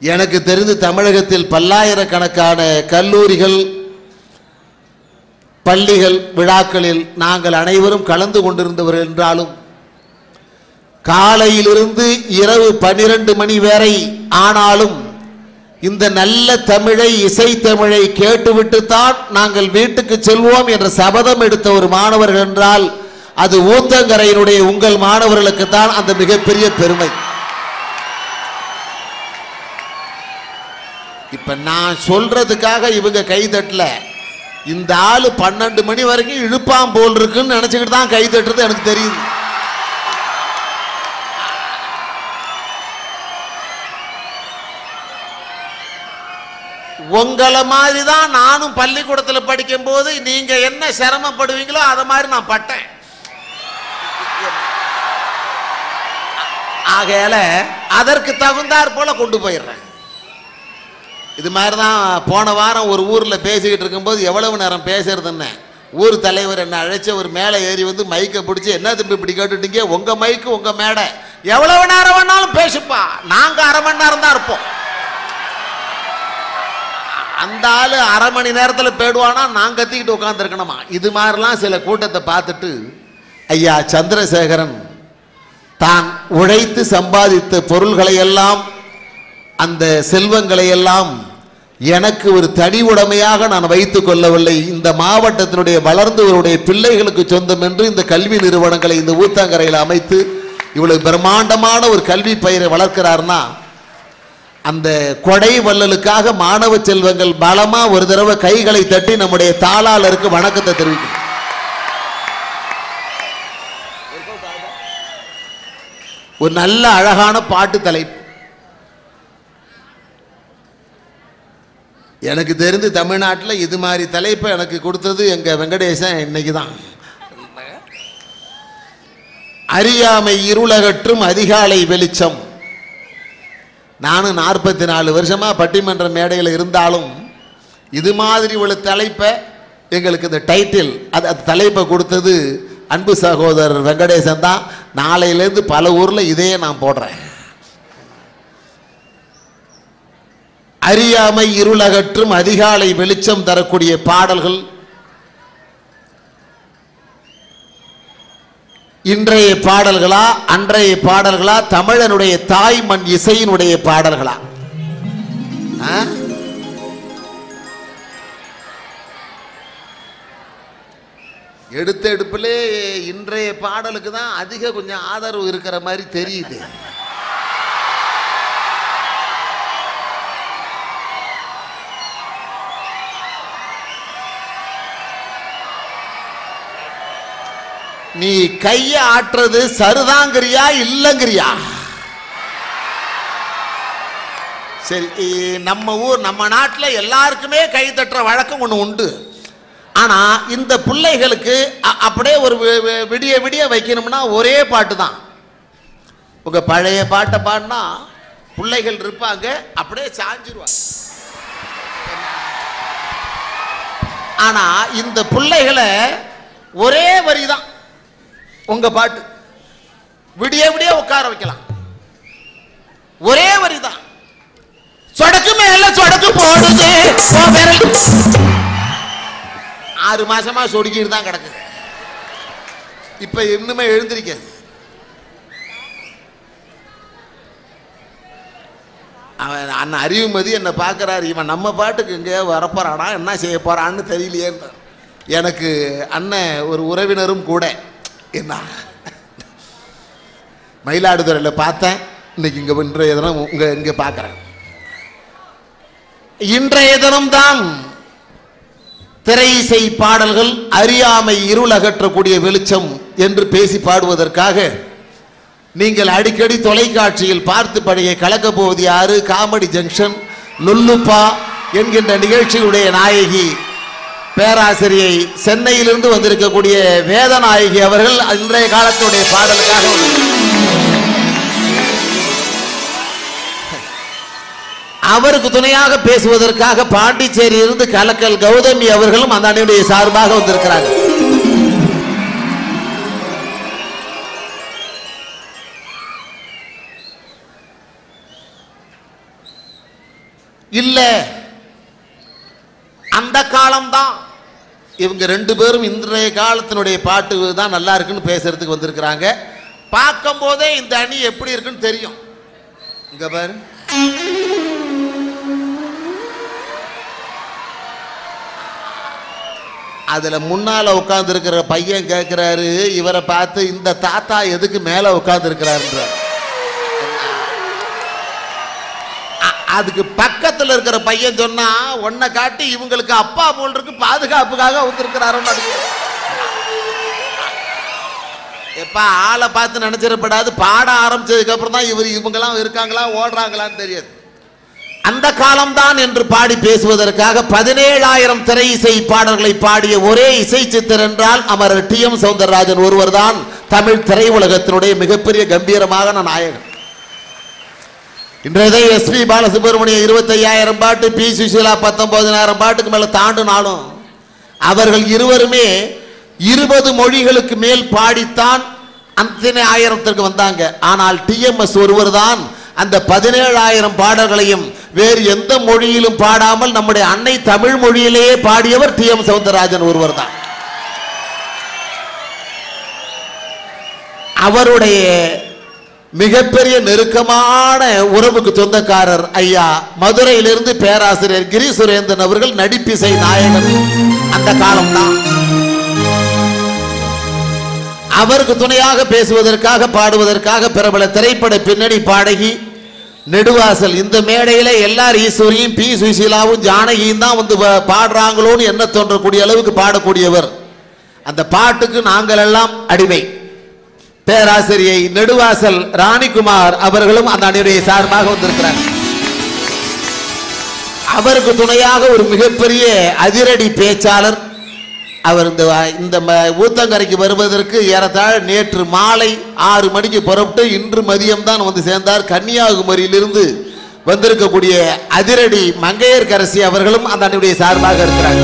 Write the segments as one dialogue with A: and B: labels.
A: எனக்கு தெரிந்து தமிழகத்தில் பல்லாயிரக்கணக்கான கல்லூரிகள் பள்ளிகள் விழாக்களில் நாங்கள் அனைவரும் கலந்து கொண்டிருந்தவர்கள் என்றாலும் காலையிலிருந்து இரவு பன்னிரண்டு மணி வரை ஆனாலும் இந்த நல்ல தமிழை இசை தமிழை கேட்டுவிட்டுத்தான் நாங்கள் வீட்டுக்கு செல்வோம் என்ற சபதம் எடுத்த ஒரு மாணவர்கள் என்றால் அது ஊத்தங்கரையினுடைய உங்கள் மாணவர்களுக்கு தான் அந்த மிகப்பெரிய பெருமை இப்ப நான் சொல்றதுக்காக இவங்க கை தட்டல இந்த ஆளு பன்னெண்டு மணி வரைக்கும் இழுப்பாம் போல் இருக்குன்னு நினைச்சுக்கிட்டு தான் கை தட்டுறது எனக்கு தெரியுது உங்களை மாதிரி தான் நானும் பள்ளிக்கூடத்தில் படிக்கும்போது நீங்க என்ன சிரமப்படுவீங்களோ அதை மாதிரி நான் பட்டேன் ஆகையால அதற்கு தகுந்தாற் போல கொண்டு போயிடுறேன் இது மாதிரி தான் போன வாரம் ஒரு ஊரில் பேசிக்கிட்டு இருக்கும்போது எவ்வளவு நேரம் பேசுறதுன்னு ஊர் தலைவர் என்ன அழைச்ச ஒரு மேலே ஏறி வந்து மைக்கை பிடிச்சி என்ன தம்பி இப்படி கேட்டுட்டீங்க உங்கள் மைக்கு உங்கள் மேடை எவ்வளவு நேரம் வேணாலும் பேசுப்பா நாங்கள் அரை மணி நேரம் தான் இருப்போம் அந்த ஆளு அரை மணி நேரத்தில் போயிடுவானா நான் கத்திக்கிட்டு உட்காந்துருக்கணுமா இது மாதிரிலாம் சில கூட்டத்தை பார்த்துட்டு ஐயா சந்திரசேகரன் தான் உழைத்து சம்பாதித்த பொருள்களை எல்லாம் அந்த செல்வங்களை எல்லாம் எனக்கு ஒரு தனி உடைமையாக நான் வைத்துக் கொள்ளவில்லை இந்த மாவட்டத்தினுடைய வளர்ந்தவருடைய பிள்ளைகளுக்கு சொந்தம் என்று இந்த கல்வி நிறுவனங்களை இந்த ஊத்தங்கரையில் அமைத்து இவ்வளவு பிரம்மாண்டமான ஒரு கல்வி பயிரை வளர்க்கிறார்னா அந்த கொடை வள்ளலுக்காக மாணவ செல்வங்கள் பலமா ஒரு தடவை கைகளை தட்டி நம்முடைய தாளாளருக்கு வணக்கத்தை தெரிவிக்கும் ஒரு நல்ல அழகான பாட்டு தலைப்பு எனக்கு தெரிந்து தமிழ்நாட்டில் இது மாதிரி தலைப்பை எனக்கு கொடுத்தது எங்க வெங்கடேசன் இன்னைக்கு தான் அறியாமை இருளகற்றும் அதிகாலை வெளிச்சம் நானும் நாற்பத்தி நாலு வருஷமா பட்டிமன்ற மேடையில் இருந்தாலும் இது மாதிரி உள்ள தலைப்பை எங்களுக்கு இந்த டைட்டில் அது அந்த தலைப்பை கொடுத்தது அன்பு சகோதரர் வெங்கடேசன் தான் நாளையிலேருந்து பல ஊரில் இதையே நான் போடுறேன் அறியாமை இருளகற்றும் அதிகாலை வெளிச்சம் தரக்கூடிய பாடல்கள் இன்றைய பாடல்களா அன்றைய பாடல்களா தமிழனுடைய தாய் மண் இசையினுடைய பாடல்களா ஆ? எடுத்த எடுப்பிலே இன்றைய பாடலுக்கு தான் அதிக கொஞ்சம் ஆதரவு இருக்கிற மாதிரி தெரியுது நீ கைய ஆட்டுறது சரிதாங்கிறியா இல்லங்கிறியா சரி இ- நம்ம ஊர் நம்ம நாட்டில் எல்லாருக்குமே கை தட்டுற வழக்கம் ஒன்று உண்டு ஆனா இந்த பிள்ளைகளுக்கு அ- அப்படியே ஒரு வி- வி- விடிய விடிய வைக்கணும்னா ஒரே பாட்டு தான் உங்க பழைய பாட்டை பாடினா பிள்ளைகள் இருப்பாங்க அப்படியே சாஞ்சிருவாங்க ஆனா இந்த பிள்ளைகளை ஒரே வரி தான் உங்க பாட்டு விடிய விடிய உட்கார வைக்கலாம் ஒரே வரி தான் சொடக்கு மேல சொடக்கு போடுது ஓ விரல். ஆறு மாசமா சொடுக்கிட்டு தான் கிடக்குது இப்ப இன்னுமே எழுந்திருக்காது அவன் அண்ணன் அறிவுமதி என்னை பார்க்குறாரு இவன் நம்ம பாட்டுக்கு எங்கேயோ வரப்போறானா என்ன செய்ய போறான்னு தெரியலையேன்னு எனக்கு அண்ணன் ஒரு உறவினரும் கூட என்ன மயிலாடுதுறையில் பார்த்தேன் இன்னைக்கு இங்கே இன்றைய தினம் உங்க இங்கே பார்க்குறேன் இன்றைய தினம்தான் திரை இசை பாடல்கள் அறியாமை இருள் அகற்றக்கூடிய வெளிச்சம் என்று பேசி பாடுவதற்காக நீங்கள் அடிக்கடி தொலைக்காட்சியில் பார்த்து பழைய கலக்க போவது யாரு காமெடி ஜங்ஷன் லுல்லுப்பா என்கின்ற நிகழ்ச்சியுடைய நாயகி பேராசிரியை சென்னையிலிருந்து வந்திருக்கக்கூடிய வேதநாயகி அவர்கள் இன்றைய காலத்துடைய பாடலுக்காக வந்திருக்கிறார். அவருக்கு துணையாக பேசுவதற்காக பாண்டிச்சேரியிலிருந்து கலக்கல் கௌதமி அவர்களும் அந்த அணியுடைய சார்பாக வந்திருக்கிறாங்க இல்ல அந்த காலம்தான் இவங்க ரெண்டு பேரும் இன்றைய காலத்தினுடைய பாட்டு தான் நல்லா இருக்குன்னு பேசுறதுக்கு வந்திருக்கிறாங்க பார்க்கும் போதே இந்த அணி எப்படி இருக்குன்னு தெரியும் இங்க பாரு அதுல முன்னால உட்கார்ந்து இருக்கிற பையன் கேட்கிறாரு இவரை பார்த்து இந்த தாத்தா எதுக்கு மேல உட்கார்ந்து இருக்கிறாருன்றார் அதுக்கு பக்கத்துல இருக்கிற பையன் சொன்னா உன்னை காட்டி இவங்களுக்கு அப்பா போல் இருக்கு பாதுகாப்புக்காக வந்திருக்கிறாருன்னு எப்ப ஆளை பார்த்து நினைச்சிடப்படாது பாட ஆரம்பிச்சதுக்கு அப்புறம் தான் இவர் இவங்கெல்லாம் இருக்காங்களா ஓடுறாங்களான்னு தெரியாது அந்த காலம்தான் என்று பாடி பேசுவதற்காக பதினேழாயிரம் திரை இசை பாடல்களை பாடிய ஒரே இசை சித்தர் என்றால் அமரர் டி எம் சௌந்தரராஜன் ஒருவர்தான் தமிழ் திரையுலகத்தினுடைய மிகப்பெரிய கம்பீரமான நாயகன் இன்றைய எஸ்பி பாலசுப்ரமணியம் இருபத்தையாயிரம் பாட்டு பி சுஷீலா பத்தொன்பதினாயிரம் பாட்டுக்கு மேல தாண்டினாலும் அவர்கள் இருவருமே இருபது மொழிகளுக்கு மேல் பாடித்தான் அத்தனை ஆயிரத்திற்கு வந்தாங்க ஆனால் டிஎம்எஸ் ஒருவர் தான் அந்த பதினேழாயிரம் பாடல்களையும் வேறு எந்த மொழியிலும் பாடாமல் நம்முடைய அன்னை தமிழ் மொழியிலேயே பாடியவர் டி எம் சவுந்தரராஜன் ஒருவர் தான் அவருடைய மிகப்பெரிய நெருக்கமான உறவுக்கு சொந்தக்காரர் ஐயா மதுரையிலிருந்து பேராசிரியர் கிரி சுரேந்திரன் அவர்கள் நடிப்பிசை நாயகன் அந்த காலம்தான் அவருக்கு துணையாக பேசுவதற்காக பாடுவதற்காக பிரபல திரைப்பட பின்னணி பாடகி நெடுவாசல் இந்த மேடையில எல்லார் ஈஸ்வரியும் பி சுசீலாவும் ஜானகியும் தான் வந்து பா- பாடுறாங்களோன்னு என்ன தோன்றக்கூடிய அளவுக்கு பாடக்கூடியவர் அந்த பாட்டுக்கு நாங்கள் எல்லாம் அடிமை பேராசிரியை நெடுவாசல் ராணிகுமார் அவர்களும் அந்த அணியுடைய சார்பாக வந்திருக்கிறார் அவருக்கு துணையாக ஒரு மிகப்பெரிய அதிரடி பேச்சாளர் அவர் இந்த வ- இந்த ம- ஊத்தங்கரைக்கு வருவதற்கு ஏறத்தாழ நேற்று மாலை ஆறு மணிக்கு புறப்பட்டு இன்று மதியம் தான் வந்து சேர்ந்தார் கன்னியாகுமரியிலிருந்து வந்திருக்கக்கூடிய அதிரடி மங்கையர்கரசி அவர்களும் அந்த அணியுடைய சார்பாக இருக்கிறாங்க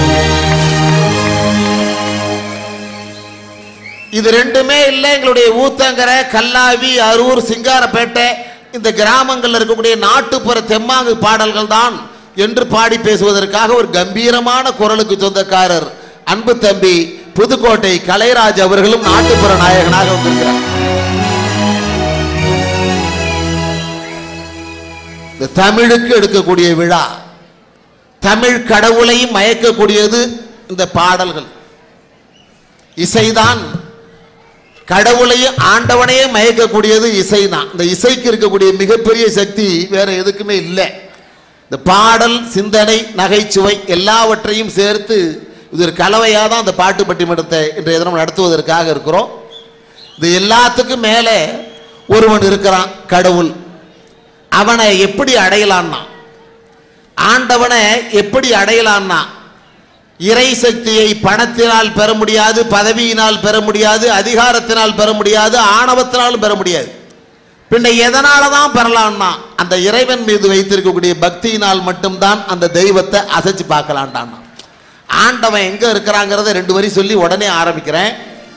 A: இது ரெண்டுமே இல்லை எங்களுடைய ஊத்தங்கரை கல்லாவி அரூர் சிங்காரப்பேட்டை இந்த கிராமங்கள்ல இருக்கக்கூடிய நாட்டுப்புற தெம்மாங்கு பாடல்கள் தான் என்று பாடி பேசுவதற்காக ஒரு கம்பீரமான குரலுக்கு சொந்தக்காரர் அன்பு தம்பி புதுக்கோட்டை கலைராஜ் அவர்களும் நாட்டுப்புற நாயகனாக வந்திருக்கிறார் இந்த தமிழுக்கு எடுக்கக்கூடிய விழா தமிழ் கடவுளையும் மயக்கக்கூடியது இந்த பாடல்கள் இசைதான் கடவுளையும் ஆண்டவனையும் மயக்கக்கூடியது இசை தான் இந்த இசைக்கு இருக்கக்கூடிய மிகப்பெரிய சக்தி வேற எதுக்குமே இல்லை இந்த பாடல் சிந்தனை நகைச்சுவை எல்லாவற்றையும் சேர்த்து இது ஒரு கலவையாக தான் அந்த பாட்டு பட்டிமன்றத்தை இன்றைய தினம் நடத்துவதற்காக இருக்கிறோம் இது எல்லாத்துக்கும் மேலே ஒருவன் இருக்கிறான் கடவுள் அவனை எப்படி அடையலான்னா ஆண்டவனை எப்படி அடையலான்னா இறை சக்தியை பணத்தினால் பெற முடியாது பதவியினால் பெற முடியாது அதிகாரத்தினால் பெற முடியாது ஆணவத்தினாலும் பெற முடியாது பின்ன எதனால தான் பெறலாம்னா அந்த இறைவன் மீது வைத்திருக்கக்கூடிய பக்தியினால் மட்டும்தான் அந்த தெய்வத்தை அசைச்சு பார்க்கலான்டான் ஆண்டவன் எங்க இருக்கிறாங்கிறத ரெண்டு வரி சொல்லி உடனே ஆரம்பிக்கிறேன்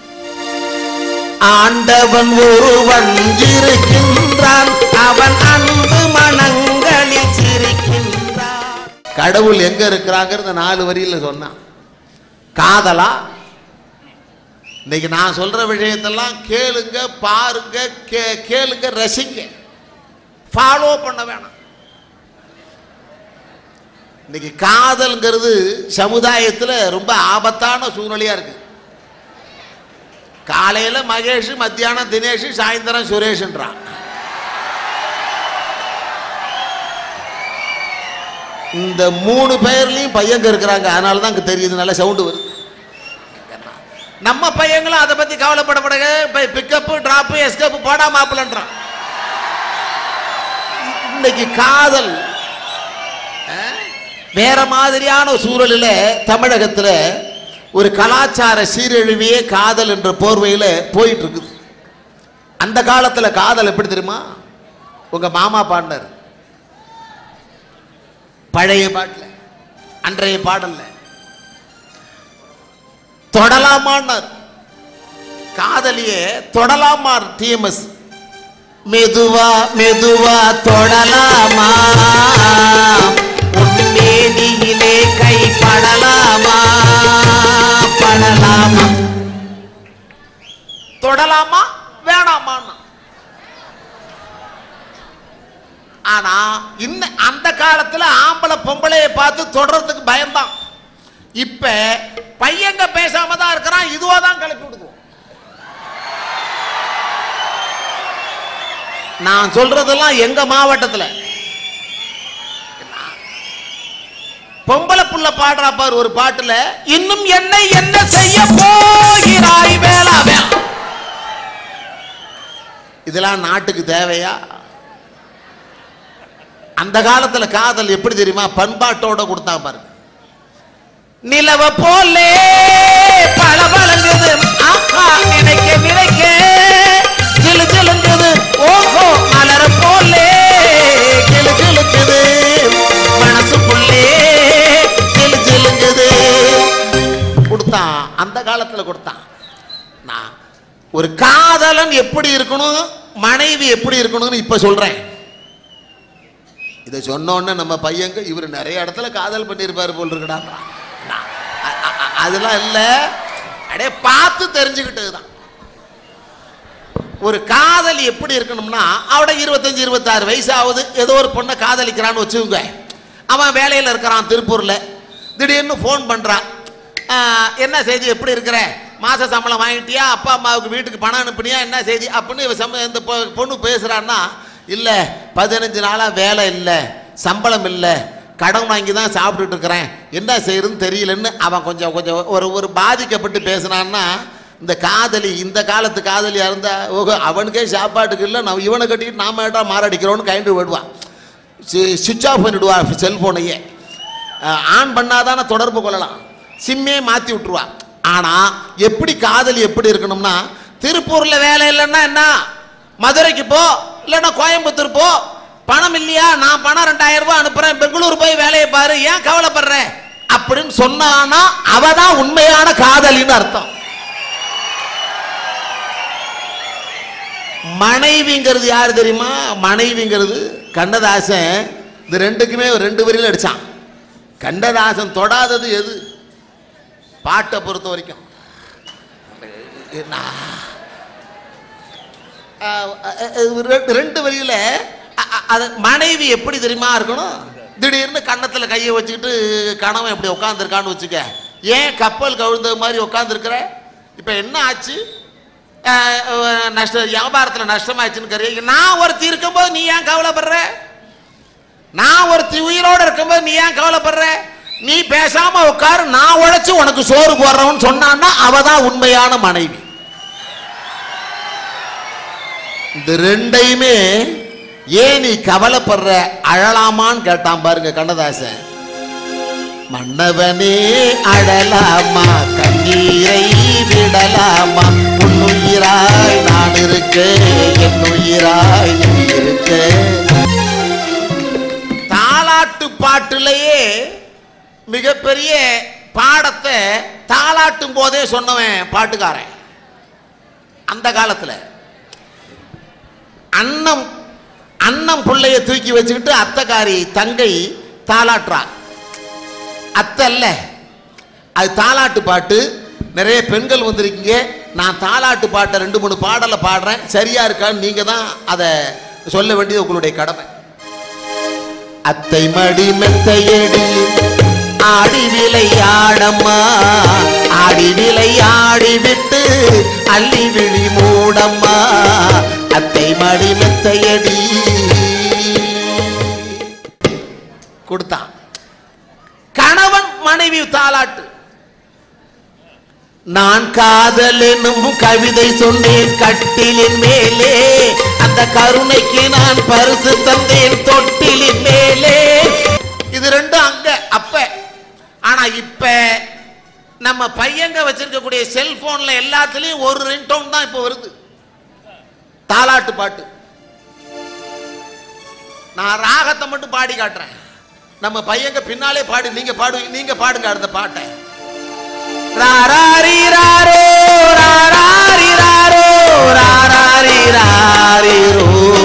A: ஆண்டவன் ஒருவன் இருக்கின்றான் அவன் அன்பு மனங்களில் சிரிக்கின்றான் கடவுள் எங்க இருக்கிறாங்கிறத நாலு வரியில சொன்னான் காதலா இன்னைக்கு நான் சொல்ற விஷயத்தெல்லாம் கேளுங்க பாருங்க கே கேளுங்க ரசிங்க ஃபாலோ பண்ண வேணாம் இன்னைக்கு காதல்ங்கிறது சமுதாயத்தில் ரொம்ப ஆபத்தான சூழ்நிலையா இருக்கு காலையில மகேஷ் மத்தியானம் தினேஷ் சாயந்தரம் சுரேஷ்ன்றான் இந்த மூணு பேர்லயும் பையங்க இருக்கிறாங்க அதனால தான் அங்க தெரியுது நல்ல சவுண்டு வருது நம்ம பையங்களும் அதை பத்தி கவலைப்படப்படாத பிக்கப்பு டிராப்பு எஸ்கப்பு போடா மாப்பிளன்றான் இன்னைக்கு காதல் அஹ், வேற மாதிரியான சூழலில் தமிழகத்துல ஒரு கலாச்சார சீரழிவையே காதல் என்ற போர்வையில் போயிட்டு இருக்குது அந்த காலத்துல காதல் எப்படி தெரியுமா உங்க மாமா பாடினார் பழைய பாட்டில் அன்றைய பாடல்ல தொடலாமான்னார் காதலியே தொடலாமார் டிஎம்எஸ் மெதுவா மெதுவா தொடலாமா உன்மேனியிலே கை படலாமா படலாமா தொடலாமா வேணாமான்னா ஆனா இன்ன அந்த காலத்துல ஆம்பளை பொம்பளைய பார்த்து தொடறதுக்கு பயம்தான் இப்ப பையங்க பேசாம தான் இருக்கிறான் இதுவா தான் கிளப்பி விடுவோம் நான் சொல்றதெல்லாம் எங்க மாவட்டத்துல பொம்பளை புள்ள பாடுறா பாரு ஒரு பாட்டுல இன்னும் என்னை என்ன செய்ய போகிறாய் வேளா வேளா இதெல்லாம் நாட்டுக்கு தேவையா அந்த காலத்துல காதல் எப்படி தெரியுமா பண்பாட்டோட கொடுத்தா பாருங்க நிலவ போலே பளபளங்குது ஆஹா நினைக்க நினைக்க ஜிலு ஜிலுங்குது ஓஹோ மலர போலே கிளு கிளுக்குது மனசுக்குள்ளே ஜிலு ஜிலுங்குது கொடுத்தான் அந்த காலத்துல கொடுத்தான் நான் ஒரு காதலன் எப்படி இருக்கணும் மனைவி எப்படி இருக்கணும்னு இப்ப சொல்றேன் இதை சொன்னோன்னே நம்ம பையங்க இவர் நிறைய இடத்துல காதல் பண்ணியிருப்பாரு போல் இருக்குடான்றான் நான், அ- அ- அ- அதெல்லாம் இல்லை அப்படியே பார்த்து தெரிஞ்சுக்கிட்டது தான் ஒரு காதல் எப்படி இருக்கணும்னா அவட இருபத்தஞ்சு இருபத்தாறு வயசு ஆகுது ஏதோ ஒரு பொண்ணை காதலிக்கிறான்னு வச்சுக்கோங்க அவன் வேலையில் இருக்கிறான் திருப்பூரில் திடீர்னு ஃபோன் பண்ணுறான் என்ன செய்தி எப்படி இருக்கிற மாத சம்பளம் வாங்கிட்டியா அப்பா அம்மாவுக்கு வீட்டுக்கு பணம் அனுப்புனியா என்ன செய்தி அப்படின்னு இவ சம்ம இந்த பொ- பொண்ணு பேசுகிறான்னா இல்லை பதினஞ்சு நாளாக வேலை இல்லை சம்பளம் இல்லை கடன் வாங்கி தான் சாப்பிட்டுட்டு இருக்கிறேன் என்ன செய்யறதுன்னு தெரியலன்னு அவன் கொஞ்சம் கொஞ்சம் ஒரு ஒரு பாதிக்கப்பட்டு பேசினான்னா இந்த காதலி இந்த காலத்து காதலியாக இருந்தா ஓஹோ அவனுக்கே சாப்பாட்டுக்கு இல்லை நம்ம இவனை கட்டிட்டு நாம ஏட்டா மாரடிக்கிறோன்னு கைண்டு விடுவான் சுவிட்ச் ஆஃப் பண்ணிவிடுவா செல்ஃபோனையே ஆன் பண்ணாதானே தொடர்பு கொள்ளலாம் சிம்மே மாற்றி விட்டுருவா ஆனால் எப்படி காதலி எப்படி இருக்கணும்னா திருப்பூரில் வேலை இல்லைன்னா என்ன மதுரைக்கு போ இல்லைன்னா கோயம்புத்தூர் போ பணம் இல்லையா நான் பணம் ரெண்டாயிரம் ரூபாய் அனுப்புறேன் பெங்களூர் போய் வேலையை பாரு ஏன் கவலைப்படுற அப்படின்னு சொன்னானா அவ தான் உண்மையான காதலின்னு அர்த்தம் மனைவிங்கிறது யார் தெரியுமா மனைவிங்கிறது கண்ணதாசன் இந்த ரெண்டுக்குமே ஒரு ரெண்டு வரியில் அடிச்சான் கண்ணதாசன் தொடாதது எது பாட்டை பொறுத்த வரைக்கும் என்ன? ஆஹ் அஹ் ரெண்டு- ரெண்டு வரியில அ- அ- அது மனைவி எப்படி தெரியுமா இருக்கணும் திடீர்னு கன்னத்துல கையை வச்சுக்கிட்டு கணவன் இப்படி உட்காந்துருக்கான்னு வச்சுக்க ஏன் கப்பல் கவிழ்ந்த மாதிரி உட்காந்துருக்கிற இப்போ என்ன ஆச்சு ஆஹ் அஹ் நஷ்ட வியாபாரத்தில் நஷ்டமாச்சுன்னு கரு நான் ஒருத்தி இருக்கும்போது நீ ஏன் கவலைப்படுற நான் ஒருத்தி உயிரோட இருக்கும்போது நீ ஏன் கவலைப்படுற நீ பேசாம உட்காரு நான் உழைச்சு உனக்கு சோறு போடுறவன் சொன்னான்னா அவ தான் உண்மையான மனைவி இந்த ரெண்டையுமே ஏன் நீ கவலைப்படுற அழலாமான்னு கேட்டான் பாருங்க கண்ணதாசன் மன்னவனே அழலாமா கண்ணீரை விடலாமா உன்னுயிராய் நான் இருக்க என் உயிராய் நீ இருக்க தாலாட்டு பாட்டுலயே மிகப்பெரிய பாடத்தை தாலாட்டும் போதே சொன்னவன் பாட்டுக்காரன் அந்த காலத்துல அண்ணம் அண்ணன் பிள்ளைய தூக்கி வச்சுக்கிட்டு அத்தைக்காரி தங்கை தாலாட்டுறா அத்தை அல்ல அது தாலாட்டு பாட்டு நிறைய பெண்கள் வந்திருக்கீங்க நான் தாலாட்டு பாட்டை ரெண்டு மூணு பாடலை பாடுறேன் சரியா இருக்கான்னு நீங்க தான் அதை சொல்ல வேண்டியது உங்களுடைய கடமை அத்தை மடி மெத்தையடி ஆடி விளையாடம்மா ஆடி விளையாடி விட்டு அள்ளி விழி மூடம்மா அத்தை மடி மெத்தையடி கொடுத்தான் கணவன் மனைவி தாலாட்டு நான் காதல் என்னும் கவிதை சொன்னேன் கட்டிலின் மேலே அந்த கருணைக்கு நான் பரிசு தந்தேன் தொட்டிலின் மேலே இது ரெண்டும் அங்க அப்ப ஆனா இப்ப நம்ம பையங்க வச்சிருக்கக்கூடிய செல்போன்ல எல்லாத்துலயும் ஒரு ரிங்டோன் தான் இப்ப வருது தாலாட்டு பாட்டு நான் ராகத்தை மட்டும் பாடி காட்டுறேன் நம்ம பையங்க பின்னாலே பாடு நீங்க பாடுவீங்க நீங்க பாடுங்க அடுத்த பாட்டை ராராரி ராரோ ராராரி ராரோ ராராரி ராரி ரோ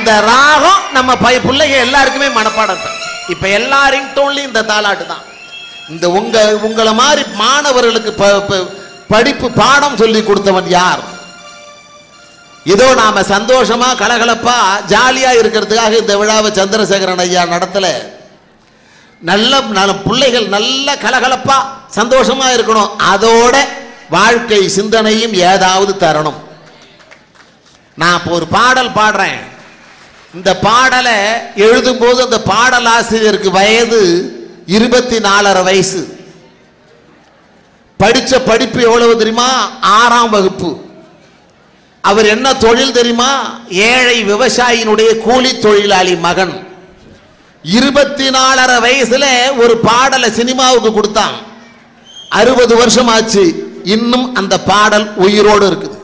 A: அந்த ராகம் நம்ம பை பிள்ளைங்க எல்லாருக்குமே மனப்பாடம் இப்ப. இப்ப எல்லா ரிங்டோன்லயும் இந்த தாலாட்டு தான் இந்த உங்க உங்களை மாதிரி மாணவர்களுக்கு ப- ப- படிப்பு பாடம் சொல்லி கொடுத்தவன் யார் ஏதோ நாம சந்தோஷமா கலகலப்பா ஜாலியா இருக்கிறதுக்காக இந்த விழாவை சந்திரசேகரன் ஐயா நடத்தல நல்ல நல்ல பிள்ளைகள் நல்ல கலகலப்பா சந்தோஷமா இருக்கணும் அதோட வாழ்க்கை சிந்தனையும் ஏதாவது தரணும் நான் இப்போ ஒரு பாடல் பாடுறேன் இந்த பாடலை எழுதும்போது அந்த பாடல் ஆசிரியருக்கு வயது இருபத்தி நாலரை வயசு படிச்ச படிப்பு எவ்வளவு தெரியுமா ஆறாம் வகுப்பு அவர் என்ன தொழில் தெரியுமா ஏழை விவசாயியினுடைய கூலி தொழிலாளி மகன் இருபத்தி நாலரை வயசுல ஒரு பாடலை சினிமாவுக்கு கொடுத்தான் அறுபது வருஷம் ஆச்சு இன்னும் அந்த பாடல் உயிரோடு இருக்குது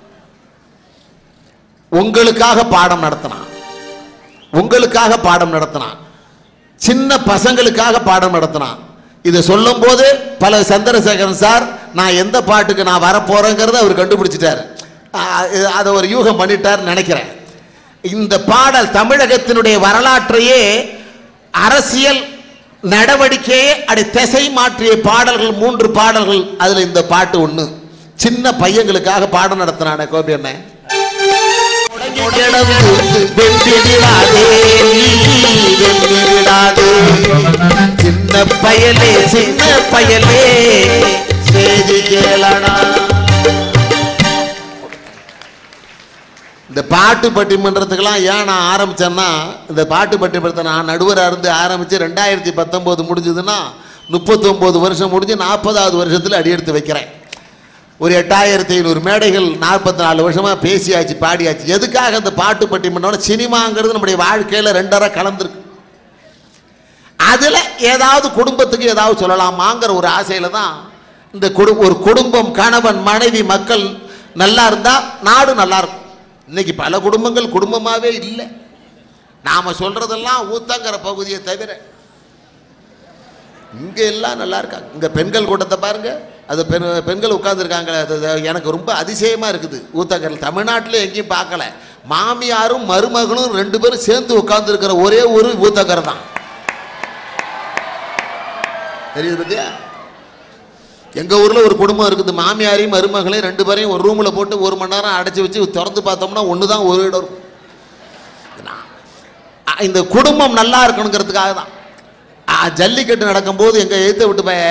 A: உங்களுக்காக பாடம் நடத்தினான் உங்களுக்காக பாடம் நடத்தினான் சின்ன பசங்களுக்காக பாடம் நடத்தினான் இதை சொல்லும் போது பல சந்திரசேகரன் சார் நான் எந்த பாட்டுக்கு நான் வரப்போறேங்கிறத அவர் கண்டுபிடிச்சிட்டார் ஆஹ் இது- அதை ஒரு யூகம் பண்ணிட்டார் நினைக்கிறேன் இந்த பாடல் தமிழகத்தினுடைய வரலாற்றையே அரசியல் நடவடிக்கையே அடி திசை மாற்றிய பாடல்கள் மூன்று பாடல்கள் அதுல இந்த பாட்டு ஒண்ணு சின்ன பையங்களுக்காக பாடம் நடத்தினானே கோபி அண்ணன் கிடந்து வெற்றி விடாதே நீ வெற்றி விடாதே சின்ன பயலே சின்ன பயலே செய்தி கேளடா இந்த பாட்டு பட்டிமன்றத்துக்கெல்லாம் ஏன் நான் ஆரம்பிச்சேன்னா இந்த பாட்டு பட்டிமன்றத்தை நான் நடுவராக இருந்து ஆரம்பித்து ரெண்டாயிரத்தி பத்தொம்போது முடிஞ்சதுன்னா முப்பத்தொம்போது வருஷம் முடிஞ்சு நாற்பதாவது வருஷத்தில் அடியெடுத்து வைக்கிறேன் ஒரு எட்டாயிரத்தி ஐநூறு மேடைகள் நாற்பத்தி நாலு வருஷமாக பேசியாச்சு பாடியாச்சு எதுக்காக இந்த பாட்டு பட்டிமன்றம் சினிமாங்கிறது நம்முடைய வாழ்க்கையில் ரெண்டரை கலந்துருக்கு அதில் ஏதாவது குடும்பத்துக்கு ஏதாவது சொல்லலாமாங்கிற ஒரு ஆசையில் தான் இந்த குடு ஒரு குடும்பம் கணவன் மனைவி மக்கள் நல்லா இருந்தால் நாடு நல்லா இருக்கும் இன்னைக்கு பல குடும்பங்கள் குடும்பமாகவே இல்லை நாம் சொல்கிறதெல்லாம் ஊத்தங்கிற பகுதியை தவிர இங்கே எல்லாம் நல்லா இருக்காங்க இங்கே பெண்கள் கூட்டத்தை பாருங்க அது பெண் பெண்கள் உட்காந்துருக்காங்க அது அது எனக்கு ரொம்ப அதிசயமாக இருக்குது ஊத்தங்கரில் தமிழ்நாட்டில் எங்கேயும் பார்க்கல மாமியாரும் மருமகனும் ரெண்டு பேரும் சேர்ந்து உட்காந்துருக்கிற ஒரே ஒரு ஊத்தங்கரை தான் தெரியுது பத்தியா எங்க ஊர்ல ஒரு குடும்பம் இருக்குது மாமியாரையும் மருமகளையும் ரெண்டு பேரையும் ஒரு ரூம்ல போட்டு ஒரு மணி நேரம் அடைச்சி வச்சு திறந்து பார்த்தோம்னா ஒன்று தான் ஒரு இடம் இருக்கும் அ, இந்த குடும்பம் நல்லா இருக்கணுங்கிறதுக்காக தான் அ, ஜல்லிக்கட்டு நடக்கும்போது எங்க எழுத்த விட்டு போய்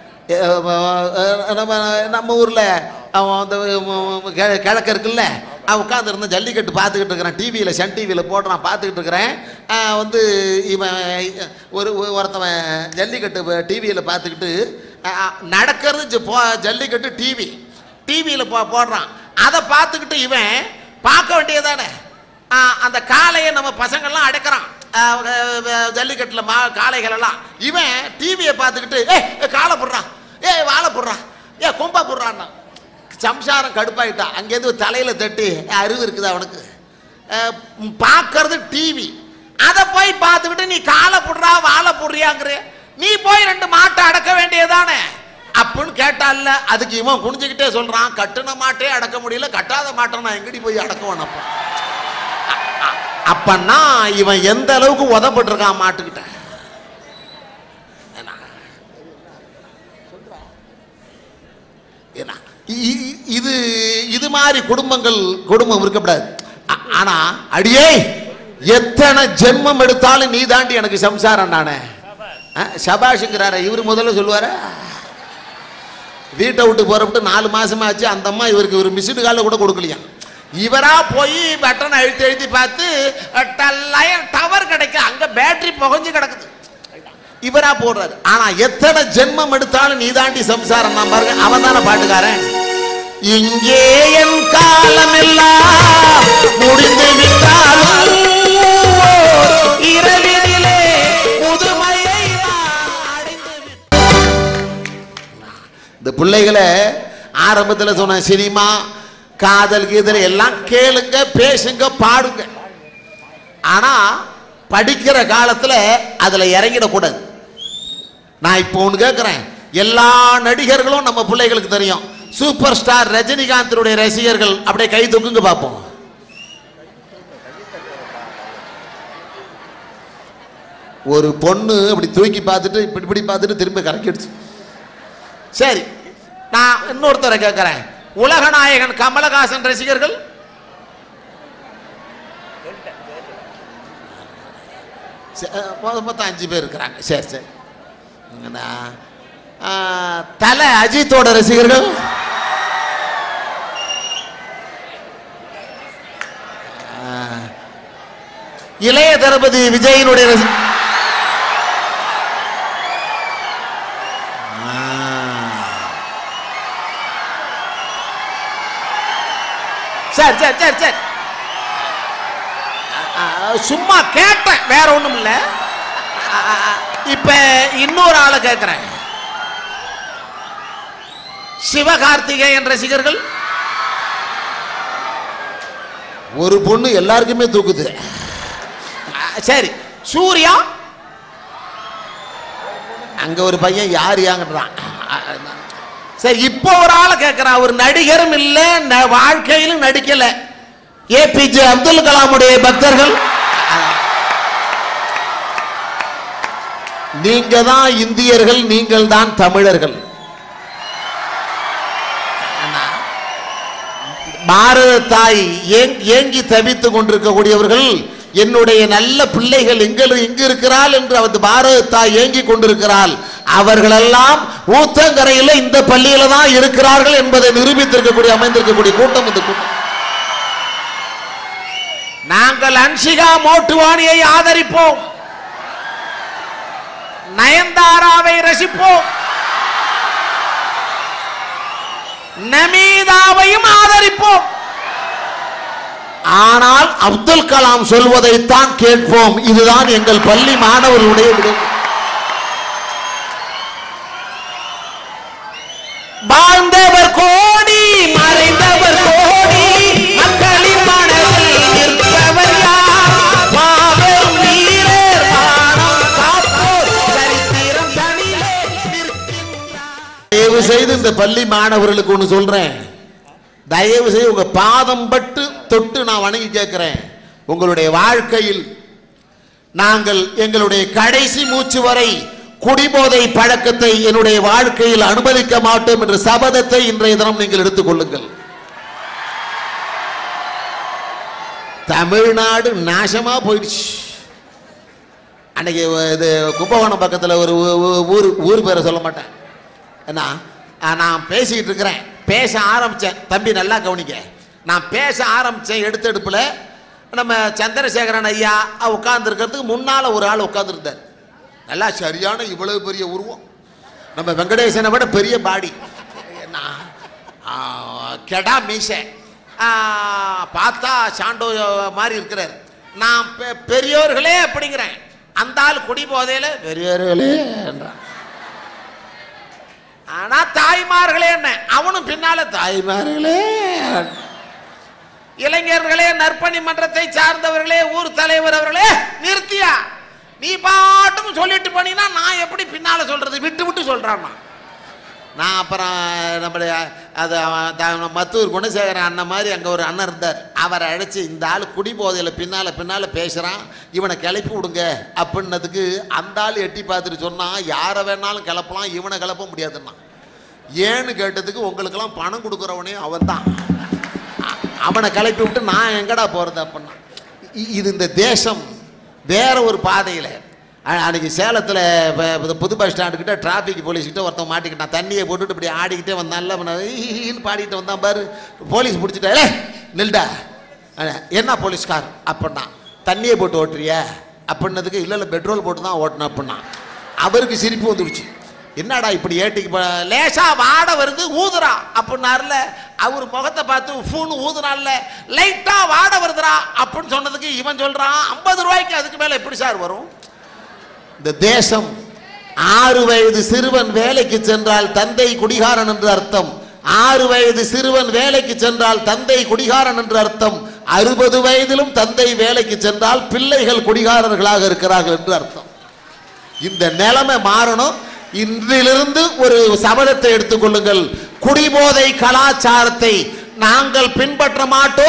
A: நம்ம நம்ம ஊர்ல அவன் அந்த கெ- கிழக்கு இருக்குல்ல அவன் உட்காந்துருந்த ஜல்லிக்கட்டு பார்த்துக்கிட்டு இருக்கிறான் டிவியில் சன் டிவியில் போடுறான் பார்த்துக்கிட்டு இருக்கிறேன் ஆ, வந்து இவன் ஒரு ஒரு- ஒருத்தவன் ஜல்லிக்கட்டு டிவியில் பார்த்துக்கிட்டு ஆ, ஆ, நடக்கிறது ஜ- போ ஜல்லிக்கட்டு டிவி டிவியில் போ போடுறான் அதை பார்த்துக்கிட்டு இவன் பார்க்க வேண்டியதானே ஆ, அந்த காளையை நம்ம பசங்கள்லாம் அடைக்கிறான் ஜல்லிக்கட்டில் மா காளைகள் எல்லாம் இவன் டிவியை பார்த்துக்கிட்டு ஏ காலை போடுறான் ஏ வாழை போடுறான் ஏ கொம்பா போடுறான்னா சம்சாரம் கடுப்பாயிட்டான் அங்கேருந்து ஒரு தலையில தட்டி "ஏ, அறிவு இருக்குது அவனுக்கு பார்க்கறது டிவி அதை போய் பார்த்துக்கிட்டு நீ காலை போடுறா வாழை போடுறியாங்கிற நீ போய் ரெண்டு மாட்டை அடக்க வேண்டியதானே அப்படின்னு கேட்டால அதுக்கு இவன் குனிஞ்சுக்கிட்டே சொல்றான் கட்டுன மாட்டே அடக்க முடியல கட்டாத மாட்டை நான் எங்கடி போய் அடக்குவேன் அப்போ அப்பன்னா இவன் எந்த அளவுக்கு உதப்பட்டிருக்கான் மாட்டுக்கிட்ட என்ன? என்ன? இ- இ- இது இது மாதிரி குடும்பங்கள் குடும்பம் இருக்கக்கூடாது ஆ- ஆனா அடியே எத்தனை ஜென்மம் எடுத்தாலும் நீ தாண்டி எனக்கு சம்சாரம் நானே சபாஷுங்கிறார இவரு முதல்ல சொல்லுவார வீட்டை விட்டு புறப்பட்டு நாலு மாசமா ஆச்சு அந்த அம்மா இவருக்கு ஒரு மிஸ்டு காலில் கூட கொடுக்கலையா இவரா போய் பட்டன் அழுத்தி அழுத்தி பார்த்து டவர் கிடைக்க அங்க பேட்டரி புகஞ்சு கிடக்குது இவரா போடுறாரு ஆனா எத்தனை ஜென்மம் எடுத்தாலும் நீ தாண்டி சம்சாரம் நான் பாருங்க அவன் தானே பாட்டுக்காரன் இங்கே என் காலம் எல்லாம் முடிந்து விட்டாலும் இரவினிலே முதுமையை நான் அடைந்து விட்டேன். இந்த பிள்ளைகளை ஆரம்பத்தில் சொன்ன சினிமா காதல் கீதல் எல்லாம் கேளுங்க பேசுங்க பாடுங்க ஆனா படிக்கிற காலத்துல அதுல இறங்கிடக்கூடாது நான் இப்போ ஒன்று கேட்குறேன் எல்லா நடிகர்களும் நம்ம பிள்ளைகளுக்கு தெரியும் சூப்பர் ஸ்டார் ரஜினிகாந்தினுடைய ரசிகர்கள் அப்படியே கை தூக்குங்க பார்ப்போம் ஒரு பொண்ணு இப்படி தூக்கி பார்த்துட்டு இப்படி இப்படி பார்த்துட்டு திரும்ப கறக்கிடுச்சு சரி நான் இன்னொருத்தரை கேட்குறேன் உலகநாயகன் கமலஹாசன் ரசிகர்கள் சரி, அஹ், மொ- மொத்தம் அஞ்சு பேர் இருக்கிறாங்க சரி சரி இங்கண்ணா, ஆஹ், தலை அஜித்தோட ரசிகர்கள் ஆஹ், இளைய தளபதி விஜயினுடைய ரசி ஆஹ். சரி சரி சரி சரி அஹ், சும்மா கேட்டேன் வேற ஒண்ணும் இல்ல அஹ், இப்ப இன்னொரு ஆளை கேட்கிறேன் சிவகார்த்திகேயன் ரசிகர்கள் ஒரு பொண்ணு எல்லாருக்குமே தூக்குது அஹ், சரி சூர்யா அங்க ஒரு பையன் யார் யாங்கன்றான் அஹ், சரி இப்போ ஒரு ஆளை கேட்கிறான் ஒரு நடிகரும் இல்ல ந- வாழ்க்கையிலும் நடிக்கல ஏபிஜே அப்துல் கலாமுடைய பக்தர்கள் நீங்க தான் இந்தியர்கள் நீங்கள் தான் தமிழர்கள் பாரத தாய் ஏங்- ஏங்கி தவித்துக் கொண்டிருக்கக்கூடியவர்கள் என்னுடைய நல்ல பிள்ளைகள் எங்க எங்கு இருக்கிறாள் என்று அவர் பாரத தாய் ஏங்கி கொண்டிருக்கிறாள் அவர்களெல்லாம் ஊத்தங்கரையில் இந்த பள்ளியில தான் இருக்கிறார்கள் என்பதை நிரூபித்திருக்கக்கூடிய அமைந்திருக்கக்கூடிய கூட்டம் இந்த கூட்டம் நாங்கள் அன்சிகா மோட்டுவாணியை ஆதரிப்போம் நயன்தாராவை ரசிப்போம் நமீதாவையும் ஆதரிப்போம் ஆனால் அப்துல் கலாம் சொல்வதைத்தான் கேட்போம் இதுதான் எங்கள் பள்ளி மாணவர்களுடைய விடை வாழ்ந்தவர் கோடி மறைந்தவர் கோடி மக்களின் மனதில் நிற்பவர் யார் மாபெரும் வீரர் மானம் காப்போர் சரித்திரம் தனிலே நிற்கின்றார். தயவு செய்து இந்த பள்ளி மாணவர்களுக்கு ஒன்று சொல்றேன் தயவு செய்து உங்க பாதம் பட்டு தொட்டு நான் வணங்கி கேட்கிறேன் உங்களுடைய வாழ்க்கையில் நாங்கள் எங்களுடைய கடைசி மூச்சு வரை குடிபோதை பழக்கத்தை என்னுடைய வாழ்க்கையில் அனுமதிக்க மாட்டோம் என்ற சபதத்தை இன்றைய தினம் நீங்கள் எடுத்துக்கொள்ளுங்கள் தமிழ்நாடு நாசமா போயிடுச்சு அன்னைக்கு இது கும்பகோணம் பக்கத்தில் ஒரு ஊ- ஊ- ஊர் ஊர் பேரை சொல்ல மாட்டேன் என்ன ஆ, நான் பேசிக்கிட்டு இருக்கிறேன் பேச ஆரம்பித்தேன் தம்பி நல்லா கவனிக்க நான் பேச ஆரம்பித்தேன் எடுத்தெடுப்பில் நம்ம சந்திரசேகரன் ஐயா உட்காந்துருக்கிறதுக்கு முன்னால் ஒரு ஆள் உட்காந்துருந்தார் நல்லா சரியான இவ்வளவு பெரிய உருவம் நம்ம வெங்கடேசனை விட பெரிய பாடி என்ன ஆ, கெடா மீசை ஆ, பார்த்தா சாண்டோ மாதிரி இருக்கிறார் நான் பெ- பெரியோர்களே அப்படிங்கிறேன் அந்த ஆள் குடி போதையில பெரியோர்களே என்றான் ஆனா தாய்மார்களே என்ன அவனும் பின்னால தாய்மார்களே இளைஞர்களே நற்பணி மன்றத்தை சார்ந்தவர்களே ஊர் தலைவர் அவர்களே நிறுத்தியா நீ பாட்டும் சொல்லிட்டு போனீங்கன்னா நான் எப்படி பின்னால சொல்றது விட்டு விட்டு சொல்றான் நான் அப்புறம் நம்மளுடைய அது அவன் த- மத்தூர் குணசேகரன் அண்ணன் மாதிரி அங்கே ஒரு அண்ணன் இருந்தார் அவரை அழைச்சி இந்த ஆள் குடி போதையில் பின்னால் பின்னால் பேசுகிறான் இவனை கிளப்பி விடுங்க அப்படின்னதுக்கு அந்த ஆள் எட்டி பார்த்துட்டு சொன்னான் யாரை வேணாலும் கிளப்பலாம் இவனை கிளப்ப முடியாதுன்னா ஏன்னு கேட்டதுக்கு உங்களுக்கெல்லாம் பணம் கொடுக்குறவனே அவன் தான் அவனை கிளப்பி விட்டு நான் எங்கடா போகிறது அப்படின்னா இ- இது இந்த தேசம் வேற ஒரு பாதையில் அன்னைக்கு சேலத்தில் புது பஸ் ஸ்டாண்டுக்கிட்ட டிராஃபிக் போலீஸ்கிட்ட ஒருத்தன் மாட்டிக்கிட்டான் தண்ணியை போட்டுட்டு இப்படி ஆடிக்கிட்டே வந்தான்ல அவனை ஈன்னு பாடிக்கிட்டு வந்தான் பாரு போலீஸ் பிடிச்சிட்டா "ஏய், நில்டா அஹ், என்ன போலீஸ்கார் அப்படின்னா தண்ணியை போட்டு ஓட்டுறியா அப்படின்னதுக்கு இல்லை இல்லை பெட்ரோல் போட்டு தான் ஓட்டணும் அப்படின்னா அவருக்கு சிரிப்பு வந்துடுச்சு என்னடா இப்படி ஏட்டிக்கு போ லேசா வாடை வருது ஊதுறா அப்படின்னாருல அவர் முகத்தை பார்த்து ஃபூன்னு ஊதுனால லைட்டா வாடை வருதுடா அப்படின்னு சொன்னதுக்கு இவன் சொல்றான் ஐம்பது ரூபாய்க்கு அதுக்கு மேல எப்படி சார் வரும் இந்த தேசம் ஆறு வயது சிறுவன் வேலைக்கு சென்றால் தந்தை குடிகாரன் என்று அர்த்தம் ஆறு வயது சிறுவன் வேலைக்கு சென்றால் தந்தை குடிகாரன் என்று அர்த்தம் அறுபது வயதிலும் தந்தை வேலைக்கு சென்றால் பிள்ளைகள் குடிகாரர்களாக இருக்கிறார்கள் என்று அர்த்தம் இந்த நிலைமை மாறணும் இன்றிலிருந்து ஒரு சபதத்தை எடுத்துக்கொள்ளுங்கள் குடிபோதை கலாச்சாரத்தை நாங்கள் பின்பற்ற மாட்டோம்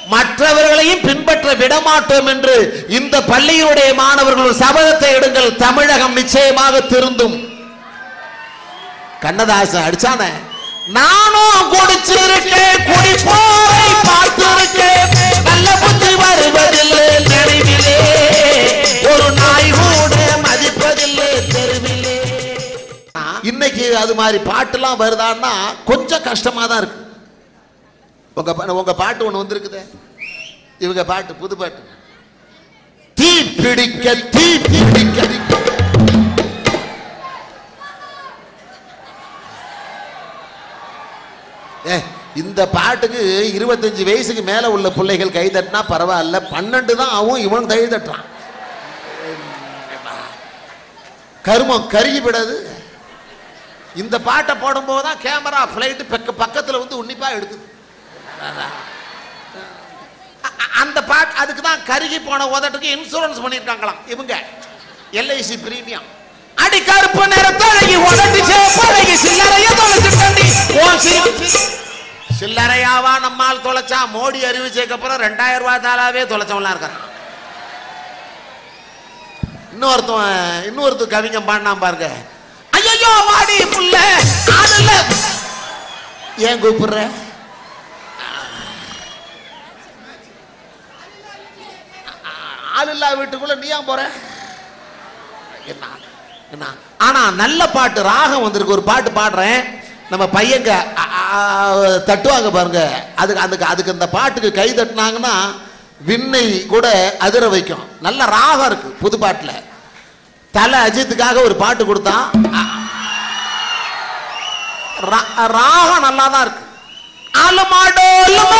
A: மற்றவர்களையும் பின்பற்ற விடமாட்டோம் என்று இந்த பள்ளியினுடைய மாணவர்கள் ஒரு சபதத்தை எடுங்கள் தமிழகம் நிச்சயமாக திருந்தும் கண்ணதாசன் அடிச்சானே நானும் குடிச்சிருக்கேன் குடிப்போரை பார்த்திருக்கேன் நல்ல புத்தி வருவதில்லை தெருவிலே ஒரு நாய் கூட மதிப்பதில்லை தெருவிலே இன்னைக்கு அது மாதிரி பாட்டுலாம் வருதான்னா கொஞ்சம் கஷ்டமா தான் இருக்கு உங்க பா- உங்க பாட்டு ஒண்ணு வந்திருக்குதே இவங்க பாட்டு புது பாட்டு தீ பிடிக்க தீ பிடிக்க ஏ இந்த பாட்டுக்கு இருபத்தஞ்சு வயசுக்கு மேல உள்ள பிள்ளைகள் கை தட்டினா பரவாயில்ல பன்னெண்டு தான் ஆகும் இவன் கை தட்டுறான் கருமம் கருகி விடாது இந்த பாட்டை போடும்போது தான் கேமரா ஃப்ளைட்டு பக்க பக்கத்தில் வந்து உன்னிப்பா எடுக்குது அ- அ- அந்த பாட்டு அதுக்கு தான் கருகி போன உதட்டுக்கு இன்சூரன்ஸ் பண்ணியிருக்காங்களாம் இவங்க எல்ஐசி பிரீமியம் அடி கருப்பு நிறத்தழகி உதட்டு சேப்பழகி சில்லறைய தொலைச்சிட்டண்டி உன் சி- சில்லறையாவா நம்மால் தொலைச்சா மோடி அறிவிச்சதுக்கு அப்புறம் ரெண்டாயிரம் ரூபாய் தாளாவே தொலைச்சவன்லாம் இருக்கான் இன்னொருத்தன் இன்னொருத்தர் கவிஞன் பாடினான் பாருங்க ஐயோ வாடி புள்ள ஆளுல ஏன் கூப்பிடுற ஆள் இல்லா வீட்டுக்குள்ள நீ ஏன் போற என்ன என்ன ஆனா நல்ல பாட்டு ராகம் வந்திருக்கு ஒரு பாட்டு பாடுறேன் நம்ம பையங்க அ- அ- தட்டுவாங்க பாருங்க அதுக்கு அதுக்கு அதுக்கு அந்த பாட்டுக்கு கை தட்டினாங்கன்னா விண்ணை கூட அதிர வைக்கும் நல்ல ராகம் இருக்கு புது பாட்டுல தலை அஜித்துக்காக ஒரு பாட்டு கொடுத்தான் அ- ரா- ராகம் நல்லா தான் இருக்கு அலுமாடோலுமா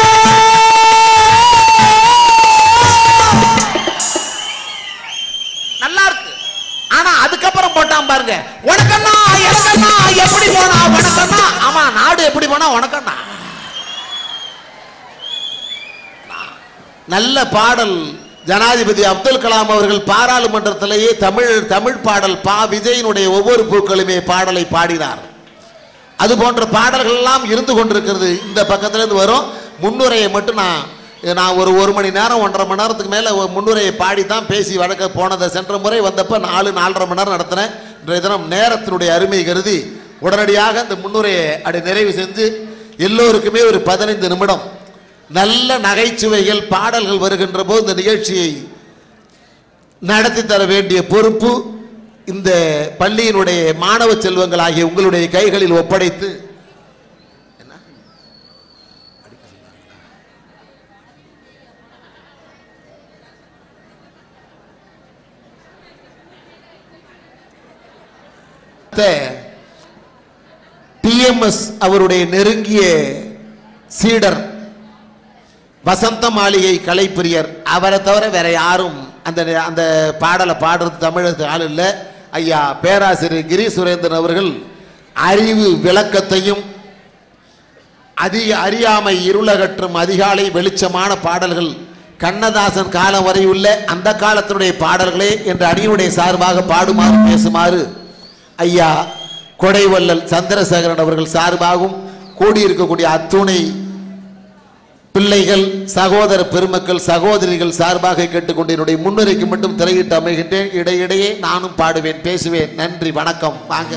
A: நல்லா இருக்கு ஆனா அதுக்கப்புறம் போட்டான் பாருங்க உனக்கண்ணா எனக்கண்ணா எப்படி போனா உனக்கண்ணா ஆமா நாடு எப்படி போனா உனக்கண்ணா நல்ல பாடல் ஜனாதிபதி அப்துல் கலாம் அவர்கள் பாராளுமன்றத்திலேயே தமிழ் தமிழ் பாடல் பா விஜயினுடைய ஒவ்வொரு பூக்களுமே பாடலை பாடினார் அது போன்ற பாடல்கள் எல்லாம் இருந்து கொண்டிருக்கிறது இந்த பக்கத்துல இருந்து வரும் முன்னுரையை மட்டும் நான் நான் ஒரு ஒரு மணி நேரம் ஒன்றரை மணி நேரத்துக்கு மேலே முன்னுரையை பாடி தான் பேசி வழக்க போனதை சென்ற முறை வந்தப்ப நாலு நாலரை மணி நேரம் நடத்தினேன் இன்றைய தினம் நேரத்தினுடைய அருமை கருதி உடனடியாக இந்த முன்னுரையை அப்படி நிறைவு செஞ்சு எல்லோருக்குமே ஒரு பதினைந்து நிமிடம் நல்ல நகைச்சுவைகள் பாடல்கள் வருகின்ற போது இந்த நிகழ்ச்சியை நடத்தி தர வேண்டிய பொறுப்பு இந்த பள்ளியினுடைய மாணவ செல்வங்கள் ஆகிய உங்களுடைய கைகளில் ஒப்படைத்து டிஎம்எஸ் அவருடைய நெருங்கிய சீடர் வசந்த மாளிகை கலைப்பிரியர் அவரை தவிர வேற யாரும் அந்த அந்த பாடலை பாடுறது தமிழகத்து ஆள் இல்லை ஐயா பேராசிரியர் கிரி சுரேந்திரன் அவர்கள் அறிவு விளக்கத்தையும் அதிக அறியாமை இருளகற்றும் அதிகாலை வெளிச்சமான பாடல்கள் கண்ணதாசன் காலம் வரை உள்ள அந்த காலத்தினுடைய பாடல்களே என்ற அணியினுடைய சார்பாக பாடுமாறு பேசுமாறு ஐயா கொடைவள்ளல் சந்திரசேகரன் அவர்கள் சார்பாகவும் கூடியிருக்கக்கூடிய அத்துணை பிள்ளைகள் சகோதர பெருமக்கள் சகோதரிகள் சார்பாக கேட்டுக்கொண்டு என்னுடைய முன்னுரைக்கு மட்டும் திரையிட்டு அமைகின்றேன் இடையிடையே நானும் பாடுவேன் பேசுவேன் நன்றி வணக்கம் வாங்க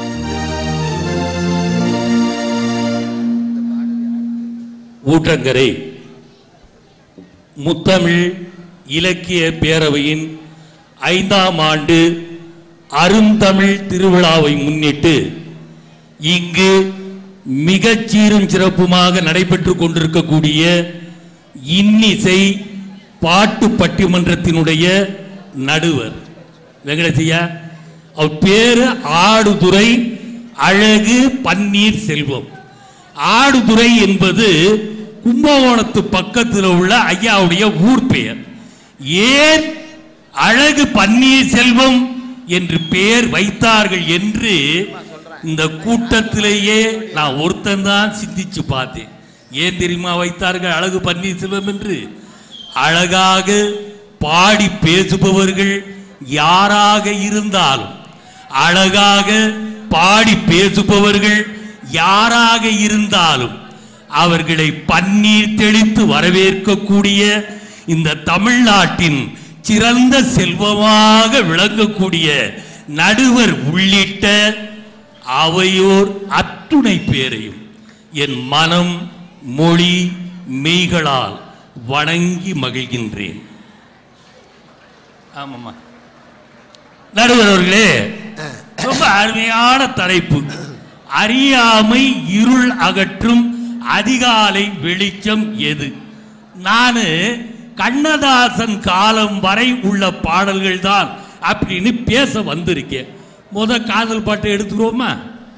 B: ஊற்றங்கரை முத்தமிழ் இலக்கிய பேரவையின் ஐந்தாம் ஆண்டு அருந்தமிழ் திருவிழாவை முன்னிட்டு இங்கு மிகச் சீரும் சிறப்புமாக நடைபெற்று கொண்டிருக்கக்கூடிய இன்னிசை பாட்டு பட்டிமன்றத்தினுடைய நடுவர் வெங்கடேசையா அவர் பேரு ஆடுதுறை அழகு பன்னீர் செல்வம் ஆடுதுறை என்பது கும்பகோணத்து பக்கத்தில் உள்ள ஐயாவுடைய ஊர் பெயர் ஏன் அழகு பன்னீர் செல்வம் என்று பெயர் வைத்தார்கள் என்று இந்த கூட்டத்திலேயே நான் ஒருத்தன் தான் சிந்திச்சு பார்த்தேன் ஏன் தெரியுமா வைத்தார்கள் அழகு பன்னீர் செல்வம் என்று அழகாக பாடி பேசுபவர்கள் யாராக இருந்தாலும் அழகாக பாடி பேசுபவர்கள் யாராக இருந்தாலும் அவர்களை பன்னீர் தெளித்து வரவேற்கக்கூடிய இந்த தமிழ்நாட்டின் சிறந்த செல்வமாக விளங்கக்கூடிய நடுவர் உள்ளிட்ட அவையோர் அத்துணை பேரையும் என் மனம் மொழி மெய்களால் வணங்கி மகிழ்கின்றேன் ஆமாம்மா நடுவர் அவர்களே ரொம்ப அருமையான தலைப்பு அறியாமை இருள் அகற்றும் அதிகாலை வெளிச்சம் எது நான் கண்ணதாசன் காலம் வரை உள்ள பாடல்கள் தான் அப்படின்னு பேச வந்திருக்கேன் முத காதல் பாட்டை எடுத்துக்கிறோமா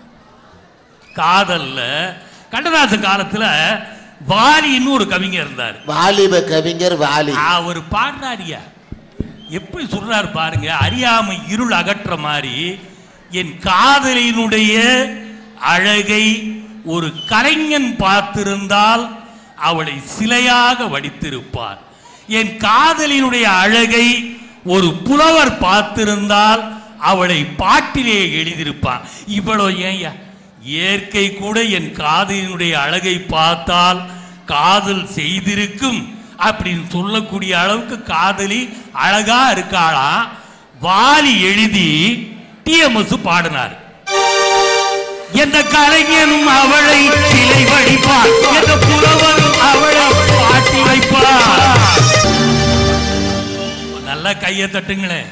B: காதல்ல கண்ணதாசன் காலத்துல வாலின்னு ஒரு கவிஞர் இருந்தார்
A: வாலிப கவிஞர் வாலி
B: அவர் பாடுறாரியா எப்படி சொல்றாரு பாருங்க அறியாமை இருள் அகற்ற மாதிரி என் காதலினுடைய அழகை ஒரு கலைஞன் பார்த்திருந்தால் அவளை சிலையாக வடித்திருப்பார் என் காதலினுடைய அழகை ஒரு புலவர் பார்த்திருந்தால் அவளை பாட்டிலே எழுதியிருப்பார் இவ்வளவு ஏன்யா இயற்கை கூட என் காதலினுடைய அழகை பார்த்தால் காதல் செய்திருக்கும் அப்படின்னு சொல்லக்கூடிய அளவுக்கு காதலி அழகா இருக்காளா வாலி எழுதி டிஎம்எஸ் பாடினார் எந்த கலைஞனும் அவளை சிலை வடிப்பார் எந்த புலவரும் அவளை பாட்டி வைப்பார் நல்லா கையை தட்டுங்களேன்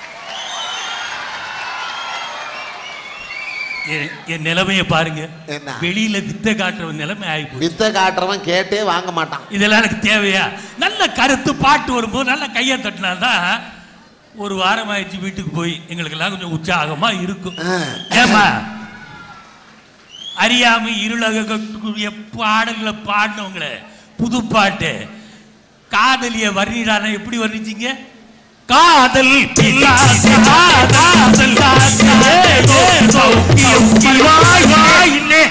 B: என்- என் நிலைமையை பாருங்க
A: என்ன?
B: வெளியில வித்தை காட்டுற நிலைமை ஆயிப்போச்சு
A: வித்த காட்டுறவன் கேட்டே வாங்க மாட்டான்
B: இதெல்லாம் எனக்கு தேவையா நல்ல கருத்து பாட்டு வரும்போது நல்ல கையை தட்டினாதான் ஒரு வாரம் ஆயிடுச்சு வீட்டுக்கு போய் எங்களுக்கெல்லாம் கொஞ்சம் உற்சாகமா இருக்கும்
A: ஆ.
B: ஏமா அறியாமை இருளகக்கூடிய பாடல்களை பாடினவங்கள புது பாட்டு காதலிய வர்ணிடான எப்படி வர்ணிச்சீங்க காதல் பிசாசு, காதல் பிசாசு, ஏதோ சௌக்கியம் வாய் வாயிலே.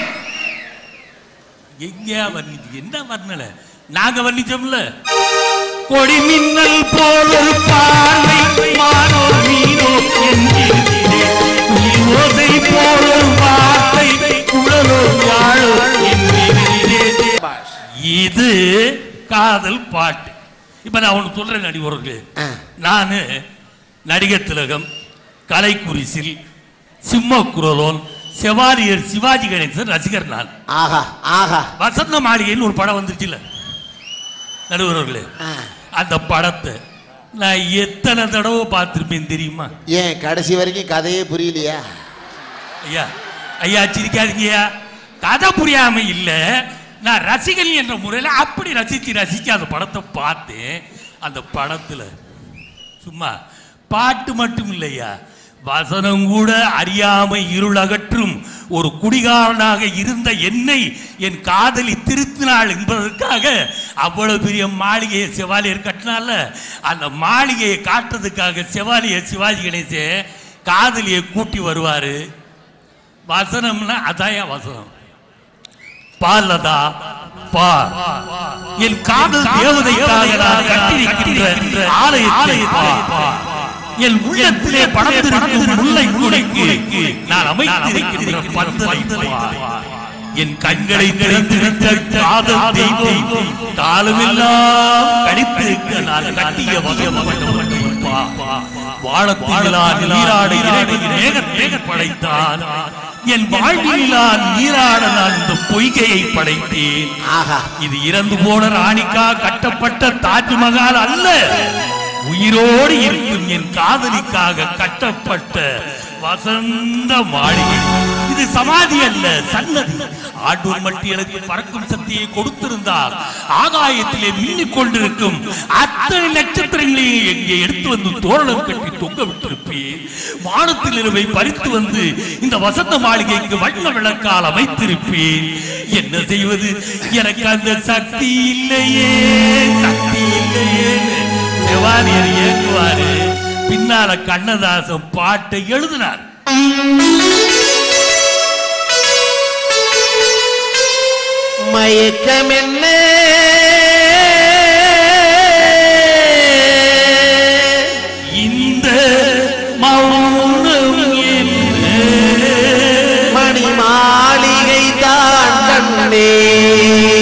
B: எங்கேயா வர்ணிச்சு என்ன வர்ணல நாங்க வர்ணிச்சோம்ல கொடி மின்னல் போல் ஒரு பார்வை மானோ மீனோ என்கிறதே குயில் ஓசை போல் ஒரு வார்த்தை குழலோ யாழோ என்கிறதே இது காதல் பாட்டு இப்ப நான் ஒண்ணு சொல்றேன் நடிகர்களே
A: ஆ.
B: நான் நடிகர் திலகம் கலைக்குரிசில் சிம்மக்குரலோன் செவாலியர் சிவாஜி கணேசன் ரசிகர் நான்
A: ஆஹா ஆஹா
B: வசந்த மாளிகைன்னு ஒரு படம் வந்துருச்சுல நடுவர்களே
A: ஆ.
B: அந்த படத்தை நான் எத்தனை தடவை பார்த்திருப்பேன் தெரியுமா
A: ஏன் கடைசி வரைக்கும் கதையே புரியலையா
B: ஐயா ஐயா சிரிக்காதீங்கய்யா கதை புரியாம இல்ல நான் ரசிகன் என்ற முறையில் அப்படி ரசிச்சு ரசிச்சு அந்த படத்தை பார்த்தேன் அந்த படத்துல சும்மா பாட்டு மட்டும் இல்லையா வசனம் கூட அறியாமை இருள் அகற்றும் ஒரு குடிகாரனாக இருந்த என்னை என் காதலி திருத்தினாள் என்பதற்காக அவ்வளவு பெரிய மாளிகையை செவாலியர் கட்டினால அந்த மாளிகையை காட்டுறதுக்காக செவாலியர் சிவாஜி கணேசன் காதலியை கூட்டி வருவாரு வசனம்னா அதாயா வசனம் பாலதா பா என் காதல் தேவதைக்காக நான் கட்டியிருக்கின்ற ஆலயத்தை பா என் உள்ளத்திலே படர்ந்திருக்கும் முல்லை முல்லைக்கு நான் அமைத்திருக்கின்ற பந்தலை பா என் கண்களை திறந்திருக்க காதல் தெய்வம் காலமெல்லாம் கடித்திருக்க நான் கட்டிய வசமண்டபத்தை பா வாழத்திலா நீராட இறைவன் மேக மேக படைத்தான் என் வாழ்விலா நீராட நான் இந்த பொய்கையை படைத்தேன்
A: ஆஹா
B: இது இறந்து போன ராணிக்கா கட்டப்பட்ட தாஜ்மஹால் அல்ல உயிரோடு இருக்கும் என் காதலிக்காக கட்டப்பட்ட வசந்த மாளிகை இது சமாதி அல்ல சன்னதி ஆண்டூர் மட்டி எனக்கு பறக்கும் சக்தியை கொடுத்திருந்தால் ஆகாயத்திலே மின்னிக் கொண்டிருக்கும் அத்தனை நட்சத்திரங்களையும் எங்கே எடுத்து வந்து தோரணம் கட்டி தொங்க விட்டிருப்பேன் வானத்தில் இரவை பறித்து வந்து இந்த வசந்த மாளிகைக்கு வண்ண விளக்கால் அமைத்திருப்பேன் என்ன செய்வது எனக்கு அந்த சக்தி இல்லையே சக்தி இல்லையே செவாலியர் இயங்குவாரு பின்னால கண்ணதாசன் பாட்டை எழுதினார்
A: மயக்கம் என்ன
B: இந்த மௌனம் என்ன
A: மணி மாளிகை தான் கண்ணே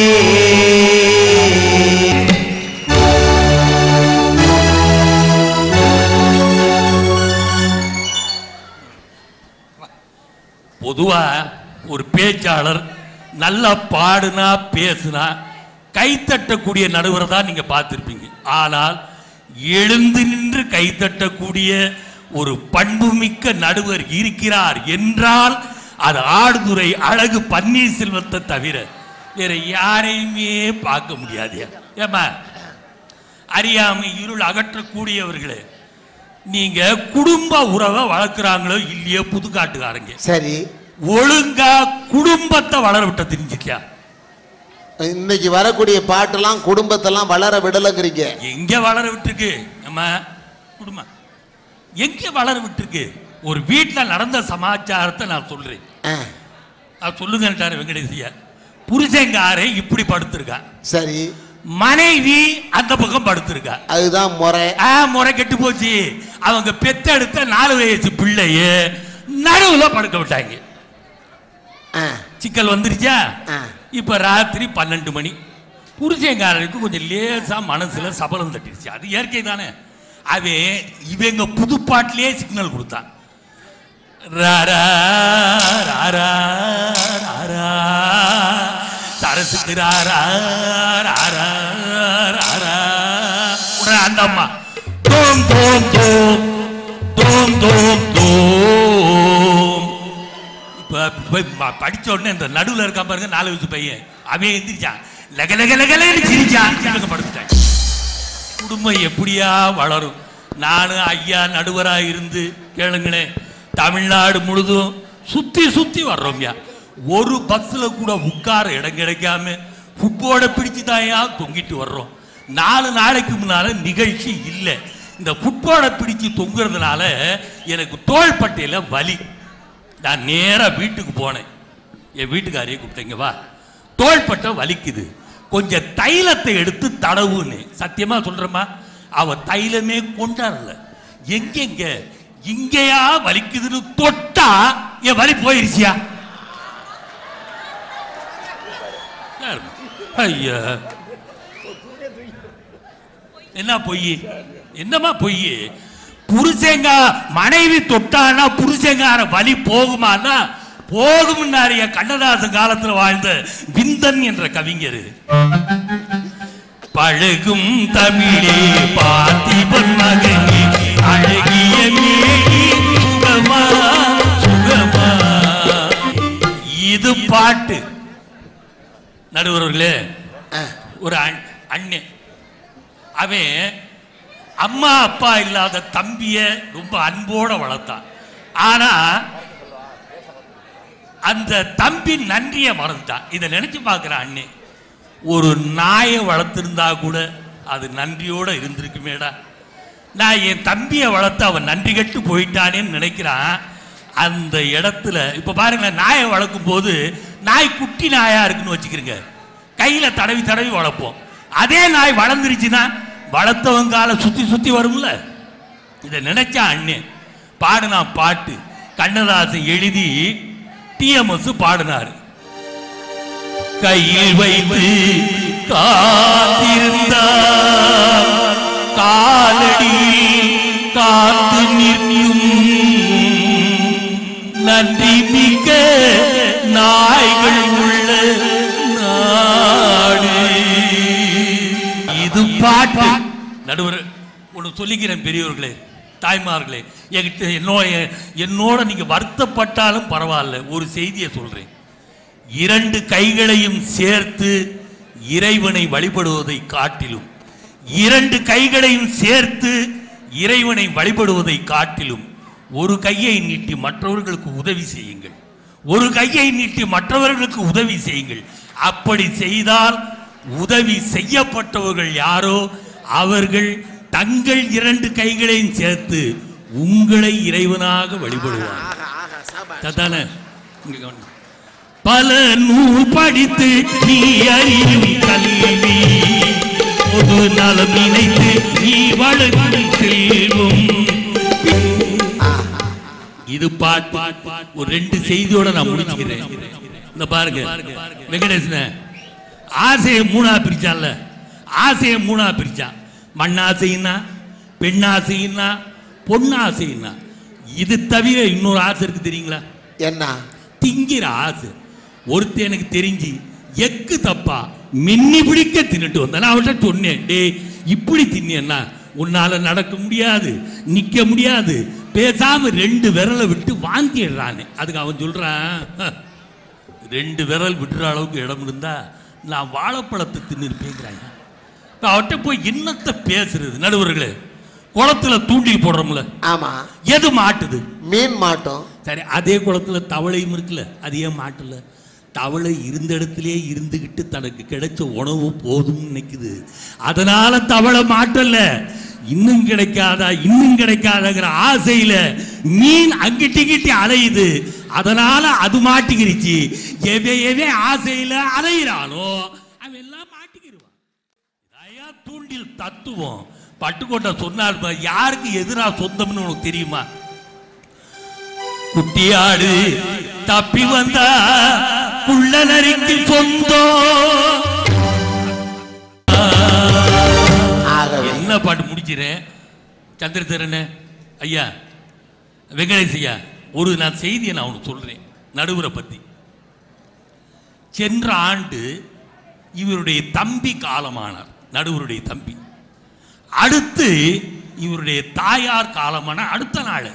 B: பொதுவா ஒரு பேச்சாளர் நல்லா பாடுனா பேசுனா கைத்தட்டக்கூடிய நடுவரை தான் நீங்க பார்த்திருப்பீங்க ஆனால் எழுந்து நின்று கைத்தட்டக்கூடிய ஒரு பண்புமிக்க நடுவர் இருக்கிறார் என்றால் அது ஆடுதுறை அழகு பன்னீர்செல்வத்தை தவிர வேற யாரையுமே பார்க்க முடியாது ஏமா அறியாமை இருள் அகற்றக்கூடியவர்களே நீங்க குடும்ப உறவை வளர்க்குறாங்களோ இல்லையோ புதுக்காட்டுக்காரங்க
A: சரி
B: ஒழுங்கா குடும்பத்தை வளர விட்ட தெரிஞ்சுக்கியா
A: இன்னைக்கு வரக்கூடிய பாட்டெல்லாம் குடும்பத்தெல்லாம் வளர விடலைங்கிறீங்க
B: எங்க வளர விட்டுருக்கு நம்ம குடும்பம் எங்க வளர விட்டுருக்கு ஒரு வீட்டுல நடந்த சமாச்சாரத்தை நான் சொல்றேன்
A: ஆ,
B: நான் சொல்லுங்கன்ட்டாரு வெங்கடேசியா புருஷங்காரே இப்படி படுத்திருக்கா
A: சரி
B: மனைவி அந்த பக்கம் படுத்திருக்கா
A: அதுதான் முறை
B: ஆ முறை கெட்டு போச்சு அவங்க பெத்தெடுத்த நாலு வயசு பிள்ளைய நடுவுல படுக்க விட்டாங்க
A: ஆ,
B: சிக்கல் வந்துருச்சா
A: ஆ.
B: இப்ப ராத்திரி பன்னெண்டு மணி புருஷங்காரருக்கு கொஞ்சம் லேசா மனசுல சபலம் தட்டிருச்சு அது இயற்கை தானே அவன் இவங்க புதுப்பாட்டிலே சிக்னல் கொடுத்தான் ராரா, ராரா, ராரா, சரசுக்கு ராரா, ராரா, ராரா. உடனே அந்த அம்மா தோம் தோம் தோம் தோம் தோம் தோம் இப்ப போய் ம- படிச்ச உடனே இந்த நடுவுல இருக்கா பாருங்க நாலு வயசு பையன் அவன் எந்திரிச்சான் லக லக லகலன்னு சிரிச்சான் இவங்க படுத்துட்டாங்க குடும்பம் எப்படியா வளரும் நானும் ஐயா நடுவரா இருந்து கேளுங்களேன் தமிழ்நாடு முழுதும் சுத்தி சுத்தி வர்றோம்யா ஒரு பஸ்ல கூட உட்கார இடம் கிடைக்காம ஃபுட்போர்ட பிடிச்சு தாயா தொங்கிட்டு வர்றோம் நாலு நாளைக்கு முன்னால நிகழ்ச்சி இல்லை இந்த ஃபுட்போர்டை பிடிச்சு தொங்குறதுனால எனக்கு தோள்பட்டையில வலி நான் நேரா வீட்டுக்கு போனேன் என் வீட்டுக்காரையே கூப்பிட்டேங்க வா தோள்பட்டை வலிக்குது கொஞ்சம் தைலத்தை எடுத்து தடவுன்னு சத்தியமா சொல்றேம்மா அவ தைலமே கொண்டாடல எங்கெங்க இங்கேயா வலிக்குதுன்னு தொட்டா என் வலி போயிருச்சியா யாரும்மா? ஐயா என்ன பொய் என்னம்மா பொய் புருஷங்க மனைவி தொட்டானா புருஷங்கார வலி போகுமானா போகும்னாரு என் கண்ணதாசன் காலத்துல வாழ்ந்த விந்தன் என்ற கவிஞர் பழகும் தமிழே பார்த்திபன் மகனே அழகிய மேடி சுகமா சுகமா இது பாட்டு நடுவர்களே
A: ஆ,
B: ஒரு அண்- அண்ணன் அவன் அம்மா அப்பா இல்லாத தம்பிய ரொம்ப அன்போட வளர்த்தான் ஆனா அந்த தம்பி நன்றிய மறந்துட்டான் இதை நினைச்சு பார்க்கிற அண்ணே ஒரு நாயை வளர்த்திருந்தா கூட அது நன்றியோட இருந்திருக்குமேடா நான் என் தம்பியை வளர்த்து அவன் நன்றி கட்டு போயிட்டானேன்னு நினைக்கிறான் அந்த இடத்துல இப்ப பாருங்க நாயை வளர்க்கும் போது நாய் குட்டி நாயா இருக்குன்னு வச்சுக்கிறீங்க கையில தடவி தடவி வளர்ப்போம் அதே நாய் வளர்ந்துருச்சுன்னா வளர்த்தவங்க கால சுத்தி சுத்தி வரும்ல இதை நினைச்சா அண்ணே பாடுனா பாட்டு கண்ணதாசன் எழுதி டிஎம்எஸ் பாடினாரு கையில் வைத்து காத்திருந்தார் காலடியில் காத்து நிற்கும் நன்றி மிக்க நாய்கள் உள்ள நாடு இது பாட்டு நடுவர் ஒன்று சொல்லிக்கிறேன் பெரியவர்களே தாய்மார்களே என்கிட்ட என்னோட என்னோட நீங்க வருத்தப்பட்டாலும் பரவாயில்ல ஒரு செய்தியை சொல்றேன் இரண்டு கைகளையும் சேர்த்து இறைவனை வழிபடுவதை காட்டிலும் இரண்டு கைகளையும் சேர்த்து இறைவனை வழிபடுவதை காட்டிலும் ஒரு கையை நீட்டி மற்றவர்களுக்கு உதவி செய்யுங்கள் ஒரு கையை நீட்டி மற்றவர்களுக்கு உதவி செய்யுங்கள் அப்படி செய்தால் உதவி செய்யப்பட்டவர்கள் யாரோ அவர்கள் தங்கள் இரண்டு கைகளையும் சேர்த்து உங்களை இறைவனாக வழிபடுவார்கள்
A: ஆஹா, ஆஹா, சாபாஷ்.
B: அதானே இங்க கவனி. பல நூல் படித்து நீ அறியும் கல்வி பொது நலம் நினைத்து நீ வளர்க்கும் செல்வம் இது பாட்டு ஒரு ரெண்டு செய்தியோட நான் முடிச்சுக்கிறேன் இந்த பாருங்க வெங்கடேசன ஆசையை மூணா பிரிச்சான்ல ஆசையை மூணா பிரிச்சான் மண்ணாசைன்னா பெண்ணாசைன்னா பொண்ணாசைன்னா இது தவிர இன்னொரு ஆசை இருக்கு தெரியுங்களா
A: என்ன
B: திங்கிற ஆசை ஒருத்தன் எனக்கு தெரிஞ்சு எக்கு தப்பா மின்னி பிடிக்க தின்னுட்டு வந்தேன் அவன்கிட்ட சொன்னேன் டேய் இப்படி தின்னா உன்னால நடக்க முடியாது நிக்க முடியாது பேசாம ரெண்டு விரலை விட்டு வாந்திடுறானே அதுக்கு அவன் சொல்றான் "ஹ, ரெண்டு விரல் விடுற அளவுக்கு இடம் இருந்தா நான் வாழைப்பழத்தை தின்னுருப்பேங்கிறாங்க இப்ப அவன்கிட்ட போய் என்னத்த பேசுறது நடுவர்களே குளத்துல தூண்டில் போடுறோம்ல
A: ஆமா
B: எது மாட்டுது
A: மீன் மாட்டோம்
B: சரி அதே குளத்துல தவளையும் இருக்குல்ல அது ஏன் மாட்டல தவளை இருந்த இடத்திலே இருந்துகிட்டு தனக்கு கிடைச்ச உணவு போதும்னு நினைக்குது அதனால தவளை மாட்டல இன்னும் கிடைக்காதா இன்னும் கிடைக்காதங்கிற ஆசையில மீன் அங்கிட்டி கிட்டி அலையுது அதனால அது மாட்டிக்கிருச்சு எவன் எவன் ஆசையில அலையிறானோ அவன் எல்லாம் மாட்டிக்கிருவான் ஐயா தூண்டில் தத்துவம் பட்டுக்கோட்டை சொன்னார் பாரு, யாருக்கு எதிரா சொந்தம்னு உனக்கு தெரியுமா குட்டியாடு தப்பி வந்தா புள்ள நரிக்கு சொந்தம்
A: ஆகவே
B: என்ன பாட்டு முடிக்கிறேன் சந்திரசேரன் ஐயா வெங்கடேஷ் ஐயா ஒரு நான் செய்தியை நான் உனக்கு சொல்றேன் நடுவரை பத்தி சென்ற ஆண்டு இவருடைய தம்பி காலமானார் நடுவருடைய தம்பி அடுத்து இவருடைய தாயார் காலமான அடுத்த நாள்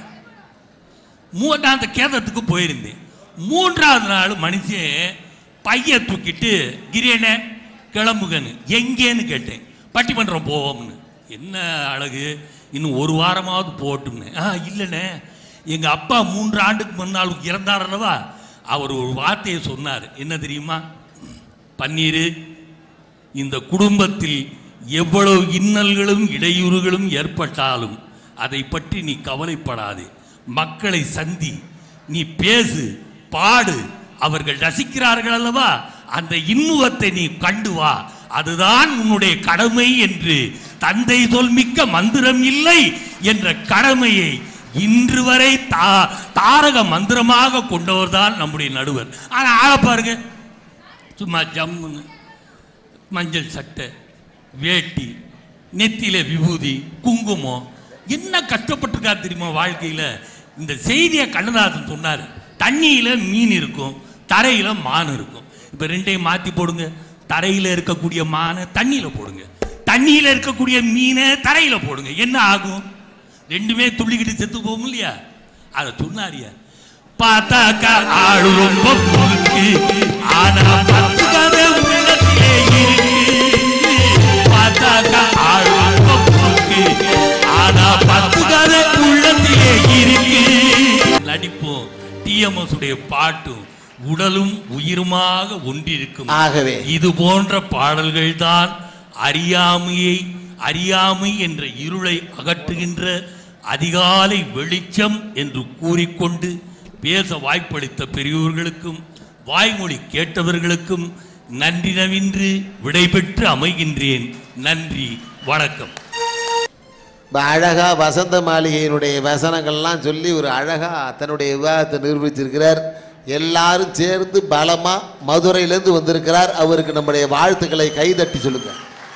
B: மூ நான் அந்த கேதத்துக்கு போயிருந்தேன் மூன்றாவது நாள் மனுஷன் பைய தூக்கிட்டு கிரியனே கிளம்புகன்னு எங்கேன்னு கேட்டேன் பட்டிமன்றம் போவோம்னு என்ன அழகு இன்னும் ஒரு வாரமாவது போட்டும்னு ஆ இல்லைண்ணே எங்கள் அப்பா மூன்று ஆண்டுக்கு முன்னால் இறந்தார் அல்லவா அவர் ஒரு வார்த்தையை சொன்னார் என்ன தெரியுமா பன்னீர் இந்த குடும்பத்தில் எவ்வளவு இன்னல்களும் இடையூறுகளும் ஏற்பட்டாலும் அதை பற்றி நீ கவலைப்படாதே மக்களை சந்தி நீ பேசு பாடு அவர்கள் ரசிக்கிறார்கள் அல்லவா அந்த இன்முகத்தை நீ கண்டு வா அதுதான் உன்னுடைய கடமை என்று தந்தை சொல் மிக்க மந்திரம் இல்லை என்ற கடமையை இன்று வரை தா தாரக மந்திரமாக கொண்டவர்தான் நம்முடைய நடுவர் ஆனா ஆள பாருங்க சும்மா ஜம்முன்னு மஞ்சள் சட்டை வேட்டி நெத்தியில விபூதி குங்குமம் என்ன கஷ்டப்பட்டிருக்கா தெரியுமா வாழ்க்கையில இந்த செய்தியை கண்ணதாசன் சொன்னார் தண்ணியில மீன் இருக்கும் தரையில மான் இருக்கும் இப்ப ரெண்டையும் மாத்தி போடுங்க தரையில இருக்கக்கூடிய மானை தண்ணியில போடுங்க தண்ணியில இருக்கக்கூடிய மீனை தரையில போடுங்க என்ன ஆகும் ரெண்டுமே துள்ளிக்கிட்டு செத்து போகும் இல்லையா அதை சொன்னாரியா பார்த்தாக்கா ஆளு ரொம்ப பொறுக்கு ஆனா பத்து கதை உள்ளத்திலே இருக்கு பார்த்தாக்கா ஆளு ரொம்ப பொறுக்கு ஆனா பத்து கதை உள்ளத்திலே இருக்கு நடிப்பும் டிஎம்எஸ் உடைய பாட்டும் உடலும் உயிருமாக ஒன்றிருக்கும்
A: ஆகவே
B: இது போன்ற பாடல்கள் தான் அறியாமையை அறியாமை என்ற இருளை அகற்றுகின்ற அதிகாலை வெளிச்சம் என்று கூறிக்கொண்டு பேச வாய்ப்பளித்த பெரியோர்களுக்கும் வாய்மொழி கேட்டவர்களுக்கும் நன்றி நவின்று விடைபெற்று அமைகின்றேன் நன்றி வணக்கம்
A: இப்ப அழகா வசந்த மாளிகையினுடைய வசனங்கள்லாம் சொல்லி ஒரு அழகா தன்னுடைய விவாதத்தை நிரூபிச்சிருக்கிறார் எல்லாரும் சேர்ந்து பலமா மதுரையிலேருந்து வந்திருக்கிறார் அவருக்கு நம்முடைய வாழ்த்துக்களை கைதட்டி சொல்லுங்க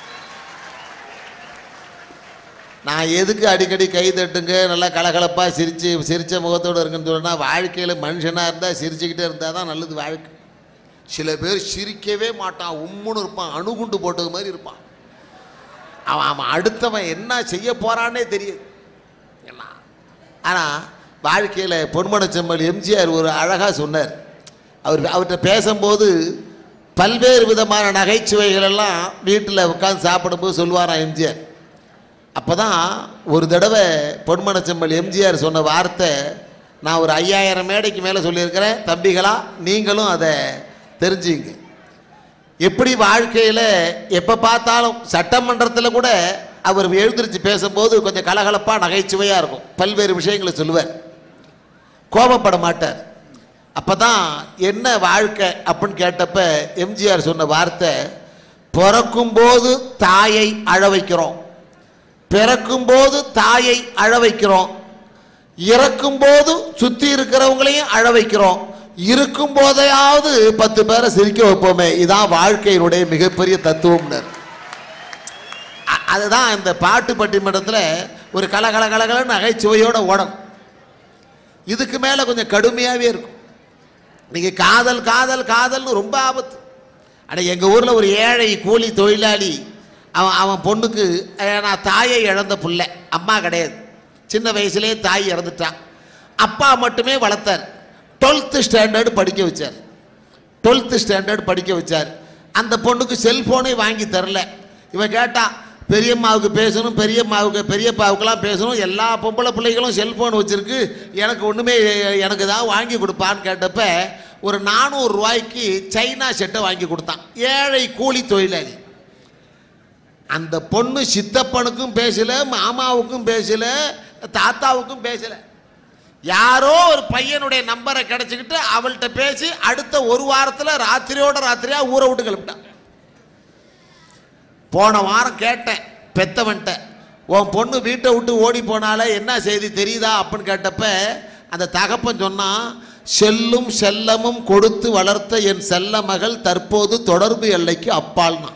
A: நான் எதுக்கு அடிக்கடி கை தட்டுங்க நல்லா கலகலப்பாக சிரிச்சு சிரிச்ச முகத்தோடு இருக்குன்னு சொன்னா வாழ்க்கையில் மனுஷனாக இருந்தால் சிரிச்சுக்கிட்டே இருந்தால் தான் நல்லது வாழ்க்கை சில பேர் சிரிக்கவே மாட்டான் உம்முன்னு இருப்பான் அணுகுண்டு போட்டது மாதிரி இருப்பான் அவன் அவன் அடுத்தவன் என்ன செய்ய போறான்னே தெரியுது எல்லாம் ஆனால் வாழ்க்கையில் பொன்மனச்செம்மல் எம்ஜிஆர் ஒரு அழகாக சொன்னார் அவர் அவர்கிட்ட பேசும்போது பல்வேறு விதமான நகைச்சுவைகள் எல்லாம் வீட்டில் உட்காந்து சாப்பிடும்போது சொல்லுவாராம் எம்ஜிஆர் அப்போ தான் ஒரு தடவை பொன்மனச்செம்மல் எம்ஜிஆர் சொன்ன வார்த்தை நான் ஒரு ஐயாயிரம் மேடைக்கு மேலே சொல்லியிருக்கிறேன் தம்பிகளா நீங்களும் அதை தெரிஞ்சுங்க எப்படி வாழ்க்கையில் எப்போ பார்த்தாலும் சட்டமன்றத்தில் கூட அவர் எழுந்திருச்சு பேசும்போது கொஞ்சம் கலகலப்பாக நகைச்சுவையாக இருக்கும் பல்வேறு விஷயங்களை சொல்லுவார் கோபப்பட மாட்டார் அப்போ தான் என்ன வாழ்க்கை அப்படின்னு கேட்டப்ப எம்ஜிஆர் சொன்ன வார்த்தை பிறக்கும்போது தாயை அழ வைக்கிறோம் பிறக்கும்போது தாயை அழ வைக்கிறோம் இறக்கும்போது சுற்றி இருக்கிறவங்களையும் அழ வைக்கிறோம் இருக்கும் போதையாவது பத்து பேரை சிரிக்க வைப்போமே இதான் வாழ்க்கையினுடைய மிகப்பெரிய தத்துவம்னர் அ- அதுதான் இந்த பாட்டு பட்டிமன்றத்தில் ஒரு கலகல கலகல நகைச்சுவையோட ஓடும் இதுக்கு மேலே கொஞ்சம் கடுமையாகவே இருக்கும் இன்னைக்கு காதல் காதல் காதல்னு ரொம்ப ஆபத்து அட எங்கள் ஊரில் ஒரு ஏழை கூலி தொழிலாளி அவன் அவன் பொண்ணுக்கு அஹ், நான் தாயை இழந்த புள்ள அம்மா கிடையாது சின்ன வயசுலேயே தாய் இறந்துட்டான் அப்பா மட்டுமே வளர்த்தார் டுவெல்த்து ஸ்டாண்டர்டு படிக்க வச்சார் டுவெல்த்து ஸ்டாண்டர்ட் படிக்க வச்சார் அந்த பொண்ணுக்கு செல்ஃபோனே வாங்கி தரல இவன் கேட்டா பெரியம்மாவுக்கு பேசணும் பெரியம்மாவுக்கு பெரியப்பாவுக்கெல்லாம் பேசணும் எல்லா பொம்பளை பிள்ளைகளும் செல்ஃபோன் வச்சுருக்கு எனக்கு ஒன்றுமே எனக்கு தான் வாங்கி கொடுப்பான்னு கேட்டப்ப ஒரு நானூறு ரூபாய்க்கு சைனா செட்டை வாங்கி கொடுத்தான் ஏழை கூலி தொழிலாளி அந்த பொண்ணு சித்தப்பனுக்கும் பேசல மாமாவுக்கும் பேசல தாத்தாவுக்கும் பேசல யாரோ ஒரு பையனுடைய நம்பரை கிடைச்சிக்கிட்டு அவள்கிட்ட பேசி அடுத்த ஒரு வாரத்தில் ராத்திரியோட ராத்திரியா ஊரை விட்டு கிளம்பிட்டான் போன வாரம் கேட்டேன் பெத்தவன்ட்ட உன் பொண்ணு வீட்டை விட்டு ஓடி போனால என்ன செய்தி தெரியுதா அப்படின்னு கேட்டப்ப அந்த தகப்பன் சொன்னான் செல்லும் செல்லமும் கொடுத்து வளர்த்த என் செல்ல மகள் தற்போது தொடர்பு எல்லைக்கு அப்பால்னா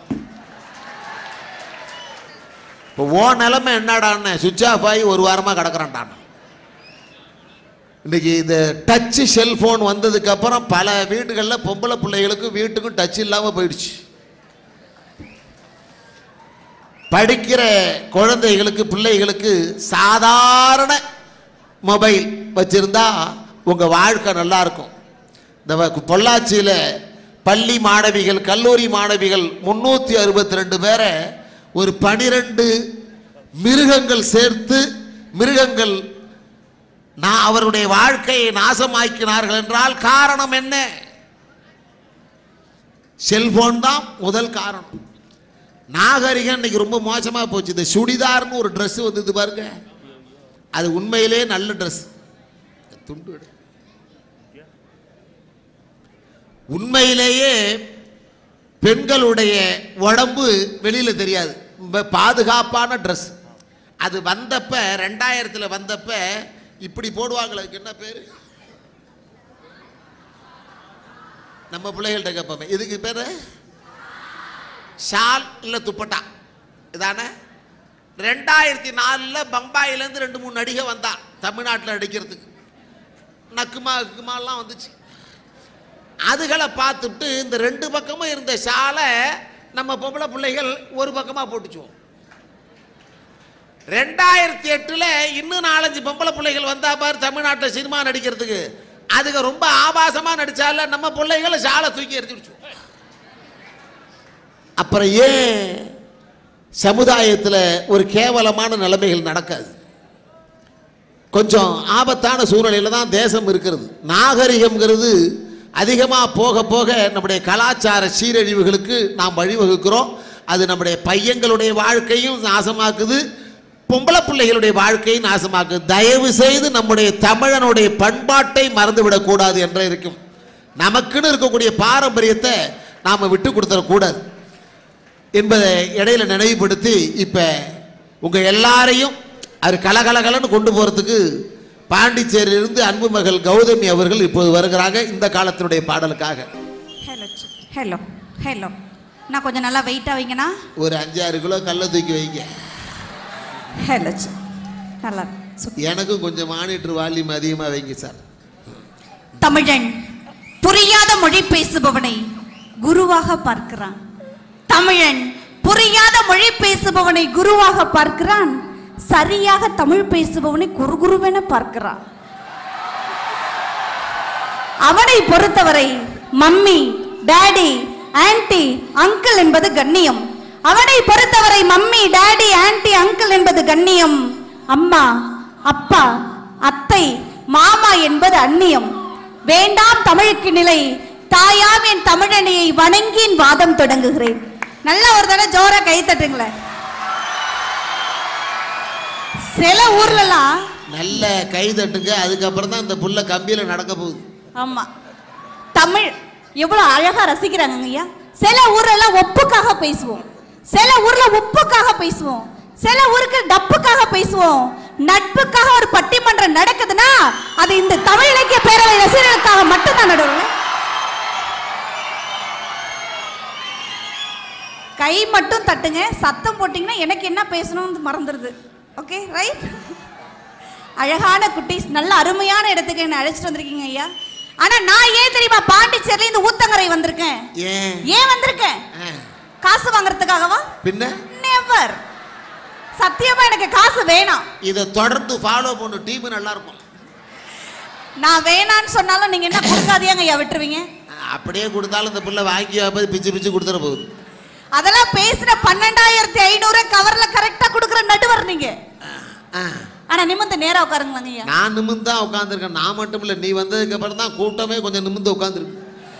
A: இப்போ ஓ நிலைமை என்னடான்னு சுவிட்ச் ஆஃப் ஆகி ஒரு வாரமாக கிடக்குறான்டான் இன்னைக்கு இந்த டச்சு செல்போன் வந்ததுக்கு அப்புறம் பல வீடுகளில் பொம்பளை பிள்ளைகளுக்கும் வீட்டுக்கும் டச் இல்லாமல் போயிடுச்சு படிக்கிற குழந்தைகளுக்கு பிள்ளைகளுக்கு சாதாரண மொபைல் வச்சிருந்தா உங்க வாழ்க்கை நல்லா இருக்கும் இந்த வ- பொள்ளாச்சியில பள்ளி மாணவிகள் கல்லூரி மாணவிகள் முன்னூத்தி அறுபத்தி ரெண்டு பேரை ஒரு பனிரெண்டு மிருகங்கள் சேர்த்து மிருகங்கள் நான் அவருடைய வாழ்க்கையை நாசமாக்கினார்கள் என்றால் காரணம் என்ன செல்போன் தான் முதல் காரணம் நாகரிகம் இன்னைக்கு ரொம்ப மோசமாக போச்சு இந்த சுடிதார்னு ஒரு Dress வந்தது பாருங்க அது உண்மையிலே நல்ல Dress துண்டு எடு. உண்மையிலேயே பெண்களுடைய உடம்பு வெளியில் தெரியாது ரொம்ப பாதுகாப்பான Dress அது வந்தப்ப ரெண்டாயிரத்தில் வந்தப்ப இப்படி போடுவாங்களே அதுக்கு என்ன பேர் நம்ம பிள்ளைகள்கிட்ட கேட்போமே இதுக்கு பேர் ஷால் இல்லை துப்பட்டா இதானே ரெண்டாயிரத்தி நாலில் பம்பாயிலேருந்து ரெண்டு மூணு நடிகை வந்தா தமிழ்நாட்டில் நடிக்கிறதுக்கு நக்குமா குக்குமாலாம் வந்துச்சு அதுகளை பார்த்துட்டு இந்த ரெண்டு பக்கமும் இருந்த ஷாலை நம்ம பொம்பளை பிள்ளைகள் ஒரு பக்கமாக போட்டுச்சுவோம் ரெண்டாயிரத்தி எட்டில் இன்னும் நாலஞ்சு பொம்பளை பிள்ளைகள் வந்தா பாரு தமிழ்நாட்டில் சினிமா நடிக்கிறதுக்கு அதுக்கு ரொம்ப ஆபாசமாக நடிச்சால நம்ம பிள்ளைகளை ஷாலை தூக்கி எரிஞ்சிடுச்சு அப்புறம் ஏன் சமுதாயத்தில் ஒரு கேவலமான நிலைமைகள் நடக்காது கொஞ்சம் ஆபத்தான சூழ்நிலையில் தான் தேசம் இருக்கிறது நாகரிகம்ங்கிறது அதிகமாக போக போக நம்முடைய கலாச்சார சீரழிவுகளுக்கு நாம் வழிவகுக்கிறோம் அது நம்முடைய பையங்களுடைய வாழ்க்கையும் நாசமாக்குது பொம்பளை பிள்ளைகளுடைய வாழ்க்கையும் நாசமாக்குது தயவு செய்து நம்முடைய தமிழனுடைய பண்பாட்டை மறந்துவிடக்கூடாது என்ற இருக்கும் நமக்குன்னு இருக்கக்கூடிய பாரம்பரியத்தை நாம் விட்டு கொடுத்துடக்கூடாது என்பதை இடையில நினைவுபடுத்தி இப்போ உங்கள் எல்லாரையும் அவர் கலகலகலன்னு கொண்டு போகிறதுக்கு பாண்டிச்சேரியிலிருந்து அன்பு மகள் கௌதமி அவர்கள் இப்போது வருகிறாங்க இந்த காலத்தினுடைய பாடலுக்காக
C: ஹலோ ஹலோ ஹலோ நான் கொஞ்சம் நல்லா வெயிட்டாக வைங்கண்ணா
A: ஒரு அஞ்சாறு கிலோ கல்லை தூக்கி வைங்க
C: ஹலோ நல்லா சூப்பர்.
A: எனக்கும் கொஞ்சம் மானிட்டர் வால்யூம் அதிகமாக வைங்க சார்
C: தமிழன் புரியாத மொழி பேசுபவனை குருவாக பார்க்கிறான் தமிழன் புரியாத மொழி பேசுபவனை குருவாக பார்க்கிறான் சரியாக தமிழ் பேசுபவனை குரு குருவென பார்க்கிறான் அவனை பொறுத்தவரை மம்மி டாடி ஆன்ட்டி அங்கிள் என்பது கண்ணியம் அவனை பொறுத்தவரை மம்மி டாடி ஆன்ட்டி அங்கிள் என்பது கண்ணியம் அம்மா அப்பா அத்தை மாமா என்பது அந்நியம் வேண்டாம் தமிழுக்கு நிலை தாயாம் என் தமிழனையை வணங்கி என் வாதம் தொடங்குகிறேன் நல்ல ஒரு தடவை ஜோரா கை தட்டுங்களேன் சில ஊர்லலாம்
A: நல்ல கை தட்டுங்க அதுக்கப்புறம் தான் இந்த புள்ள கம்பியில் நடக்க போகுது
C: ஆமா தமிழ் எவ்வளவு அழகா ரசிக்கிறாங்க ஐயா சில ஊர்ல எல்லாம் ஒப்புக்காக பேசுவோம் சில ஊர்ல உப்புக்காக பேசுவோம் சில ஊருக்கு டப்புக்காக பேசுவோம் நட்புக்காக ஒரு பட்டிமன்றம் நடக்குதுன்னா அது இந்த தமிழ் இலக்கிய பேரவை ரசிகர்களுக்காக மட்டும்தான் நடுவில் கை மட்டும் தட்டுங்க சத்தம் போட்டிங்கன்னா எனக்கு என்ன பேசணும்னு மறந்துடுது ஓகே ரைட் அழகான குட்டீஸ் நல்ல அருமையான இடத்துக்கு என்ன அழைச்சிட்டு வந்திருக்கீங்க ஐயா ஆனா நான் ஏன் தெரியுமா பாண்டிச்சேரியில இருந்து ஊத்தங்கரை வந்திருக்கேன்
A: ஏன்
C: ஏன் வந்திருக்கேன்
A: ஆ,
C: காசு வாங்குறதுக்காகவா
A: பின்ன
C: நெவர் சத்தியமா எனக்கு காசு வேணாம்
A: இதை தொடர்ந்து ஃபாலோ பண்ணு டீம் நல்லா இருக்கும்
C: நான் வேணான்னு சொன்னாலும் நீங்க என்ன கொடுக்காதீங்க ஐயா விட்டுருவீங்க
A: ஆ, அப்படியே கொடுத்தாலும் இந்த பிள்ளை வாங்கி வைப்பது பிச்சு பிச்சு கொடுத்துட போகுது
C: அதெல்லாம் பேசுற பன்னெண்டாயிரத்தி ஐநூறு கவர்ல கரெக்டா கொடுக்குற நடுவர் நீங்க
A: ஆ,
C: ஆனா நிமிந்து நேரா உட்காருங்களாங்க ஐயா
A: நான் நிமிந்து தான் உட்காந்துருக்கேன் நான் மட்டும் இல்லை நீ வந்ததுக்கு அப்புறம் தான் கூட்டமே கொஞ்சம் நிமிந்து உட்காந்துருக்கு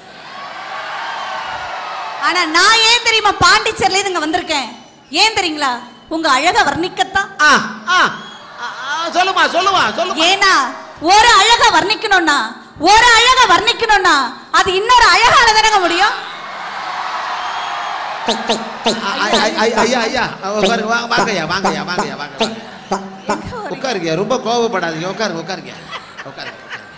C: ஆனா நான் ஏன் தெரியுமா பாண்டிச்சேரில இருந்து இங்க வந்திருக்கேன் ஏன் தெரியுங்களா உங்க அழக வர்ணிக்கத்தான்
A: ஆ ஆ ஆ, ஆ, சொல்லுமா சொல்லுமா சொல்லுமா
C: ஏன்னா ஒரு அழக வர்ணிக்கணும்னா ஒரு அழக வர்ணிக்கணும்னா அது இன்னொரு அழகால தானங்க முடியும்
A: ஆ, ஐ- ஐ- ஐ- ஐயா ஐயா உட்காருங்க வாங்க வாங்கய்யா வாங்கய்யா வாங்கய்யா வாங்க வாங்க. உட்காருங்க ரொம்ப கோவப்படாதீங்க உட்காருங்க உட்காருங்க உட்காருங்க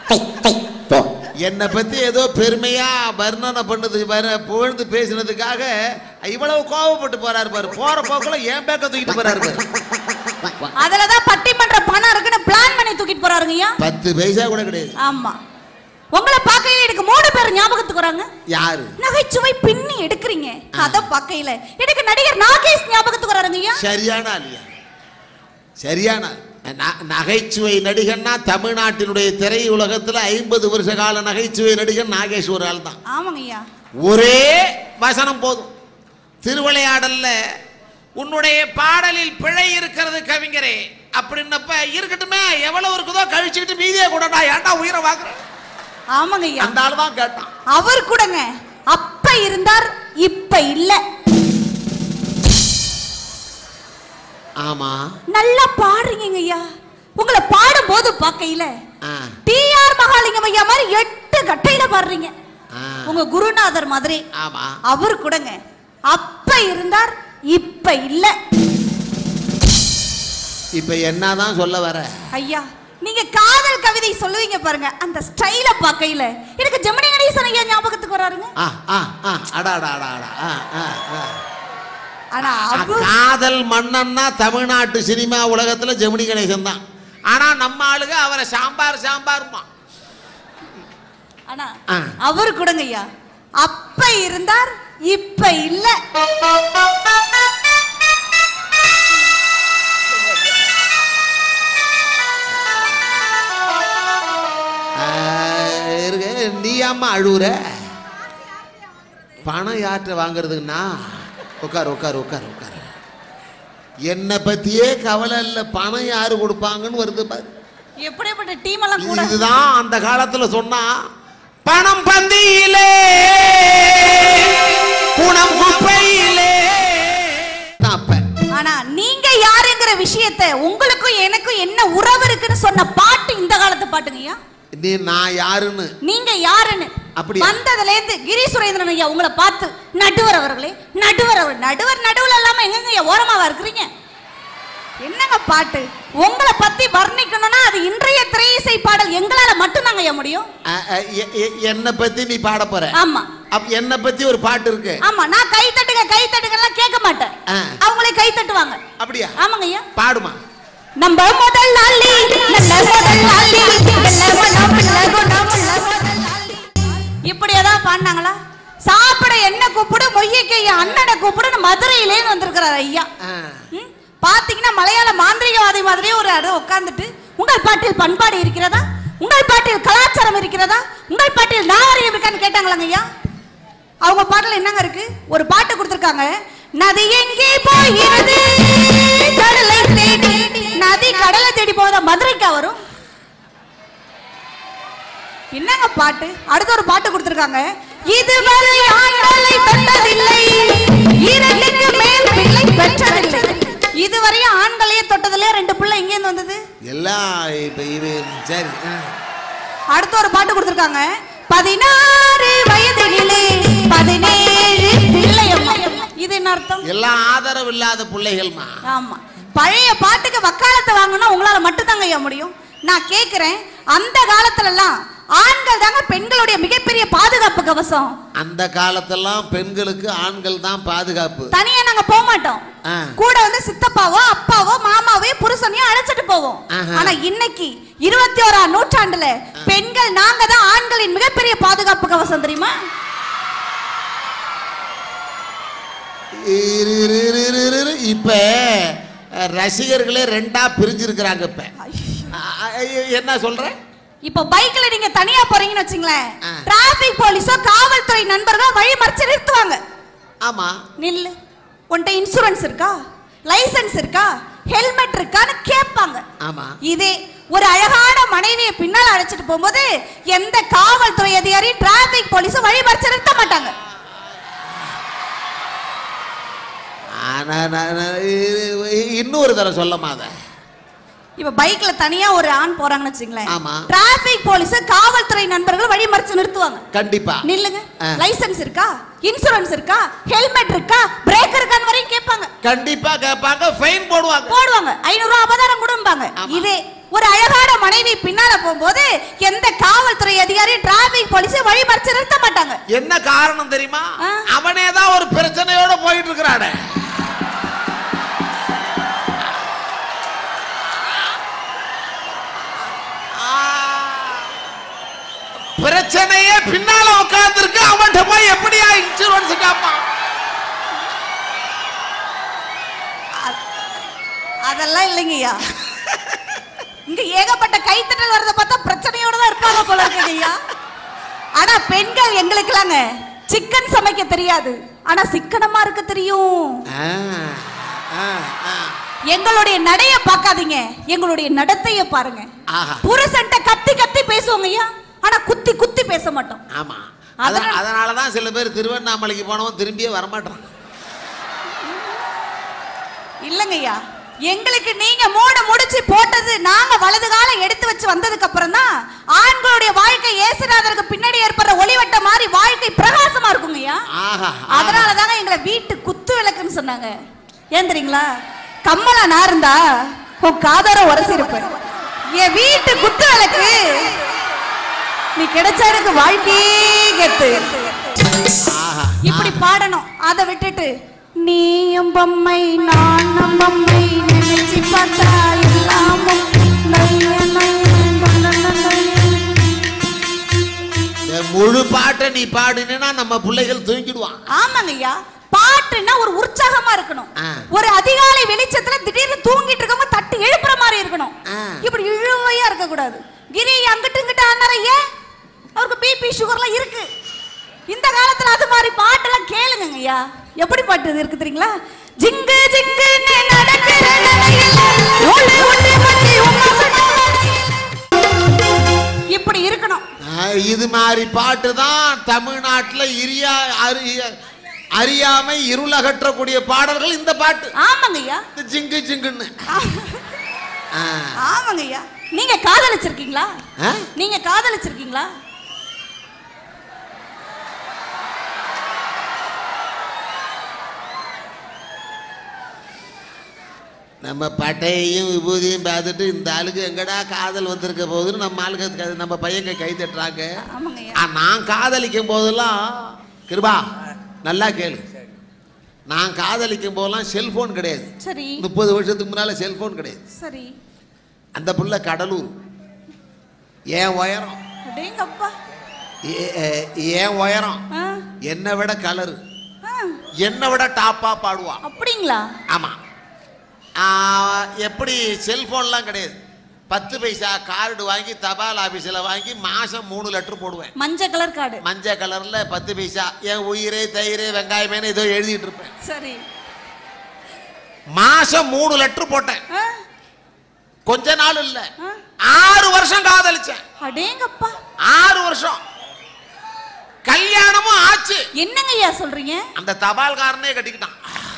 A: என்னை பத்தி ஏதோ பெருமையா வர்ணனை பண்ணது வர புகழ்ந்து பேசினதுக்காக இவ்வளவு கோவப்பட்டு போறாரு பாரு போற போக்குல ஏன் பேக்க தூக்கிட்டு போறாரு பாரு
C: அதுலதான் பட்டிமன்ற பணம் இருக்குன்னு பிளான் பண்ணி தூக்கிட்டு போறாருங்க ஐயா
A: பத்து பைசா கூட கிடையாது
C: ஆமா உங்களை பார்க்கையில எனக்கு மூணு பேர் ஞாபகத்துக்கு வராங்க
A: யாரு
C: நகைச்சுவை பின்னி எடுக்கிறீங்க கதை பார்க்கையில எனக்கு நடிகர் நாகேஷ் ஞாபகத்துக்கு வராருங்க ஐயா
A: சரியான ஆளியா சரியான ஆள். ந- நகைச்சுவை நடிகன்னா தமிழ்நாட்டினுடைய திரையுலகத்துல ஐம்பது வருஷ கால நகைச்சுவை நடிகன் நாகேஷ் ஒரு ஆள் தான்
C: ஆமாங்க ஐயா
A: ஒரே வசனம் போதும் திருவிளையாடல்ல உன்னுடைய பாடலில் பிழை இருக்கிறது கவிஞரே அப்படின்னப்ப இருக்கட்டுமே எவ்வளவு இருக்குதோ கழிச்சுக்கிட்டு மீதியே கூடடா ஏன்டா உயிரை வாங்குற
C: ஆமாங்க ஐயா
A: அந்த ஆள் தான் கேட்டான்
C: அவர் கூடங்க அப்ப இருந்தார் இப்ப இல்ல
A: ஆமா
C: நல்லா பாடுறீங்க ஐயா உங்களை பாடும் போது பார்க்கையில
A: ஆ,
C: டிஆர் மகாலிங்கம் ஐயா மாதிரி எட்டு கட்டையில பாடுறீங்க
A: ஆ,
C: உங்க குருநாதர் மாதிரி
A: ஆமா
C: அவர் கூடங்க அப்ப இருந்தார் இப்ப இல்ல
A: இப்ப என்னதான் சொல்ல வர
C: ஐயா நீங்க காதல் கவிதை சொல்லுவீங்க பாருங்க அந்த ஸ்டைல பார்க்கையில எனக்கு ஜெமினி கணேசன் ஐயா ஞாபகத்துக்கு வராருங்க
A: ஆ ஆ ஆ அடா அடா அடா அடா ஆ ஆ ஆ
C: ஆனா அவரு
A: காதல் மன்னன்னா தமிழ்நாட்டு சினிமா உலகத்துல ஜெமினி கணேசன் தான் ஆனா நம்ம ஆளுங்க அவரை சாம்பார் சாம்பார்மா
C: ஆனா
A: ஆ.
C: அவர் கூடங்க ஐயா அப்ப இருந்தார் இப்ப இல்ல
A: இருக்கு நீ அம்மா அழுவுற பணம் யார்கிட்ட வாங்குறதுன்னா உட்கார் உட்கார் உட்கார் உட்கார் என்னை பத்தியே கவலை இல்லை பணம் யாரு கொடுப்பாங்கன்னு வருது பாரு
C: எப்படிப்பட்ட டீம் எல்லாம் கூட
A: இதுதான் அந்த காலத்துல சொன்னா பணம் பந்தியிலே குணம் குப்பையிலே தான் அப்ப
C: ஆனா நீங்க யாருங்கிற விஷயத்தை உங்களுக்கும் எனக்கும் என்ன உறவு இருக்குன்னு சொன்ன பாட்டு இந்த காலத்து பாட்டுங்கய்யா
A: நீ நான் யாருன்னு
C: நீங்க யாருன்னு
A: அப்படியா?
C: வந்ததுல இருந்து கிரி சுரேந்திரன் ஐயா உங்களை பார்த்து நடுவர் அவர்களே நடுவர் அவர் நடுவர் நடுவுல இல்லாம எங்கங்க ஐயா ஓரமாவா இருக்கிறீங்க என்னங்க பாட்டு உங்களை பத்தி வர்ணிக்கணும்னா அது இன்றைய திரையிசை பாடல் எங்களால மட்டும்தாங்க ஐயா முடியும்
A: அ, அ, எ- எ- என்னை பத்தி நீ பாட போற
C: ஆமா
A: அப்ப என்னை பத்தி ஒரு பாட்டு இருக்கு
C: ஆமா நான் கை தட்டுங்க கை தட்டுங்க எல்லாம் கேட்க மாட்டேன்
A: ஆ.
C: அவங்களே கை தட்டுவாங்க
A: அப்படியா
C: ஆமாங்க ஐயா
A: பாடுமா
C: நம்ம முதல் நாளி நல்ல முதல் நாளி நல்ல மனம் நல்ல குணம் உள்ள முதல் நாளி. இப்படி ஏதாவது பாடினாங்களா சாப்பிட என்ன கூப்பிடு மொய்யக்கு ஐயா அண்ணனை கூப்பிடுன்னு மதுரையிலேருந்து வந்திருக்கிறார் ஐயா
A: ஆ.
C: ம்? பாத்தீங்கன்னா மலையாள மாந்திரிகவாதி மாதிரியே ஒரு இடம் உட்கார்ந்துட்டு உங்கள் பாட்டில் பண்பாடு இருக்கிறதா உங்கள் பாட்டில் கலாச்சாரம் இருக்கிறதா உங்கள் பாட்டில் நாகரிகம் இருக்கான்னு கேட்டாங்களாங்க ஐயா அவங்க பாட்டுல என்னங்க இருக்கு ஒரு பாட்டு கொடுத்திருக்காங்க நதி எங்கே போகிறது கடலை தேடி நதி கடலை தேடி போதா மதுரைக்கா வரும் என்னங்க பாட்டு அடுத்த ஒரு பாட்டு கொடுத்திருக்காங்க இதுவரை ஆண்களை தொட்டதில்லை இரண்டுக்கு மேல் பிள்ளை பெற்றதில்லை இதுவரையும் ஆண்களையே தொட்டதில்லை ரெண்டு பிள்ளை எங்க இருந்து வந்தது
A: எல்லாம் இப்ப இவன் சரி ஆ.
C: அடுத்த ஒரு பாட்டு கொடுத்திருக்காங்க பதினாறு வயதினிலே பதினேழு பிள்ளையம்மா இது என்ன அர்த்தம்
A: எல்லாம் ஆதரவு இல்லாத பிள்ளைகள்மா
C: ஆமா பழைய பாட்டுக்கு வக்காலத்தை வாங்கணும்னா உங்களால மட்டும்தாங்க ஐயா முடியும் நான் கேக்குறேன் அந்த காலத்துல எல்லாம் ஆண்கள் தாங்க பெண்களுடைய மிகப்பெரிய பாதுகாப்பு கவசம்
A: அந்த காலத்தெல்லாம் பெண்களுக்கு ஆண்கள் தான் பாதுகாப்பு
C: தனியா நாங்க போக மாட்டோம்
A: ஆ.
C: கூட வந்து சித்தப்பாவோ அப்பாவோ மாமாவோ புருஷனையோ அழைச்சிட்டு போவோம்
A: ஆஹா.
C: ஆனா இன்னைக்கு இருபத்தி ஓராம் நூற்றாண்டுல பெண்கள் நாங்க தான் ஆண்களின் மிகப்பெரிய பாதுகாப்பு கவசம் தெரியுமா
A: இரு, இரு, இரு, இரு, இரு, இரு. இப்ப அஹ், ரசிகர்களே ரெண்டா பிரிஞ்சிருக்கிறாங்க இப்ப அ- அ- என்ன சொல்ற
C: இப்ப பைக்ல நீங்க தனியா போறீங்கன்னு வச்சுங்களேன்
A: ஆ.
C: டிராபிக் போலீஸோ காவல்துறை நண்பர்களோ வழி மறிச்சு நிறுத்துவாங்க
A: ஆமா
C: நில்லு உன்கிட்ட இன்சூரன்ஸ் இருக்கா லைசென்ஸ் இருக்கா ஹெல்மெட் இருக்கான்னு கேட்பாங்க
A: ஆமா
C: இதே ஒரு அழகான மனைவியை பின்னால் அழைச்சிட்டு போகும்போது எந்த காவல்துறை அதிகாரியும் டிராபிக் போலீஸும் வழி மறிச்சு நிறுத்த மாட்டாங்க
A: ஆனா, நான், நான், இ- இன்னொரு தடவை சொல்லமா அத
C: இப்ப பைக்ல தனியா ஒரு ஆண் போறாங்கன்னு வச்சுங்களேன்
A: ஆமா.
C: டிராபிக் போலீஸ் காவல்துறை நண்பர்கள் வழி மறிச்சு நிறுத்துவாங்க
A: கண்டிப்பா
C: நில்லுங்க
A: ஆ.
C: லைசென்ஸ் இருக்கா இன்சூரன்ஸ் இருக்கா ஹெல்மெட் இருக்கா பிரேக் இருக்கான்னு வரையும் கேட்பாங்க
A: கண்டிப்பா கேட்பாங்க ஃபைன் போடுவாங்க
C: போடுவாங்க ஐநூறு ரூபாய் அபதாரம் கொடுப்பாங்க
A: ஆமா.
C: இதே ஒரு அழகான மனைவி பின்னால போகும்போது எந்த காவல்துறை அதிகாரி டிராபிக் போலீஸ் வழி மறிச்சு நிறுத்த மாட்டாங்க
A: என்ன காரணம் தெரியுமா
C: ஆ.
A: அவனே தான் ஒரு பிரச்சனையோட போயிட்டு இருக்கிறானே ஆ. பிரச்சனையே பின்னால உட்கார்ந்துருக்கு அவன்கிட்ட போய் எப்படியா இன்சூரன்ஸ் காப்பான்
C: அதெல்லாம் இல்லைங்கய்யா இங்க ஏகப்பட்ட கைத்தட்டல் வரத பார்த்தா பிரச்சனையோட தான் இருப்பாங்க போல இருக்குங்கய்யா ஆனா பெண்கள் எங்களுக்கெல்லாங்க சிக்கன் சமைக்க தெரியாது ஆனா சிக்கனமா இருக்க தெரியும்
A: ஆ, ஆ, ஆ.
C: எங்களுடைய நடைய பார்க்காதீங்க எங்களுடைய நடத்தைய பாருங்க
A: ஆஹா
C: புருஷன்ட்ட கத்தி கத்தி பேசுவோங்க ஐயா ஆனா குத்தி குத்தி பேச மாட்டோம்
A: ஆமா
C: அதனால-
A: அதனால தான் சில பேர் திருவண்ணாமலைக்கு போனவன் திரும்பியே வரமாட்டான்
C: இல்லைங்கய்யா எங்களுக்கு நீங்க மூட முடிச்சு போட்டது நாங்க வலது காலம் எடுத்து வச்சு வந்ததுக்கு அப்புறம் தான் ஆண்களுடைய வாழ்க்கை ஏசுநாதருக்கு பின்னாடி ஏற்படுற ஒளிவட்ட மாதிரி வாழ்க்கை பிரகாசமா இருக்குங்கய்யா
A: ஆஹா
C: அதனால தாங்க எங்களை வீட்டு குத்து விளக்குன்னு சொன்னாங்க ஏன் தெரியுங்களா கம்மலா நான் இருந்தா உன் காதார உரசி இருப்பேன் என் வீட்டு குத்து விளக்கு நீ கிடைச்சா எனக்கு வாழ்க்கையே கெத்து
A: ஆஹா
C: இப்படி பாடணும் அதை விட்டுட்டு நீயும் பொம்மை நானும் பொம்மை நினைச்சு பார்த்தா எல்லாமும் நொய்ய, நொய்ய, நொய்ய, நொய்ய.
A: இந்த முழு பாட்டை நீ பாடினா நம்ம பிள்ளைகள் தூங்கிடுவான்
C: ஆமாங்கய்யா பாட்டுன்னா ஒரு உற்சாகமா இருக்கணும்
A: ஆ.
C: ஒரு அதிகாலை வெளிச்சத்துல திடீர்னு தூங்கிட்டு இருக்கவங்க தட்டி எழுப்புற மாதிரி இருக்கணும்
A: ஆ.
C: இப்படி இழுவையா இருக்க கூடாது கிரி அங்கிட்டு இங்கிட்டு ஆனார ஏன் அவருக்கு பிபி சுகர்லாம் இருக்கு இந்த காலத்துல அது மாதிரி பாட்டெல்லாம் கேளுங்க ஐயா எப்படி பாட்டு இது இருக்கு தெரியுங்களா ஜிங்கு ஜிங்கு நடக்கிற நடையில ஒளி ஒளி மச்சி உம்மா சொன்ன நடையில. இப்படி இருக்கணும்
A: ஆ, இது மாதிரி பாட்டு தான் தமிழ்நாட்டில் இரியா அறிய அறியாமை இருள் அகற்றக்கூடிய பாடல்கள் இந்த பாட்டு
C: ஆமாங்க ஐயா
A: இந்த ஜிங்கு ஜிங்குன்னு ஆ.
C: ஆமாங்க ஐயா நீங்க காதலிச்சிருக்கீங்களா
A: ஆ?
C: நீங்க காதலிச்சிருக்கீங்களா
A: நம்ம பட்டையையும் விபூதியும் பார்த்துட்டு இந்த ஆளுக்கு எங்கடா காதல் வந்திருக்க போகுதுன்னு நம்ம ஆளுக்கு க- நம்ம பையங்க கை தட்டுறாங்க
C: ஆமாங்க ஐயா
A: ஆ, நான் காதலிக்கும் போதெல்லாம் கிருபா நல்லா கேளு நான் காதலிக்கும் போதெல்லாம் செல்போன் கிடையாது
C: சரி
A: முப்பது வருஷத்துக்கு முன்னால செல்போன் கிடையாது
C: சரி
A: அந்த புள்ள கடலூர் ஏன் உயரம்
C: அடேங்கப்பா
A: ஏ- ஏ- ஏன் உயரம்
C: ஆ,
A: என்னை விட கலரு
C: ஆ,
A: என்னை விட டாப்பா பாடுவா
C: அப்படிங்களா
A: ஆமா ஆ, எப்படி செல்போன்லாம் கிடையாது பத்து பைசா கார்டு வாங்கி தபால் ஆபீஸ்ல வாங்கி மாசம் மூணு லெட்டர் போடுவேன்
C: மஞ்சள் கலர் கார்டு
A: மஞ்சள் கலர்ல பத்து பைசா என் உயிரே தயிரே வெங்காயமேனு ஏதோ எழுதிட்டு இருப்பேன்
C: சரி
A: மாசம் மூணு லெட்டர் போட்டேன்
C: ஆ,
A: கொஞ்ச நாள் இல்ல
C: ஆ.
A: ஆறு வருஷம் காதலிச்சேன்
C: அடேங்கப்பா
A: ஆறு வருஷம் கல்யாணமும் ஆச்சு
C: என்னங்க ஐயா சொல்றீங்க
A: அந்த தபால்காரனே கட்டிக்கிட்டான்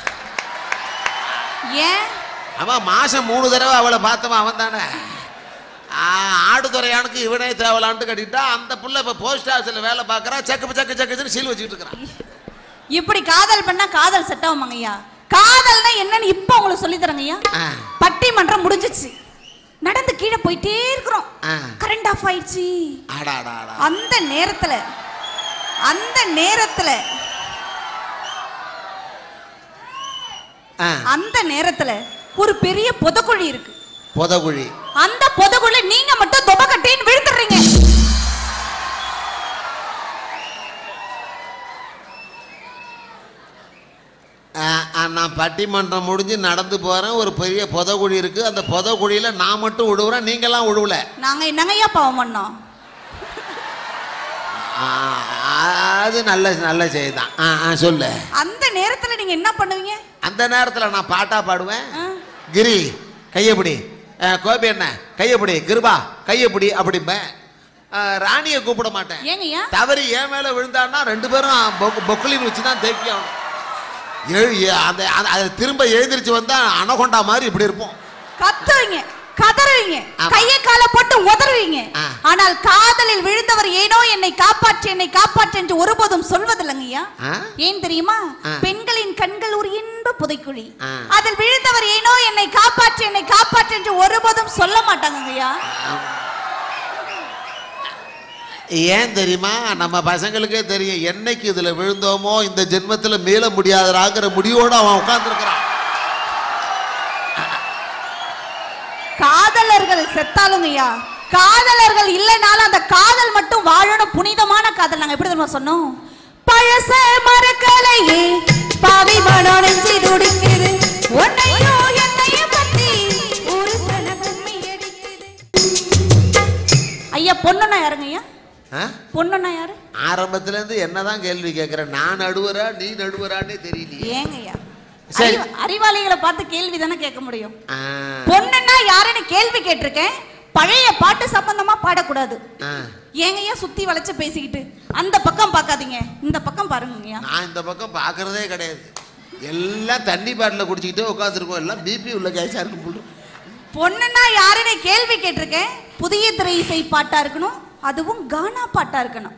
C: ஏன்
A: அவன் மாசம் மூணு தடவை அவளை பார்த்தவன் அவன் தானே ஆடுதுறையானுக்கு இவனே தேவலான்ட்டு கட்டிட்டா அந்த புள்ள இப்ப போஸ்ட் ஆஃபீஸில் வேலை பார்க்கறா சக்கு சக்கு சக்குன்னு சீல் வச்சுக்கிட்டு இருக்கிறான்
C: இப்படி காதல் பண்ணா காதல் செட் ஆகுமாங்க ஐயா காதல்னா என்னன்னு இப்ப உங்களுக்கு சொல்லி தரங்க ஐயா
A: ஆ.
C: பட்டிமன்றம் முடிஞ்சிச்சு நடந்து கீழே போயிட்டே இருக்கிறோம்
A: ஆ.
C: கரண்ட் ஆஃப் ஆயிடுச்சு
A: ஆடா ஆடா ஆடா
C: அந்த நேரத்துல அந்த நேரத்துல
A: ஆ,
C: அந்த நேரத்துல ஒரு பெரிய புதக்குழி இருக்கு
A: புதகுழி
C: அந்த பொதுக்குள்ள நீங்க மட்டும் தொப கட்டின்னு விழுந்துடுறீங்க
A: ஆ, ஆ, நான் பட்டிமன்றம் முடிஞ்சு நடந்து போறேன் ஒரு பெரிய புதகுழி இருக்கு அந்த புதகுழியில நான் மட்டும் விழுவுறேன் நீங்கெல்லாம் விழுவல
C: நாங்க என்னங்கய்யா பாவம் பண்ணோம்
A: ஆ, அது நல்ல நல்ல செய்தி தான் ஆ ஆ சொல்லு
C: அந்த நேரத்துல நீங்க என்ன பண்ணுவீங்க
A: அந்த நேரத்தில் நான் பாட்டா பாடுவேன்
C: ஆ.
A: கிரி கையப்பிடி கோபி என்ன கையப்பிடி கிருபா கையப்பிடி அப்படிம்பேன் ஆ, ராணியை கூப்பிட மாட்டேன்
C: ஏங்கய்யா
A: தவறி என் மேல விழுந்தான்னா ரெண்டு பேரும் பொ- பொக்குலின்னு வச்சு தான் தேக்கி ஆகணும் எழு எ- அந்த அந்த- அது திரும்ப எழுந்திருச்சு வந்தா அனகொண்டா மாதிரி இப்படி இருப்போம்
C: கத்துவீங்க கதறுவீங்க
A: ஆமா.
C: கைய கால போட்டு உதறுவீங்க
A: ஆ.
C: ஆனால் காதலில் விழுந்தவர் ஏனோ என்னை காப்பாற்று என்னை காப்பாற்று என்று ஒருபோதும் சொல்வதில்லைங்கய்யா
A: ஆ?
C: ஏன் தெரியுமா
A: ஆ.
C: பெண்களின் கண்கள் ஒரு இன்ப புதைக்குழி
A: ஆ.
C: அதில் விழுந்தவர் ஏனோ என்னை காப்பாற்று என்னை காப்பாற்று என்று ஒருபோதும் சொல்ல மாட்டாங்கய்யா
A: ஏன் தெரியுமா நம்ம பசங்களுக்கே தெரியும் என்னைக்கு இதுல விழுந்தோமோ இந்த ஜென்மத்துல மீள முடியாதராங்கிற முடிவோட அவன் உட்கார்ந்துருக்கிறான்
C: காதலர்கள் செத்தாலுங்கய்யா காதலர்கள் இல்லைனாலும் அந்த காதல் மட்டும் வாழணும் புனிதமான காதல் நாங்க எப்படி தெரியுமா சொன்னோம் பழச மறக்கலையே பாவி மனம் நெஞ்சு துடிக்குது உன்னையோ என்னைய பத்தி ஒரு சன கும்மி அடிக்குது ஐயா பொண்ணுன்னா யாருங்க ஐயா
A: ஆ?
C: பொண்ணுன்னா யாரு
A: ஆரம்பத்துல இருந்து என்னதான் கேள்வி கேட்கிறேன் நான் நடுவரா நீ நடுவரானே தெரியலையே
C: ஏங்க ஐயா
A: சரி.
C: அறிவ- அறிவாளிகளை பார்த்து கேள்வி தானே கேட்க முடியும்
A: ஆ,
C: பொண்ணுன்னா யாருன்னு கேள்வி கேட்டிருக்கேன் பழைய பாட்டு சம்பந்தமா பாடக்கூடாது
A: ஆ.
C: ஏங்கய்யா சுத்தி வளைச்சு பேசிக்கிட்டு அந்த பக்கம் பார்க்காதீங்க இந்த பக்கம் பாருங்கய்யா
A: நான் இந்த பக்கம் பார்க்கறதே கிடையாது எல்லாம் தண்ணி பாட்டில் குடிச்சிக்கிட்டே உட்காந்துருக்கோம் எல்லாம் பிபி உள்ள கேஸா இருக்கும் போல.
C: பொண்ணுன்னா யாருன்னு கேள்வி கேட்டிருக்கேன் புதிய திரை இசை பாட்டா இருக்கணும் அதுவும் கானா பாட்டா இருக்கணும்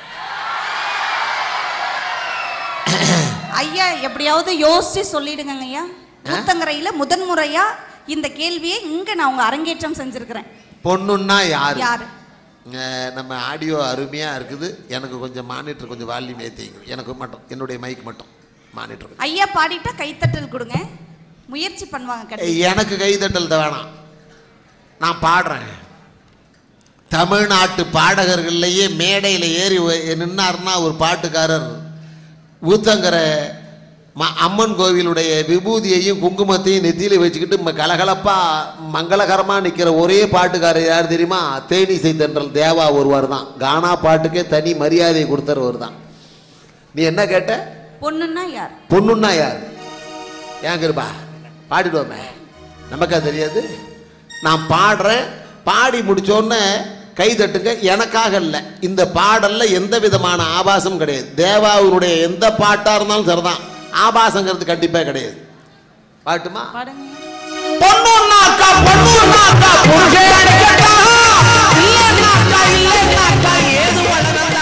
C: ஐயா எப்படியாவது யோசிச்சு சொல்லிடுங்க ஐயா ஊத்தங்கரையில முதன்முறையா இந்த கேள்வியை இங்க நான் உங்க அரங்கேற்றம் செஞ்சிருக்கிறேன்
A: பொண்ணுன்னா யாரு
C: யாரு
A: அஹ், நம்ம ஆடியோ அருமையா இருக்குது எனக்கு கொஞ்சம் மானிட்டர் கொஞ்சம் வால்யூம் ஏற்றிங்க எனக்கு மட்டும் என்னுடைய மைக் மட்டும் மானிட்டர்
C: ஐயா பாடிட்டா கைத்தட்டல் கொடுங்க முயற்சி பண்ணுவாங்க கண்டிப்பா.
A: எனக்கு கைதட்டல் தான் வேணாம் நான் பாடுறேன் தமிழ்நாட்டு பாடகர்கள்லேயே மேடையில் ஏறி வ- நின்னாருன்னா ஒரு பாட்டுக்காரர் ஊத்தங்கரை ம அம்மன் கோவிலுடைய விபூதியையும் குங்குமத்தையும் நெத்தியில் வச்சுக்கிட்டு ம கலகலப்பா மங்களகரமாக நிற்கிற ஒரே பாட்டுக்காரர் யார் தெரியுமா தேனிசை தென்றல் தேவா ஒருவர் தான் கானா பாட்டுக்கே தனி மரியாதை கொடுத்தவர் தான் நீ என்ன கேட்ட
C: பொண்ணுன்னா யார்
A: பொண்ணுன்னா யார் ஏன் கிருபா பாடிடுவோமே நமக்கா தெரியாது நான் பாடுறேன் பாடி முடிச்சோடனே கை தட்டுங்க எனக்காக இல்லை இந்த பாடல்ல எந்த விதமான ஆபாசம் கிடையாது தேவாவுடைய எந்த பாட்டா இருந்தாலும் சரிதான் ஆபாசங்கிறது கண்டிப்பா கிடையாது பாட்டுமா
C: பாடுங்க
A: பொண்ணுன்னாக்கா பொண்ணுன்னாக்கா புருஷன் அடிக்கட்டா இல்லைன்னாக்கா இல்லைன்னாக்கா ஏது வளர்ந்தா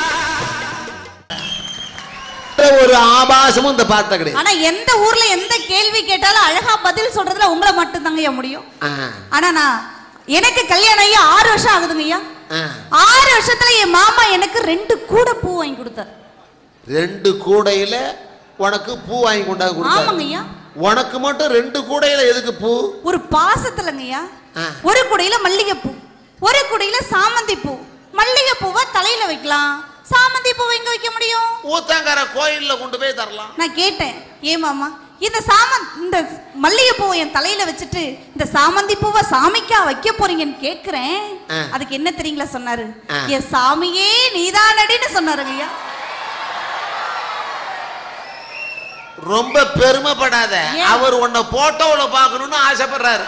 A: ஒரு ஆபாசமும் இந்த பாட்ட கிடையாது
C: ஆனா எந்த ஊர்ல எந்த கேள்வி கேட்டாலும் அழகா பதில் சொல்றதுல உங்களை மட்டும் தாங்க முடியும்
A: ஆ,
C: ஆனா நான் எனக்கு கல்யாணம் ஐயா ஆறு வருஷம் ஆகுதுங்க ஐயா
A: ஆ.
C: ஆறு வருஷத்துல என் மாமா எனக்கு ரெண்டு கூட பூ வாங்கி கொடுத்தார்
A: ரெண்டு கூடையில உனக்கு பூ வாங்கி கொண்டாந்து கொடுத்தாரு
C: ஆமாங்க ஐயா
A: உனக்கு மட்டும் ரெண்டு கூடையில எதுக்கு பூ
C: ஒரு பாசத்துலங்க ஐயா
A: ஆ.
C: ஒரு குடையில மல்லிகைப்பூ ஒரு குடையில சாமந்தி பூ மல்லிகை பூவை தலையில வைக்கலாம் சாமந்தி பூ எங்க வைக்க முடியும்
A: ஊத்தங்கர கோயில்ல கொண்டு போய் தரலாம்
C: நான் கேட்டேன் ஏன் மாமா இந்த சாமந்த் இந்த மல்லிகை பூவை என் தலையில வச்சுட்டு இந்த சாமந்தி பூவை சாமிக்கா வைக்க போறீங்கன்னு கேக்குறேன்
A: ஆ.
C: அதுக்கு என்ன தெரியுங்களா சொன்னாரு
A: ஆ.
C: என் சாமியே நீதானடின்னு சொன்னாருங்க ஐயா
A: ரொம்ப பெருமைப்படாத
C: ஏன்?
A: அவர் உன்னை போட்டோல பார்க்கணும்னு ஆசைப்படுறாரு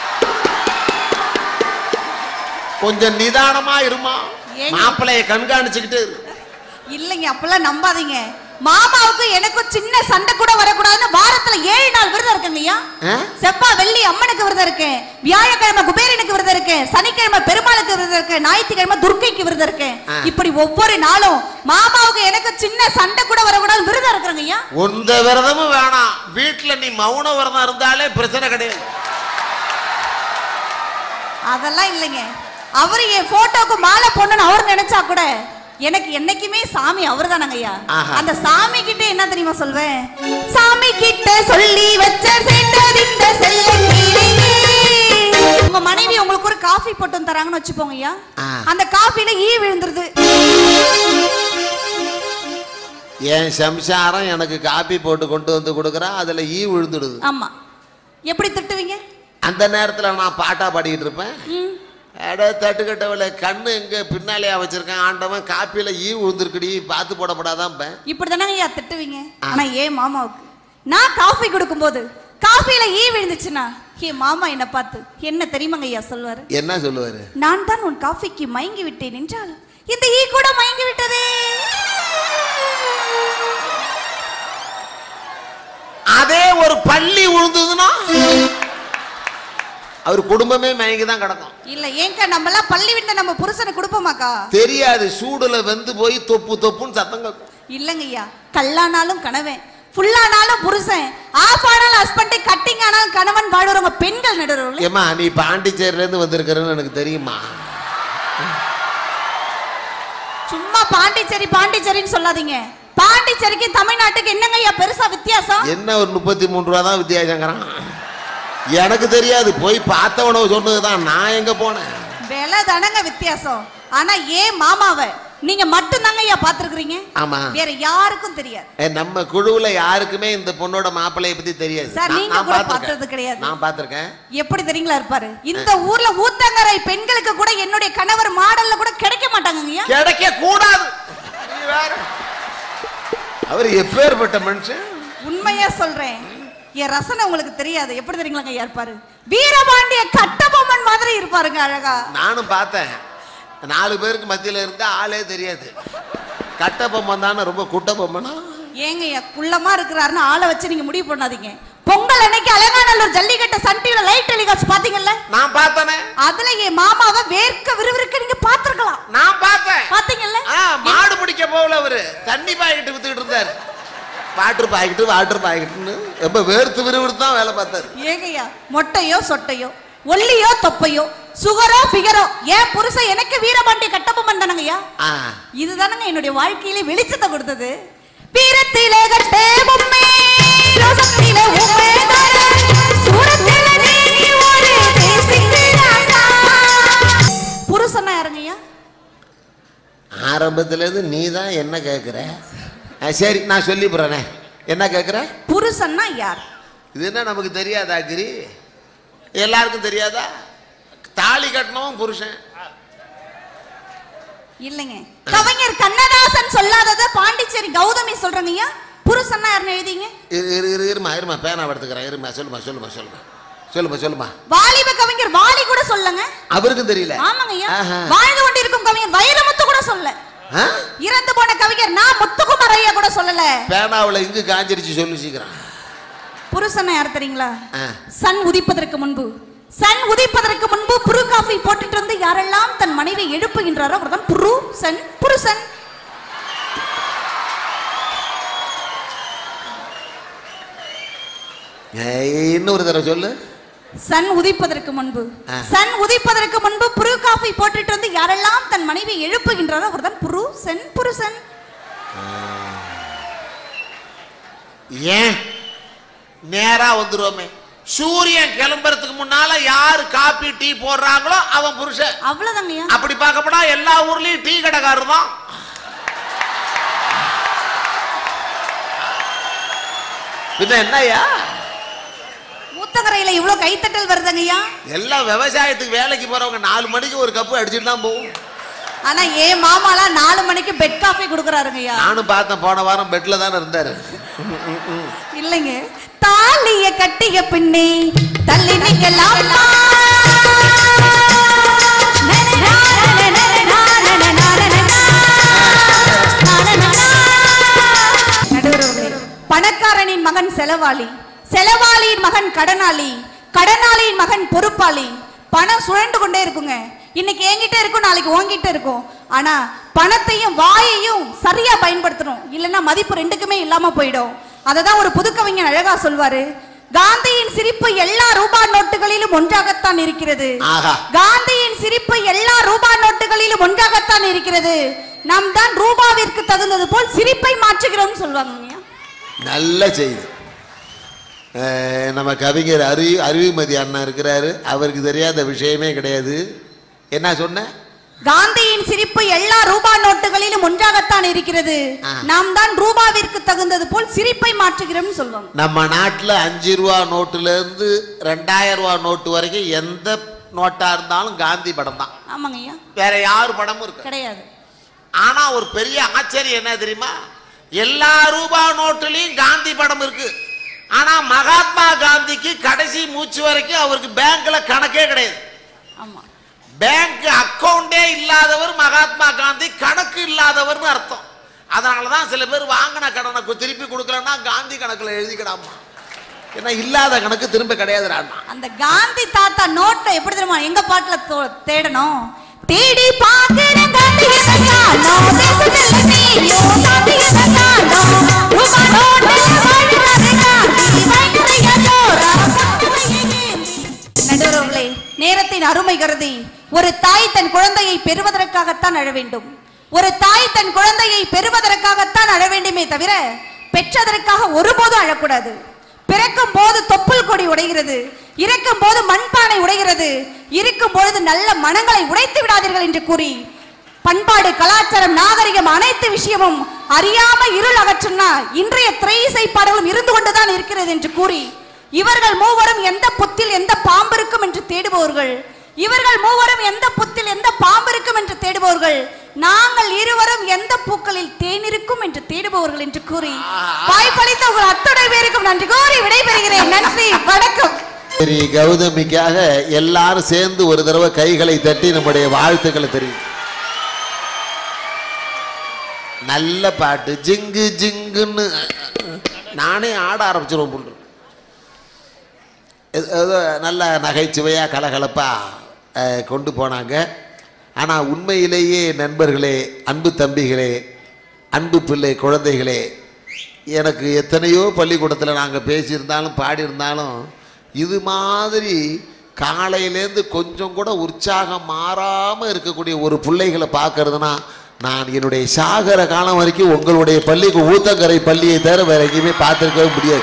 A: கொஞ்சம் நிதானமா இருமா
C: ஏங்க?
A: மாப்பிளைய கண்காணிச்சுக்கிட்டு இரு.
C: இல்லைங்க அப்பெல்லாம் நம்பாதீங்க மாமாவுக்கும் எனக்கும் சின்ன சண்டை கூட வரக்கூடாதுன்னு வாரத்துல ஏழு நாள் விரதம் இருக்குங்க ஐயா
A: ஆ?
C: செவ்வா வெள்ளி அம்மனுக்கு விரதம் இருக்கேன் வியாழக்கிழமை குபேரனுக்கு விரதம் இருக்கேன் சனிக்கிழமை பெருமாளுக்கு விரதம் இருக்கேன் ஞாயிற்றுக்கிழமை துர்க்கைக்கு விரதம் இருக்கேன்
A: ஆ.
C: இப்படி ஒவ்வொரு நாளும் மாமாவுக்கு எனக்கு சின்ன சண்டை கூட வரக்கூடாது விரதம் இருக்கிறேங்க ஐயா
A: உந்த விரதமும் வேணாம் வீட்டுல நீ மௌன விரதம் இருந்தாலே பிரச்சனை கிடையாது
C: அதெல்லாம் இல்லைங்க அவரு என் போட்டோக்கு மாலை போடணும்னு அவர் நினைச்சா கூட எனக்கு என்னைக்குமே சாமி அவர் ஐயா
A: ஆஹா.
C: அந்த சாமி கிட்ட என்ன தெரியுமா சொல்வேன் சாமி கிட்ட சொல்லி வச்ச சேர்ந்தது இந்த செல்ல கிளியே. உங்க உங்க மனைவி உங்களுக்கு ஒரு காஃபி போட்டு வந்து தராங்கன்னு வச்சுப்போங்க ஐயா
A: ஆ.
C: அந்த காஃபில ஈ விழுந்துருது
A: என் சம்சாரம் எனக்கு காப்பி போட்டு கொண்டு வந்து கொடுக்குறா அதுல ஈ விழுந்துடுது
C: ஆமா எப்படி திட்டுவீங்க
A: அந்த நேரத்துல நான் பாட்டா பாடிக்கிட்டு இருப்பேன்
C: ம்.
A: அட தட்டுக்கட்டவள கண்ணு எங்க பின்னாலேயா வச்சிருக்கேன் ஆண்டவன் காப்பியில ஈ விழுந்திருக்குடி பார்த்து போடப்படாதான்
C: இப்படி தானே ஐயா திட்டுவீங்க ஆனா ஏன் மாமாவுக்கு நான் காஃபி கொடுக்கும்போது காஃபில ஈ விழுந்துச்சுன்னா என் மாமா என்ன பார்த்து என்ன தெரியுமாங்க ஐயா சொல்வாரு
A: என்ன சொல்லுவாரு
C: நான் தான் உன் காஃபிக்கு மயங்கி விட்டேன் என்றால் இந்த ஈ கூட மயங்கி விட்டதே
A: அதே ஒரு பள்ளி விழுந்ததுன்னா அவர் குடும்பமே மயங்கி தான் கிடக்கும்
C: இல்ல ஏங்க நம்ம எல்லாம் பள்ளி விட்ட நம்ம புருஷனுக்கு கொடுப்போமாக்கா
A: தெரியாது சூடுல வெந்து போய் தொப்பு தொப்புன்னு சத்தம் கேட்கும்
C: இல்லங்க ஐயா கல்லானாலும் கணவன் ஃபுல்லானாலும் புருஷன் ஆஃப் ஆனாலும் ஹஸ்பண்ட் கட்டிங் ஆனாலும் கணவன் வாடுறவங்க பெண்கள் நடுறவங்களே
A: ஏமா நீ பாண்டிச்சேரில இருந்து வந்திருக்கிறன்னு எனக்கு தெரியுமா
C: சும்மா பாண்டிச்சேரி பாண்டிச்சேரின்னு சொல்லாதீங்க பாண்டிச்சேரிக்கு தமிழ்நாட்டுக்கு என்னங்க ஐயா பெருசா வித்தியாசம்
A: என்ன ஒரு முப்பத்தி மூணு ரூபா தான் வித்தியாசங்கிறான் எனக்கு தெரியாது போய் பார்த்தவன சொன்னதுதான் நான் எங்க போனேன்
C: விலை தானங்க வித்தியாசம் ஆனா ஏன் மாமாவை நீங்க மட்டும் தாங்க ஐயா பாத்துருக்கீங்க
A: ஆமா
C: வேற யாருக்கும் தெரியாது
A: ஏ, நம்ம குழுவுல யாருக்குமே இந்த பொண்ணோட மாப்பிள்ளைய பத்தி தெரியாது
C: சார்,
A: நான்-
C: நீங்க
A: நான்
C: கூட
A: பார்த்திருக்கேன்.
C: பார்த்தது கிடையாது.
A: நான் பார்த்திருக்கேன்
C: எப்படி தெரியுங்களா இருப்பாரு இந்த ஊர்ல ஊத்தங்கரை பெண்களுக்கு கூட என்னுடைய கணவர் மாடல்ல கூட கிடைக்க மாட்டாங்க ஐயா
A: கிடைக்க கூடாது நீ வேற அவர் எப்பேற்பட்ட மனுஷன்
C: உண்மையா சொல்றேன் என் ரசனை உங்களுக்கு தெரியாது எப்படி தெரியுங்களாங்க ஐயா இருப்பாரு வீரபாண்டிய கட்டபொம்மன் மாதிரி இருப்பாருங்க அழகா
A: நானும் பார்த்தேன் நாலு பேருக்கு மத்தியில இருந்தா ஆளே தெரியாது கட்ட பொம்மன் தானே ரொம்ப குட்ட பொம்மனா
C: ஏங்க ஐயா குள்ளமா இருக்கிறாருன்னு ஆளை வச்சு நீங்க முடிவு பண்ணாதீங்க பொங்கல் அன்னைக்கு அலங்காநல்லூர் ஜல்லிக்கட்டு சன் டிவில லைட் டெலிகாஸ்ட் பாத்தீங்கல்ல
A: நான் பார்த்தனே
C: அதுல என் மாமாவை வேர்க்க விறுவிறுக்க நீங்க பாத்துருக்கலாம்
A: நான் பார்த்தேன்
C: பாத்தீங்கல்ல
A: ஆ, மாடு பிடிக்க போகல அவரு தண்ணி பாக்கெட்டு வித்துக்கிட்டு இருந்தாரு வாட்டர் பாக்கெட்டு வாட்டர் பாக்கெட்டுன்னு ரொம்ப வேர்த்து விறுவிறுத்து தான் வேலை பார்த்தாரு
C: ஏங்கய்யா மொட்டையோ சொட்டையோ ஒல்லியோ தொப்பையோ சுகரோ பிகரோ ஏன் புருஷன் எனக்கு வீரபாண்டிய கட்டபொம்மன் தானங்கய்யா
A: ஆ
C: இதுதானங்க என்னுடைய வாழ்க்கையிலே வெளிச்சத்தை கொடுத்தது வீரத்திலே கட்டே பொம்மை ரோசத்திலே உம்மை தர சூரத்திலே நீ ஒரு தேசிக்கு ராசா புருஷனா யாருங்கய்யா
A: ஆரம்பத்துல இருந்து நீ தான் என்ன கேட்குற சரி நான் சொல்லி போறேனே என்ன கேட்குற
C: புருஷன்னா யார்
A: இது என்ன நமக்கு தெரியாதா கிரி எல்லாருக்கும் தெரியாதா தாலி கட்டினவன் புருஷன்
C: இல்லைங்க கவிஞர் கண்ணதாசன் சொல்லாதத பாண்டிச்சேரி கௌதமி சொல்றங்கய்யா புருஷன்னா யாருன்னு எழுதிங்க
A: இரு இரு இரு இருமா இருமா பேனா எடுத்துக்கிறேன் இருமா சொல்லுமா சொல்லுமா சொல்லுமா சொல்லுமா சொல்லுமா
C: வாலிப கவிஞர் வாலி கூட சொல்லங்க
A: அவருக்கும் தெரியல
C: ஆமாங்கய்யா
A: ஆஹா.
C: வாழ்ந்து கொண்டிருக்கும் கவிஞர் வைரமுத்து கூட சொல்ல
A: ஆ?
C: இறந்து போன கவிஞர் நான் முத்துக்குமார் ஐயா கூட சொல்லல
A: பேனாவுல இங்கு காஞ்சிருச்சு சொல்லு சீக்கிரம்
C: புருஷனை யார் தெரியுங்களா
A: ஆ.
C: சன் உதிப்பதற்கு முன்பு சன் உதிப்பதற்கு முன்பு புரு காஃபி போட்டுட்டு வந்து யாரெல்லாம் தன் மனைவி எழுப்புகின்றாரோ அவர்தான் புரு சன் புருஷன்
A: ஏய், இன்னொரு தடவை சொல்லு
C: சன் உதிப்பதற்கு முன்பு
A: ஆ.
C: சன் உதிப்பதற்கு முன்பு புரு காஃபி போட்டுட்டு வந்து யாரெல்லாம் தன் மனைவி எழுப்புகின்றாரோ அவர்தான் புரு சன் புருஷன்
A: ஏன் நேரா வந்துருவோமே சூரியன் கிளம்புறதுக்கு முன்னால யாரு காபி டீ போடுறாங்களோ அவன் புருஷன்
C: அவ்வளவுதாங்கய்யா
A: அப்படி பார்க்க போனா எல்லா ஊர்லயும் டீ கடைக்காரர் தான் பின்ன என்னய்யா
C: ஊத்தங்கரையில இவ்வளவு கைத்தட்டல் வருதுங்கய்யா
A: எல்லாம் விவசாயத்துக்கு வேலைக்கு போறவங்க நாலு மணிக்கு ஒரு கப்பு அடிச்சுட்டு தான் போகும்
C: ஆனா ஏன் மாமாலாம் நாலு மணிக்கு பெட் காஃபி கொடுக்குறாருங்கய்யா
A: நானும் பார்த்தேன் போன வாரம் பெட்ல தானே இருந்தாரு
C: இல்லைங்க தாலிய கட்டிய பின்னே தள்ளி நிக்கலாமா நடுவர்களே, பணக்காரனின் மகன் செலவாளி செலவாளியின் மகன் கடனாளி கடனாளியின் மகன் பொறுப்பாளி பணம் சுழண்டு கொண்டே இருக்குங்க இன்னைக்கு என்கிட்ட இருக்கும் நாளைக்கு உன்கிட்ட இருக்கும் ஆனா பணத்தையும் வாயையும் சரியா பயன்படுத்தணும் இல்லைன்னா மதிப்பு ரெண்டுக்குமே இல்லாம போயிடும் அததான் ஒரு புது கவிஞன் அழகா சொல்வாரு காந்தியின் சிரிப்பு எல்லா ரூபாய் நோட்டுகளிலும் ஒன்றாகத்தான் இருக்கிறது
A: ஆஹா.
C: காந்தியின் சிரிப்பு எல்லா ரூபாய் நோட்டுகளிலும் ஒன்றாகத்தான் இருக்கிறது நாம் தான் ரூபாவிற்கு தகுந்தது போல் சிரிப்பை மாற்றுகிறோம் சொல்லுவாங்க
A: நல்ல செய்தி அஹ், நம்ம கவிஞர் அரு அருவிமதி அண்ணா இருக்கிறாரு அவருக்கு தெரியாத விஷயமே கிடையாது என்ன சொன்ன
C: காந்தியின் சிரிப்பு எல்லா ரூபா நோட்டுகளிலும் ஒன்றாகத்தான் இருக்கிறது
A: ஆ.
C: நாம் தான் ரூபாவிற்கு தகுந்தது போல் சிரிப்பை மாற்றுகிறோம் சொல்லுவாங்க
A: நம்ம நாட்டில் அஞ்சு ரூபா நோட்டுல இருந்து ரெண்டாயிரம் ரூபா நோட்டு வரைக்கும் எந்த நோட்டா இருந்தாலும் காந்தி படம் தான்
C: ஆமாங்க ஐயா
A: வேற யார் படமும் இருக்கு
C: கிடையாது
A: ஆனா ஒரு பெரிய ஆச்சரியம் என்ன தெரியுமா எல்லா ரூபா நோட்டுலயும் காந்தி படம் இருக்கு ஆனா மகாத்மா காந்திக்கு கடைசி மூச்சு வரைக்கும் அவருக்கு பேங்க்ல கணக்கே கிடையாது
C: ஆமா
A: பேங்க் அக்கவுண்டே இல்லாதவர் மகாத்மா காந்தி கணக்கு இல்லாதவர்னு அர்த்தம் அதனாலதான் சில பேர் வாங்கின கடனை கு- திருப்பி கொடுக்கலன்னா காந்தி கணக்குல எழுதிக்கிடாமா ஏன்னா இல்லாத கணக்கு திரும்ப கிடையாதுடான்னா
C: அந்த காந்தி தாத்தா நோட்டை எப்படி தெரியுமா எங்க பாட்டுல தோ- தேடணும் தேடி பாக்குறேன் காந்தி எதற்கானோ, தேசத்துல நீயோ காந்தி எதற்கானோ, ரூபா நோட்டுல வாழ்கிறது காந்தி, வைக்கிறைய ஜோரா, காட்டுறைய ஏந்தி. நடுவர்களே நேரத்தின் அருமை கருதி ஒரு தாய் தன் குழந்தையை பெறுவதற்காகத்தான் அழ வேண்டும் ஒரு தாய் தன் குழந்தையை பெறுவதற்காகத்தான் அழ வேண்டுமே தவிர பெற்றதற்காக ஒருபோதும் அழக்கூடாது பிறக்கும் போது தொப்புள் கொடி உடைகிறது இறக்கும் போது மண்பானை உடைகிறது இருக்கும் பொழுது நல்ல மனங்களை உடைத்து விடாதீர்கள் என்று கூறி பண்பாடு கலாச்சாரம் நாகரிகம் அனைத்து விஷயமும் அறியாம இருள் அகற்றுனா இன்றைய திரை இசை பாடல்களும் இருந்து கொண்டுதான் இருக்கிறது என்று கூறி இவர்கள் மூவரும் எந்த புத்தில் எந்த பாம்பு இருக்கும் என்று தேடுபவர்கள் இவர்கள் மூவரும் எந்த புத்தில் எந்த பாம்பு இருக்கும் என்று தேடுபவர்கள் நாங்கள் இருவரும் எந்த பூக்களில் தேன் இருக்கும் என்று தேடுபவர்கள் என்று கூறி வாய்ப்பளித்த உங்கள் அத்துணை பேருக்கும் நன்றி கூறி விடைபெறுகிறேன் நன்றி வணக்கம்
A: சரி கௌதமிக்காக எல்லாரும் சேர்ந்து ஒரு தடவை கைகளை தட்டி நம்முடைய வாழ்த்துக்களை தெரியும் நல்ல பாட்டு ஜிங்கு ஜிங்குன்னு நானே ஆட ஆரம்பிச்சிருவோம் புல்லு ஏதோ நல்ல நகைச்சுவையாக கலகலப்பாக கொண்டு போனாங்க ஆனால் உண்மையிலேயே நண்பர்களே அன்பு தம்பிகளே அன்பு பிள்ளை குழந்தைகளே எனக்கு எத்தனையோ பள்ளிக்கூடத்தில் நாங்கள் பேசியிருந்தாலும் பாடியிருந்தாலும் இது மாதிரி காலையிலேருந்து கொஞ்சம் கூட உற்சாகம் மாறாமல் இருக்கக்கூடிய ஒரு பிள்ளைகளை பார்க்கறதுனா நான் என்னுடைய சாகர காலம் வரைக்கும் உங்களுடைய பள்ளிக்கு ஊத்தங்கரை பள்ளியை தவிர வேற எங்கேயுமே பார்த்துருக்கவே முடியாது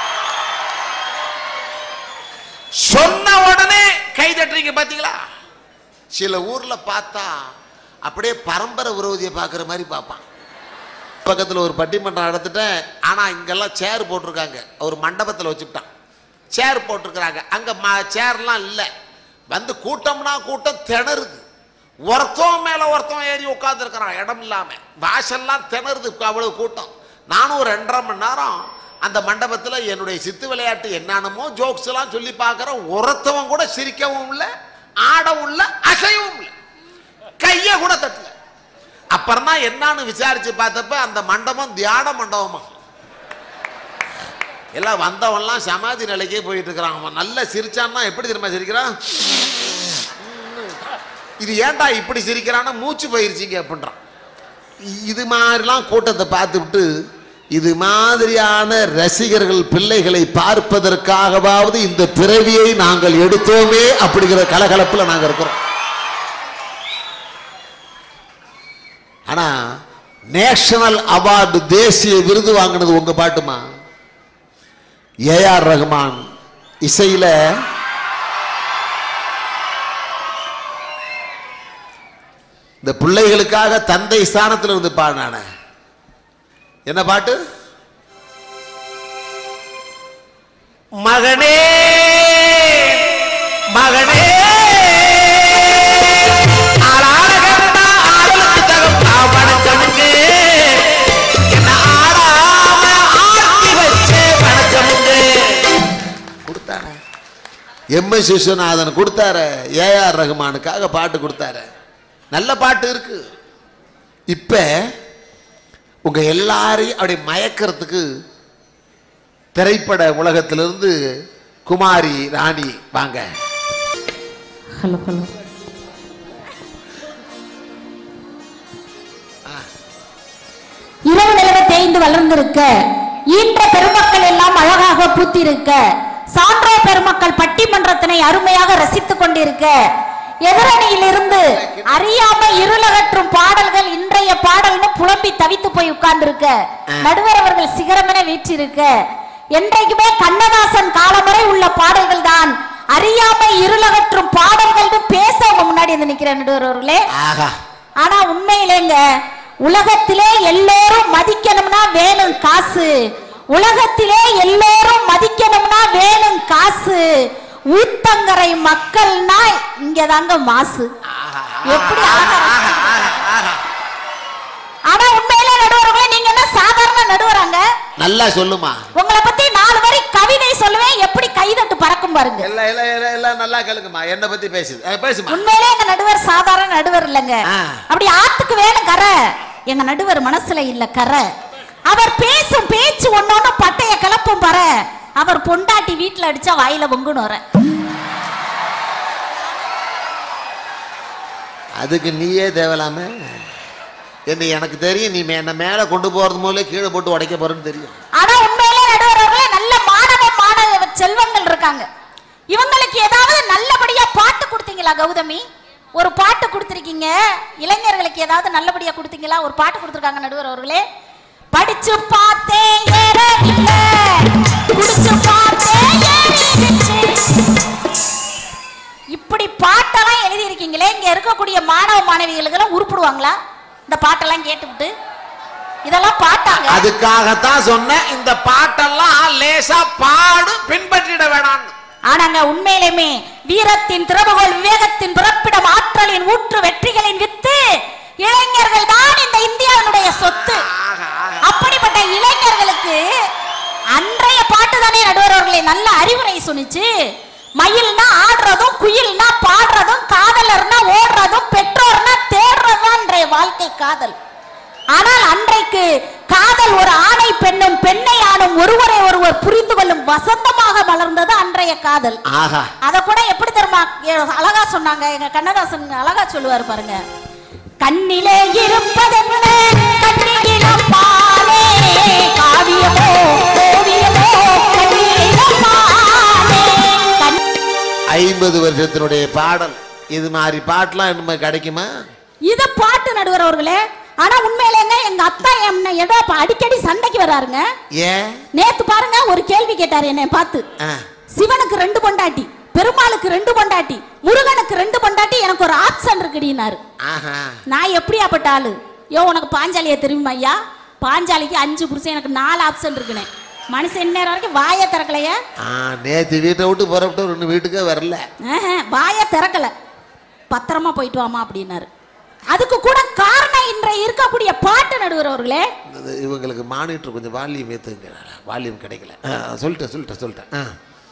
A: சொன்ன உடனே கை தட்டுறீங்க பாத்தீங்களா சில ஊர்ல பார்த்தா அப்படியே பரம்பரை விரோதியை பார்க்குற மாதிரி பார்ப்பான் பக்கத்தில் ஒரு பட்டிமன்றம் நடத்திட்டேன் ஆனால் இங்கெல்லாம் சேர் போட்டிருக்காங்க ஒரு மண்டபத்தில் வச்சுக்கிட்டான் சேர் போட்டிருக்கிறாங்க அங்கே ம சேர்லாம் இல்லை வந்து கூட்டம்னா கூட்டம் திணறுது ஒருத்தவன் மேலே ஒருத்தவன் ஏறி உட்காந்துருக்கிறான் இடம் இல்லாமல் வாசல்லாம் திணறுது அவ்வளவு கூட்டம் நானும் ஒரு ரெண்டரை மணி நேரம் அந்த மண்டபத்தில் என்னுடைய சித்து விளையாட்டு என்னென்னமோ ஜோக்ஸ் எல்லாம் சொல்லி பார்க்குறேன் ஒருத்தவன் கூட சிரிக்கவும் இல்லை ஆடவும் இல்லை அசையவும் இல்லை கையை கூட தட்டல அப்புறம் தான் என்னன்னு விசாரிச்சு பார்த்தப்ப அந்த மண்டபம் தியான மண்டபமா எல்லாம் வந்தவன்லாம் சமாதி நிலைக்கே போயிட்டு இருக்கிறான் அவன் நல்லா சிரிச்சான்னா எப்படி தெரியுமா சிரிக்கிறான் இது ஏன்டா இப்படி சிரிக்கிறான்னா மூச்சு போயிருச்சிங்க அப்படின்றான் இ- இது மாதிரிலாம் கூட்டத்தை பார்த்துவிட்டு இது மாதிரியான ரசிகர்கள் பிள்ளைகளை பார்ப்பதற்காகவாவது இந்த பிறவியை நாங்கள் எடுத்தோமே அப்படிங்கிற கலகலப்புல நாங்க இருக்கிறோம் ஆனா நேஷனல் அவார்டு தேசிய விருது வாங்கினது உங்க பாட்டுமா ஏஆர் ரஹ்மான் இசையில இந்த பிள்ளைகளுக்காக தந்தை ஸ்தானத்தில் இருந்து பாடினான என்ன பாட்டு மகனே மகனே ஆளாள கண்டா ஆளுக்கு தகப்பா வணக்கமுங்க என்ன ஆடாம ஆட்டி வச்சே வணக்கமுங்க கொடுத்தான எம் எஸ் விஸ்வநாதன் கொடுத்தாரு ஏஆர் ரஹ்மானுக்காக பாட்டு கொடுத்தாரு நல்ல பாட்டு இருக்கு இப்ப உங்க எல்லாரையும் அப்படி மயக்கிறதுக்கு திரைப்பட உலகத்திலிருந்து குமாரி ராணி வாங்க
D: ஹலோ ஹலோ இரவு நிலவு தேய்ந்து வளர்ந்திருக்க ஈன்ற பெருமக்கள் எல்லாம் அழகாக பூத்திருக்க சான்றோர் பெருமக்கள் பட்டிமன்றத்தினை அருமையாக ரசித்துக் கொண்டிருக்க எதிரணியிலிருந்து அறியாம இருளகற்றும் பாடல்கள் இன்றைய பாடல்னு புலம்பி தவித்து போய் உட்கார்ந்திருக்க நடுவர் அவர்கள் சிகரமென வீற்றிருக்க என்றைக்குமே கண்ணதாசன் காலம் வரை உள்ள பாடல்கள் தான் அறியாமை இருளகற்றும் பாடல்கள் பேச உங்க முன்னாடி வந்து நிக்கிறேன் நடுவர் அவர்களே
A: ஆஹா
D: ஆனா உண்மையிலேங்க உலகத்திலே எல்லோரும் மதிக்கணும்னா வேணும் காசு உலகத்திலே எல்லோரும் மதிக்கணும்னா வேணும் காசு ஊத்தங்கரை மக்கள்னா இங்கதாங்க மாசு எப்படி அழகா இருக்கு. ஆனா உண்மையிலே நடுவர்களே நீங்க என்ன சாதாரண நடுவராங்க
A: நல்லா சொல்லுமா
D: உங்களை பத்தி நாலு வரி கவிதை சொல்லுவேன் எப்படி கைதட்டு பறக்கும் பாருங்க
A: இல்ல இல்ல இல்ல இல்ல நல்லா கேளுங்கம்மா என்ன பத்தி பேசுது அஹ், பேசுமா
D: உண்மையிலே எங்க நடுவர் சாதாரண நடுவர் இல்லைங்க
A: ஆ.
D: அப்படி ஆத்துக்கு வேணும் கரை எங்க நடுவர் மனசுல இல்ல கரை அவர் பேசும் பேச்சு ஒன்னொன்னு பட்டைய கிளப்பும் பற அவர் பொண்டாட்டி வீட்டுல அடிச்சா வாயில பொங்குன்னு வர
A: அதுக்கு நீயே தேவலாமே என்ன எனக்கு தெரியும் நீ மே- என்ன மேல கொண்டு போறது முதல்ல கீழே போட்டு உடைக்க போறேன்னு தெரியும்
D: ஆனா உண்மையிலே நடுவர் அவர்களே நல்ல மாணவ மாணவ செல்வங்கள் இருக்காங்க இவங்களுக்கு ஏதாவது நல்லபடியா பாட்டு கொடுத்தீங்களா கௌதமி ஒரு பாட்டு கொடுத்திருக்கீங்க இளைஞர்களுக்கு ஏதாவது நல்லபடியா கொடுத்தீங்களா ஒரு பாட்டு கொடுத்திருக்காங்க நடுவர் அவர்களே படிச்சு பார்த்தேன் ஏறவில்லை குடிச்சு பார்த்தேன் ஏறிடுச்சு இப்படி பாட்டெல்லாம் எழுதி இருக்கீங்களே இங்க இருக்கக்கூடிய மாணவ மாணவிகளுக்கெல்லாம் உருப்பிடுவாங்களா இந்த பாட்டெல்லாம் கேட்டுவிட்டு இதெல்லாம் பாட்டாங்க
A: அதுக்காகத்தான் சொன்னேன் இந்த பாட்டெல்லாம் லேசா பாடு பின்பற்றிட வேணாம்
D: ஆனாங்க உண்மையிலுமே வீரத்தின் திறவுகோல் விவேகத்தின் பிறப்பிடம் ஆற்றலின் ஊற்று வெற்றிகளின் வித்து இளைஞர்கள் தான் இந்த இந்தியாவினுடைய சொத்து அப்படிப்பட்ட இளைஞர்களுக்கு அன்றைய பாட்டு தானே நடுவர் அவர்களே நல்ல அறிவுரை சொன்னிச்சு மயில்னா ஆடுறதும் குயில்னா பாடுறதும் காதலர்னா ஓடுறதும் பெற்றோர்னா தேடுறதும் அன்றைய வாழ்க்கை காதல் ஆனால் அன்றைக்கு காதல் ஒரு ஆணை பெண்ணும் பெண்ணை ஆணும் ஒருவரை ஒருவர் புரிந்து கொள்ளும் வசந்தமாக மலர்ந்தது அன்றைய காதல்
A: ஆஹா
D: அத கூட எப்படி தெரியுமா எ- அழகா சொன்னாங்க எங்க கண்ணதாசன் அழகா சொல்லுவாரு பாருங்க கண்ணிலே இருப்பதென்ன கண்ணியிலும் பாலே காவியமோ ஓவியமோ கண்ணியிலும் பாலே கண்
A: ஐம்பது வருஷத்தினுடைய பாடல் இது மாதிரி பாட்டெல்லாம் நம்ம கிடைக்குமா
D: இது பாட்டு நடுவர் அவர்களே ஆனா உண்மையிலேங்க எங்க அத்தா என்ன ஏதோ அப்ப அடிக்கடி சண்டைக்கு வராருங்க
A: ஏன்
D: நேத்து பாருங்க ஒரு கேள்வி கேட்டாரு என்னை பார்த்து
A: ஆ,
D: சிவனுக்கு ரெண்டு பொண்டாட்டி பெருமாளுக்கு ரெண்டு பொண்டாட்டி முருகனுக்கு ரெண்டு பொண்டாட்டி எனக்கு ஒரு ஆப்ஷன் இருக்குடினாரு
A: ஆஹா
D: நான் எப்படியாப்பட்ட ஆளு யோ உனக்கு பாஞ்சாலியை தெரியுமா ஐயா பாஞ்சாலிக்கு அஞ்சு புருஷன் எனக்கு நாலு ஆப்ஷன் இருக்குனே மனுஷன் இந்நேரம் வரைக்கும் வாயை திறக்கலையே
A: ஆ, நேத்து வீட்டை விட்டு புறப்பட்டு ரெண்டு வீட்டுக்கே வரல
D: ஆஹா, வாயை திறக்கல பத்திரமா போயிட்டு வாமா அப்படின்னாரு அதுக்கு கூட காரணம் இன்றைய இருக்கக்கூடிய பாட்டு நடுவர் அவர்களே
A: இது இவங்களுக்கு மானிட்டர் கொஞ்சம் வால்யூம் ஏற்றுங்க வால்யூம் கிடைக்கல ஆ, சொல்லிட்டேன் சொல்லிட்டேன் சொல்லிட்டேன் ஆ.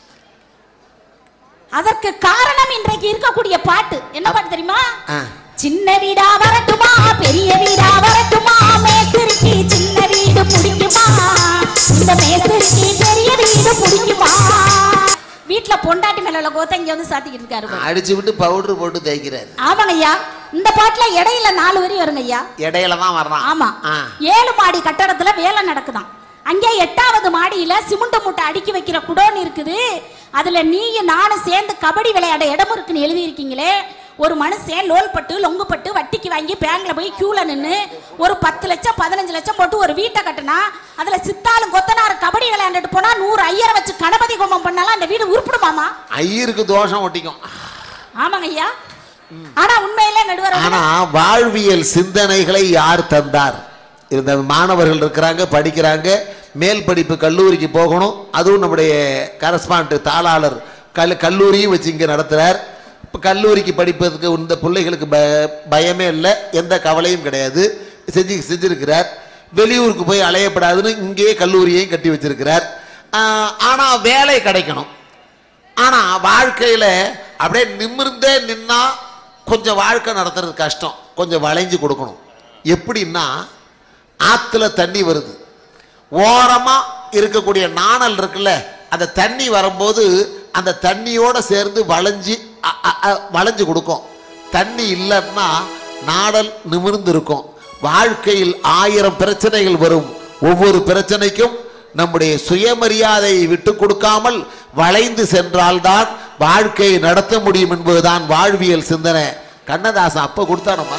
D: அதற்கு காரணம் இன்றைக்கு இருக்கக்கூடிய பாட்டு என்ன பாட்டு தெரியுமா
A: ஆ.
D: சின்ன வீடா வரட்டுமா பெரிய வீடா வரட்டுமா மேஸ்திரிக்கு சின்ன வீடு பிடிக்குமா இந்த மேஸ்திரிக்கு பெரிய வீடு பிடிக்குமா வீட்ல பொண்டாட்டி மேல உள்ள கோத்த இங்க வந்து சாத்திக்கிட்டு இருக்காரு பாரு.
A: அடிச்சு விட்டு பவுடர் போட்டு தேய்க்கிறாரு
D: ஆமாங்க ஐயா இந்த பாட்டுல இடையில நாலு வரி வருங்க ஐயா
A: இடையில தான் வர்றான்
D: ஆமா
A: ஆ.
D: ஏழு மாடி கட்டடத்துல வேலை நடக்குதாம் அங்கே எட்டாவது மாடியில சிமெண்ட் மூட்டை அடுக்கி வைக்கிற குடோன் இருக்குது அதுல நீயும் நானும் சேர்ந்து கபடி விளையாட இடம் இருக்குன்னு எழுதி இருக்கீங்களே ஒரு மனுஷன் லோல் பட்டு லொங்கு பட்டு வட்டிக்கு வாங்கி பேங்க்ல போய் கியூல நின்னு ஒரு பத்து லட்சம் பதினஞ்சு லட்சம் போட்டு ஒரு வீட்டை கட்டினா அதுல சித்தாலும் கொத்தனார் கபடி விளையாண்டுட்டு போனா நூறு ஐயரை வச்சு கணபதி கோமம் பண்ணாலும் அந்த வீடு உருப்பிடுமாமா
A: ஐயருக்கு தோஷம் ஒட்டிக்கும்
D: ஆமாங்க ஐயா ஆனா உண்மையிலே நடுவர்
A: ஆனா வாழ்வியல் சிந்தனைகளை யார் தந்தார் இந்த மாணவர்கள் இருக்கிறாங்க படிக்கிறாங்க மேல் படிப்பு கல்லூரிக்கு போகணும் அதுவும் நம்முடைய கரஸ்பாண்ட் தாளாளர் கல் கல்லூரியும் வச்சு இங்கே நடத்துகிறார் இப்போ கல்லூரிக்கு படிப்பதற்கு இந்த பிள்ளைகளுக்கு ப பயமே இல்லை எந்த கவலையும் கிடையாது செஞ்சு செஞ்சிருக்கிறார் வெளியூருக்கு போய் அலையப்படாதுன்னு இங்கேயே கல்லூரியையும் கட்டி வச்சிருக்கிறார் ஆஹ் ஆனா வேலை கிடைக்கணும் ஆனா வாழ்க்கையில அப்படியே நிமிர்ந்தே நின்னா கொஞ்சம் வாழ்க்கை நடத்துறது கஷ்டம் கொஞ்சம் வளைஞ்சு கொடுக்கணும் எப்படின்னா ஆத்துல தண்ணி வருது ஓரமா இருக்கக்கூடிய நாணல் இருக்குல்ல அந்த தண்ணி வரும்போது அந்த தண்ணியோட சேர்ந்து வளைஞ்சு அ- அ- அ- வளைஞ்சு கொடுக்கும் தண்ணி இல்லைன்னா நாடல் நிமிர்ந்து இருக்கும் வாழ்க்கையில் ஆயிரம் பிரச்சனைகள் வரும் ஒவ்வொரு பிரச்சனைக்கும் நம்முடைய சுயமரியாதையை விட்டு கொடுக்காமல் வளைந்து சென்றால்தான் வாழ்க்கையை நடத்த முடியும் என்பதுதான் வாழ்வியல் சிந்தனை கண்ணதாசன் அப்ப கொடுத்தானம்மா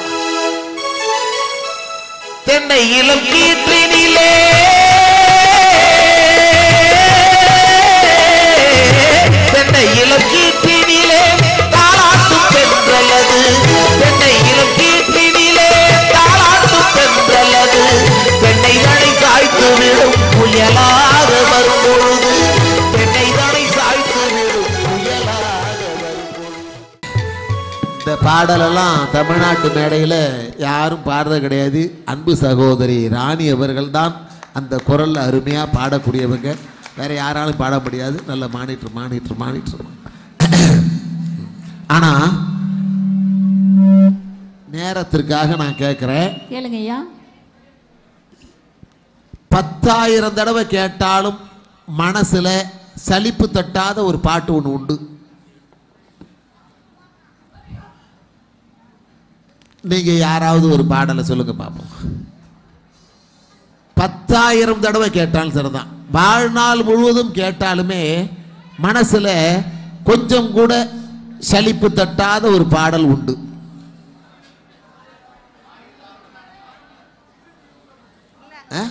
A: தென்னை இளம் கீற்றினிலே பாடலெல்லாம் தமிழ்நாட்டு மேடையில் யாரும் பாடுறது கிடையாது அன்பு சகோதரி ராணி அவர்கள் தான் அந்த குரல்ல அருமையாக பாடக்கூடியவங்க வேற யாராலும் பாட முடியாது நல்ல மானிட்டர் மானிட்டர் மானிட்டர் ஆனால் நேரத்திற்காக நான் கேட்குறேன்
D: கேளுங்க ஐயா
A: பத்தாயிரம் தடவை கேட்டாலும் மனசுல சலிப்பு தட்டாத ஒரு பாட்டு ஒன்று உண்டு நீங்க யாராவது ஒரு பாடலை சொல்லுங்க பார்ப்போம் பத்தாயிரம் தடவை கேட்டாலும் சரிதான் வாழ்நாள் முழுவதும் கேட்டாலுமே மனசுல கொஞ்சம் கூட சலிப்பு தட்டாத ஒரு பாடல் உண்டு ஆ?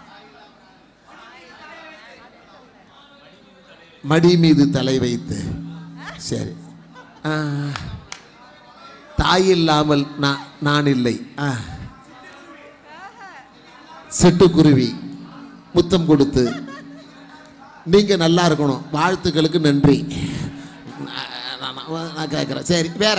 A: மடி மீது தலை வைத்து சரி ஆ. தாய் இல்லாமல் நான் நான் இல்லை ஆ. சிட்டுக்குருவி முத்தம் கொடுத்து நீங்க நல்லா இருக்கணும் வாழ்த்துக்களுக்கு நன்றி நான் நான் நான் கேட்குறேன் சரி வேற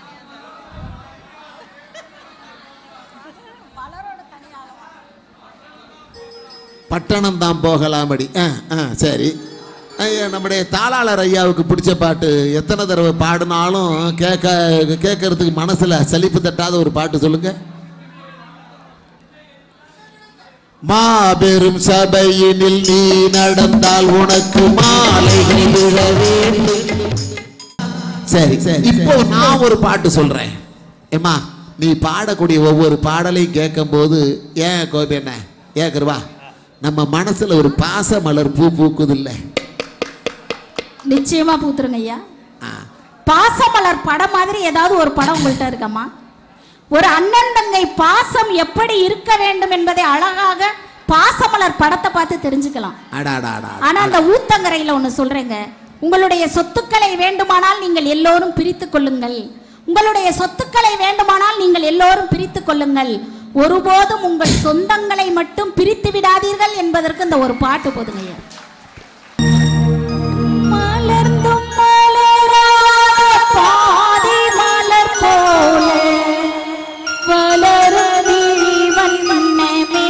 A: பட்டணம் தான் போகலாமடி ஆ ஆ சரி ஐயா, நம்முடைய தாளாளர் ஐயாவுக்கு பிடிச்ச பாட்டு எத்தனை தடவை பாடினாலும் கேட்க கேட்கறதுக்கு மனசுல சலிப்பு தட்டாத ஒரு பாட்டு சொல்லுங்க மாபெரும் சபையினில் நீ நடந்தால் உனக்கு மாலைகள் விழ வேண்டும் சரி சரி இப்போ நான் ஒரு பாட்டு சொல்றேன் ஏம்மா நீ பாடக்கூடிய ஒவ்வொரு பாடலையும் கேட்கும்போது ஏன் கோபி என்ன ஏக்கருவா நம்ம மனசுல ஒரு பாச மலர் பூ பூக்குது இல்லை
D: நிச்சயமா பூத்துருங்க ஐயா பாசமலர் படம் மாதிரி ஏதாவது ஒரு படம் உங்கள்கிட்ட இருக்கம்மா ஒரு அண்ணன் தங்கை பாசம் எப்படி இருக்க வேண்டும் என்பதை அழகாக பாசமலர் படத்தை பார்த்து தெரிஞ்சுக்கலாம்
A: அடாடாடா
D: ஆனா அந்த ஊத்தங்கரையில ஒண்ணு சொல்றேங்க உங்களுடைய சொத்துக்களை வேண்டுமானால் நீங்கள் எல்லோரும் பிரித்துக் கொள்ளுங்கள் உங்களுடைய சொத்துக்களை வேண்டுமானால் நீங்கள் எல்லோரும் பிரித்துக் கொள்ளுங்கள் ஒருபோதும் உங்கள் சொந்தங்களை மட்டும் பிரித்து விடாதீர்கள் என்பதற்கு இந்த ஒரு பாட்டு போதுங்க ஐயா. மலர்ந்தும் மலராத பாதி மலர் போல வளரும் விழி வண்ணமே.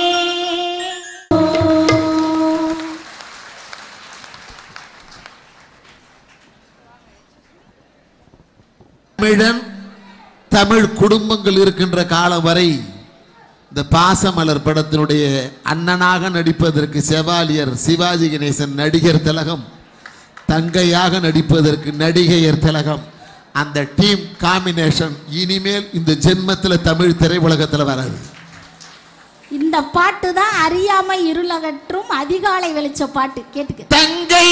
A: தமிழன் தமிழ் குடும்பங்கள் இருக்கின்ற காலம் வரை இந்த பாசமலர் படத்தினுடைய அண்ணனாக நடிப்பதற்கு செவாலியர் சிவாஜி கணேசன் நடிகர் திலகம் தங்கையாக நடிப்பதற்கு நடிகையர் திலகம் அந்த டீம் காம்பினேஷன் இனிமேல் இந்த ஜென்மத்தில் தமிழ் திரையுலகத்தில் வராது
D: இந்த பாட்டு தான் அறியாமை இருளகற்றும் அதிகாலை வெளிச்ச பாட்டு கேட்டுக்க
A: தங்கை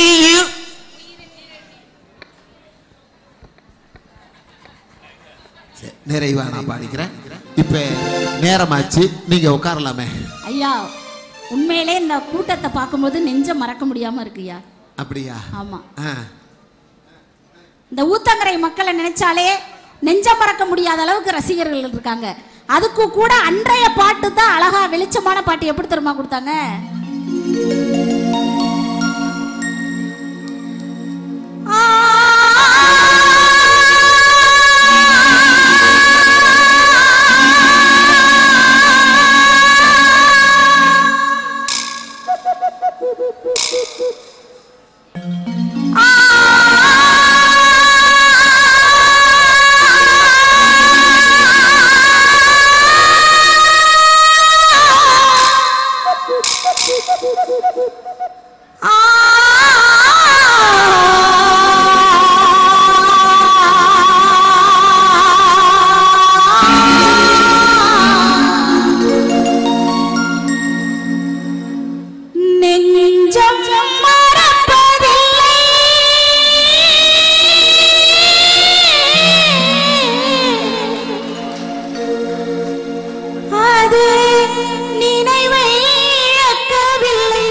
A: சரி, நிறைவா நான் பாடிக்கிறேன் இப்ப நேரமாச்சு நீங்க உட்காரலாமே
D: ஐயா உண்மையிலே இந்த கூட்டத்தை பார்க்கும்போது நெஞ்ச மறக்க முடியாம இருக்குயா
A: அப்படியா
D: ஆமா
A: ஆ.
D: இந்த ஊத்தங்கரை மக்களை நினைச்சாலே நெஞ்ச மறக்க முடியாத அளவுக்கு ரசிகர்கள் இருக்காங்க அதுக்கு கூட அன்றைய பாட்டு தான் அழகா வெளிச்சமான பாட்டு எப்படி தெரியுமா கொடுத்தாங்க நெஞ்சம் மறப்பதில்லை அது நினைவை இழக்கவில்லை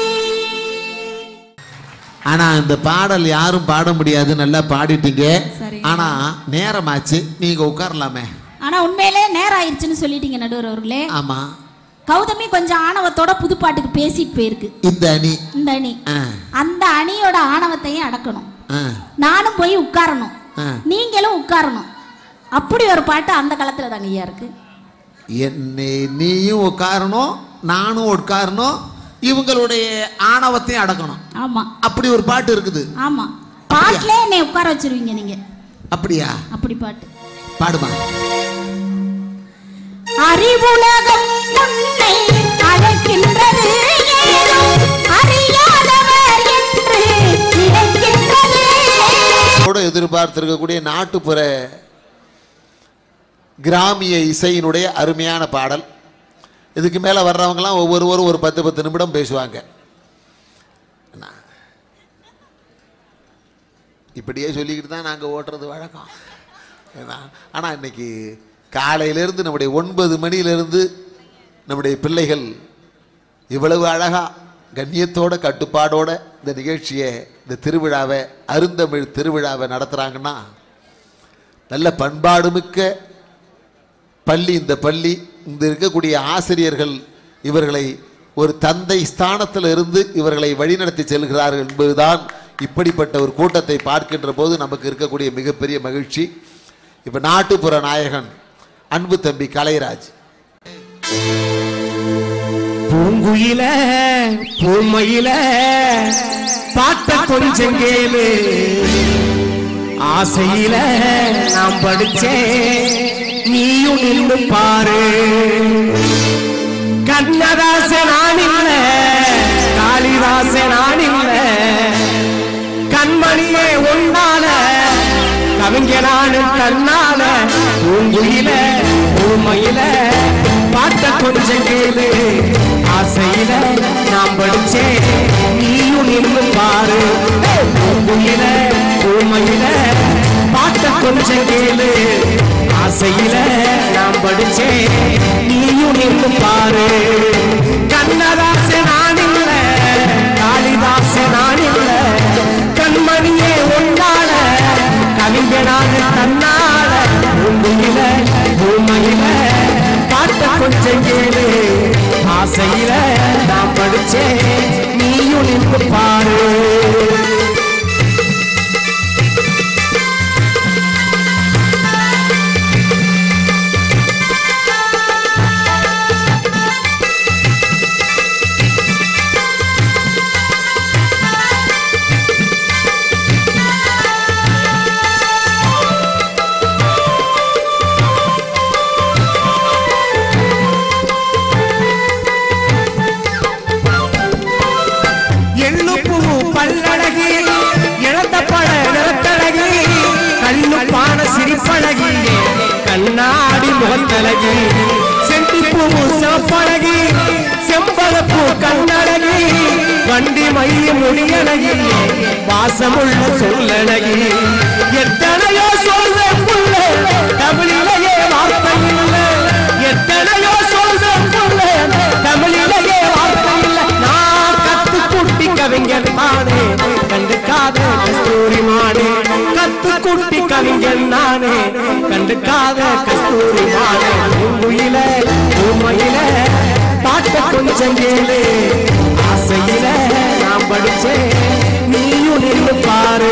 A: ஆனா இந்த பாடல் யாரும் பாட முடியாது நல்லா பாடிட்டீங்க
D: சரி.
A: ஆனா நேரமாச்சு நீங்க உட்காரலாமே
D: ஆனா உண்மையிலே நேரம் ஆயிடுச்சுன்னு சொல்லிட்டீங்க நடுவர் அவர்களே
A: ஆமா
D: கௌதமி கொஞ்சம் ஆணவத்தோட புதுப்பாட்டுக்கு பேசிட்டு போயிருக்கு
A: இந்த அணி
D: இந்த அணி
A: ஆ,
D: அந்த அணியோட ஆணவத்தையும் அடக்கணும்
A: ஆ,
D: நானும் போய் உட்காரணும்
A: ஆ.
D: நீங்களும் உட்காரணும் அப்படி ஒரு பாட்டு அந்த காலத்துல தாங்க ஐயா இருக்கு
A: என்னை நீயும் உட்காரணும் நானும் உட்காரணும் இவங்களுடைய ஆணவத்தையும் அடக்கணும்
D: ஆமா
A: அப்படி ஒரு பாட்டு இருக்குது
D: ஆமா பாட்டுல என்னை உட்கார வச்சிருவீங்க நீங்க
A: அப்படியா
D: அப்படி பாட்டு
A: பாடுமா
D: அறிவுலகம் உன்னை அழைக்கின்றது ஏதோ அறியாதவர் என்று நினைக்கின்றது
A: கூட எதிர்பார்த்திருக்கக்கூடிய நாட்டுப்புற கிராமிய இசையினுடைய அருமையான பாடல் இதுக்கு மேலே வர்றவங்கலாம் ஒவ்வொருவரும் ஒரு பத்து பத்து நிமிடம் பேசுவாங்க என்ன? இப்படியே சொல்லிக்கிட்டு தான் நாங்கள் ஓட்டுறது வழக்கம் ஏன்னா ஆனால் இன்னைக்கு காலையிலேருந்து நம்முடைய ஒன்பது மணியிலிருந்து நம்முடைய பிள்ளைகள் இவ்வளவு அழகா கண்ணியத்தோட கட்டுப்பாடோட இந்த நிகழ்ச்சியை இந்த திருவிழாவை அருந்தமிழ் திருவிழாவை நடத்துகிறாங்கன்னா நல்ல பண்பாடுமிக்க பள்ளி இந்த பள்ளி இந்த இருக்கக்கூடிய ஆசிரியர்கள் இவர்களை ஒரு தந்தை ஸ்தானத்தில் இருந்து இவர்களை வழிநடத்தி செல்கிறார்கள் என்பதுதான் இப்படிப்பட்ட ஒரு கூட்டத்தை பார்க்கின்ற போது நமக்கு இருக்கக்கூடிய மிகப்பெரிய மகிழ்ச்சி இப்போ நாட்டுப்புற நாயகன் அன்பு தம்பி கலைராஜ்
E: பூங்குயில பூமையில பாட்ட கொஞ்சம் கேளு ஆசையில நாம் படிச்சேன் நீயும் நின்று பாரு கண்ணதாச நான் இல்ல காளிதாச நான் இல்ல கண்மணியே உன்னால கவிஞனானு தன்னால பூங்குயில பூமையில பாட்ட கொஞ்சம் கேளு ஆசையில நாம் படிச்சேன் நீயும் நின்று பாரு பூங்குயில பூமையில பாட்ட கொஞ்சம் கேளு ஆசையில நாம் படிச்சேன் நீயும் நின்று பாரு கண்ணதாச நான் இல்ல காளிதாச நான் இல்ல கண்மணியே உன்னால கவிஞனாக தன்னால பூமியில பூமையில பாட்ட கொஞ்சம் கேளு ஆசையில நான் படிச்சேன் நீயும் நின்று பாரு எள்ளுப்பூ பல்லழகி இழந்த பழ நிறத்தழகி கண்ணு பான சிரிப்பழகி கண்ணாடி முகத்தழகி செண்டிப்பூ சிவப்பழகி செம்பகப்பூ கண்ணழகி வண்டி மைய முடியழகி வாசமுள்ள சொல்லழகி எத்தனையோ சொல்ற புள்ள தமிழிலேயே வார்த்தை இல்லை எத்தனையோ சொல்ற புள்ள தமிழிலேயே வார்த்தை இல்லை நான் கத்து குட்டி கவிஞன் நானே கண்டுக்காத கஸ்தூரி மானே கத்து குட்டி கவிஞன் நானே கண்டுக்காத கஸ்தூரி மானே உங்குயில உண்மையில பாட்ட கொஞ்சம் கேளு ஆசையில நான் படிச்சேன் நீயும் நின்று பாரு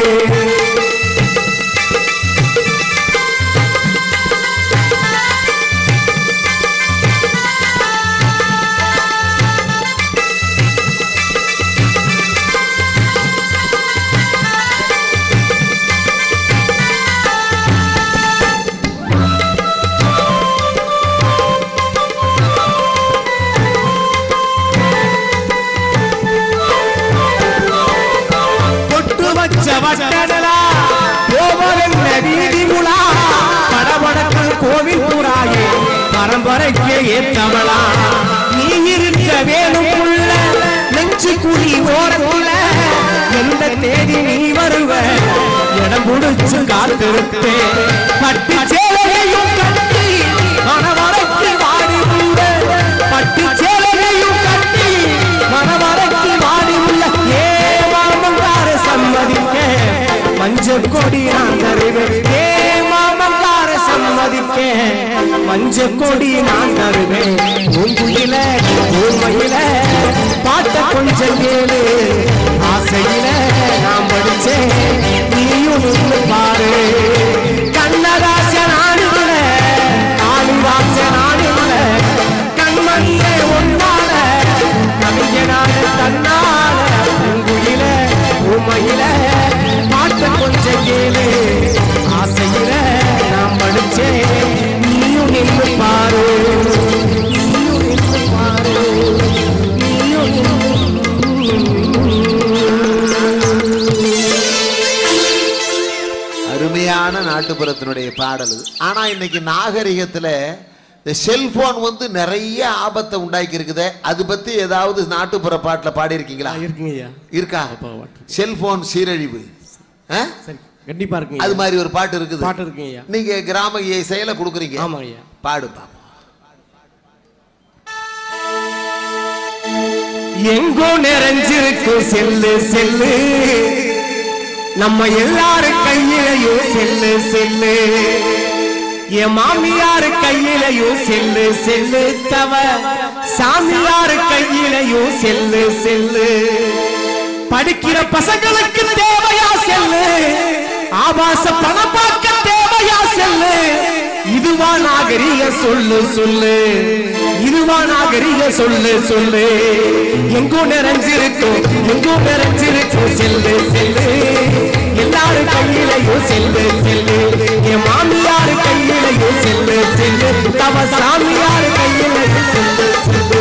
E: பொட்டு வச்ச வட்டடலா கோவலென்ன வீதி முலா படபடக்கு கோவில் புறாயே பரம்பரைக்கு ஏத்தவளா நீ இருக்க வேணும் புள்ள நெஞ்சு குழி ஓரத்துல எந்த தேதி நீ வருவ இடம் புடிச்சு காத்திருப்பேன் பட்டு சேலையும் கட்டி மனவரைக்கு வாடி உள்ள பட்டு சேலையும் கட்டி மனவரைக்கு வாடி உள்ள ஏ மாமங்கார சம்மதிக்க மஞ்ச கொடி நான் தருவேன் ஏ மாமங்கார சம்மதிக்க மஞ்ச கொடி நான் தருவேன் பூங்குயில பூமையில பாட்ட கொஞ்சம் கேளு ஆசையில நான் படிச்சேன் நீயும் நின்று பாரு கண்ணதாசனா
A: நாட்டுப்புறத்தினுடைய பாடல் இது. ஆனா இன்னைக்கு நாகரிகத்துல இந்த செல்போன் வந்து நிறைய ஆபத்தை உண்டாக்கி இருக்குதே அது பத்தி ஏதாவது நாட்டுப்புற பாட்டுல பாடி இருக்கீங்களா
E: இருக்குங்க ஐயா
A: இருக்கா
E: அப்பா பாட்டு.
A: செல்போன் சீரழிவு ஆ?
E: சரி கண்டிப்பா இருக்குங்க
A: அது
E: ஐயா.
A: மாதிரி ஒரு பாட்டு இருக்குது
E: பாட்டு இருக்குங்க ஐயா
A: நீங்க கிராம செயலை கொடுக்குறீங்க
E: ஆமாங்க ஐயா
A: பாடு பாப்போம்
E: எங்கோ நிறைஞ்சிருக்கு செல்லு செல்லு நம்ம எல்லாரு கையிலையும் செல்லு செல்லு என் மாமியார் கையிலையும் செல்லு செல்லு தவ சாமியார் கையிலையும் செல்லு செல்லு படிக்கிற பசங்களுக்கு தேவையா செல்லு ஆபாச பணம் பார்க்க தேவையா செல்லு இதுவா நாகரிக சொல்லு சொல்லு இதுவா நாகரிக சொல்லு சொல்லு எங்கோ நிறைஞ்சிருக்கும் எங்கோ நிறைஞ்சிருக்கும் செல்லு செல்லு எல்லாரும் கையிலையும் செல்லு செல்லு என் மாமியார் கையிலையும் செல்லு செல்லு தவ சாமியார் கையிலையும் செல்லு செல்லு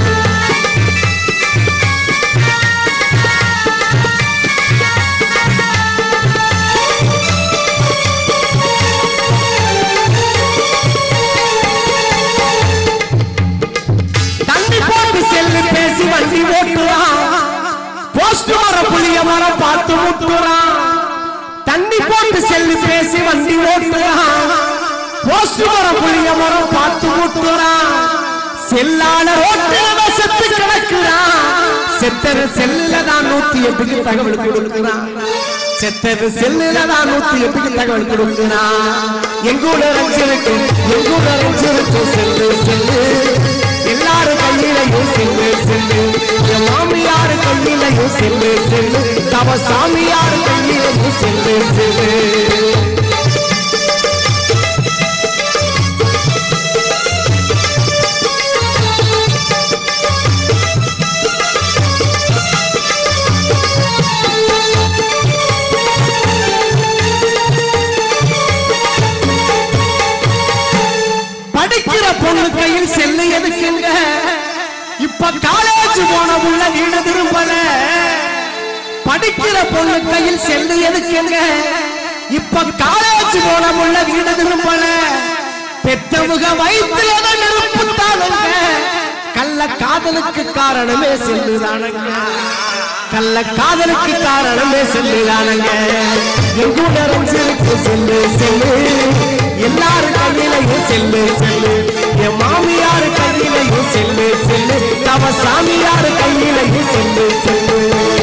E: தண்ணி போட்டு செல்லு பேசி வண்டி ஓட்டுறான் போஸ்ட் வர புளிய மரம் பார்த்து முட்டுறான் தண்ணி போட்டு செல்லு பேசி வண்டி ஓட்டுறான் போஸ்ட் வர புளிய மரம் பார்த்து முட்டுறான் செல்லான ரோட்டில் செத்து கிடக்குறான் செத்தரு செல்லுல தான் நூத்தி எட்டுக்கு தகவல் கொடுக்குறான் செத்தது செல்லுல தான் நூத்தி எட்டுக்கு தகவல் கொடுக்குறான் எங்கூட ரஞ்சிருக்கு எங்கூட ரஞ்சிருக்கு செல்லு செல்லு எல்லாரும் கையிலையும் செல்லு செல்லு என் மாமியார் கையிலையும் செல்லு செல்லு தவ சாமியார் கையிலையும் செல்லு செல்லு படிக்கிற பொண்ணு கையில் செல்லு எதுக்குங்க இப்ப காலேஜ் போன உள்ள வீடு திரும்பல படிக்கிற பொண்ணு கையில் செல்லு எதுக்குங்க இப்ப காலேஜ் போன உள்ள வீடு திரும்பல பெத்தமுக வயிற்றுல நெருப்புத்தானுங்க கள்ள காதலுக்கு காரணமே செல்லுதானுங்க கள்ள காதலுக்கு காரணமே செல்லுதானுங்க எங்கூட ரஞ்சிருக்கு செல்லு செல்லு எல்லாரும் கையிலையும் செல்லு செல்லு என் மாமியார் கையிலையும் செல்லு செல்லு தவ சாமியார் கையிலையும் செல்லு செல்லு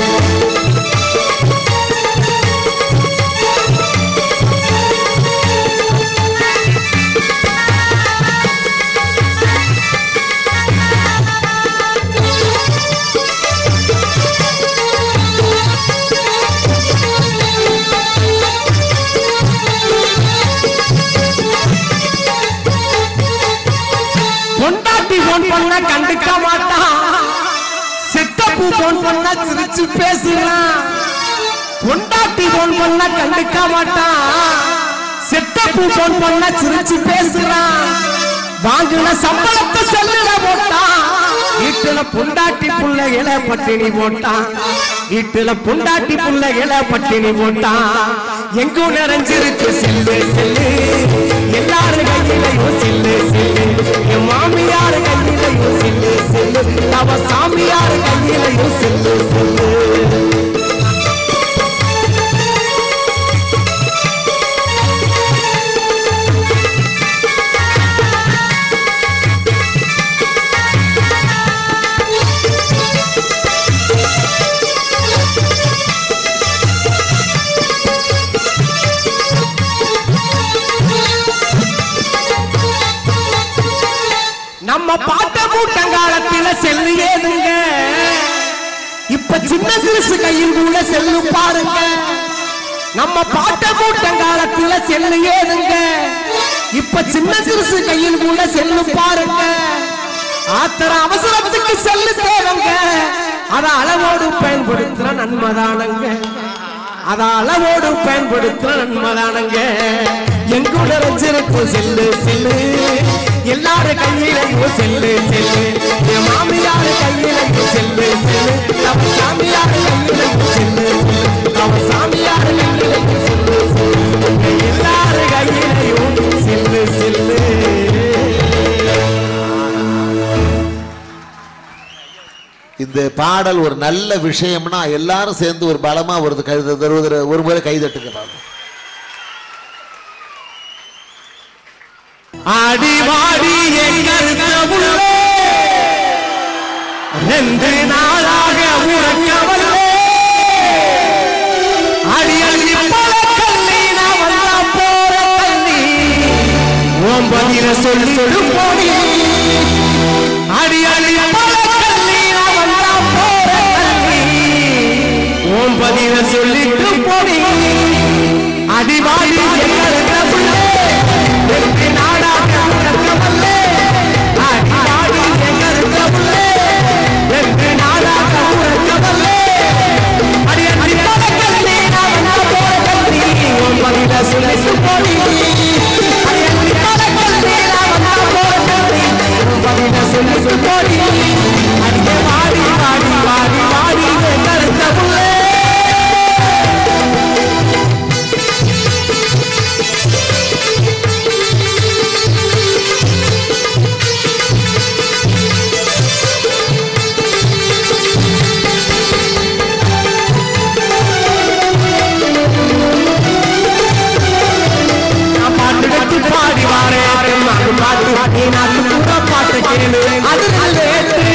E: பொண்டாட்டி போன் பண்ண கண்டுக்க மாட்டான் சித்தப்பு போன் பண்ண சிரிச்சு பேசுறான் பொண்டாட்டி போன் பண்ண கண்டுக்க மாட்டான் சித்தப்பு போன் பண்ண சிரிச்சு பேசுறான் வாங்கின சம்பளத்தை செல்லுல போட்டான் வீட்டுல பொண்டாட்டி புள்ளைகளை பட்டினி போட்டான் வீட்டுல பொண்டாட்டி புள்ளைகளை பட்டினி போட்டான் எங்கும் நிறைஞ்சிருக்கு செல்லு செல்லு எல்லாரும் கையிலையும் செல்லு செல்லு என் மாமியார் கையிலையும் செல்லு செல்லு அவ சாமியார் கையிலையும் செல்லு செல்லு நம்ம பாட்ட கூட்டங்காலத்தில செல்லு ஏதுங்க இப்ப சின்ன சிறுசு கையில் கூட செல்லு பாருங்க நம்ம பாட்ட கூட்டங்காலத்தில செல்லு ஏதுங்க இப்ப சின்ன சிறுசு கையில் கூட செல்லு பாருங்க ஆத்திர அவசரத்துக்கு செல்லு தேவைங்க அத அளவோடு பயன்படுத்துற நன்மைதானங்க அத அளவோடு பயன்படுத்துற நன்மைதானங்க எங்கூட வச்சிருக்கும் செல்லு செல்லு எல்லாரும் கையிலையும் செல்லு செல்லு என் மாமியார் கையிலையும் செல்லு செல்லு நம்ம சாமியார் கையிலையும் செல்லு செல்லு நம்ம சாமியார் கையிலையும் செல்லு செல்லு எல்லாரும்
A: இந்த பாடல் ஒரு நல்ல விஷயம்னா எல்லாரும் சேர்ந்து ஒரு பலமா ஒரு கை தருவதில் ஒரு முறை கைதட்டுங்க பாருங்க
E: அடிவாடி எங்கள் உள்ளே ரெண்டு நாளாக உறக்கவல்லே அடி அடி பல கல்லி நான் வந்தா போற தண்ணி ஒன்பதில சொல்லி சொல்லு போடி அடி அடி பல கல்லி நான் வந்தா போற தண்ணி ஒன்பதில சொல்லிட்டு போடி அடிவாடி எங்கள் உள்ளே வெற்றி நாடாக உறக்கவல்லே அடிவாடி எங்கள் உள்ளே வெற்றி நாடாக உறக்கவல்லே அடி அடி பதக்கல்லே நான் போற கல்வி உன் மனித சொல்லி சுப்போடி அடி அடி பதக்கல்லே நான் போற கல்வி உன் மனித சொல்லி சுப்போடி அடியே வாடி வாடி வாடி வாடி எங்கள் உள்ளே நான் பாட்டு கட்டி பாடி வாரேன் நாட்டு பாட்டு நீ நாட்டு பூரா பாட்டு கேளு அது லேட்டு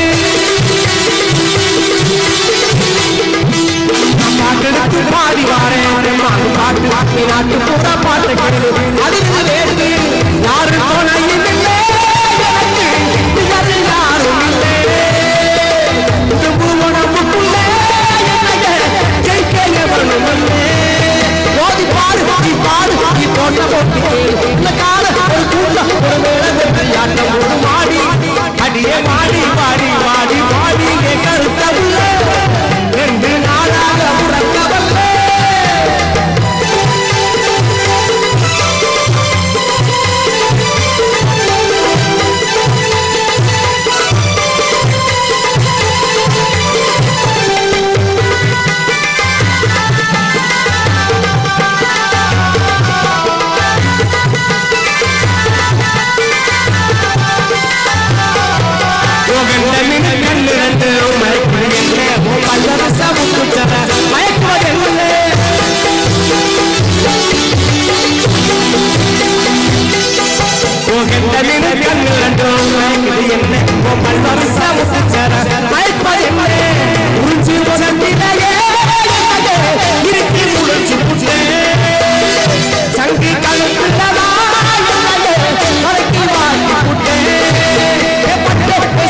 E: நான் பாட்டு கட்டி பாடி வாரேன் நாட்டு பாட்டு நீ நாட்டு பூரா பாட்டு கேளு அது லேட்டு யாரு துணையும் இல்லை எனக்கு யாரு யாரும் இல்லை உடம்பு உடம்புக்குள்ளே என்னைய ஜெயிக்க எவனும் இல்லை ஓடி பாடு நீ பாடு நீ போட்ட போட்டு கேளு இந்த கால ஒரு கூட்டம் ஒரு மேல வெற்றி ஆட்டம் ஒரு மாடி அடியே மாடி பாடி பாடி பாடி என் கருத்த உள்ள ரெண்டு நாளாக உறக்கவல்ல சங்கி கழுத்துள்ளதா வரைக்கும் வாங்கி புட்டே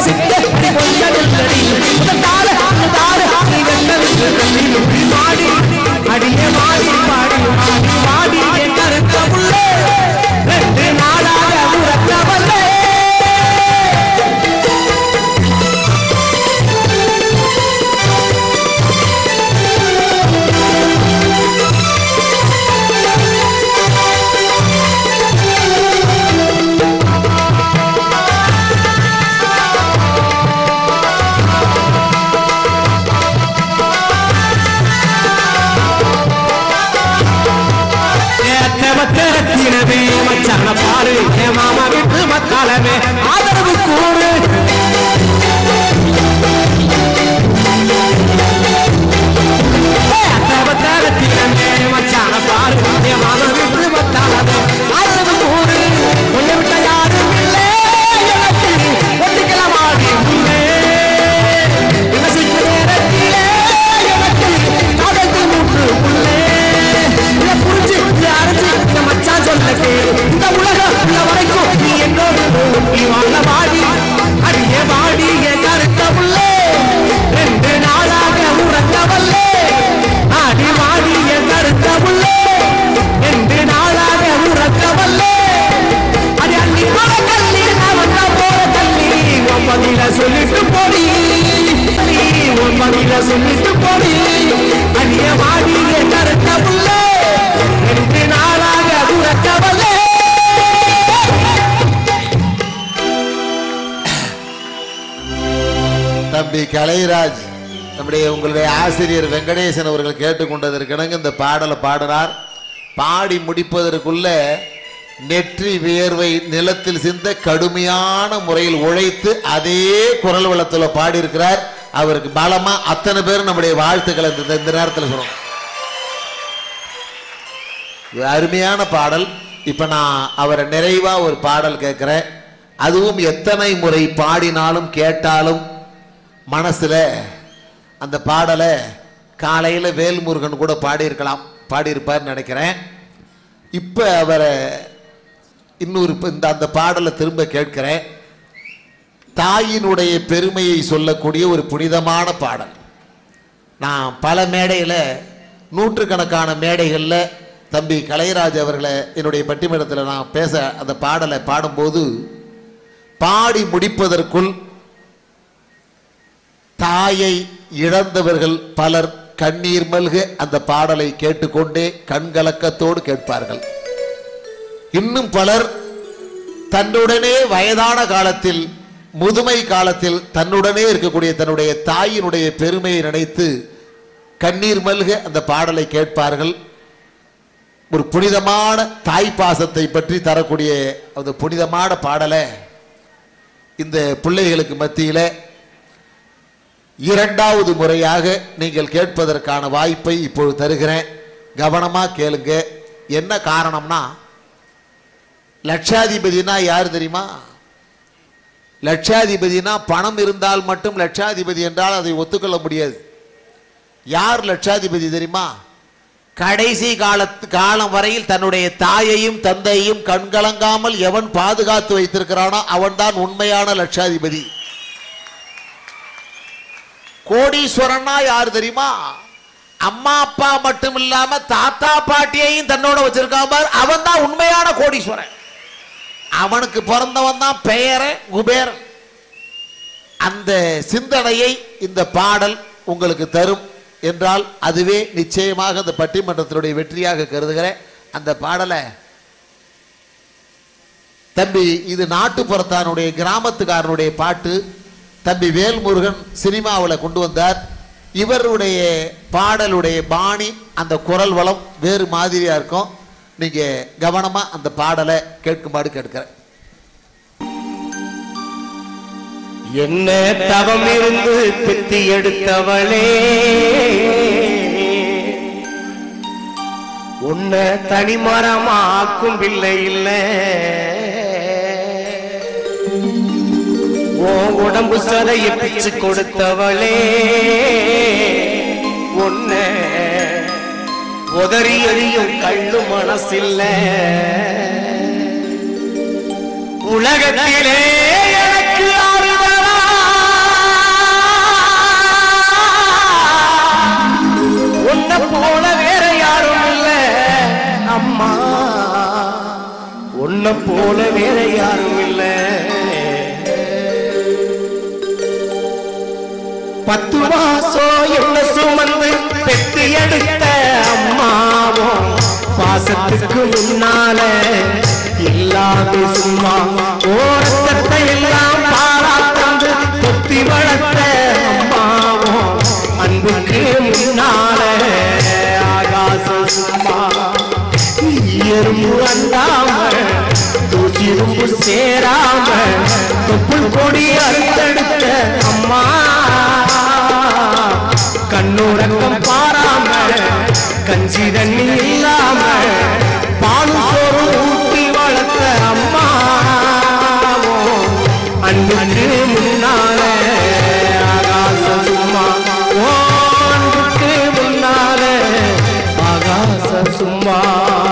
E: அடியே மாடி பாடி மாடி மாடி என் கருத்த புள்ளே ரெண்டு நாளாக உறக்கவல்லே ஏத்தவத்தினவே மச்சான பாரு என் மாமா வீட்டு மக்காலமே ஆதரவு கூறு ஏத்தவத்தினவே மச்சான பாரு என் மாமா வீட்டு மக்காலமே ஆதரவு கூறு உன்னை விட்ட யாரும் இல்லை எனக்கு ஒத்திக்கலாம் ஆடி உள்ளே என்ன செய்ய நேரத்திலே எனக்கு காதல் மூன்று உள்ளே இத புரிஞ்சு இத அரைஞ்சு இந்த மச்சான் சொல்ல கேளு இந்த உலகம் உள்ள வரைக்கும் நீ என்னோடு நீ வாழ வாடி அடியே வாடி என் கருத்த புள்ளே ரெண்டு நாளாக உறங்கவல்லே ஆடி வாடி என் கருத்த புள்ளே ரெண்டு நாளாக உறங்கவல்லே அடி அள்ளி போற கல்லி நான் வந்தா போற கல்லி உன் பதில சொல்லிட்டு போடி நீ உன் பதில சொல்லிட்டு போடி அடிய வாடி என் கருத்த புள்ளே ரெண்டு நாளாக உறக்கவல்லே
A: தம்பி கலைராஜ் நம்முடைய உங்களுடைய ஆசிரியர் வெங்கடேசன் அவர்கள் கேட்டுக்கொண்டதற்கிணங்க இந்த பாடலை பாடினார் பாடி முடிப்பதற்குள்ள நெற்றி வியர்வை நிலத்தில் சிந்த கடுமையான முறையில் உழைத்து அதே குரல் வளத்தில் பாடியிருக்கிறார் அவருக்கு பலமா அத்தனை பேரும் நம்முடைய வாழ்த்துக்களை இந்த இந்த நேரத்தில் சொல்றோம் இது அருமையான பாடல் இப்ப நான் அவரை நிறைவா ஒரு பாடல் கேட்கிறேன் அதுவும் எத்தனை முறை பாடினாலும் கேட்டாலும் மனசுல அந்த பாடலை காலையில வேல்முருகன் கூட பாடியிருக்கலாம் பாடியிருப்பார்னு நினைக்கிறேன் இப்ப அவரை இன்னொரு இப்ப இந்த அந்த பாடலை திரும்ப கேட்கிறேன் தாயினுடைய பெருமையை சொல்லக்கூடிய ஒரு புனிதமான பாடல் நான் பல மேடையில் நூற்றுக்கணக்கான மேடைகளில் தம்பி கலைராஜ் அவர்களை என்னுடைய பட்டிமன்றத்தில் நான் பேச அந்த பாடலை பாடும்போது பாடி முடிப்பதற்குள் தாயை இழந்தவர்கள் பலர் கண்ணீர் மல்க அந்த பாடலை கேட்டுக்கொண்டே கண்கலக்கத்தோடு கேட்பார்கள் இன்னும் பலர் தன்னுடனே வயதான காலத்தில் முதுமை காலத்தில் தன்னுடனே இருக்கக்கூடிய தன்னுடைய தாயினுடைய பெருமையை நினைத்து கண்ணீர் மல்க அந்த பாடலை கேட்பார்கள் ஒரு புனிதமான தாய் பாசத்தை பற்றி தரக்கூடிய அந்த புனிதமான பாடலை இந்த பிள்ளைகளுக்கு மத்தியில் இரண்டாவது முறையாக நீங்கள் கேட்பதற்கான வாய்ப்பை இப்பொழுது தருகிறேன் கவனமா கேளுங்க என்ன காரணம்னா லட்சாதிபதினா யார் தெரியுமா லட்சாதிபதினா பணம் இருந்தால் மட்டும் லட்சாதிபதி என்றால் அதை ஒத்துக்கொள்ள முடியாது யார் லட்சாதிபதி தெரியுமா கடைசி காலத்து காலம் வரையில் தன்னுடைய தாயையும் தந்தையையும் கண்கலங்காமல் எவன் பாதுகாத்து வைத்திருக்கிறானோ அவன்தான் உண்மையான லட்சாதிபதி கோடீஸ்வரன்னா யார் தெரியுமா அம்மா அப்பா மட்டும் இல்லாம தாத்தா பாட்டியையும் தன்னோட வச்சிருக்காம அவன் தான் உண்மையான கோடீஸ்வரன் அவனுக்கு பிறந்தவன் தான் பெயர குபேரன் அந்த சிந்தனையை இந்த பாடல் உங்களுக்கு தரும் என்றால் அதுவே நிச்சயமாக அந்த பட்டிமன்றத்தினுடைய வெற்றியாக கருதுகிறேன் அந்த பாடலை தம்பி இது நாட்டுப்புறத்தானுடைய கிராமத்துக்காரனுடைய பாட்டு தம்பி வேல்முருகன் சினிமாவில் கொண்டு வந்தார் இவருடைய பாடலுடைய பாணி அந்த குரல் வளம் வேறு மாதிரியா இருக்கும் நீங்க கவனமா அந்த பாடலை கேட்குமாறு கேட்கிறேன்
E: என்ன தவம் இருந்து பித்தி எடுத்தவளே உன்னை தனிமரமாக்கும் பிள்ளை இல்ல உன் உடம்பு சதைய பிச்சு கொடுத்தவளே உன்னை உதறி எறியும் கள்ளு மனசில்ல உலகத்திலே எனக்கு ஆறுதலா உன்னை போல வேற யாரும் இல்ல அம்மா உன்னை போல வேற யாரும் இல்ல பத்து மாசம் என்ன சுமந்து பெத்து எடுத்த அம்மாவும் பாசத்துக்கு முன்னால இல்லாத சும்மா ஓரத்தை எல்லாம் பாரா தந்து கொத்தி வளர்த்த அம்மாவும் அன்புக்கு முன்னால ஆகாசம் சும்மா எறும்பு அண்டாம தூசிரும்பு சேராம தொப்புள் கொடி அறுத்தெடுத்த அம்மா கண்ணுறக்கம் பாராம கஞ்சி தண்ணி இல்லாம பாலு சோறு ஊட்டி வளர்த்த அம்மா அன்புக்கு முன்னால ஆகாசம் சும்மா ஓ அன்புக்கு முன்னால ஆகாசம் சும்மா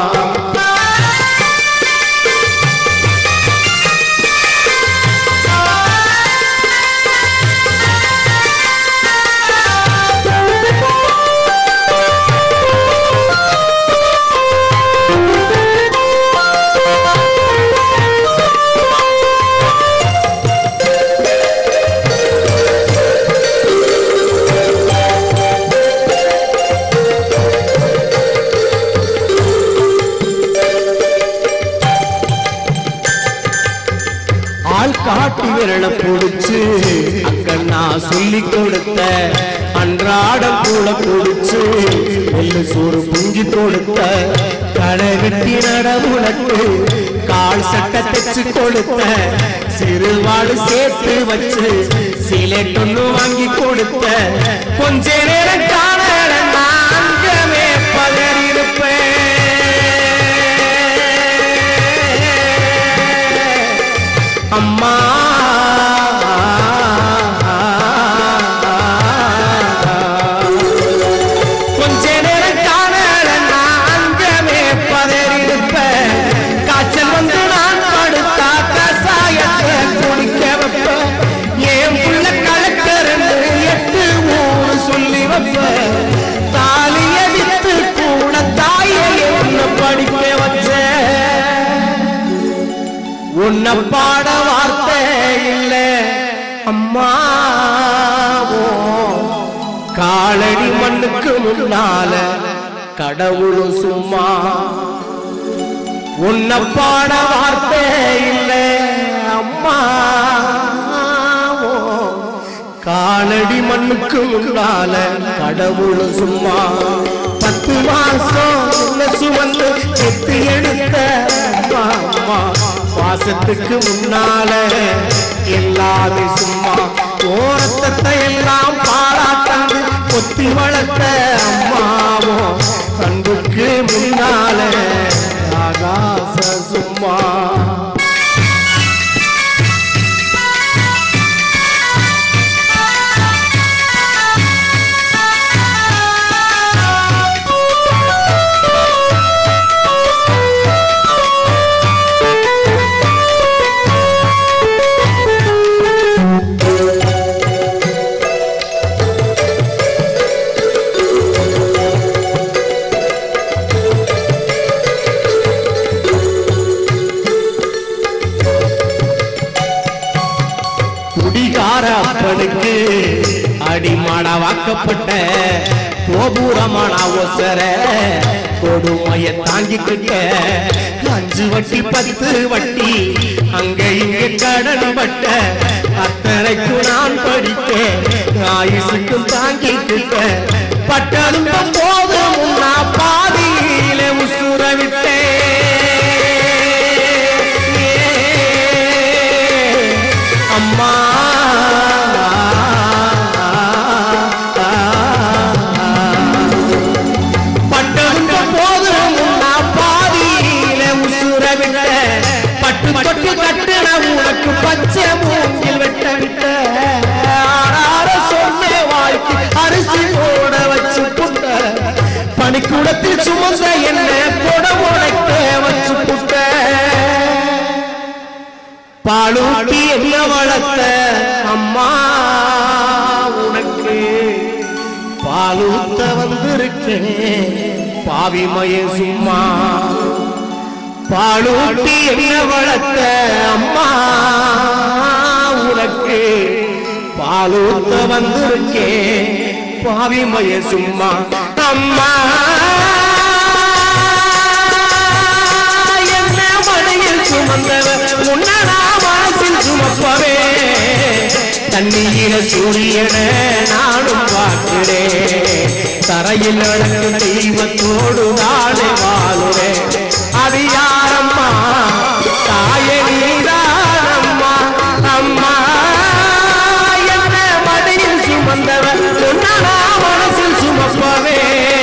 E: ஆள் காட்டி விரல புடிச்சு அங்க நான் சொல்லி கொடுத்த அன்றாடம் கூட புடிச்சு நெல்லு சோறு புஞ்சி கொடுத்த களை வெட்டி நடமுனக்கு கால் சட்டை தைச்சு கொடுத்த சிறுவாடு சேர்த்து வச்சு சீலேட் ஒண்ணு வாங்கி கொடுத்த கொஞ்ச நேரம் காணல நான்கமே பதறிருப்பேன் அம்மா கொஞ்ச நேரம் காணல நான்கமே பதறிருப்பேன் காய்ச்சல் வந்து நான் படுத்தா கசாயத்தை குடிக்க வைப்பேன் என் புள்ள கலெக்டர் எட்டு ஊரு சொல்லி வைப்பேன் தாலிய வித்து கூட தாயை என்ன படிக்க வச்சேன் உன்னை பாட வார்த்தை இல்ல அம்மாவோ காலடி மண்ணுக்கு முன்னால கடவுளும் சும்மா உன்னை பாட வார்த்தை இல்ல அம்மாவோ காலடி மண்ணுக்கு முன்னால கடவுளும் சும்மா பத்து மாசம் உன்னை சுமந்து செத்து எடுத்த அம்மா, அம்மா பாசத்துக்கு முன்னால எல்லாமே சும்மா ஓரத்தத்தை எல்லாம் பாராட்டந்து கொத்தி வளர்த்த அம்மாவோ கண்புக்கு முன்னால ஆகாச சும்மா குடிகார அப்பனுக்கு அடிமாடவாக்கப்பட்ட கோபுரமான ஒசர கொடுமைய தாங்கிக்கிட்ட அஞ்சு வட்டி பத்து வட்டி அங்க இங்க கடன் பட்ட அத்தனைக்கு நான் படிக்க ஆயுசுக்கும் தாங்கிக்கிட்ட பட்டதும் போதும் நான் பாதியில உசுர விட்டேன் அம்மா பட்டதும் போதும் நான் பாதியில உசுர விட்ட பட்டு பட்டு கட்டுன உனக்கு பச்சை மூங்கில் வெட்ட விட்ட ஆறார சொன்ன வாழ்க்கை அரிசி போட வச்சு புட்ட பனிக்கூடத்தில் சுமந்த என்ன கொட உடைக்க வச்சு புட்ட பாலூட்டி என்ன வளர்த்த அம்மா உனக்கு பாலூத்த வந்திருக்கேன் பாவிமய சும்மா பாலூட்டி என்ன வளர்த்த அம்மா உனக்கு பாலூத்த வந்திருக்கேன் பாவிமய சும்மா அம்மா என்ன மடியில் சுமந்தவர் உன்னடா மனசில் சுமப்பவே தண்ணீர சூரியன நானும் பார்க்கிறேன் தரையில் நடக்கும் தெய்வத்தோடு நாளை வாழுறேன் அது யாரம்மா தாய நீதானம்மா அம்மா என்ன மடியில் சுமந்தவர் உன்னடா மனசில் சுமப்பவே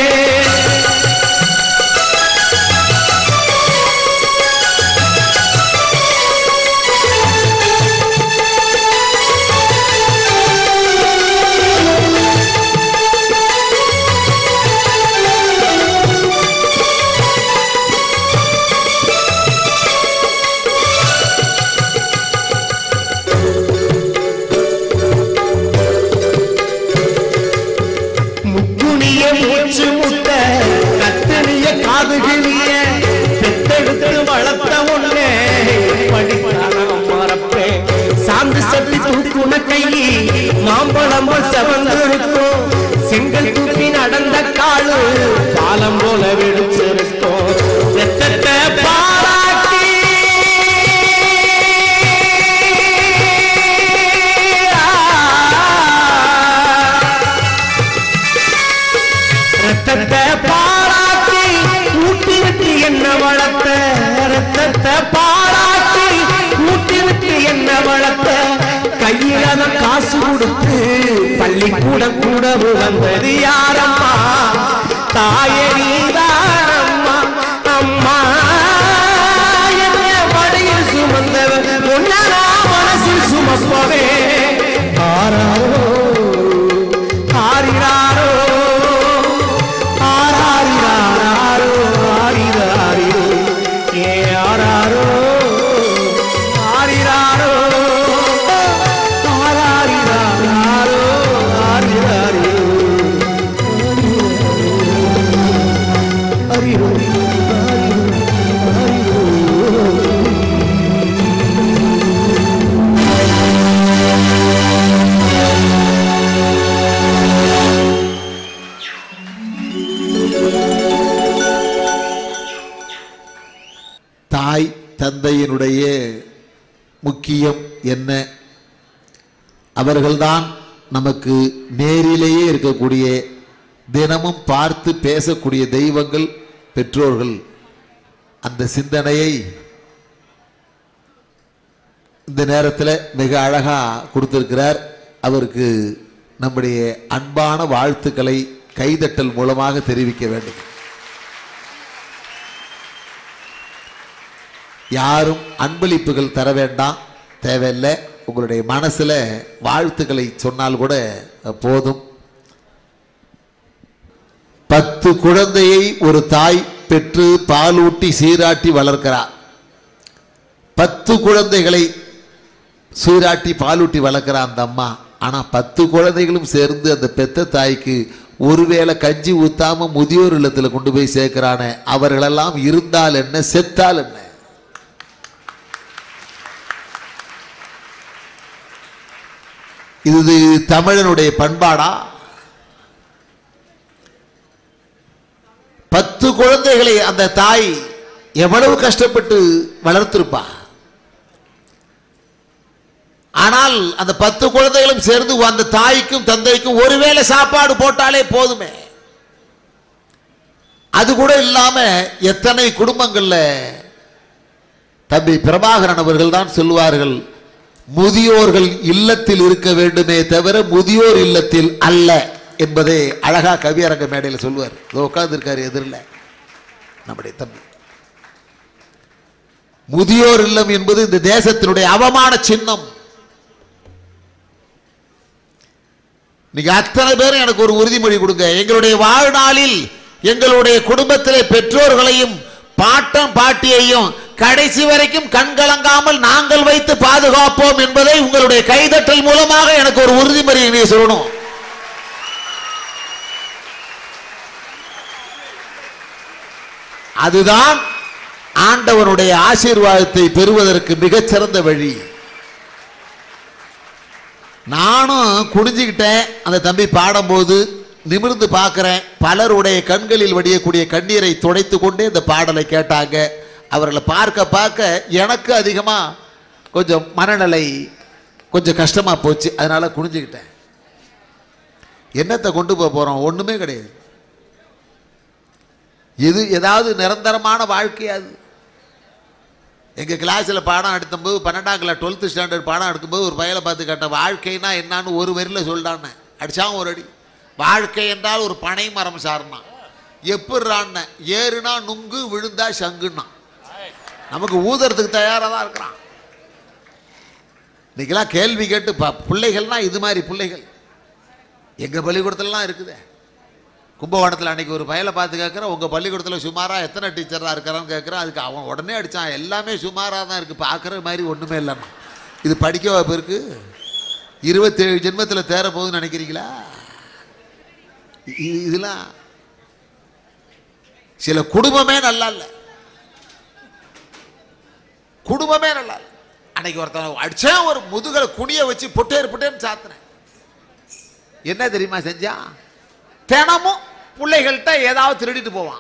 E: முக்குனிய மூச்சு முட்ட கத்தனிய காதுகினிய பெத்தெடுத்து வளர்த்த ஒண்ணே படித்தான மறப்பே சாந்து சட்டி தூக்குன கை மாம்பழம் செவந்திருக்கும் செங்கல் தூக்கி நடந்த காலு பாலம் போல வெடிச்சிருக்கும் ரத்தத்தை பாராட்டி ரத்தத்தை பாராட்டி ஊட்டி விட்டு என்ன வளர்த்த ரத்தத்தை பாராட்டி ஊட்டி விட்டு என்ன வளர்த்த கையில தான் காசு கொடுத்து பள்ளிக்கூடம் கூட வந்தது யாரம்மா தாயே நீதானம்மா அம்மா என்ன மடியில் சுமந்தவன் உன்னை நான் மனசில் சுமப்பவே ஆராரோ ஆரிராரோ ஆராரிராரோ ஆரிராரோ ஏ ஆராரோ ஆரிராரோ ஆராரிராரோ ஆரிராரோ ஹரிரோ
A: தாய் தந்தையினுடைய முக்கியம் என்ன அவர்கள்தான் நமக்கு நேரிலேயே இருக்கக்கூடிய தினமும் பார்த்து பேசக்கூடிய தெய்வங்கள் பெற்றோர்கள் அந்த சிந்தனையை இந்த நேரத்தில் மிக அழகா கொடுத்திருக்கிறார் அவருக்கு நம்முடைய அன்பான வாழ்த்துக்களை கைதட்டல் மூலமாக தெரிவிக்க வேண்டும் யாரும் அன்பளிப்புகள் தர வேண்டாம் தேவையில்லை உங்களுடைய மனசுல வாழ்த்துக்களை சொன்னால் கூட போதும் பத்து குழந்தையை ஒரு தாய் பெற்று பாலூட்டி சீராட்டி வளர்க்கிறார் பத்து குழந்தைகளை சீராட்டி பாலூட்டி வளர்க்கிற அந்த அம்மா ஆனா பத்து குழந்தைகளும் சேர்ந்து அந்த பெத்த தாய்க்கு ஒருவேளை கஞ்சி ஊத்தாம முதியோர் இல்லத்துல கொண்டு போய் சேர்க்கிறானே அவர்களெல்லாம் இருந்தால் என்ன செத்தால் என்ன இது தமிழனுடைய பண்பாடா பத்து குழந்தைகளை அந்த தாய் எவ்வளவு கஷ்டப்பட்டு வளர்த்திருப்பா ஆனால் அந்த பத்து குழந்தைகளும் சேர்ந்து அந்த தாய்க்கும் தந்தைக்கும் ஒருவேளை சாப்பாடு போட்டாலே போதுமே அது கூட இல்லாம எத்தனை குடும்பங்கள்ல தம்பி பிரபாகரன் அவர்கள் தான் சொல்லுவார்கள் முதியோர்கள் இல்லத்தில் இருக்க வேண்டுமே தவிர முதியோர் இல்லத்தில் அல்ல என்பதை அழகா கவியரங்க மேடையில் சொல்லுவார் உட்கார்ந்து இருக்காரு எதிரில் நம்முடைய தம்பி முதியோர் இல்லம் என்பது இந்த தேசத்தினுடைய அவமான சின்னம் நீங்க அத்தனை பேரும் எனக்கு ஒரு உறுதிமொழி கொடுங்க எங்களுடைய வாழ்நாளில் எங்களுடைய குடும்பத்திலே பெற்றோர்களையும் பாட்டம் பாட்டியையும் கடைசி வரைக்கும் கண்கலங்காமல் நாங்கள் வைத்து பாதுகாப்போம் என்பதை உங்களுடைய கைதட்டல் மூலமாக எனக்கு ஒரு உறுதிமொழியை நீ சொல்லணும் அதுதான் ஆண்டவனுடைய ஆசீர்வாதத்தை பெறுவதற்கு மிகச்சிறந்த வழி நானும் குனிஞ்சுக்கிட்டேன் அந்த தம்பி பாடும்போது நிமிர்ந்து பார்க்கிறேன் பலருடைய கண்களில் வடியக்கூடிய கண்ணீரை துடைத்து கொண்டே இந்த பாடலை கேட்டாங்க அவர்களை பார்க்க பார்க்க எனக்கு அதிகமாக கொஞ்சம் மனநிலை கொஞ்சம் கஷ்டமாக போச்சு அதனால குனிஞ்சுக்கிட்டேன் என்னத்தை கொண்டு போக போகிறோம் ஒன்றுமே கிடையாது இது ஏதாவது நிரந்தரமான வாழ்க்கையாது எங்கள் கிளாஸில் பாடம் எடுக்கும்போது பன்னெண்டாம் கிளாஸ் டுவெல்த்து ஸ்டாண்டர்ட் பாடம் எடுக்கும்போது ஒரு பையலை பார்த்து கேட்டேன் வாழ்க்கைனா என்னன்னு ஒரு வரியில் சொல்லிட்டான்னு அடிச்சான் ஒரு அடி வாழ்க்கை என்றால் ஒரு பனை மரம் சார்னா எப்படிறான்னு ஏறுனா நுங்கு விழுந்தா சங்குன்னா நமக்கு ஊதுறதுக்கு தயாராக தான் இருக்கிறான் இன்னைக்கெல்லாம் கேள்வி கேட்டு ப பிள்ளைகள்னா இது மாதிரி பிள்ளைகள் எங்கள் பள்ளிக்கூடத்துலலாம் இருக்குதே கும்பகோணத்தில் அன்னைக்கு ஒரு பயலை பார்த்து கேட்குறேன் உங்கள் பள்ளிக்கூடத்தில் சுமாராக எத்தனை டீச்சராக இருக்கிறான்னு கேட்குறேன் அதுக்கு அவன் உடனே அடித்தான் எல்லாமே சுமாராக தான் இருக்குது பார்க்குற மாதிரி ஒன்றுமே இல்லைம்மா இது படிக்க வாய்ப்பு இருக்கு இருபத்தேழு ஜென்மத்தில் தேர போகுதுன்னு நினைக்கிறீங்களா இ- இதெல்லாம் சில குடும்பமே நல்லா இல்லை குடும்பமே நல்லா இல்லை அன்னைக்கு ஒருத்தன் அடிச்சேன் ஒரு முதுகலை குனிய வச்சு பொட்டேர் பொட்டேன்னு சாத்தினேன் என்ன தெரியுமா செஞ்சான் தினமும் பிள்ளைகள்கிட்ட ஏதாவது திருடிட்டு போவான்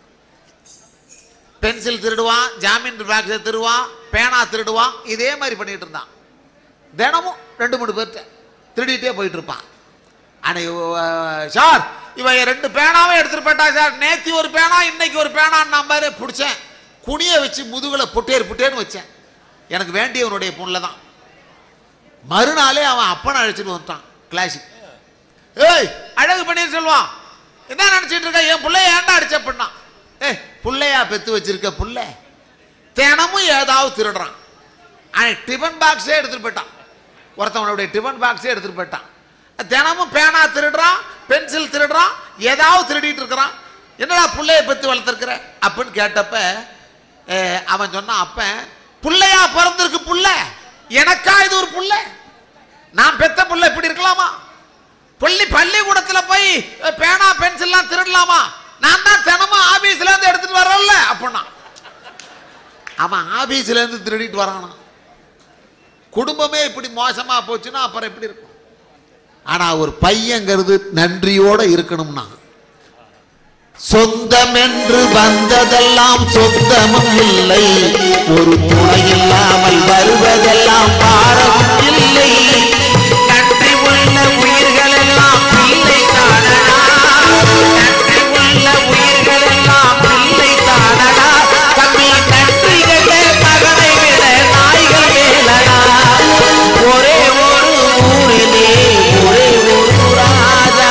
A: பென்சில் திருடுவான் ஜாமீன் பாக்ஸ் திருடுவான் பேனா திருடுவான் இதே மாதிரி பண்ணிட்டு இருந்தான் தினமும் ரெண்டு மூணு பேர்கிட்ட திருடிட்டே போயிட்டு இருப்பான் அன்னைக்கு அஹ், சார் இவன் என் ரெண்டு பேனாவும் எடுத்துட்டு போயிட்டா சார் நேத்தி ஒரு பேனா இன்னைக்கு ஒரு பேனான்னு நான் பாரு பிடிச்சேன் குனிய வச்சு முதுகுல புட்டேர் புட்டேன்னு வச்சேன் எனக்கு வேண்டியவனுடைய பொண்ணில் தான் மறுநாளே அவன் அப்பனை அழைச்சிட்டு வந்துட்டான் கிளாஸுக்கு ஏய் அழகு பன்னீர் செல்வம் என்ன நினைச்சிட்டு இருக்க என் பிள்ளைய ஏன்டா அடிச்ச பண்ணான் ஏய் புள்ளையா பெத்து வச்சிருக்க புள்ள தினமும் ஏதாவது திருடுறான் அவன் டிஃபன் பாக்ஸே எடுத்துட்டு போயிட்டான் ஒருத்தவனுடைய டிஃபன் பாக்ஸே எடுத்துட்டு போயிட்டான் தினமும் பேனா திருடுறான் பென்சில் திருடுறான் ஏதாவது திருடிட்டு இருக்கிறான் என்னடா புள்ளைய பெத்து வளர்த்துருக்கிற அப்படின்னு கேட்டப்ப அஹ், அவன் சொன்னான் அப்பன் புள்ளையா பிறந்திருக்கு புள்ள எனக்கா இது ஒரு புள்ள நான் பெத்த புள்ள இப்படி இருக்கலாமா பள்ளி பள்ளிக்கூடத்துல போய் அஹ், பேனா பென்சில்லாம் திருடலாமா நான் தான் தினமும் ஆபீஸ்ல இருந்து எடுத்துட்டு வரல அப்படின்னா அவன் ஆபீஸ்ல இருந்து திருடிட்டு வரானா குடும்பமே இப்படி மோசமா போச்சுன்னா அப்புறம் எப்படி இருக்கும் ஆனா ஒரு பையங்கிறது நன்றியோட இருக்கணும்னா சொந்தம் என்று வந்ததெல்லாம் சொந்தமும் இல்லை ஒரு துணை இல்லாமல் வருவதெல்லாம் பாரமும் இல்லை நன்றி உள்ள உயிர்கள் எல்லாம் பிள்ளை தானடா நன்றி உள்ள உயிர்கள் எல்லாம் பிள்ளை தானடா தம்பி நன்றி கெட்ட மகனை விட நாய்கள் மேலடா ஒரே ஒரு ஊரிலே ஒரே ஒரு ராஜா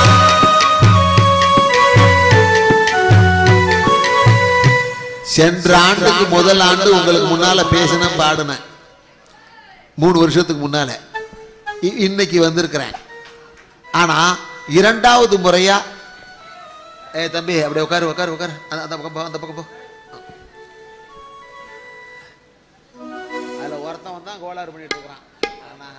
A: சென்ற ஆண்டுக்கு முதல் ஆண்டு உங்களுக்கு முன்னால பேசினேன் பாடினேன் மூணு வருஷத்துக்கு முன்னால இ- இன்னைக்கு வந்திருக்கிறேன் ஆனா இரண்டாவது முறையா ஏ தம்பி அப்படியே உட்காரு உட்காரு உட்காரு அந்த அந்த பக்கம் போ அந்த பக்கம் போ அதுல ஒருத்தன் வந்தான் கோளாறு பண்ணிட்டு இருக்கிறான் ஆனா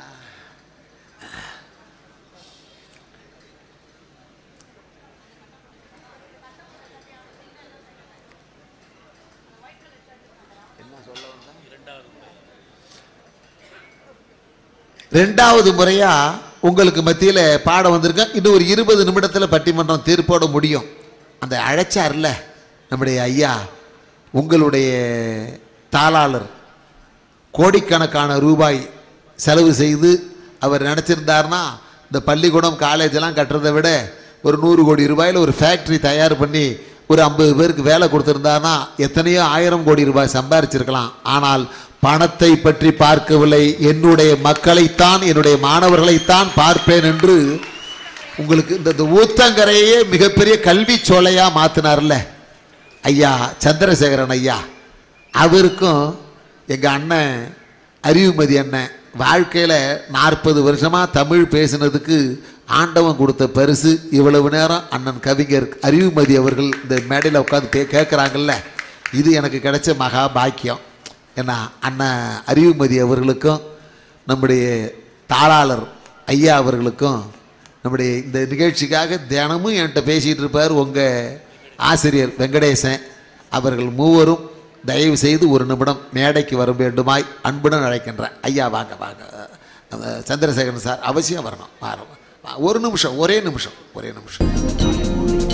A: ரெண்டாவது முறையா உங்களுக்கு மத்தியில பாட வந்திருக்கேன் இன்னும் ஒரு இருபது நிமிடத்துல பட்டிமன்றம் தீர்ப்போட முடியும் அந்த அழைச்சார்ல நம்முடைய ஐயா உங்களுடைய தாளாளர் கோடிக்கணக்கான ரூபாய் செலவு செய்து அவர் நினச்சிருந்தாருன்னா இந்த பள்ளிக்கூடம் காலேஜ் எல்லாம் கட்டுறதை விட ஒரு நூறு கோடி ரூபாயில் ஒரு ஃபேக்ட்ரி தயார் பண்ணி ஒரு ஐம்பது பேருக்கு வேலை கொடுத்துருந்தாருன்னா எத்தனையோ ஆயிரம் கோடி ரூபாய் சம்பாரிச்சிருக்கலாம் ஆனால் பணத்தை பற்றி பார்க்கவில்லை என்னுடைய மக்களைத்தான் என்னுடைய மாணவர்களைத்தான் பார்ப்பேன் என்று உங்களுக்கு இந்த இந்த ஊத்தங்கரையே மிகப்பெரிய கல்வி சோலையா மாத்தினார்ல ஐயா சந்திரசேகரன் ஐயா அவருக்கும் எங்க அண்ணன் அறிவுமதி அண்ணன் வாழ்க்கையில நாற்பது வருஷமா தமிழ் பேசினதுக்கு ஆண்டவன் கொடுத்த பரிசு இவ்வளவு நேரம் அண்ணன் கவிஞர் அறிவுமதி அவர்கள் இந்த மேடையில் உட்காந்து கே கேட்குறாங்கல்ல இது எனக்கு கிடைச்ச மகா பாக்கியம் ஏன்னா அண்ணன் அறிவுமதி அவர்களுக்கும் நம்முடைய தாளாளர் ஐயா அவர்களுக்கும் நம்முடைய இந்த நிகழ்ச்சிக்காக தினமும் என்கிட்ட பேசிகிட்டு இருப்பார் உங்கள் ஆசிரியர் வெங்கடேசன் அவர்கள் மூவரும் தயவு செய்து ஒரு நிமிடம் மேடைக்கு வர வேண்டுமாய் அன்புடன் அழைக்கின்றேன் ஐயா வாங்க வாங்க அந்த சந்திரசேகரன் சார் அவசியம் வரணும் வர- ஒரு நிமிஷம் ஒரே நிமிஷம் ஒரே நிமிஷம்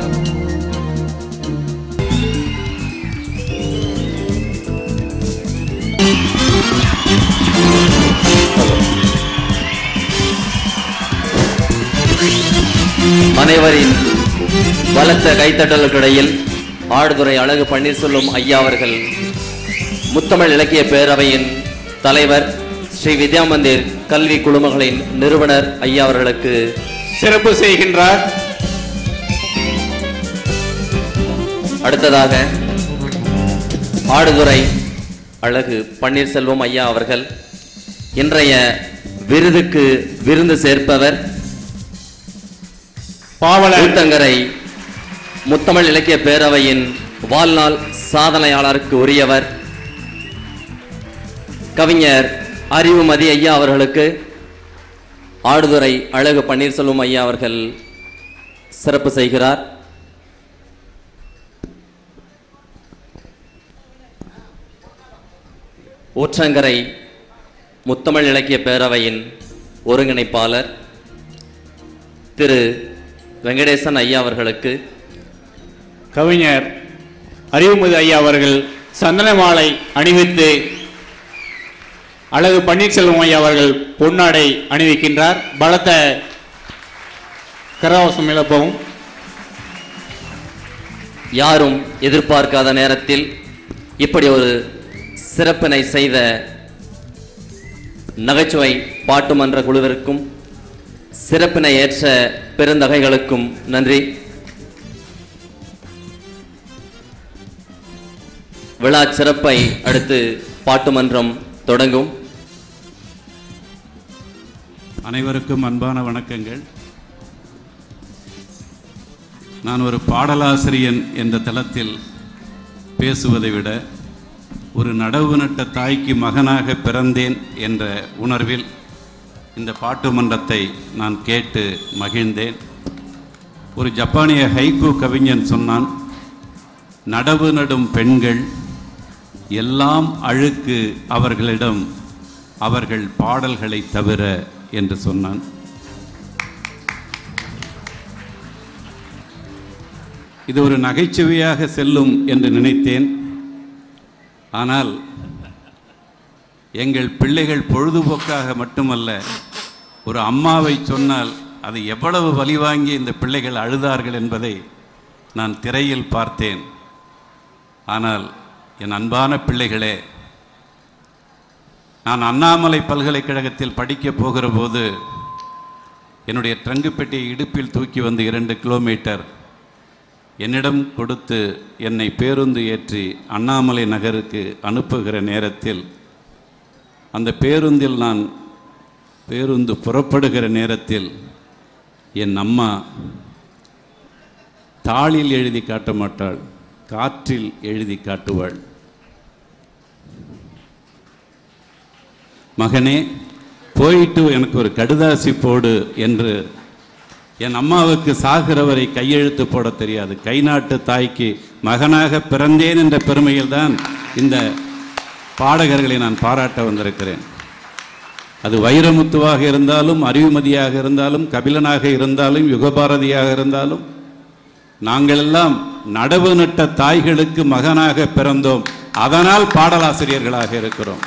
F: அனைவரின் பலத்த கைத்தட்டலுக்கிடையில் ஆடுதுறை அழகு பன்னீர்செல்வம் ஐயா அவர்கள் முத்தமிழ் இலக்கிய பேரவையின் தலைவர் ஸ்ரீ வித்யாமந்திர் கல்வி குழுமங்களின் நிறுவனர் ஐயா அவர்களுக்கு
G: சிறப்பு செய்கின்றார்
F: அடுத்ததாக ஆடுதுறை அழகு பன்னீர்செல்வம் ஐயா அவர்கள் இன்றைய விருதுக்கு விருந்து சேர்ப்பவர்
G: பாவலர்
F: ஊத்தங்கரை முத்தமிழ் இலக்கிய பேரவையின் வாழ்நாள் சாதனையாளருக்கு உரியவர் கவிஞர் அறிவுமதி ஐயா அவர்களுக்கு ஆடுதுறை அழகு பன்னீர்செல்வம் ஐயா அவர்கள் சிறப்பு செய்கிறார் ஊற்றங்கரை முத்தமிழ் இலக்கிய பேரவையின் ஒருங்கிணைப்பாளர் திரு வெங்கடேசன் ஐயா அவர்களுக்கு
G: கவிஞர் அறிவுமதி ஐயா அவர்கள் சந்தன மாலை அணிவித்து அழகு பன்னீர்செல்வம் ஐயா அவர்கள் பொன்னாடை அணிவிக்கின்றார் பலத்த கரவாசம் இழப்பவும்
F: யாரும் எதிர்பார்க்காத நேரத்தில் இப்படி ஒரு சிறப்பினை செய்த நகைச்சுவை பாட்டு மன்ற குழுவிற்கும் சிறப்பினை ஏற்ற பெருந்தகைகளுக்கும் நன்றி விழா சிறப்பை அடுத்து பாட்டு மன்றம் தொடங்கும்
H: அனைவருக்கும் அன்பான வணக்கங்கள் நான் ஒரு பாடலாசிரியன் என்ற தளத்தில் பேசுவதை விட ஒரு நடவு நட்ட தாய்க்கு மகனாக பிறந்தேன் என்ற உணர்வில் இந்த பாட்டு மன்றத்தை நான் கேட்டு மகிழ்ந்தேன் ஒரு ஜப்பானிய ஹைக்கூ கவிஞன் சொன்னான் நடவு நடும் பெண்கள் எல்லாம் அழுக்கு அவர்களிடம் அவர்கள் பாடல்களை தவிர என்று சொன்னான் இது ஒரு நகைச்சுவையாக செல்லும் என்று நினைத்தேன் ஆனால் எங்கள் பிள்ளைகள் பொழுதுபோக்காக மட்டுமல்ல ஒரு அம்மாவை சொன்னால் அது எவ்வளவு வலி வாங்கி இந்த பிள்ளைகள் அழுதார்கள் என்பதை நான் திரையில் பார்த்தேன் ஆனால் என் அன்பான பிள்ளைகளே நான் அண்ணாமலை பல்கலைக்கழகத்தில் படிக்கப் போகிற போது என்னுடைய ட்ரங்கு பெட்டியை இடுப்பில் தூக்கி வந்து இரண்டு கிலோமீட்டர் என்னிடம் கொடுத்து என்னை பேருந்து ஏற்றி அண்ணாமலை நகருக்கு அனுப்புகிற நேரத்தில் அந்த பேருந்தில் நான் பேருந்து புறப்படுகிற நேரத்தில் என் அம்மா தாளில் எழுதி காட்ட மாட்டாள் காற்றில் எழுதி காட்டுவாள் மகனே போயிட்டு எனக்கு ஒரு கடுதாசி போடு என்று என் அம்மாவுக்கு சாகிறவரை கையெழுத்து போட தெரியாது கை நாட்டு தாய்க்கு மகனாக பிறந்தேன் என்ற பெருமையில் தான் இந்த பாடகர்களை நான் பாராட்ட வந்திருக்கிறேன் அது வைரமுத்துவாக இருந்தாலும் அறிவுமதியாக இருந்தாலும் கபிலனாக இருந்தாலும் யுகபாரதியாக இருந்தாலும் நாங்கள் எல்லாம் நடவு நட்ட தாய்களுக்கு மகனாக பிறந்தோம் அதனால் பாடலாசிரியர்களாக இருக்கிறோம்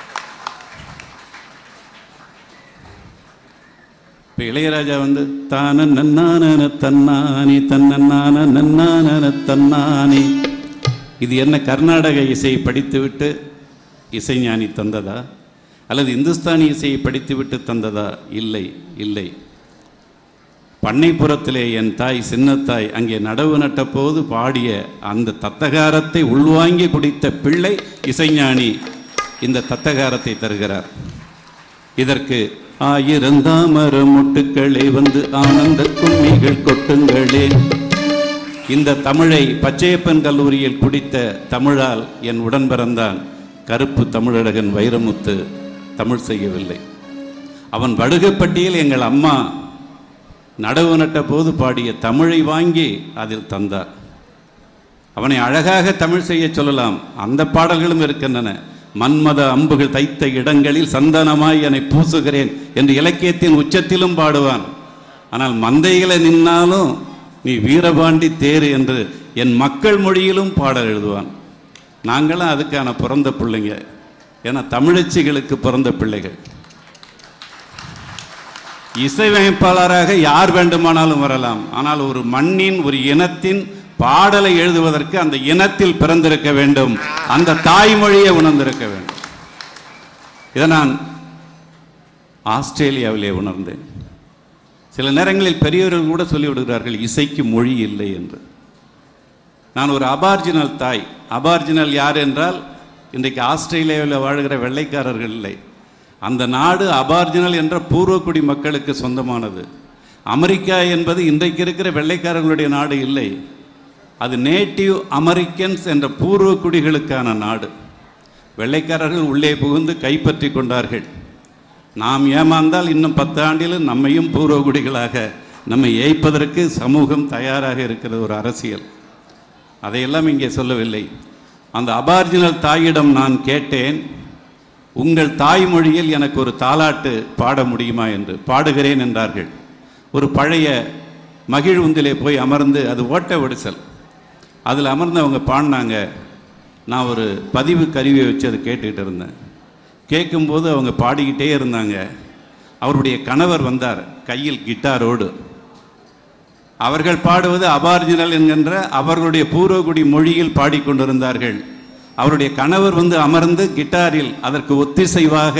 H: இப்போ இளையராஜா வந்து தான நன்னான தன்னானி தன்னன்னான நன்னான தன்னானி இது என்ன கர்நாடக இசையை படித்துவிட்டு இசைஞானி தந்ததா அல்லது இந்துஸ்தானி இசையை படித்துவிட்டு தந்ததா இல்லை இல்லை பண்ணைப்புறத்திலே என் தாய் சின்னத்தாய் அங்கே நடவு நட்ட போது பாடிய அந்த தத்தகாரத்தை உள்வாங்கி குடித்த பிள்ளை இசைஞானி இந்த தத்தகாரத்தை தருகிறார் இதற்கு ஆயிரந்தாமர மொட்டுக்களே வந்து ஆனந்த கும்மிகள் கொட்டுங்களே இந்த தமிழை பச்சையப்பன் கல்லூரியில் குடித்த தமிழால் என் உடன் பிறந்தான் கருப்பு தமிழழகன் வைரமுத்து தமிழ் செய்யவில்லை அவன் வடுகப்பட்டியில் எங்கள் அம்மா நடவு நட்ட போது பாடிய தமிழை வாங்கி அதில் தந்தார் அவனை அழகாக தமிழ் செய்ய சொல்லலாம் அந்த பாடல்களும் இருக்கின்றன மன்மத அம்புகள் தைத்த இடங்களில் சந்தனமாய் என்னை பூசுகிறேன் என்று இலக்கியத்தின் உச்சத்திலும் பாடுவான் ஆனால் மந்தைகளை நின்னாலும் நீ வீரபாண்டி தேரு என்று என் மக்கள் மொழியிலும் பாடல் எழுதுவான் நாங்களும் அதுக்கான பிறந்த பிள்ளைங்க ஏன்னா தமிழச்சிகளுக்கு பிறந்த பிள்ளைகள் இசையமைப்பாளராக யார் வேண்டுமானாலும் வரலாம் ஆனால் ஒரு மண்ணின் ஒரு இனத்தின் பாடலை எழுதுவதற்கு அந்த இனத்தில் பிறந்திருக்க வேண்டும் அந்த தாய்மொழியை உணர்ந்திருக்க வேண்டும் இதை நான் ஆஸ்திரேலியாவிலே உணர்ந்தேன் சில நேரங்களில் பெரியவர்கள் கூட சொல்லிவிடுகிறார்கள் இசைக்கு மொழி இல்லை என்று நான் ஒரு அபார்ஜினல் தாய் அபார்ஜினல் யார் என்றால் இன்றைக்கு ஆஸ்திரேலியாவில் வாழ்கிற வெள்ளைக்காரர்கள் இல்லை அந்த நாடு அபார்ஜினல் என்ற பூர்வக்குடி மக்களுக்கு சொந்தமானது அமெரிக்கா என்பது இன்றைக்கு இருக்கிற வெள்ளைக்காரர்களுடைய நாடு இல்லை அது நேட்டிவ் அமெரிக்கன்ஸ் என்ற பூர்வ குடிகளுக்கான நாடு வெள்ளைக்காரர்கள் உள்ளே புகுந்து கைப்பற்றி கொண்டார்கள் நாம் ஏமாந்தால் இன்னும் பத்து ஆண்டில் நம்மையும் பூர்வ குடிகளாக நம்மை ஏய்ப்பதற்கு சமூகம் தயாராக இருக்கிறது ஒரு அரசியல் அதையெல்லாம் இங்கே சொல்லவில்லை அந்த அபார்ஜினல் தாயிடம் நான் கேட்டேன் உங்கள் தாய்மொழியில் எனக்கு ஒரு தாலாட்டு பாட முடியுமா என்று பாடுகிறேன் என்றார்கள் ஒரு பழைய மகிழ்வுந்திலே போய் அமர்ந்து அது ஓட்ட ஒடிசல் அதில் அமர்ந்து அவங்க பாடினாங்க நான் ஒரு பதிவு கருவியை வச்சு அதை கேட்டுக்கிட்டு இருந்தேன் கேட்கும்போது அவங்க பாடிக்கிட்டே இருந்தாங்க அவருடைய கணவர் வந்தார் கையில் கிட்டாரோடு அவர்கள் பாடுவது அபார்ஜினல் என்கின்ற அவர்களுடைய பூர்வகுடி மொழியில் பாடிக்கொண்டிருந்தார்கள் அவருடைய கணவர் வந்து அமர்ந்து கிட்டாரில் அதற்கு ஒத்திசைவாக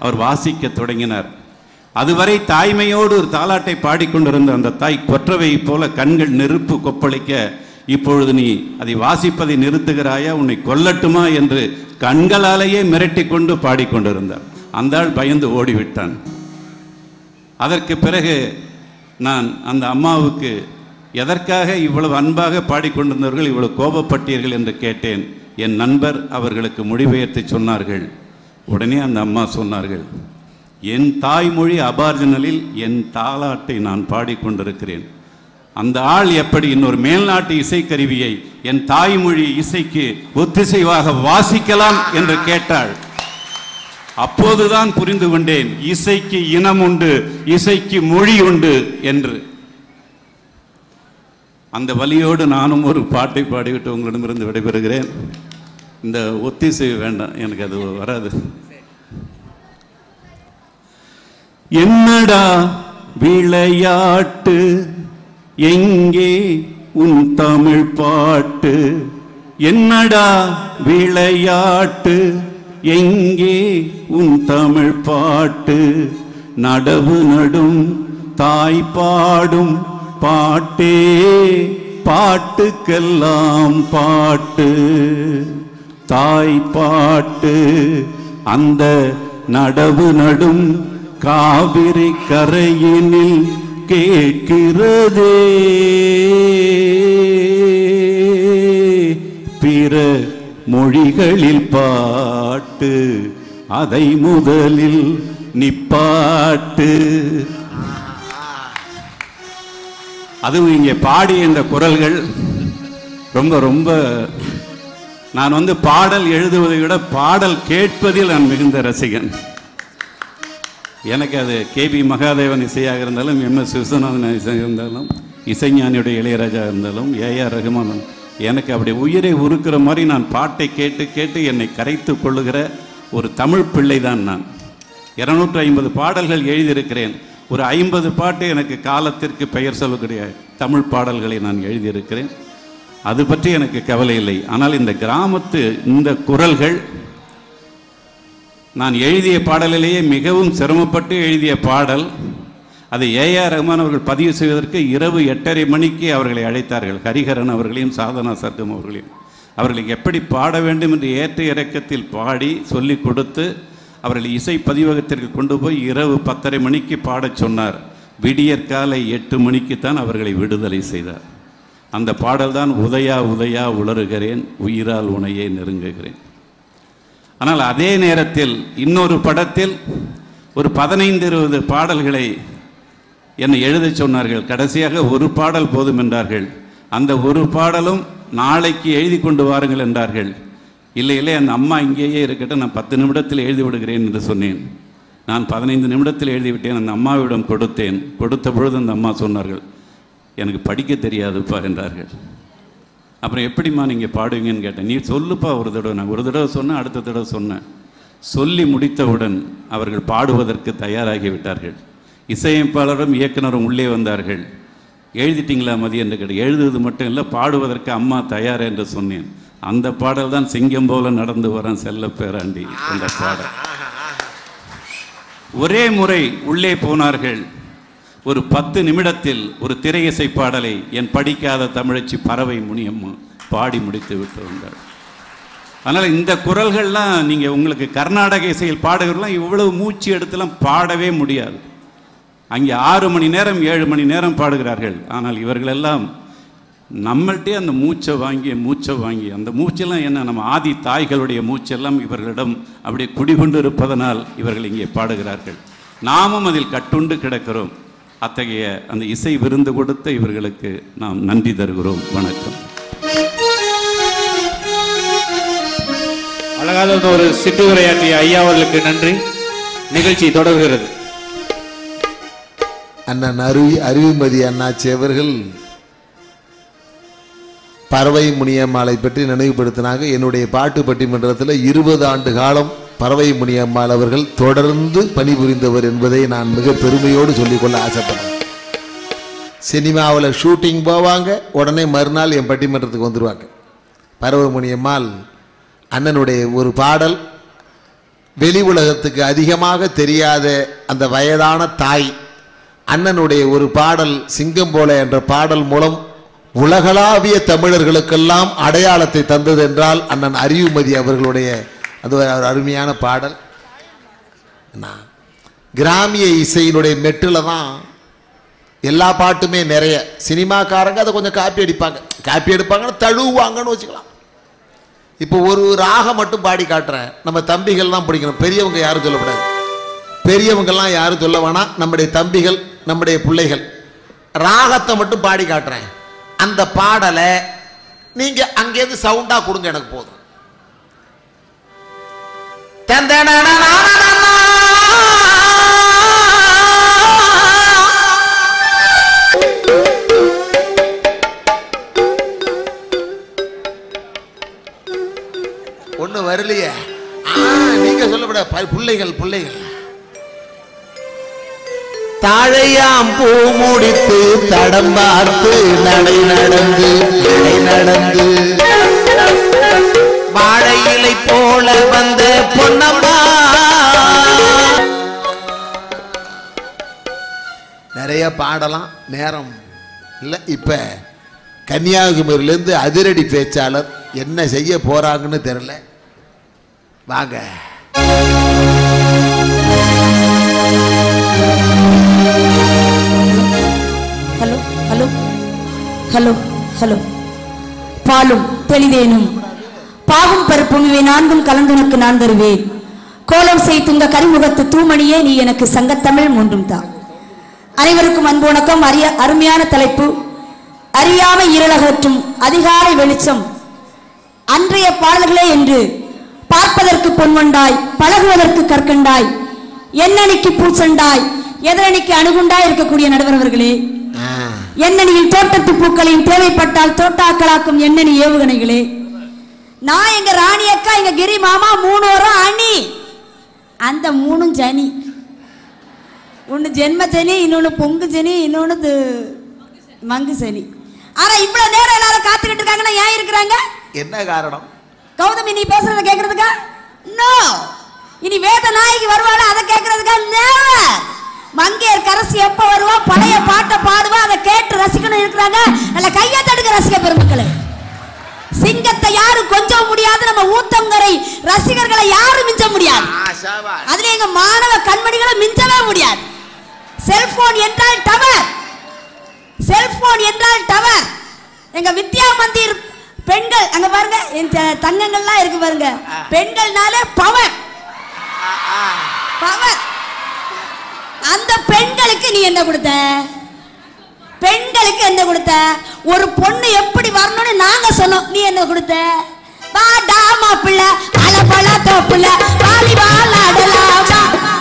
H: அவர் வாசிக்க தொடங்கினார் அதுவரை தாய்மையோடு ஒரு தாலாட்டை பாடிக்கொண்டிருந்த அந்த தாய் கொற்றவையைப் போல கண்கள் நெருப்பு கொப்பளிக்க இப்பொழுது நீ அதை வாசிப்பதை நிறுத்துகிறாயா உன்னை கொல்லட்டுமா என்று கண்களாலேயே மிரட்டிக் கொண்டு பாடிக்கொண்டிருந்தார் அந்த ஆள் பயந்து ஓடிவிட்டான் அதற்கு பிறகு நான் அந்த அம்மாவுக்கு எதற்காக இவ்வளவு அன்பாக பாடிக்கொண்டிருந்தவர்கள் இவ்வளவு கோபப்பட்டீர்கள் என்று கேட்டேன் என் நண்பர் அவர்களுக்கு மொழிபெயர்த்து சொன்னார்கள் உடனே அந்த அம்மா சொன்னார்கள் என் தாய்மொழி அபார்ஜனலில் என் தாலாட்டை நான் பாடிக்கொண்டிருக்கிறேன் அந்த ஆள் எப்படி இன்னொரு மேல்நாட்டு இசைக்கருவியை என் தாய்மொழி இசைக்கு ஒத்திசைவாக வாசிக்கலாம் என்று கேட்டாள் அப்போதுதான் புரிந்து கொண்டேன் இசைக்கு இனம் உண்டு இசைக்கு மொழி உண்டு என்று அந்த வலியோடு நானும் ஒரு பாட்டை பாடிவிட்டு உங்களிடமிருந்து விடைபெறுகிறேன் இந்த ஒத்திசைவு வேண்டாம் எனக்கு அது வராது என்னடா விளையாட்டு எங்கே உன் தமிழ் பாட்டு என்னடா விளையாட்டு எங்கே உன் தமிழ் பாட்டு நடவு நடும் தாய் பாடும் பாட்டே பாட்டுக்கெல்லாம் பாட்டு தாய் பாட்டு அந்த நடவு நடும் காவிரி கரையினில் கேட்கிறதே பிற மொழிகளில் பாட்டு அதை முதலில் நிப்பாட்டு அதுவும் இங்கே பாடிய இந்த குரல்கள் ரொம்ப ரொம்ப நான் வந்து பாடல் எழுதுவதை விட பாடல் கேட்பதில் நான் மிகுந்த ரசிகன் எனக்கு அது கேபி மகாதேவன் இசையாக இருந்தாலும் எம் எஸ் விஸ்வநாதன் இசையாக இருந்தாலும் இசைஞானியுடைய இளையராஜா இருந்தாலும் ஏஆர் ரகுமான் எனக்கு அப்படி உயிரை உருக்கிற மாதிரி நான் பாட்டை கேட்டு கேட்டு என்னை கரைத்து கொள்ளுகிற ஒரு தமிழ் பிள்ளை தான் நான் இருநூற்றி ஐம்பது பாடல்கள் எழுதியிருக்கிறேன் ஒரு ஐம்பது பாட்டு எனக்கு காலத்திற்கு பெயர் சொல்லக்கூடிய தமிழ் பாடல்களை நான் எழுதியிருக்கிறேன் அது பற்றி எனக்கு கவலை இல்லை ஆனால் இந்த கிராமத்து இந்த குரல்கள் நான் எழுதிய பாடலிலேயே மிகவும் சிரமப்பட்டு எழுதிய பாடல் அதை ஏஆர் ரஹ்மான் அவர்கள் பதிவு செய்வதற்கு இரவு எட்டரை மணிக்கு அவர்களை அழைத்தார்கள் ஹரிஹரன் அவர்களையும் சாதனா சர்க்கம் அவர்களையும் அவர்களுக்கு எப்படி பாட வேண்டும் என்று ஏற்ற இறக்கத்தில் பாடி சொல்லிக் கொடுத்து அவர்களை இசை பதிவகத்திற்கு கொண்டு போய் இரவு பத்தரை மணிக்கு பாடச் சொன்னார் விடியற் காலை எட்டு மணிக்குத்தான் அவர்களை விடுதலை செய்தார் அந்த பாடல்தான் உதயா உதயா உளறுகிறேன் உயிரால் உனையே நெருங்குகிறேன் ஆனால் அதே நேரத்தில் இன்னொரு படத்தில் ஒரு பதினைந்து இருபது பாடல்களை என்னை எழுதச் சொன்னார்கள் கடைசியாக ஒரு பாடல் போதும் என்றார்கள் அந்த ஒரு பாடலும் நாளைக்கு எழுதி கொண்டு வாருங்கள் என்றார்கள் இல்லை இல்லை அந்த அம்மா இங்கேயே இருக்கட்டும் நான் பத்து நிமிடத்தில் எழுதி விடுகிறேன் என்று சொன்னேன் நான் பதினைந்து நிமிடத்தில் எழுதிவிட்டேன் அந்த அம்மாவிடம் கொடுத்தேன் கொடுத்த பொழுது அந்த அம்மா சொன்னார்கள் எனக்கு படிக்க தெரியாதுப்பா என்றார்கள் அப்புறம் எப்படிம்மா நீங்கள் பாடுவீங்கன்னு கேட்டேன் நீ சொல்லுப்பா ஒரு தடவை நான் ஒரு தடவை சொன்னேன் அடுத்த தடவை சொன்னேன் சொல்லி முடித்தவுடன் அவர்கள் பாடுவதற்கு தயாராகி விட்டார்கள் இசையமைப்பாளரும் இயக்குனரும் உள்ளே வந்தார்கள் எழுதிட்டீங்களா மதி என்று கேட்டு எழுதுவது மட்டும் இல்லை பாடுவதற்கு அம்மா தயார் என்று சொன்னேன் அந்த பாடல் தான் சிங்கம் போல நடந்து வரான் செல்ல பேராண்டி என்ற பாடல் ஒரே முறை உள்ளே போனார்கள் ஒரு பத்து நிமிடத்தில் ஒரு திரையிசை பாடலை என் படிக்காத தமிழச்சி பறவை முனியம்மா பாடி முடித்து விட்டு வந்தார் அதனால் இந்த குரல்கள்லாம் நீங்கள் உங்களுக்கு கர்நாடக இசையில் பாடுகிறலாம் இவ்வளவு மூச்சு எடுத்துலாம் பாடவே முடியாது அங்கே ஆறு மணி நேரம் ஏழு மணி நேரம் பாடுகிறார்கள் ஆனால் இவர்களெல்லாம் நம்மள்ட்டே அந்த மூச்சை வாங்கி மூச்சை வாங்கி அந்த மூச்செல்லாம் என்ன நம்ம ஆதி தாய்களுடைய மூச்செல்லாம் இவர்களிடம் அப்படியே குடிகொண்டு இருப்பதனால் இவர்கள் இங்கே பாடுகிறார்கள் நாமும் அதில் கட்டுண்டு கிடக்கிறோம் அத்தகைய அந்த இசை விருந்து கொடுத்த இவர்களுக்கு நாம் நன்றி தருகிறோம் வணக்கம்
G: அழகான ஒரு சிற்றுரையாற்றிய ஐயா அவர்களுக்கு நன்றி நிகழ்ச்சி தொடர்கிறது
A: அண்ணன் அருவி அருவிமதி அண்ணாச்சி அவர்கள் பறவை முனியம்மாளை பற்றி நினைவுபடுத்தினாங்க என்னுடைய பாட்டு பட்டிமன்றத்தில் இருபது ஆண்டு காலம் பறவை முனியம்மாள் அவர்கள் தொடர்ந்து பணிபுரிந்தவர் என்பதை நான் மிக பெருமையோடு சொல்லிக்கொள்ள ஆசைப்படுறேன் சினிமாவில் ஷூட்டிங் போவாங்க உடனே மறுநாள் என் பட்டிமன்றத்துக்கு வந்துடுவாங்க பறவை முனியம்மாள் அண்ணனுடைய ஒரு பாடல் வெளி உலகத்துக்கு அதிகமாக தெரியாத அந்த வயதான தாய் அண்ணனுடைய ஒரு பாடல் சிங்கம் போல என்ற பாடல் மூலம் உலகளாவிய தமிழர்களுக்கெல்லாம் அடையாளத்தை தந்தது என்றால் அண்ணன் அறிவுமதி அவர்களுடைய அது ஒரு ஒரு அருமையான பாடல் என்ன? கிராமிய இசையினுடைய மெட்டில் தான் எல்லா பாட்டுமே நிறைய சினிமாக்காரங்க அதை கொஞ்சம் காப்பி அடிப்பாங்க காப்பி எடுப்பாங்கன்னு தழுவுவாங்கன்னு வச்சுக்கலாம் இப்போ ஒரு ராகம் மட்டும் பாடி காட்டுறேன் நம்ம தம்பிகள் தான் பிடிக்கணும் பெரியவங்க யாரும் சொல்லக்கூடாது பெரியவங்கெல்லாம் யாரும் சொல்ல வேணாம் நம்முடைய தம்பிகள் நம்முடைய பிள்ளைகள் ராகத்தை மட்டும் பாடி காட்டுறேன் அந்த பாடலை நீங்க அங்கேருந்து சவுண்டா கொடுங்க எனக்கு போதும் ஒண்ணு வரலையே ஆ, நீங்க சொல்லப்பட பிள்ளைகள் பிள்ளைகள் தாழையாம் பூ முடித்து தடம் பார்த்து நடை நடந்து நடை நடந்து வாழை இலை போல வந்த பொன்னம்மா நிறைய பாடலாம் நேரம் இல்லை இப்ப கன்னியாகுமரியிலேருந்து அதிரடி பேச்சாளர் என்ன செய்ய போறாங்கன்னு தெரியல வாங்க
I: ஹலோ ஹலோ ஹலோ ஹலோ பாலும் தெளிதேனும் பாகும் பருப்பும் இவை நான்கும் கலந்துனக்கு நான் தருவேன் கோலம் செய் துங்க கரிமுகத்து தூமணியே நீ எனக்கு சங்கத்தமிழ் மூன்றும் தான் அனைவருக்கும் அன்பு வணக்கம் அரிய அருமையான தலைப்பு அறியாமை இருளகற்றும் அதிகாலை வெளிச்சம் அன்றைய பாடல்களே என்று பார்ப்பதற்கு பொன்வண்டாய் பழகுவதற்கு கற்கண்டாய் எண்ணணிக்கு பூச்சண்டாய் எதிரணிக்கு அணுகுண்டாய் இருக்கக்கூடிய நடுவர் அவர்களே எண்ணணியில் தோட்டத்து பூக்களையும் தேவைப்பட்டால் தோட்டாக்களாக்கும் எண்ணணி ஏவுகணைகளே நான் எங்க ராணி அக்கா எங்க கிரி மாமா மூணு வரும் அணி அந்த மூணும் சனி ஒன்று ஜென்ம சனி இன்னொன்று பொங்கு சனி இன்னொன்று மங்கு சனி ஆனா இவ்வளவு நேரம் எல்லாரும் காத்துக்கிட்டு இருக்காங்கன்னா ஏன் இருக்கிறாங்க
A: என்ன காரணம்
I: கௌதமி நீ பேசுறத கேக்குறதுக்கா நோ இனி வேத நாயகி வருவாள அதை கேக்குறதுக்கா never மங்கையர் கரசி எப்ப வருவா பழைய பாட்டை பாடுவா அதை கேட்டு ரசிக்கணும் இருக்கிறாங்க நல்ல கையை தடுக்க ரசிக்க பெருமக்களே சிங்கத்தை யாரும் கொஞ்சம் முடியாது நம்ம ஊத்தங்கரை ரசிகர்களை யாரும் மிஞ்ச முடியாது அதுல எங்க மாணவ கண்மணிகளை மிஞ்சவே முடியாது செல்போன் என்றால் டவர் செல்போன் என்றால் டவர் எங்க வித்யா மந்திர் பெண்கள் அங்க பாருங்க என் த- தங்கங்கள்லாம் இருக்கு பாருங்க பெண்கள்னாலே பவர் பவர் அந்த பெண்களுக்கு நீ என்ன கொடுத்த பெண்களுக்கு என்ன கொடுத்த ஒரு பொண்ணு எப்படி வரணும்னு நாங்க சொன்னோம் நீ என்ன கொடுத்த வாடா மாப்பிள்ள அலபல தோப்புல வாலிபால் ஆடலாமா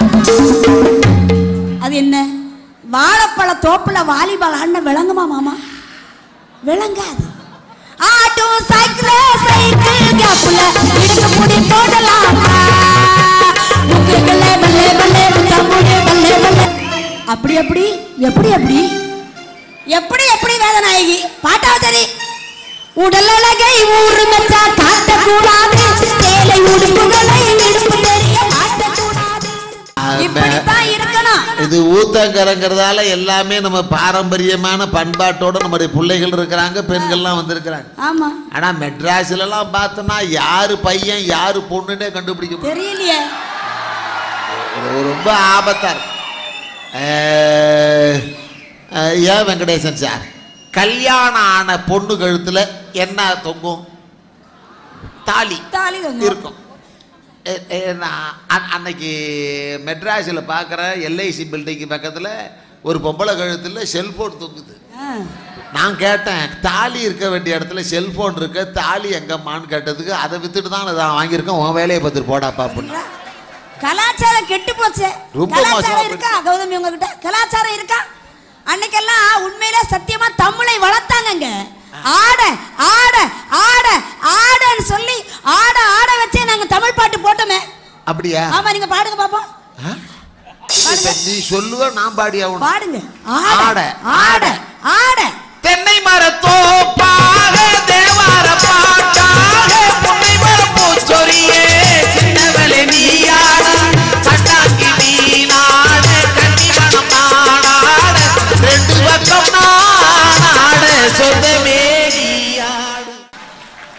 I: அது என்ன வாழைப்பழ தோப்புல வாலிபால் ஆடின விளங்குமா மாமா விளங்காது ஆட்டோ சைக்கிள் சைக்கிள் கேப்ல இடுக்கு முடி போடலாமா முக்குகளே பல்லே பல்லே முத்தமுடி பல்லே பல்லே அப்படி அப்படி எப்படி அப்படி எப்படி எப்படி வேதநாயகி பாட்டா சரி உடல் அழகை ஊரு மச்சா காட்டக்கூடாது சேலை உடுப்புகளை இடுப்பு தெரிய மாட்டக்கூடாது இப்படித்தான் இருக்கணும்
A: இது ஊத்தங்கரங்கிறதால எல்லாமே நம்ம பாரம்பரியமான பண்பாட்டோட நம்முடைய பிள்ளைகள் இருக்கிறாங்க பெண்கள்லாம் வந்திருக்கிறாங்க
I: ஆமா
A: ஆனா மெட்ராஸ்ல எல்லாம் பார்த்தோம்னா யாரு பையன் யாரு பொண்ணுன்னே கண்டுபிடிக்க முடியும்
I: தெரியலையே
A: இது ரொம்ப ஆபத்தா இருக்கு அஹ், அஹ், ஏன் வெங்கடேசன் சார் கல்யாணம் ஆன பொண்ணு கழுத்துல என்ன தொங்கும் தாலி
I: தாலி தொங்கும்.
A: இருக்கும் எ- எ- நான் அன்- அன்னைக்கு மெட்ராஸில் பார்க்குற எல்ஐசி பில்டிங் பக்கத்தில் ஒரு பொம்பளை கழுத்தில் செல்ஃபோன் தொங்குது
I: ஆ.
A: நான் கேட்டேன் தாலி இருக்க வேண்டிய இடத்துல செல்ஃபோன் இருக்க தாலி எங்கம்மான்னு கேட்டதுக்கு அதை வித்துட்டு தான் நான் வாங்கியிருக்கேன் உன் வேலையை பார்த்துட்டு போடாப்பா அப்படின்னு
I: கலாச்சாரம் கெட்டு போச்சு
A: ரொம்ப
I: கலாச்சாரம்
A: மோசமா
I: இருக்கா கௌதமி உங்ககிட்ட கலாச்சாரம் இருக்கா அன்னைக்கெல்லாம் உண்மையிலே சத்தியமா தமிழை வளர்த்தாங்கங்க ஆட ஆட ஆட ஆடன்னு சொல்லி ஆட ஆட வச்சே நாங்க தமிழ் பாட்டு போட்டோமே
A: அப்படியா
I: ஆமா நீங்க பாடுங்க பாப்போம்
A: இப்ப நீ சொல்லுவ நான் பாடி ஆகணும்
I: பாடுங்க ஆட
A: ஆட,
I: ஆட ஆட
A: தென்னை மரத்தோப்பாக தேவார பாட்டாக புன்னை மரப்பூச்சொரியே சின்னவளே நீயாட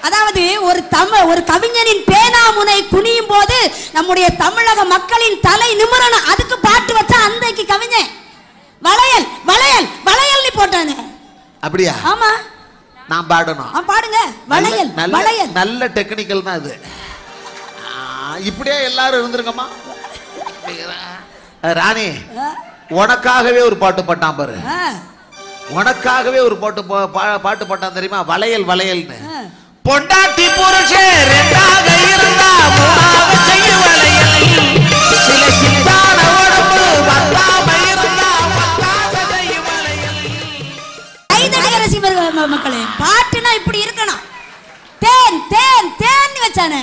I: அதாவது ஒரு தமிழ் ஒரு கவிஞனின் பேனாமுனை குனியும் போது நம்முடைய தமிழக மக்களின் தலை நிமிரணும் அதுக்கு பாட்டு வச்சா அன்றைக்கு கவிஞன் வளையல் வளையல் வளையல் நீ போட்டானே
A: அப்படியா
I: ஆமா
A: நான் பாடணும்
I: ஆ, பாடுங்க வளையல்
A: நல்ல
I: வளையல்
A: நல்ல டெக்னிக்கல் தான் இது ஆ, இப்படியே எல்லாரும் இருந்திருக்கம்மா ராணி
I: ஆ,
A: உனக்காகவே ஒரு பாட்டு பாட்டான் பாரு
I: ஆ,
A: உனக்காகவே ஒரு பாட்டு பா- பா- பாட்டு பாட்டான் தெரியுமா வளையல் வளையல்னு
I: ஆ.
A: பொண்டாட்டி புருஷன் ரெண்டாக இருந்தா மூணாக செய்ய வளையல் சில சித்தான உடம்பு வந்தாம இருந்தா பத்தாக செய்ய வளையல்
I: கைதட்டுங்க ரசிகர் ம- மக்களே பாட்டுனா இப்படி இருக்கணும் தேன் தேன் தேன் வச்சானே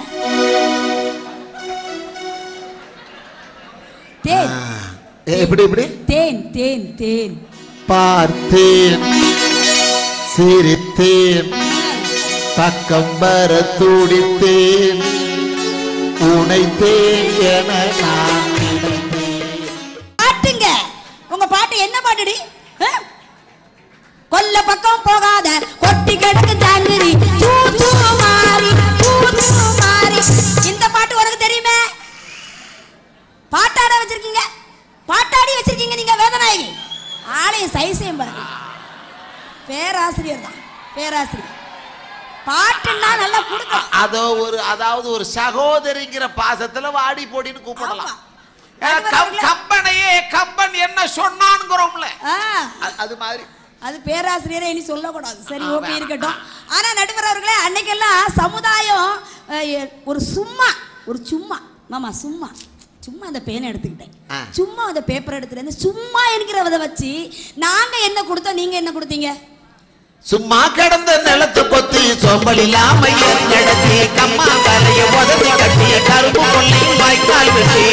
I: தேன்
A: ஏ, எப்படி எப்படி
I: தேன் தேன் தேன்
A: பார்த்தேன் சிரித்தேன் பக்கம் வர துடித்தேன் உனைத்தேன் என நான் நினைத்தேன்.
I: பாட்டுங்க உங்க பாட்டு என்ன பாட்டுடி ஆ? கொல்ல பக்கம் போகாத கொட்டி கிடக்கு ஜாங்கிரி சூ சூ மாறி சூ சூ மாறி இந்த பாட்டு உனக்கு தெரியுமே பாட்டாட வச்சிருக்கீங்க பாட்டாடி வச்சிருக்கீங்க நீங்க வேதநாயகி ஆலயம் சைசையும் பாரு பேராசிரியர் தான் பேராசிரியர் பாட்டுன்னா நல்லா கொடுக்கும்
A: அதோ ஒரு அதாவது ஒரு சகோதரிங்கிற பாசத்துல வாடி போடின்னு கூப்பிடலாம்
I: ஆமா.
A: ஏன்னா, கம்- கம்பனையே கம்பன் என்ன சொன்னான்ங்கிறோம்ல
I: ஆ,
A: அ- அது மாதிரி
I: அது பேராசிரியரை இனி சொல்லக்கூடாது சரி
A: ஆ,
I: ஓகே
A: வேணாம்.
I: இருக்கட்டும் ஆனா நடுவர் அவர்களே அன்னைக்கெல்லாம் சமுதாயம் அஹ், எ- ஒரு சும்மா ஒரு சும்மா மாமா சும்மா சும்மா அந்த பேனை எடுத்துக்கிட்டேன்
A: ஆ.
I: சும்மா அந்த பேப்பர் எடுத்துட்டு சும்மா என்கிறத வச்சு நாங்க என்ன கொடுத்தோம் நீங்க என்ன கொடுத்தீங்க
A: சும்மா கிடந்த நிலத்தை கொத்தி சோம்பல் இல்லாம நடத்தி கம்மா கரைய உதவி கட்டிய கரும்பு கொள்ளையும் வாய்க்கால் வெட்டி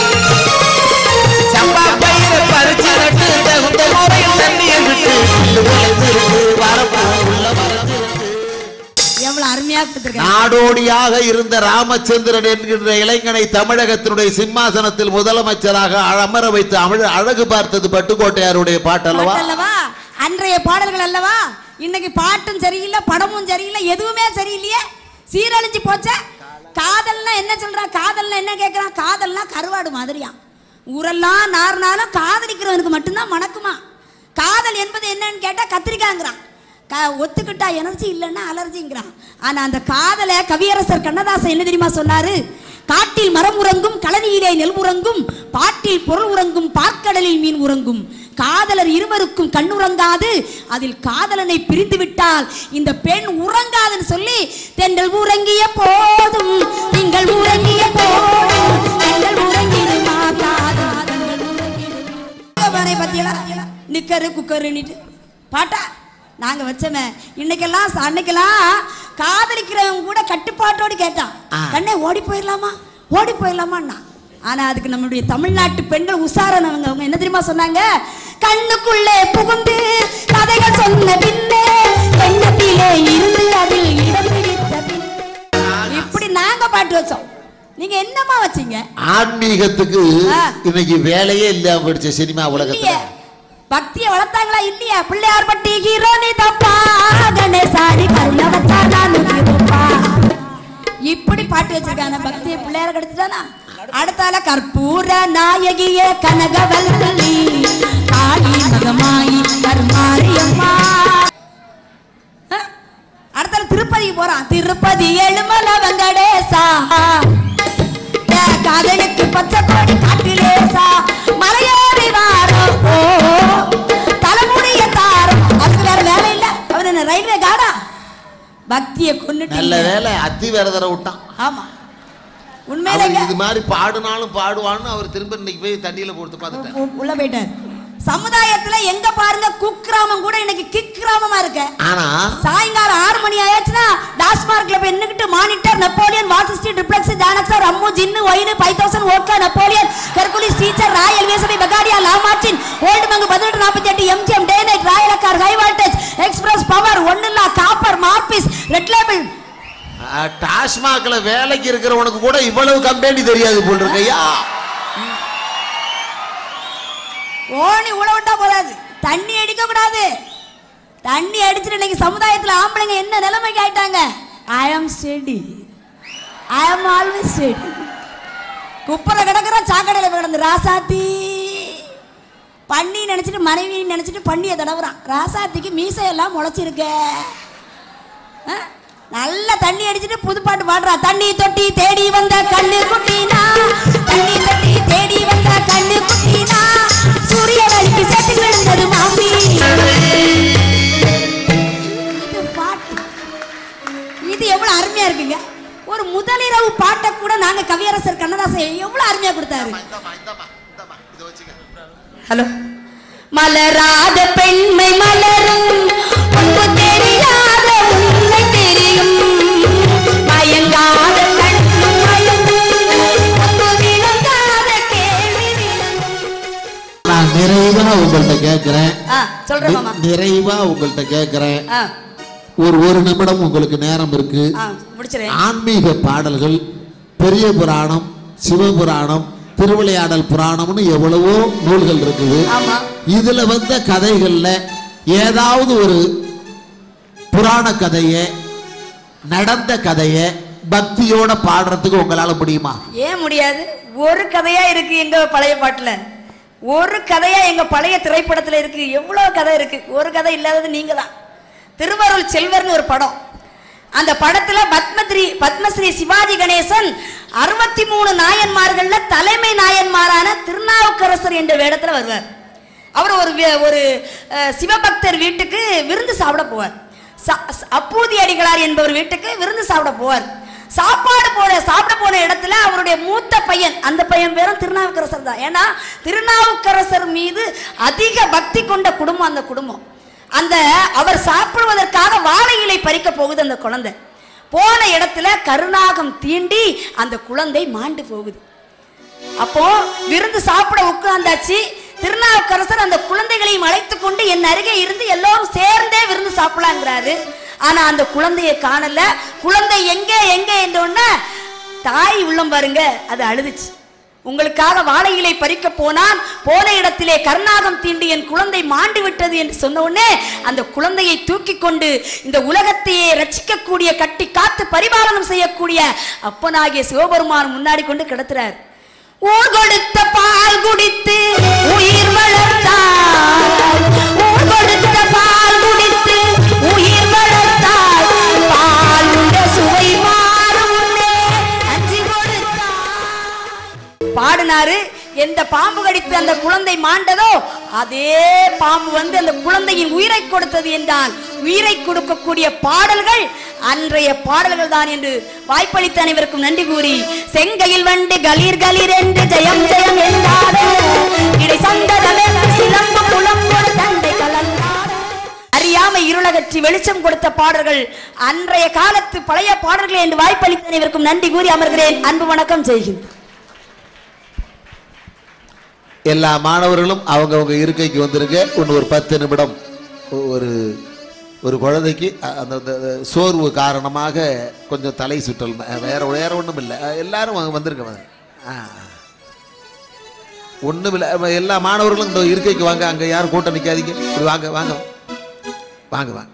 A: சம்பா பயிரை பறிச்சு நட்டு தகுந்த முறையில் தண்ணியை விட்டு புல்லு வளர்ந்திருக்கு வரப்போ உள்ள வளர்ந்திருக்கு
I: எவ்வளவு அருமையா கொடுத்துருக்காங்க
A: நாடோடியாக இருந்த ராமச்சந்திரன் என்கின்ற இளைஞனை தமிழகத்தினுடைய சிம்மாசனத்தில் முதலமைச்சராக அமர வைத்து அமிழ அழகு பார்த்தது பட்டுக்கோட்டையாருடைய பாட்டல்லவா
I: அல்லவா அன்றைய பாடல்கள் அல்லவா இன்னைக்கு பாட்டும் சரியில்லை படமும் சரியில்லை எதுவுமே சரியில்லையே சீரழிஞ்சு போச்சே காதல்னா என்ன சொல்றான் காதல்னா என்ன கேட்கறான் காதல்னா கருவாடு மாதிரியா ஊரெல்லாம் நார்னாலும் காதலிக்கிறவனுக்கு மட்டும்தான் மணக்குமா காதல் என்பது என்னன்னு கேட்டா கத்திரிக்காங்கிறான் க ஒத்துக்கிட்டா எனர்ஜி இல்லைன்னா அலர்ஜிங்கிறான் ஆனா அந்த காதலை கவியரசர் கண்ணதாசன் என்ன தெரியுமா சொன்னாரு காட்டில் மரம் உறங்கும் கழனியிலே நெல் உறங்கும் பாட்டில் பொருள் உறங்கும் பார்க்கடலில் மீன் உறங்கும் காதலர் இருவருக்கும் கண்ணுறங்காது அதில் காதலனை பிரிந்து விட்டால் இந்த பெண் உறங்காதுன்னு சொல்லி தென்றல் உறங்கிய போதும் நீங்கள் உறங்கிய போதும் தென்றல் உறங்கிடுமா காதல் தென்றல் உறங்கிடுமா பானை பத்தியலா நிக்கரு குக்கருன்னுட்டு பாட்டா நாங்க வச்சோமே இன்னைக்கெல்லாம் ச- அன்னைக்கெல்லாம் காதலிக்கிறவங்க கூட கட்டுப்பாட்டோடு கேட்டான்
A: ஆ.
I: கண்ணே ஓடி போயிடலாமா ஓடி போயிடலாமான்னா ஆனா அதுக்கு நம்மளுடைய தமிழ்நாட்டு பெண்கள் உசாரானவங்க அவங்க என்ன தெரியுமா சொன்னாங்க கண்ணுக்குள்ளே புகுந்து கதைகள் சொன்ன பின்னே எண்ணத்திலே இருந்து அதில் இடம் பிடித்த பின்னே இப்படி நாங்க பாட்டு வச்சோம் நீங்க என்னமா வச்சீங்க
A: ஆன்மீகத்துக்கு
I: ஆ.
A: இன்னைக்கு வேலையே இல்லாம போயிடுச்சு சினிமா உலகத்துல
I: இல்லையே பக்திய வளர்த்தாங்களா இல்லையா பிள்ளையார் பட்டி ஹீரோனி தப்பா கணேசாரி கருண வச்சா நானு ஹீரோப்பா இப்படி பாட்டு வச்சிருக்காங்க பக்திய பிள்ளையார கிடைச்சிட்டானா அடுத்தால கற்பூர நாயகிய கனகவல்லி காளி மகமாயி கருமாரியம்மா அஹ், அடுத்தால திருப்பதிக்கு போறான் திருப்பதி எழுமல வெங்கடேசா என் காதலுக்கு பச்சை கோடி காட்டிலேசா மலையேறி வாரம் ஓ தலைமுடிய தாரம் அவருக்கு வேற வேலை இல்ல அவர் என்ன ரயில்வே காடா பக்தியை
A: நல்ல
I: கொண்டுட்டு
A: வேலை அத்தி விரதரை விட்டான்
I: ஆமா
A: அவர்
I: உண்மையில
A: இது மாதிரி பாடுனாலும் பாடுவான்னு அவர் திரும்ப இன்னைக்கு போய் தண்ணியில போட்டு பார்த்துட்டார்
I: உ- உள்ள போயிட்டார் சமுதாயத்துல எங்க பாருங்க குக்கிராமம் கூட இன்னைக்கு கிக்கிராமமா இருக்கு
A: ஆனா
I: சாயங்காலம் ஆறு மணி ஆயாச்சுன்னா டாஸ்மார்க்ல போய் நின்னுக்கிட்டு monitor Napoleon water street triplex ஜானக்ஸர் அம்மு ஜின்னு ஒயின் ஃபைவ் தௌசண்ட் ஓக்கா நெப்போலியன் ஹெர்குலிஸ் டீச்சர் ராயல் வேசபி பகாடியா லாமார்டின் ஓல்டு மங்கு பதினெட்டு நாற்பத்தி எட்டு MGM day night royal car high voltage express power ஒன்னுல்லா காப்பர் மார்பிஸ் ரெட் லேபிள்
A: அஹ், டாஸ்மாக்ல வேலைக்கு இருக்கிறவனுக்கு கூட இவ்வளவு கம்பெனி தெரியாது போல் இருக்கையா
I: ஓனி உழவிட்டா போதாது தண்ணி அடிக்க கூடாது தண்ணி அடிச்சுட்டு இன்னைக்கு சமுதாயத்துல ஆம்பளைங்க என்ன நிலைமைக்கு ஆயிட்டாங்க ஐ ஆம் ஸ்டெடி ஐ ஆம் ஆல்வேஸ் ஸ்டெடி குப்பரை கிடக்குற சாக்கடையில் கிடந்து ராசாத்தி பண்ணி நினைச்சிட்டு மனைவி நினைச்சிட்டு பண்ணியை தடவுறான் ராசாத்திக்கு மீசையெல்லாம் முளைச்சிருக்க ஆ? நல்ல தண்ணி அடிச்சிட்டு புதுப்பாட்டு பாடுறா தண்ணி தொட்டி தேடி வந்த கண்ணு குட்டினா தண்ணி தொட்டி தேடி வந்த கண்ணு குட்டினா சூரிய வழிக்கு செத்து விழுந்தது மாமி இது பாட்டு இது எவ்வளவு அருமையா இருக்குங்க ஒரு முதலிரவு பாட்டை கூட நாங்க கவியரசர் கண்ணதாசன் எவ்வளவு அருமையா கொடுத்தாரு ஹலோ மலராத பெண்மை மலரும் முன்பு தெரியாத உண்மை தெரியும் மயங்காத கண்ணும் மயங்கும் முன்பு விளங்காத கேள்வி விளங்கும்
A: நான் நிறைவா உங்கள்கிட்ட கேட்கிறேன்
I: ஆ சொல்றேன் மாமா
A: நிறைவா உங்கள்கிட்ட கேட்கிறேன்
I: ஆ
A: ஒரு ஒரு நிமிடம் உங்களுக்கு நேரம் இருக்கு
I: ஆ முடிச்சிடறேன்
A: ஆன்மீக பாடல்கள் பெரிய புராணம் சிவபுராணம் திருவிளையாடல் புராணம்னு எவ்வளவோ நூல்கள் இருக்குது
I: ஆமா
A: இதுல வந்த கதைகள்ல ஏதாவது ஒரு புராண கதையை நடந்த கதையை பக்தியோட பாடுறதுக்கு உங்களால முடியுமா
I: ஏன் முடியாது ஒரு கதையா இருக்கு எங்க பழைய பாட்டுல ஒரு கதையா எங்க பழைய திரைப்படத்துல இருக்கு எவ்வளவு கதை இருக்கு ஒரு கதை இல்லாதது நீங்க தான் திருவருள் செல்வர்னு ஒரு படம் அந்த படத்துல பத்மஸ்ரீ பத்மஸ்ரீ சிவாஜி கணேசன் அறுபத்தி மூணு நாயன்மார்கள்ல தலைமை நாயன்மாரான திருநாவுக்கரசர் என்ற வேடத்துல வருவார் அவர் ஒரு வி- ஒரு அஹ், சிவபக்தர் வீட்டுக்கு விருந்து சாப்பிட போவார் ச- ச- அப்பூதி அடிகளார் என்பவர் வீட்டுக்கு விருந்து சாப்பிட போவார் சாப்பாடு போன சாப்பிட போன இடத்துல அவருடைய மூத்த பையன் அந்த பையன் பேரும் திருநாவுக்கரசர் தான் ஏன்னா திருநாவுக்கரசர் மீது அதிக பக்தி கொண்ட குடும்பம் அந்த குடும்பம் அந்த அவர் சாப்பிடுவதற்காக வாழை இலை பறிக்க போகுது அந்த குழந்தை போன இடத்துல கருணாகம் தீண்டி அந்த குழந்தை மாண்டு போகுது அப்போ விருந்து சாப்பிட உட்கார்ந்தாச்சு திருநாவுக்கரசர் அந்த குழந்தைகளையும் அழைத்து கொண்டு என் அருகே இருந்து எல்லோரும் சேர்ந்தே விருந்து சாப்பிடலாங்கிறாரு ஆனா அந்த குழந்தையை காணல குழந்தை எங்கே எங்கே என்றோன்னா தாய் உள்ளம் பாருங்க அது அழுதுச்சு உங்களுக்காக வாழை இலை பறிக்க போனான் போன இடத்திலே கருணாகம் தீண்டி என் குழந்தை மாண்டு விட்டது என்று சொன்ன உடனே அந்த குழந்தையை தூக்கி கொண்டு இந்த உலகத்தையே ரட்சிக்கக்கூடிய கட்டி காத்து பரிபாலனம் செய்யக்கூடிய அப்பனாகிய சிவபெருமான் முன்னாடி கொண்டு கிடத்துறார் ஊர் கொடுத்த பால் குடித்து உயிர் வளர்த்தார் ஊர் கொடுத்த பால் குடித்து உயிர் வளர்த்தார் பால் உண்ட சுவை மாறும் முன்னே அஞ்சி கொடுத்தார் பாடினாரு எந்த பாம்பு கடித்து அந்த குழந்தை மாண்டதோ அதே பாம்பு வந்து அந்த குழந்தையின் உயிரை கொடுத்தது என்றால் உயிரை கொடுக்கக்கூடிய பாடல்கள் அன்றைய பாடல்கள் தான் என்று வாய்ப்பளித்த அனைவருக்கும் நன்றி கூறி செங்கையில் வண்டு கலீர் கலீர் என்று ஜெயம் ஜெயம் என்றாரே இடை சந்ததமே சிலம்பு புலம்போடு தண்டை கலந்தாரே அறியாமை இருளகற்றி வெளிச்சம் கொடுத்த பாடல்கள் அன்றைய காலத்து பழைய பாடல்கள் என்று வாய்ப்பளித்த அனைவருக்கும் நன்றி கூறி அமர்கிறேன் அன்பு வணக்கம் செய்கின்றேன்
A: எல்லா மாணவர்களும் அவங்கவங்க இருக்கைக்கு வந்துருங்க இன்னும் ஒரு பத்து நிமிடம் ஒ- ஒரு ஒரு குழந்தைக்கு அ- அந்த அந்த- அந்த சோர்வு காரணமாக கொஞ்சம் தலை சுற்றல் ம- வேற வேற ஒன்றும் இல்லை அ, எல்லாரும் வாங்க, வந்துருங்க வந்து ஆ ஒன்றும் இல்லை அ, எல்லா மாணவர்களும் இந்த இருக்கைக்கு வாங்க அங்கே யாரும் கூட்டம் நிற்காதீங்க இப்படி வாங்க வாங்க வாங்க வாங்க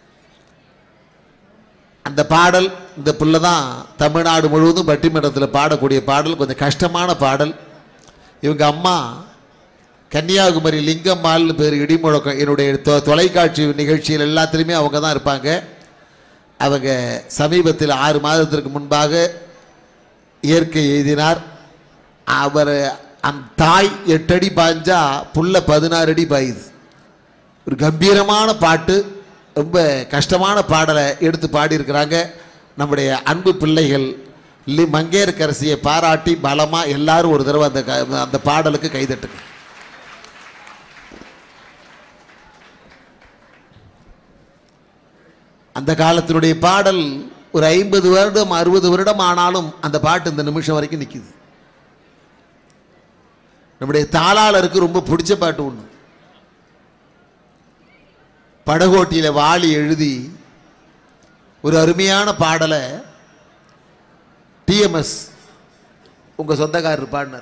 A: அந்த பாடல் இந்த புள்ள தான் தமிழ்நாடு முழுவதும் பட்டிமன்றத்தில் பாடக்கூடிய பாடல் கொஞ்சம் கஷ்டமான பாடல் இவங்க அம்மா கன்னியாகுமரி லிங்கம்மாள்னு பேர் இடிமுழக்கம் என்னுடைய தொ- தொலைக்காட்சி நிகழ்ச்சியில் எல்லாத்துலேயுமே அவங்க தான் இருப்பாங்க அவங்க சமீபத்தில் ஆறு மாதத்திற்கு முன்பாக இயற்கை எழுதினார் அவர் அந்த தாய் எட்டு அடி பாய்ஞ்சா புள்ள பதினாறு அடி பாயுது ஒரு கம்பீரமான பாட்டு ரொம்ப கஷ்டமான பாடலை எடுத்து பாடியிருக்கிறாங்க நம்முடைய அன்பு பிள்ளைகள் லி மங்கையர்கரசியை பாராட்டி பலமா எல்லாரும் ஒரு தடவை அந்த க- அந்த பாடலுக்கு கைதட்டுங்க அந்த காலத்தினுடைய பாடல் ஒரு ஐம்பது வருடம் அறுபது வருடம் ஆனாலும் அந்த பாட்டு இந்த நிமிஷம் வரைக்கும் நிக்குது நம்முடைய தாளாளருக்கு ரொம்ப பிடிச்ச பாட்டு ஒன்று படகோட்டியில் வாளி எழுதி ஒரு அருமையான பாடலை டிஎம்எஸ் உங்க சொந்தக்காரர் பாடினார்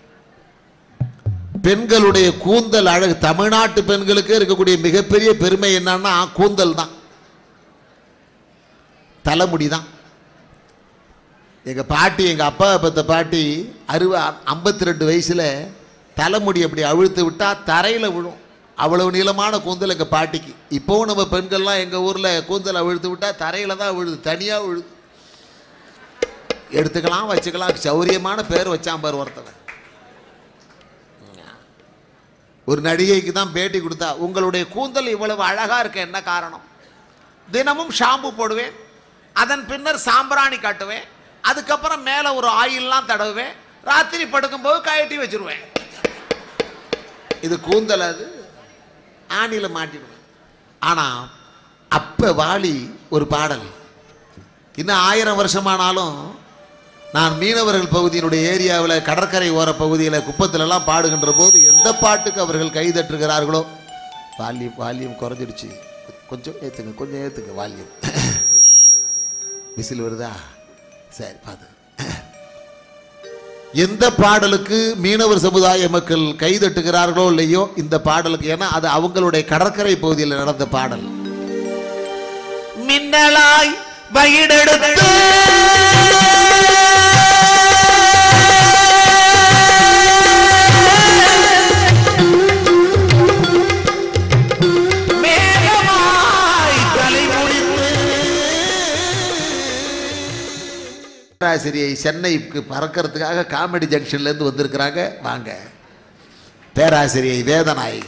A: பெண்களுடைய கூந்தல் அழகு தமிழ்நாட்டு பெண்களுக்கு இருக்கக்கூடிய மிகப்பெரிய பெருமை என்னன்னா கூந்தல் தான் தலைமுடி தான் எங்கள் பாட்டி எங்கள் அப்பா பத்த பாட்டி அறுவ ஐம்பத்தி ரெண்டு வயசில் தலைமுடி அப்படி அவிழ்த்து விட்டால் தரையில் விழும் அவ்வளவு நீளமான கூந்தல் எங்கள் பாட்டிக்கு இப்போவும் நம்ம பெண்கள்லாம் எங்கள் ஊரில் கூந்தல் அவிழ்த்து விட்டால் தரையில் தான் விழுது தனியாக விழுது எடுத்துக்கலாம் வச்சுக்கலாம் சௌரியமான பேர் வச்சான் பார் ஒருத்தவன் ஒரு நடிகைக்கு தான் பேட்டி கொடுத்தா உங்களுடைய கூந்தல் இவ்வளவு அழகா இருக்க என்ன காரணம் தினமும் ஷாம்பு போடுவேன் அதன் பின்னர் சாம்பிராணி காட்டுவேன் அதுக்கப்புறம் மேலே ஒரு ஆயில்லாம் தடவுவேன் ராத்திரி படுக்கும்போது கழட்டி வச்சிருவேன் இது கூந்தல் அது ஆணியில் மாட்டிடுவேன் ஆனால் அப்போ வாலி ஒரு பாடல் இன்னும் ஆயிரம் வருஷமானாலும் நான் மீனவர்கள் பகுதியினுடைய ஏரியாவில் கடற்கரை ஓர பகுதியில் குப்பத்திலெல்லாம் பாடுகின்ற போது எந்த பாட்டுக்கு அவர்கள் கைதட்டுகிறார்களோ வால்யூம் வால்யூம் குறைஞ்சிடுச்சு கொஞ்சம் ஏற்றுங்க கொஞ்சம் ஏற்றுங்க வால்யூம் விசில் வருதா சரி பார்த்து எந்த பாடலுக்கு மீனவர் சமுதாய மக்கள் கைதட்டுகிறார்களோ இல்லையோ இந்த பாடலுக்கு ஏன்னா அது அவங்களுடைய கடற்கரை பகுதியில் நடந்த பாடல் மின்னலாய் வயிடெடுத்து மேகமாய் தலை முடித்து பேராசிரியை சென்னைக்கு பறக்கிறதுக்காக காமெடி ஜங்ஷன்லேருந்து வந்திருக்கிறாங்க வாங்க பேராசிரியை வேதனாய்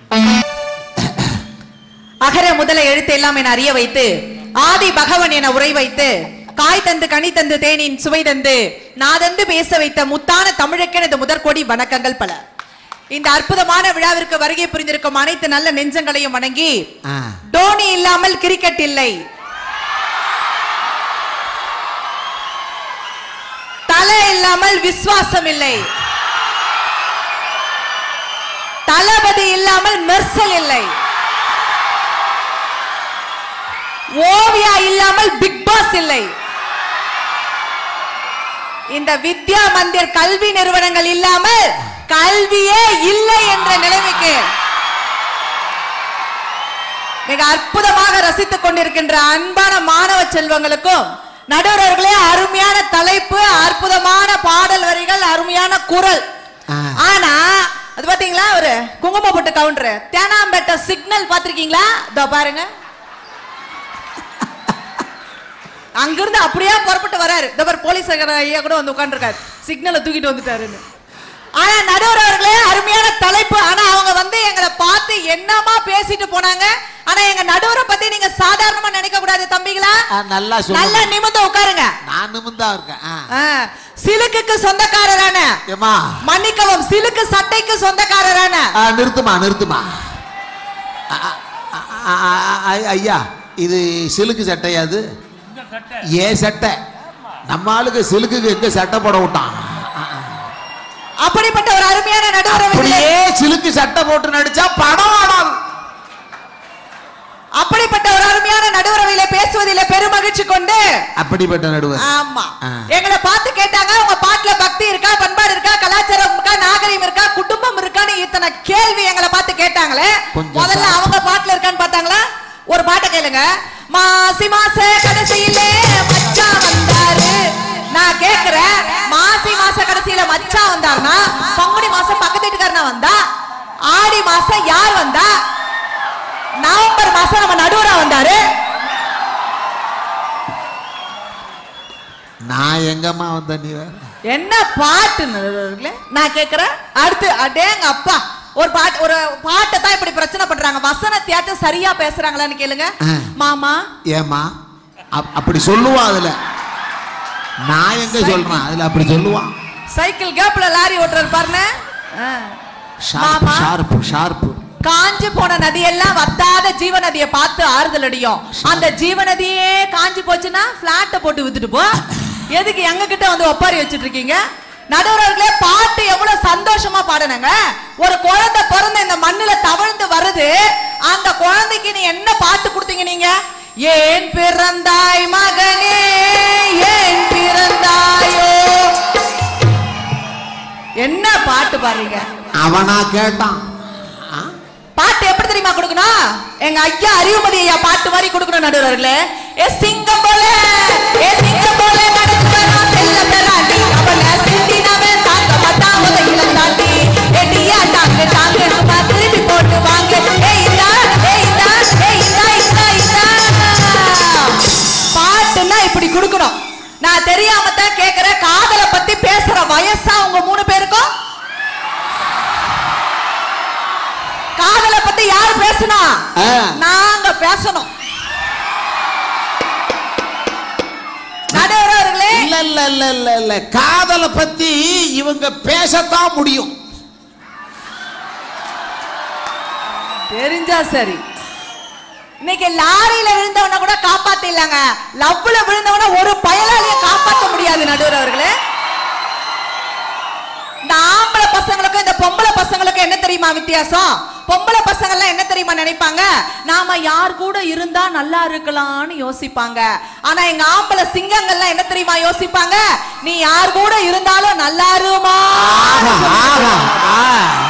J: அகர முதல எழுத்து எல்லாம் என அறிய வைத்து ஆதி பகவன் என உரை வைத்து காய் தந்து கனி தந்து தேனின் சுவை தந்து நாதந்து பேச வைத்த முத்தான தமிழுக்கெனது முதற்கோடி வணக்கங்கள் பல இந்த அற்புதமான விழாவிற்கு வருகை புரிந்திருக்கும் அனைத்து நல்ல நெஞ்சங்களையும் வணங்கி
A: ஆ
J: டோனி இல்லாமல் கிரிக்கெட் இல்லை தலை இல்லாமல் விசுவாசம் இல்லை தளபதி இல்லாமல் மெர்சல் இல்லை ஓவியா இல்லாமல் பிக் பாஸ் இல்லை இந்த வித்யா மந்திர் கல்வி நிறுவனங்கள் இல்லாமல் கல்வியே இல்லை என்ற நிலைமைக்கு மிக அற்புதமாக ரசித்துக் கொண்டிருக்கின்ற அன்பான மாணவ செல்வங்களுக்கும் நடுவர்களே அருமையான தலைப்பு அற்புதமான பாடல் வரிகள் அருமையான குரல்
A: ஆ.
J: ஆனா அது பாத்தீங்களா ஒரு குங்குமப்பட்டு கவுண்டர் தேனாம்பேட்டை சிக்னல் பாத்திருக்கீங்களா இதோ பாருங்க அங்கிருந்து அப்படியே புறப்பட்டு வராரு இந்த மாதிரி போலீஸ் ஐயா கூட வந்து உட்காந்துருக்காரு சிக்னலை தூக்கிட்டு வந்துட்டாருன்னு ஆனா நடுவர் அவர்களே அருமையான தலைப்பு ஆனா அவங்க வந்து எங்களை பார்த்து என்னமா பேசிட்டு போனாங்க ஆனா எங்க நடுவரை பத்தி நீங்க சாதாரணமா நினைக்க கூடாது தம்பிகளா
A: ஆ, நல்லா சொல்லுங்க.
J: நல்லா நிமிர்ந்து உட்காருங்க
A: நான் நிமிந்தா இருக்கேன் ஆ.
J: ஆ, சிலுக்குக்கு சொந்தக்காரரான
A: ஏம்மா
J: மன்னிக்கவும் சிலுக்கு சட்டைக்கு சொந்தக்காரரான
A: ஆ, நிறுத்துமா நிறுத்துமா ஆ, ஆ, ஆ, ஆ, ஆ, ஐயா இது சிலுக்கு சட்டையா அது ஏன் சட்டை நம்ம ஆளுக்கு சிலுக்குக்கு எங்க சட்டை போட விட்டான்
J: அப்படிப்பட்ட ஒரு அருமையான நடுவர் அவர்களே
A: அப்படியே சிலுக்கு சட்டை போட்டு நடிச்சா படம் ஆடாது
J: அப்படிப்பட்ட ஒரு அருமையான நடுவரவையில பேசுவதில பெருமகிழ்ச்சி கொண்டு
A: அப்படிப்பட்ட நடுவர்
J: ஆமா
A: ஆ.
J: எங்களை பார்த்து கேட்டாங்க உங்க பாட்டுல பக்தி இருக்கா பண்பாடு இருக்கா கலாச்சாரம் இருக்கா நாகரிகம் இருக்கா குடும்பம் இருக்கான்னு இத்தனை கேள்வி எங்களை பார்த்து கேட்டாங்களே
A: கொஞ்சம்
J: முதல்ல
A: சாப்பிட்டு.
J: அவங்க பாட்டுல இருக்கான்னு பார்த்தாங்களா ஒரு பாட்டை கேளுங்க மாசி மாச கடைசியிலே மச்சான் வந்தாரு நான் கேக்குறேன் மாசி மாச கடைசியில மச்சான் வந்தாருன்னா பங்குனி மாசம் பக்கத்து வீட்டுக்காரனா வந்தா ஆடி மாசம் யார் வந்தா நவம்பர் மாசம் நம்ம நடுவரா வந்தாரு
A: நான் எங்கம்மா வந்தேன் நீ வேற
J: என்ன பாட்டு நடுவர்களே? நான் கேக்குறேன் அடுத்து அடேங்க அப்பா ஒரு பாட்டு ஒரு பாட்டை தான் இப்படி பிரச்சனை பண்றாங்க வசனத்தையாச்சும் சரியா பேசுறாங்களான்னு கேளுங்க
A: ஆ.
J: மாமா
A: ஏமா அப்- அப்படி சொல்லுவான் அதுல நான் எங்க சொல்றேன் அதுல அப்படி சொல்லுவான்
J: சைக்கிள் கேப்ல லாரி ஓட்டுறாரு பாருங்க ஆ.
A: ஷார்ப்
J: மாமா
A: ஷார்ப்பு ஷார்ப்பு
J: காஞ்சு போன நதியெல்லாம் வத்தாத ஜீவ நதியை பார்த்து ஆறுதல் அடியும் அந்த ஜீவ நதியே காஞ்சு போச்சுன்னா பிளாட்ட போட்டு வித்துட்டு போ எதுக்கு எங்க கிட்ட வந்து ஒப்பாரி வச்சிட்டு இருக்கீங்க நடுவர்களே பாட்டு எவ்வளவு சந்தோஷமா பாடுனாங்க ஒரு குழந்தை பிறந்த இந்த மண்ணுல தவழ்ந்து வருது அந்த குழந்தைக்கு நீ என்ன பாட்டு கொடுத்தீங்க நீங்க ஏன் பிறந்தாய் மகனே ஏன் பிறந்தாயோ என்ன பாட்டு பாருங்க
A: அவனா கேட்டான் ஆ?
J: பாட்டு எப்படி தெரியுமா கொடுக்கணும் எங்க ஐயா அறிவுமதி ஐயா பாட்டு மாதிரி கொடுக்கணும் நடுவர்களே ஏ சிங்கம் போல ஏ சிங்கம் போல நடந்து வரா செல்ல பெறாண்டி அவள சிந்தினவன் தாங்க மாட்டான் உத இளம் தாண்டி எட்டியா தாங்க தாங்க சும்மா திருப்பி போட்டு வாங்க ஏ இந்தா ஏ இந்தா ஏ இந்தா இந்தா இந்தா பாட்டுன்னா இப்படி கொடுக்கணும் நான் தெரியாம தான் கேக்குறேன் காதலை பத்தி பேசுற வயசா உங்க மூணு பேருக்கும் காதலை பத்தி யார் பேசுனா
A: ஆ.
J: நாங்க பேசணும் நடுவர்களே
A: இல்ல இல்ல இல்ல இல்ல இல்ல காதலை பத்தி இவங்க பேசத்தான் முடியும்
J: தெரிஞ்சா சரி இன்னைக்கு லாரியில விழுந்தவன கூட காப்பாத்திடலாங்க லவ்ல விழுந்தவன ஒரு பயலாளிய காப்பாத்த முடியாது நடுவர் அவர்களே இந்த ஆம்பளை பசங்களுக்கும் இந்த பொம்பளை பசங்களுக்கும் என்ன தெரியுமா வித்தியாசம் பொம்பளை பசங்க எல்லாம் என்ன தெரியுமா நினைப்பாங்க நாம யார் கூட இருந்தா நல்லா இருக்கலாம்னு யோசிப்பாங்க ஆனா எங்க ஆம்பளை சிங்கங்கள்லாம் என்ன தெரியுமா யோசிப்பாங்க நீ யார் கூட இருந்தாலும் நல்லா இருமா
A: ஆஹா ஆஹா ஆ.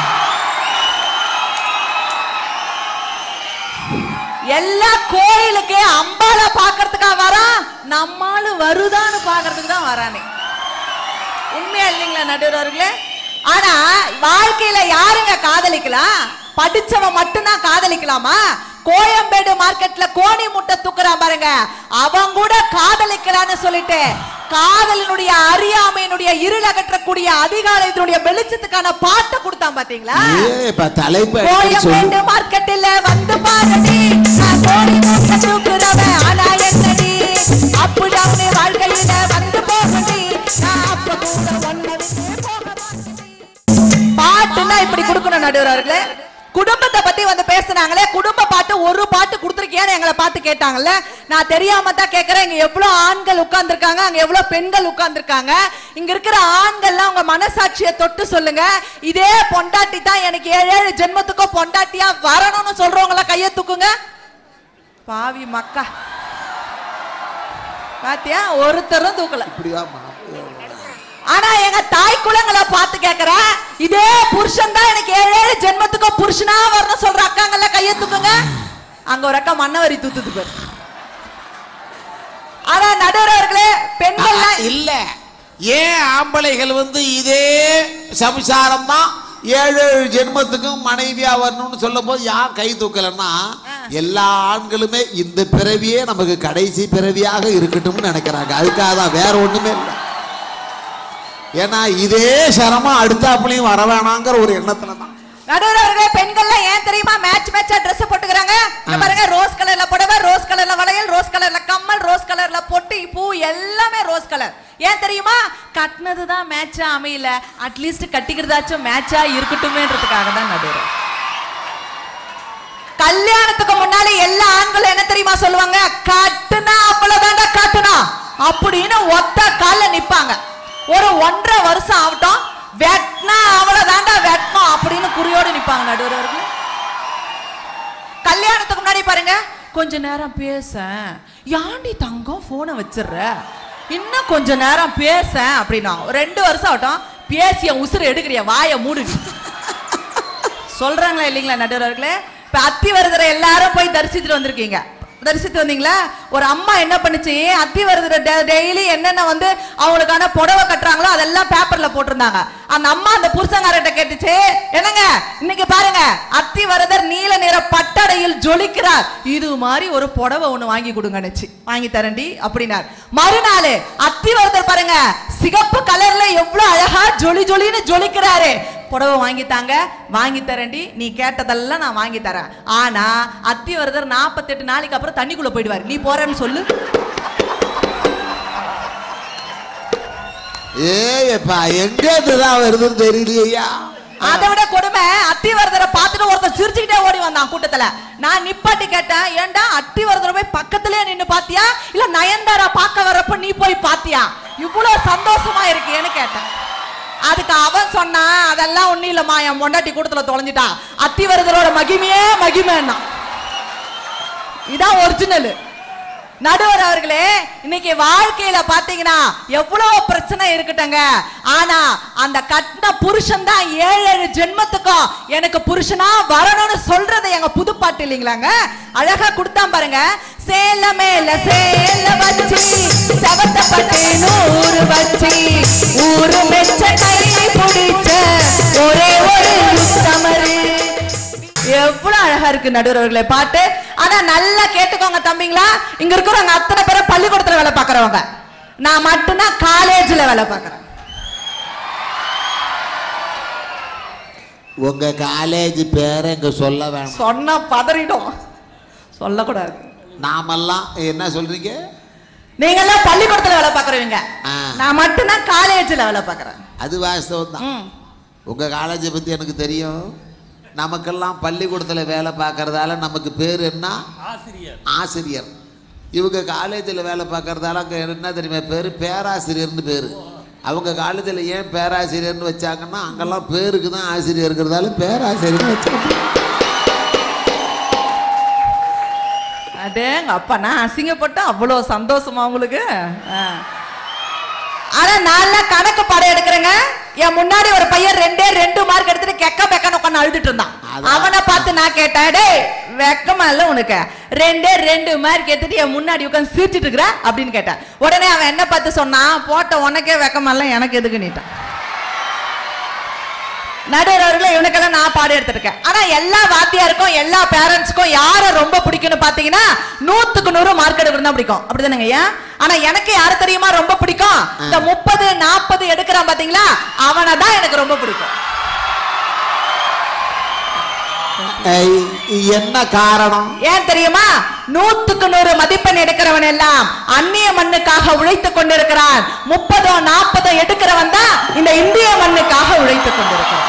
J: எல்லா கோயிலுக்கு அம்பால பாக்குறதுக்கா வரான் நம்மால வருதான்னு பாக்குறதுக்கு தான் வரானே உண்மையா இல்லைங்களா நடுவர்களே ஆனா வாழ்க்கையில யாருங்க காதலிக்கலாம் படிச்சவன் மட்டும்தான் காதலிக்கலாமா கோயம்பேடு மார்க்கெட்ல கோணி முட்டை தூக்குறான் பாருங்க அவன் கூட காதலிக்கலான்னு சொல்லிட்டு காதலினுடைய அறியாமையினுடைய இருள் அகற்றக்கூடிய அதிகாலத்தினுடைய வெளிச்சத்துக்கான பாட்டை கொடுத்தான் பாத்தீங்களா
A: ஏ இப்ப தலைப்பு அடிக்கடி சொல்லு
J: கோயம்பேடு மார்க்கெட்டில் வந்து பாருடி நான் கோடி மூட்டை தூக்குறவன் ஆனா என்னடி அப்பு டவுன் வாழ்க்கையில வந்து போகடி நான் அப்ப கூட ஒன்ன விட்டு போக மாட்டேன்டி. பாட்டுன்னா இப்படி கொடுக்கணும் நடுவர்களே குடும்பத்தை பத்தி வந்து பேசுனாங்களே குடும்ப பாட்டு ஒரு பாட்டு கொடுத்துருக்கியான்னு எங்களை பார்த்து கேட்டாங்கல்ல நான் தெரியாம தான் கேட்கறேன் இங்க எவ்வளவு ஆண்கள் உட்கார்ந்திருக்காங்க அங்க எவ்வளவு பெண்கள் உட்கார்ந்திருக்காங்க இங்க இருக்கிற ஆண்கள்லாம் உங்க மனசாட்சியை தொட்டு சொல்லுங்க இதே பொண்டாட்டி தான் எனக்கு ஏழு ஏழு ஜென்மத்துக்கும் பொண்டாட்டியா வரணும்னு சொல்றவங்கள கையை தூக்குங்க பாவி மக்கா பாத்தியா ஒருத்தரும் தூக்கல
A: இப்படிதான்
J: ஆனா எங்க தாய் குலங்களை பார்த்து கேக்குறேன் இதே புருஷன் தான் எனக்கு ஏழு ஏழு ஜென்மத்துக்கும் புருஷனா வரணும் சொல்ற அக்காங்கல்ல கையை தூக்குங்க அங்க ஒரு அக்கா மண்ணவரி தூத்துது பேர் ஆனா நடுவர்களே பெண்கள்லாம்
A: இல்ல ஏன் ஆம்பளைகள் வந்து இதே சம்சாரம் தான் ஏழு ஏழு ஜென்மத்துக்கும் மனைவியா வரணும்னு சொல்லும் போது யார் கை தூக்கலன்னா எல்லா ஆண்களுமே இந்த பிறவியே நமக்கு கடைசி பிறவியாக இருக்கட்டும்னு நினைக்கிறாங்க அதுக்காக தான் வேற ஒண்ணுமே இல்லை ஏன்னா இதே சிரமம் அடுத்தாப்புலையும் வர வேணாங்கிற ஒரு எண்ணத்துல தான்
J: நடுவர்களே பெண்கள்லாம் ஏன் தெரியுமா மேட்ச் மேட்சா Dress போட்டுக்கிறாங்க இங்க பாருங்க ரோஸ் கலர்ல புடவை ரோஸ் கலர்ல வளையல் ரோஸ் கலர்ல கம்மல் ரோஸ் கலர்ல பொட்டி பூ எல்லாமே ரோஸ் கலர் ஏன் தெரியுமா கட்டினது தான் மேட்சா அமையல அட்லீஸ்ட் கட்டிக்கிறதாச்சும் மேட்சா இருக்கட்டுமேன்றதுக்காக தான் நடுவர் கல்யாணத்துக்கு முன்னாடி எல்லா ஆண்களும் என்ன தெரியுமா சொல்லுவாங்க கட்டுனா அவ்வளவுதான்டா கட்டுனா அப்படின்னு ஒத்த கால்ல நிப்பாங்க ஒரு ஒன்றரை வருஷம் ஆகட்டும் வெட்டினா அவ்வளவுதான்டா வெட்டணும் அப்படின்னு குறியோடு நிப்பாங்க நடுவர் அவர்கள் கல்யாணத்துக்கு முன்னாடி பாருங்க கொஞ்ச நேரம் பேச யாண்டி தங்கம் போனை வச்சிடுற இன்னும் கொஞ்ச நேரம் பேச அப்படின்னா ரெண்டு வருஷம் ஆகட்டும் பேசிய உசுறு எடுக்கிறிய வாயை மூடுடி சொல்றாங்களா இல்லைங்களா நடுவர்களே இப்ப அத்தி வருதுற எல்லாரும் போய் தரிசித்துட்டு வந்திருக்கீங்க தரிசித்து வந்தீங்களா ஒரு அம்மா என்ன பண்ணுச்சு அத்தி வருதுற டெய்லி என்னென்ன வந்து அவங்களுக்கான புடவை கட்டுறாங்களோ அதெல்லாம் பேப்பர்ல போட்டிருந்தாங்க அந்த அம்மா அந்த புருஷங்காரர்கிட்ட கேட்டுச்சு என்னங்க இன்னைக்கு பாருங்க அத்தி வரதர் நீல நிற பட்டடையில் ஜொலிக்கிறார் இது மாதிரி ஒரு புடவை ஒண்ணு வாங்கி கொடுங்கன்னுச்சு வாங்கி தரேன்டி அப்படின்னார் மறுநாள் அத்தி வரதர் பாருங்க சிகப்பு கலர்ல எவ்வளவு அழகா ஜொலி ஜொலின்னு ஜொலிக்கிறாரு புடவை வாங்கி தாங்க வாங்கி தரேன்டி நீ கேட்டதெல்லாம் நான் வாங்கி தரேன் ஆனா அத்தி வரதர் நாற்பத்தெட்டு நாளைக்கு அப்புறம் தண்ணிக்குள்ள போயிடுவார் நீ போறேன்னு சொல்லு
A: ஏப்பா எங்க இதுதான் வருதுன்னு தெரியலையா
J: அதை விட கொடுமை அத்திவரதரை பார்த்துட்டு ஒருத்தர் சிரிச்சுக்கிட்டே ஓடி வந்தான் கூட்டத்துல நான் நிப்பாட்டி கேட்டேன் ஏன்டா அத்திவரதரை போய் பக்கத்துலயே நின்னு பாத்தியா இல்ல நயன்தாரா பார்க்க வர்றப்ப நீ போய் பாத்தியா இவ்வளவு சந்தோஷமா இருக்கேன்னு கேட்டேன் அதுக்கு அவன் சொன்னான் அதெல்லாம் ஒண்ணும் இல்லம்மா என் பொண்டாட்டி கூட்டத்துல தொலைஞ்சிட்டான் அத்திவரதரோட மகிமையே மகிமைன்னா இதான் ஒரிஜினல் நடுவர் அவர்களே இன்னைக்கு வாழ்க்கையில பாத்தீங்கன்னா எவ்வளவு பிரச்சனை இருக்கட்டுங்க ஆனா அந்த கட்டின புருஷன் தான் ஏழு ஏழு ஜென்மத்துக்கும் எனக்கு புருஷனா வரணும்னு சொல்றது எங்க புதுப்பாட்டு இல்லைங்களாங்க அழகா கொடுத்தான் பாருங்க சேல மேல சேல வச்சு செவத்த கஷ்டப்பட்டு நூறு வச்சு ஊரு மெச்ச கை பிடிச்ச ஒரே ஒரு யுத்தமரு எவ்வளவு அழகா இருக்கு நடுவர்களே பாட்டு ஆனா நல்லா கேட்டுக்கோங்க தம்பிங்களா இங்க இருக்கிறவங்க அத்தனை பேரும் பள்ளிக்கூடத்துல வேலை பாக்குறவங்க நான் மட்டும்தான் காலேஜ்ல வேலை பாக்குறேன்
A: உங்க காலேஜ் பேரை இங்க சொல்ல வேணாம்
J: சொன்னா பதறிடும் சொல்லக்கூடாது
A: நாமெல்லாம் என்ன சொல்றீங்க
J: நீங்க எல்லாம் பள்ளிக்கூடத்துல வேலை பாக்குறவங்க
A: ஆ.
J: நான் மட்டும்தான் காலேஜ்ல வேலை பாக்குறேன்
A: அது வாஸ்தவம் தான்
J: ம்.
A: உங்க காலேஜை பத்தி எனக்கு தெரியும் நமக்கெல்லாம் பள்ளிக்கூடத்தில் வேலை பார்க்கறதால நமக்கு பேர் என்ன
B: ஆசிரியர்
A: ஆசிரியர் இவங்க காலேஜில் வேலை பார்க்கறதால அங்கே என்ன தெரியுமா பேர் பேராசிரியர்னு பேர் அவங்க காலேஜில் ஏன் பேராசிரியர்னு வச்சாங்கன்னா அங்கெல்லாம் பேருக்கு தான் ஆசிரியர் இருக்கிறதால பேராசிரியர்னு வச்சாங்க
J: அடேங்க அப்பா நான் அசிங்கப்பட்டா அவ்வளோ சந்தோஷமா உங்களுக்கு ஆ. ஆனா நான் கணக்கு பாடம் எடுக்கிறேங்க என் முன்னாடி ஒரு பையன் ரெண்டே ரெண்டு மார்க் எடுத்துட்டு கெக்க பெக்கன்னு உட்காந்து அழுதுட்டு இருந்தான்
A: அதான்.
J: அவனை பார்த்து நான் கேட்டேன் டேய் வெக்கமா இல்ல உனக்கு ரெண்டே ரெண்டு மார்க் எடுத்துட்டு என் முன்னாடி உட்காந்து சிரிச்சிட்டு இருக்கிற அப்படின்னு கேட்டேன் உடனே அவன் என்ன பார்த்து சொன்னான் போட்ட உனக்கே வெக்கமா இல்ல எனக்கு எதுக்கு நீட்டான் நடுவர்களே இவனுக்கெல்லாம் நான் பாடம் எடுத்திருக்கேன் ஆனா எல்லா வாத்தியாருக்கும் எல்லா பேரண்ட்ஸ்க்கும் யாரை ரொம்ப பிடிக்கும்னு பாத்தீங்கன்னா நூத்துக்கு நூறு மார்க் எடுக்கிறது தான் பிடிக்கும் அப்படிதானங்க ஐயா ஆனா எனக்கு யாரு தெரியுமா ரொம்ப பிடிக்கும் இந்த முப்பது நாற்பது எடுக்கிறான் பாத்தீங்களா அவனை தான் எனக்கு ரொம்ப பிடிக்கும்
A: ஏய், என்ன காரணம்
J: ஏன் தெரியுமா நூத்துக்கு நூறு மதிப்பெண் எடுக்கிறவன் எல்லாம் அந்நிய மண்ணுக்காக உழைத்துக் கொண்டிருக்கிறான் முப்பதோ நாற்பதோ எடுக்கிறவன் தான் இந்த இந்திய மண்ணுக்காக உழைத்துக் கொண்டிருக்கிறான்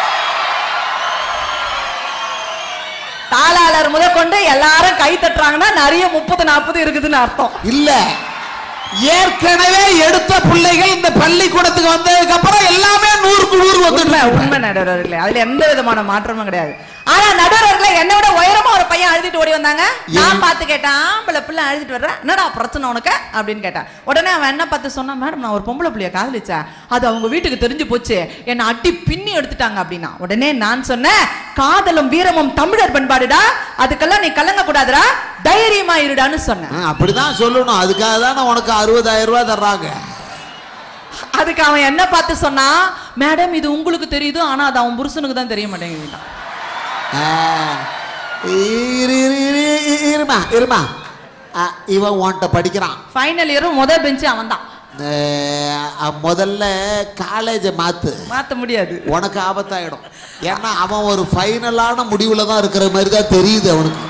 J: தாளாளர் முதற்கொண்டு எல்லாரும் கை தட்டுறாங்கன்னா நிறைய முப்பது நாற்பது இருக்குதுன்னு அர்த்தம்
A: இல்ல ஏற்கனவே எடுத்த பிள்ளைகள் இந்த பள்ளிக்கூடத்துக்கு வந்ததுக்கு அப்புறம் எல்லாமே நூறுக்கு நூறு
J: உண்மை
A: வந்துட்டு
J: உண்மை நடுவர்களே அதுல எந்த விதமான மாற்றமும் கிடையாது ஆனா நடுவர்களே என்னை விட உயரமா ஒரு பையன் அழுதிட்டு ஓடி வந்தாங்க நான் பார்த்து கேட்டேன் ஆம்பளை பிள்ளை அழுதிட்டு வர்றேன் என்னடா பிரச்சனை உனக்கு அப்படின்னு கேட்டேன் உடனே அவன் என்ன பார்த்து சொன்னா மேடம் நான் ஒரு பொம்பளை பிள்ளைய காதலிச்சேன் அது அவங்க வீட்டுக்கு தெரிஞ்சு போச்சு என்னை அட்டி பின்னி எடுத்துட்டாங்க அப்படின்னா உடனே நான் சொன்னேன் காதலும் வீரமும் தமிழர் பண்பாடுடா அதுக்கெல்லாம் நீ கலங்க கூடாதுடா தைரியமா இருடான்னு சொன்னேன்
A: ஆ, அப்படிதான் சொல்லணும் அதுக்காக தானே உனக்கு அறுபதாயிரம் ரூபாய் தர்றாங்க
J: அதுக்கு அவன் என்ன பார்த்து சொன்னா மேடம் இது உங்களுக்கு தெரியுது ஆனா அது அவன் புருஷனுக்கு தான் தெரிய மாட்டேங்குது
A: ஆ, இரு, இரு, இரு, இரு, இருமா இருமா ஆ, இவன் உன்கிட்ட படிக்கிறான்
J: ஃபைனல் இயரும் முதல் பெஞ்சு அவன் தான்
A: ஆ, முதல்ல காலேஜை மாத்து
J: மாத்த முடியாது
A: உனக்கு ஆபத்தாயிடும் ஏன்னா அவன் ஒரு ஃபைனலான முடிவுல தான் இருக்கிற மாதிரி தான் தெரியுது அவனுக்கு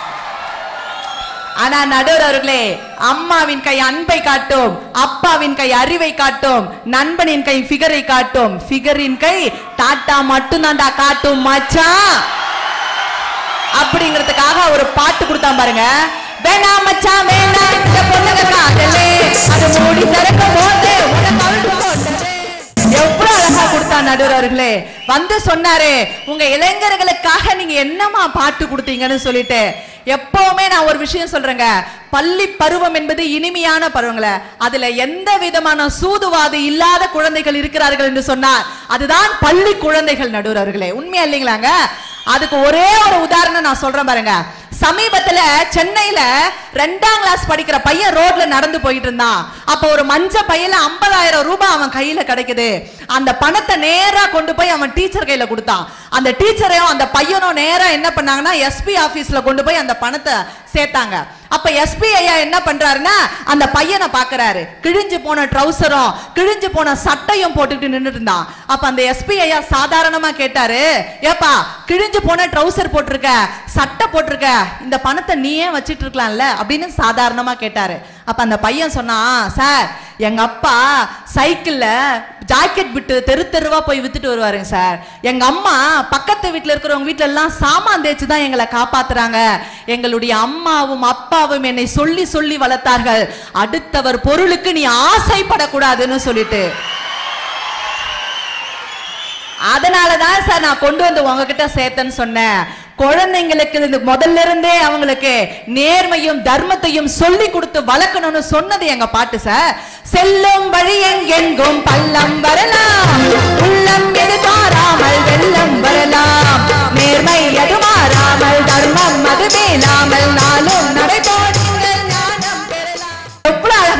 J: ஆனா நடுவர் அவர்களே அம்மாவின் கை அன்பை காட்டும் அப்பாவின் கை அறிவை காட்டும் நண்பனின் கை ஃபிகரை காட்டும் ஃபிகரின் கை டாட்டா மட்டும்தான்டா காட்டும் மச்சான் அப்படிங்கிறதுக்காக ஒரு பாட்டு கொடுத்தான் பாருங்க வேணாம் மச்சான் வேணாம் இந்த பொண்ணுங்க காதலே அது மூடி திறக்கும் போது உனக்கு அழுது போட்டதே. எவ்வளவு அழகா கொடுத்தான் நடுவர் அவர்களே வந்து சொன்னாரு உங்க இளைஞர்களுக்காக நீங்க என்னமா பாட்டு கொடுத்தீங்கன்னு சொல்லிட்டு எப்பவுமே நான் ஒரு விஷயம் சொல்றேங்க பள்ளி பருவம் என்பது இனிமையான பருவங்கள அதுல எந்த விதமான சூதுவாது இல்லாத குழந்தைகள் இருக்கிறார்கள் என்று சொன்னார் அதுதான் பள்ளி குழந்தைகள் நடுவர் அவர்களே உண்மையா இல்லைங்களாங்க அதுக்கு ஒரே ஒரு உதாரணம் நான் சொல்றேன் பாருங்க சமீபத்துல சென்னையில ரெண்டாம் கிளாஸ் படிக்கிற பையன் ரோட்ல நடந்து போயிட்டு இருந்தான் அப்ப ஒரு மஞ்ச பையில ஐம்பதாயிரம் ரூபாய் அவன் கையில கிடைக்குது அந்த பணத்தை நேரா கொண்டு போய் அவன் டீச்சர் கையில கொடுத்தான் அந்த டீச்சரையும் அந்த பையனும் நேரா என்ன பண்ணாங்கன்னா எஸ்பி ஆபீஸ்ல கொண்டு போய் அந்த பணத்தை சேர்த்தாங்க அப்ப எஸ்பி ஐயா என்ன பண்றாருன்னா அந்த பையனை பாக்குறாரு கிழிஞ்சு போன ட்ரௌசரும் கிழிஞ்சு போன சட்டையும் போட்டுக்கிட்டு நின்னுட்டு இருந்தான் அப்ப அந்த எஸ்பி ஐயா சாதாரணமா கேட்டாரு ஏப்பா கிழிஞ்சு போன ட்ரௌசர் போட்டிருக்க சட்டை போட்டிருக்க இந்த பணத்தை நீயே வச்சிட்டு இருக்கலாம்ல அப்படின்னு சாதாரணமா கேட்டாரு அப்ப அந்த பையன் சொன்னான் சார் எங்க அப்பா சைக்கிள்ல ஜாக்கெட் விட்டு தெரு தெருவா போய் வித்துட்டு வருவாருங்க சார் எங்க அம்மா பக்கத்து வீட்டுல இருக்கிறவங்க வீட்ல எல்லாம் சாமான் தேய்ச்சி தான் எங்களை காப்பாத்துறாங்க எங்களுடைய அம்மாவும் அப்பாவும் என்னை சொல்லி சொல்லி வளர்த்தார்கள் அடுத்தவர் பொருளுக்கு நீ ஆசைப்படக்கூடாதுன்னு சொல்லிட்டு அதனாலதான் சார் நான் கொண்டு வந்து உங்ககிட்ட சேர்த்தேன்னு சொன்னேன் குழந்தைங்களுக்கு இந்த முதல்ல இருந்தே அவங்களுக்கு நேர்மையும் தர்மத்தையும் சொல்லி கொடுத்து வளர்க்கணும்னு சொன்னது எங்க பாட்டு சார் செல்லும் வழி எங்கெங்கும் பள்ளம் வரலாம் உள்ளம் எதிர்பாராமல் வெள்ளம் வரலாம் நேர்மை அது மாறாமல் தர்மம் அது மேலாமல் நாளும் நடைபோடுங்கள் ஞானம் பெறலாம் எவ்வளவு அழகா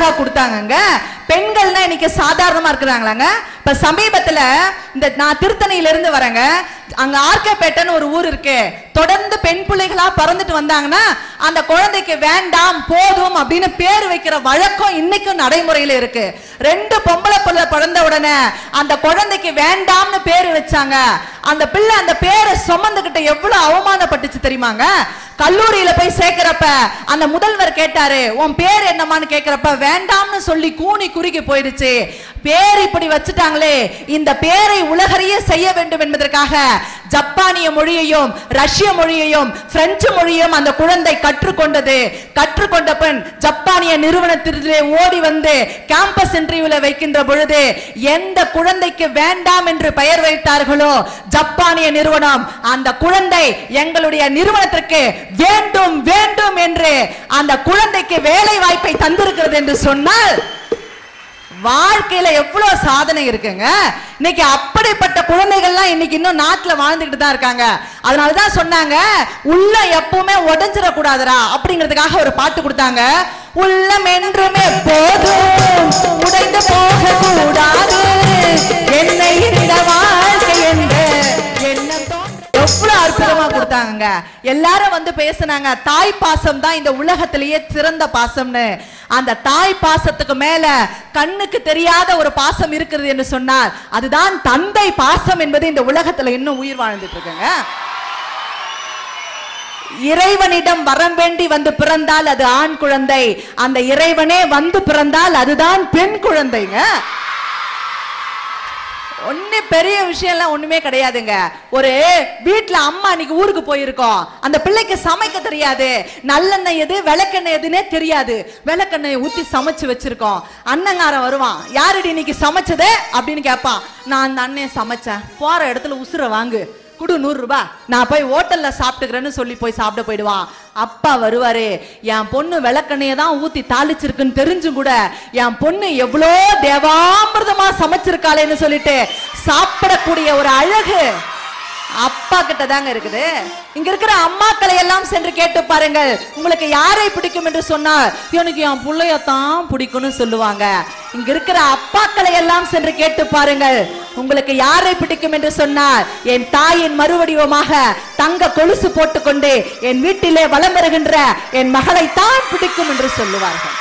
J: அழகா கொடுத்தாங்கங்க பெண்கள்னா இன்னைக்கு சாதாரணமா இருக்கிறாங்களாங்க இப்ப சமீபத்துல இந்த நான் திருத்தணியில இருந்து வரேங்க அங்க ஆர்கேபேட்டைன்னு ஒரு ஊர் இருக்கு தொடர்ந்து பெண் பிள்ளைகளா பறந்துட்டு வந்தாங்கன்னா அந்த குழந்தைக்கு வேண்டாம் போதும் அப்படின்னு பேர் வைக்கிற வழக்கம் இன்னைக்கும் நடைமுறையில இருக்கு ரெண்டு பொம்பளை பிள்ளை பிறந்த உடனே அந்த குழந்தைக்கு வேண்டாம்னு பேர் வச்சாங்க அந்த பிள்ளை அந்த பேரை சுமந்துகிட்ட எவ்வளவு அவமானப்பட்டுச்சு தெரியுமாங்க கல்லூரியில போய் சேர்க்கிறப்ப அந்த முதல்வர் கேட்டாரு உன் பேர் என்னமான்னு கேக்குறப்ப வேண்டாம்னு சொல்லி கூனி குறுகி போயிடுச்சு பேர் இப்படி வச்சுட்டாங்களே இந்த பேரை உலகறிய செய்ய வேண்டும் என்பதற்காக ஜப்பானிய மொழியையும் ரஷ்ய மொழியையும் பிரெஞ்சு மொழியையும் அந்த குழந்தை கற்றுக்கொண்டது கற்றுக்கொண்ட பின் ஜப்பானிய நிறுவனத்திலே ஓடி வந்து கேம்பஸ் இன்டர்வியூல வைக்கின்ற பொழுது எந்த குழந்தைக்கு வேண்டாம் என்று பெயர் வைத்தார்களோ ஜப்பானிய நிறுவனம் அந்த குழந்தை எங்களுடைய நிறுவனத்திற்கு வேண்டும் வேண்டும் என்று அந்த குழந்தைக்கு வேலை வாய்ப்பை தந்திருக்கிறது என்று சொன்னால் வாழ்க்கையில எவ்வளவு சாதனை இருக்குங்க இன்னைக்கு அப்படிப்பட்ட குழந்தைகள்லாம் இன்னைக்கு இன்னும் நாட்டுல வாழ்ந்துகிட்டு தான் இருக்காங்க அதனாலதான் சொன்னாங்க உள்ள எப்பவுமே உடைஞ்சிட கூடாதுடா அப்படிங்கிறதுக்காக ஒரு பாட்டு கொடுத்தாங்க உள்ளம் என்றுமே போதும் உடைந்து போக கூடாது என்னை இந்த வாழ்க்கை என்று எண்ணம் தோன்ற எவ்வளவு அற்புதமா கொடுத்தாங்க எல்லாரும் வந்து பேசுனாங்க தாய் பாசம் தான் இந்த உலகத்திலேயே சிறந்த பாசம்னு அந்த தாய் பாசத்துக்கு மேல கண்ணுக்கு தெரியாத ஒரு பாசம் இருக்கிறது என்று சொன்னால் அதுதான் தந்தை பாசம் என்பது இந்த உலகத்துல இன்னும் உயிர் வாழ்ந்துட்டு இருக்குங்க இறைவனிடம் வரம் வேண்டி வந்து பிறந்தால் அது ஆண் குழந்தை அந்த இறைவனே வந்து பிறந்தால் அதுதான் பெண் குழந்தைங்க ஒண்ணு பெரிய விஷயம் எல்லாம் ஒண்ணுமே கிடையாதுங்க ஒரு வீட்ல அம்மா அன்னைக்கு ஊருக்கு போயிருக்கோம் அந்த பிள்ளைக்கு சமைக்க தெரியாது நல்லெண்ணெய் எது விளக்கெண்ணெய் எதுன்னே தெரியாது விளக்கெண்ணெய் ஊத்தி சமைச்சு வச்சிருக்கோம் அண்ணங்காரன் வருவான் யாருடி இன்னைக்கு சமைச்சது அப்படின்னு கேட்பான் நான் அந்த அண்ணன் சமைச்சேன் போற இடத்துல உசுர வாங்கு குடு நூறு ரூபாய் நான் போய் ஹோட்டல்ல சாப்பிட்டுக்கிறேன்னு சொல்லி போய் சாப்பிட போயிடுவான் அப்பா வருவாரு என் பொண்ணு விளக்கெண்ணைய தான் ஊத்தி தாளிச்சிருக்குன்னு தெரிஞ்சும் கூட என் பொண்ணு எவ்வளோ தேவாமிர்தமா சமைச்சிருக்காளேன்னு சொல்லிட்டு சாப்பிடக்கூடிய ஒரு அழகு அப்பா கிட்ட தாங்க இருக்குது இங்க இருக்கிற அம்மாக்களை எல்லாம் சென்று கேட்டு பாருங்கள் உங்களுக்கு யாரை பிடிக்கும் என்று சொன்னால் எனக்கு என் புள்ளையத்தான் பிடிக்கும்னு சொல்லுவாங்க இங்க இருக்கிற அப்பாக்களை எல்லாம் சென்று கேட்டு பாருங்கள் உங்களுக்கு யாரை பிடிக்கும் என்று சொன்னால் என் தாயின் மறுவடிவமாக தங்க கொலுசு போட்டுக்கொண்டு என் வீட்டிலே வலம் வருகின்ற என் மகளைத்தான் பிடிக்கும் என்று சொல்லுவார்கள்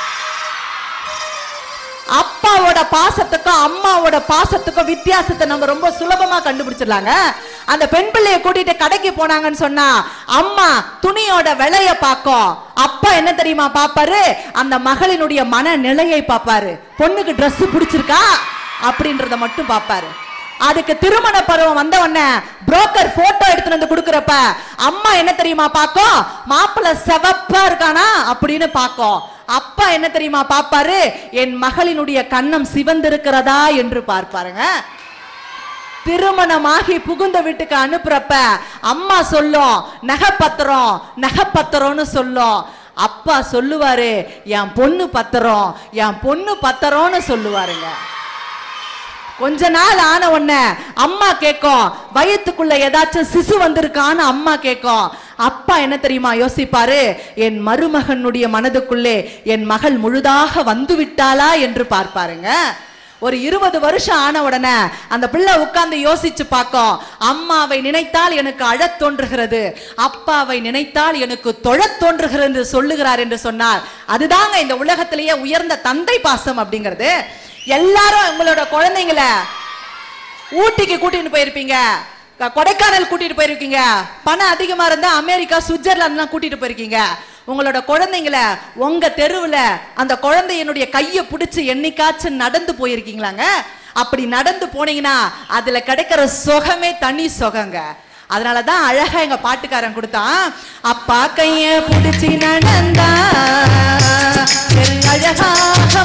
J: அப்பாவோட பாசத்துக்கும் அம்மாவோட பாசத்துக்கும் வித்தியாசத்தை நம்ம ரொம்ப சுலபமா கண்டுபிடிச்சிடலாங்க அந்த பெண் பிள்ளைய கூட்டிட்டு கடைக்கு போனாங்கன்னு சொன்னா அம்மா துணியோட விலைய பார்க்கும் அப்பா என்ன தெரியுமா பாப்பாரு அந்த மகளினுடைய மனநிலையை பாப்பாரு பொண்ணுக்கு Dress பிடிச்சிருக்கா அப்படின்றத மட்டும் பாப்பாரு அதுக்கு திருமண பருவம் வந்த உடனே புரோக்கர் போட்டோ எடுத்துட்டு வந்து கொடுக்கறப்ப அம்மா என்ன தெரியுமா பாக்கும் மாப்பிள்ளை செவப்பா இருக்கானா அப்படின்னு பாக்கும் அப்பா என்ன தெரியுமா பாப்பாரு என் மகளினுடைய கன்னம் சிவந்திருக்கிறதா என்று பார்ப்பாருங்க திருமணமாகி புகுந்த வீட்டுக்கு அனுப்புறப்ப அம்மா சொல்லும் நகைப்பத்திரம் நகைப்பத்திரம்னு சொல்லும் அப்பா சொல்லுவாரு என் பொண்ணு பத்திரம் என் பொண்ணு பத்திரம்னு சொல்லுவாருங்க கொஞ்ச நாள் ஆன உடனே அம்மா கேட்கும் வயித்துக்குள்ள ஏதாச்சும் சிசு வந்திருக்கான்னு அம்மா கேட்கும் அப்பா என்ன தெரியுமா யோசிப்பாரு என் மருமகனுடைய மனதுக்குள்ளே என் மகள் முழுதாக வந்து விட்டாளா என்று பார்ப்பாருங்க ஒரு இருபது வருஷம் ஆன உடனே அந்த பிள்ளை உட்கார்ந்து யோசிச்சு பார்க்கும் அம்மாவை நினைத்தால் எனக்கு அழத் தோன்றுகிறது அப்பாவை நினைத்தால் எனக்கு தொழத் தோன்றுகிறது என்று சொல்லுகிறார் என்று சொன்னார் அதுதாங்க இந்த உலகத்திலேயே உயர்ந்த தந்தை பாசம் அப்படிங்கிறது எல்லாரும் உங்களோட குழந்தைங்கள ஊட்டிக்கு கூட்டிட்டு போயிருப்பீங்க க- கொடைக்கானல் கூட்டிட்டு போயிருக்கீங்க பணம் அதிகமா இருந்தா அமெரிக்கா சுவிட்சர்லாந்துலாம் கூட்டிட்டு போயிருக்கீங்க உங்களோட குழந்தைங்கள உங்க தெருவுல அந்த குழந்தையினுடைய கையை பிடிச்சு என்னைக்காச்சும் நடந்து போயிருக்கீங்களாங்க அப்படி நடந்து போனீங்கன்னா அதுல கிடைக்கிற சுகமே தனி சுகங்க அதனாலதான் அழகா எங்க பாட்டுக்காரன் கொடுத்தான் அப்பா கைய பிடிச்சி நடந்தா என் அழகாக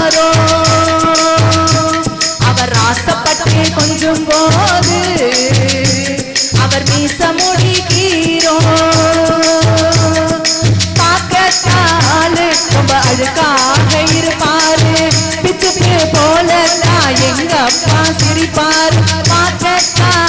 J: மாறும் அவர் ஆசைப்பட்டு கொஞ்சம் போது அவர் மீச முடிக்கிறோ பார்க்கத்தாலு ரொம்ப அழுக்காக இருப்பாரு பிச்சுக்கு போல தான் எங்க அப்பா சிரிப்பாரு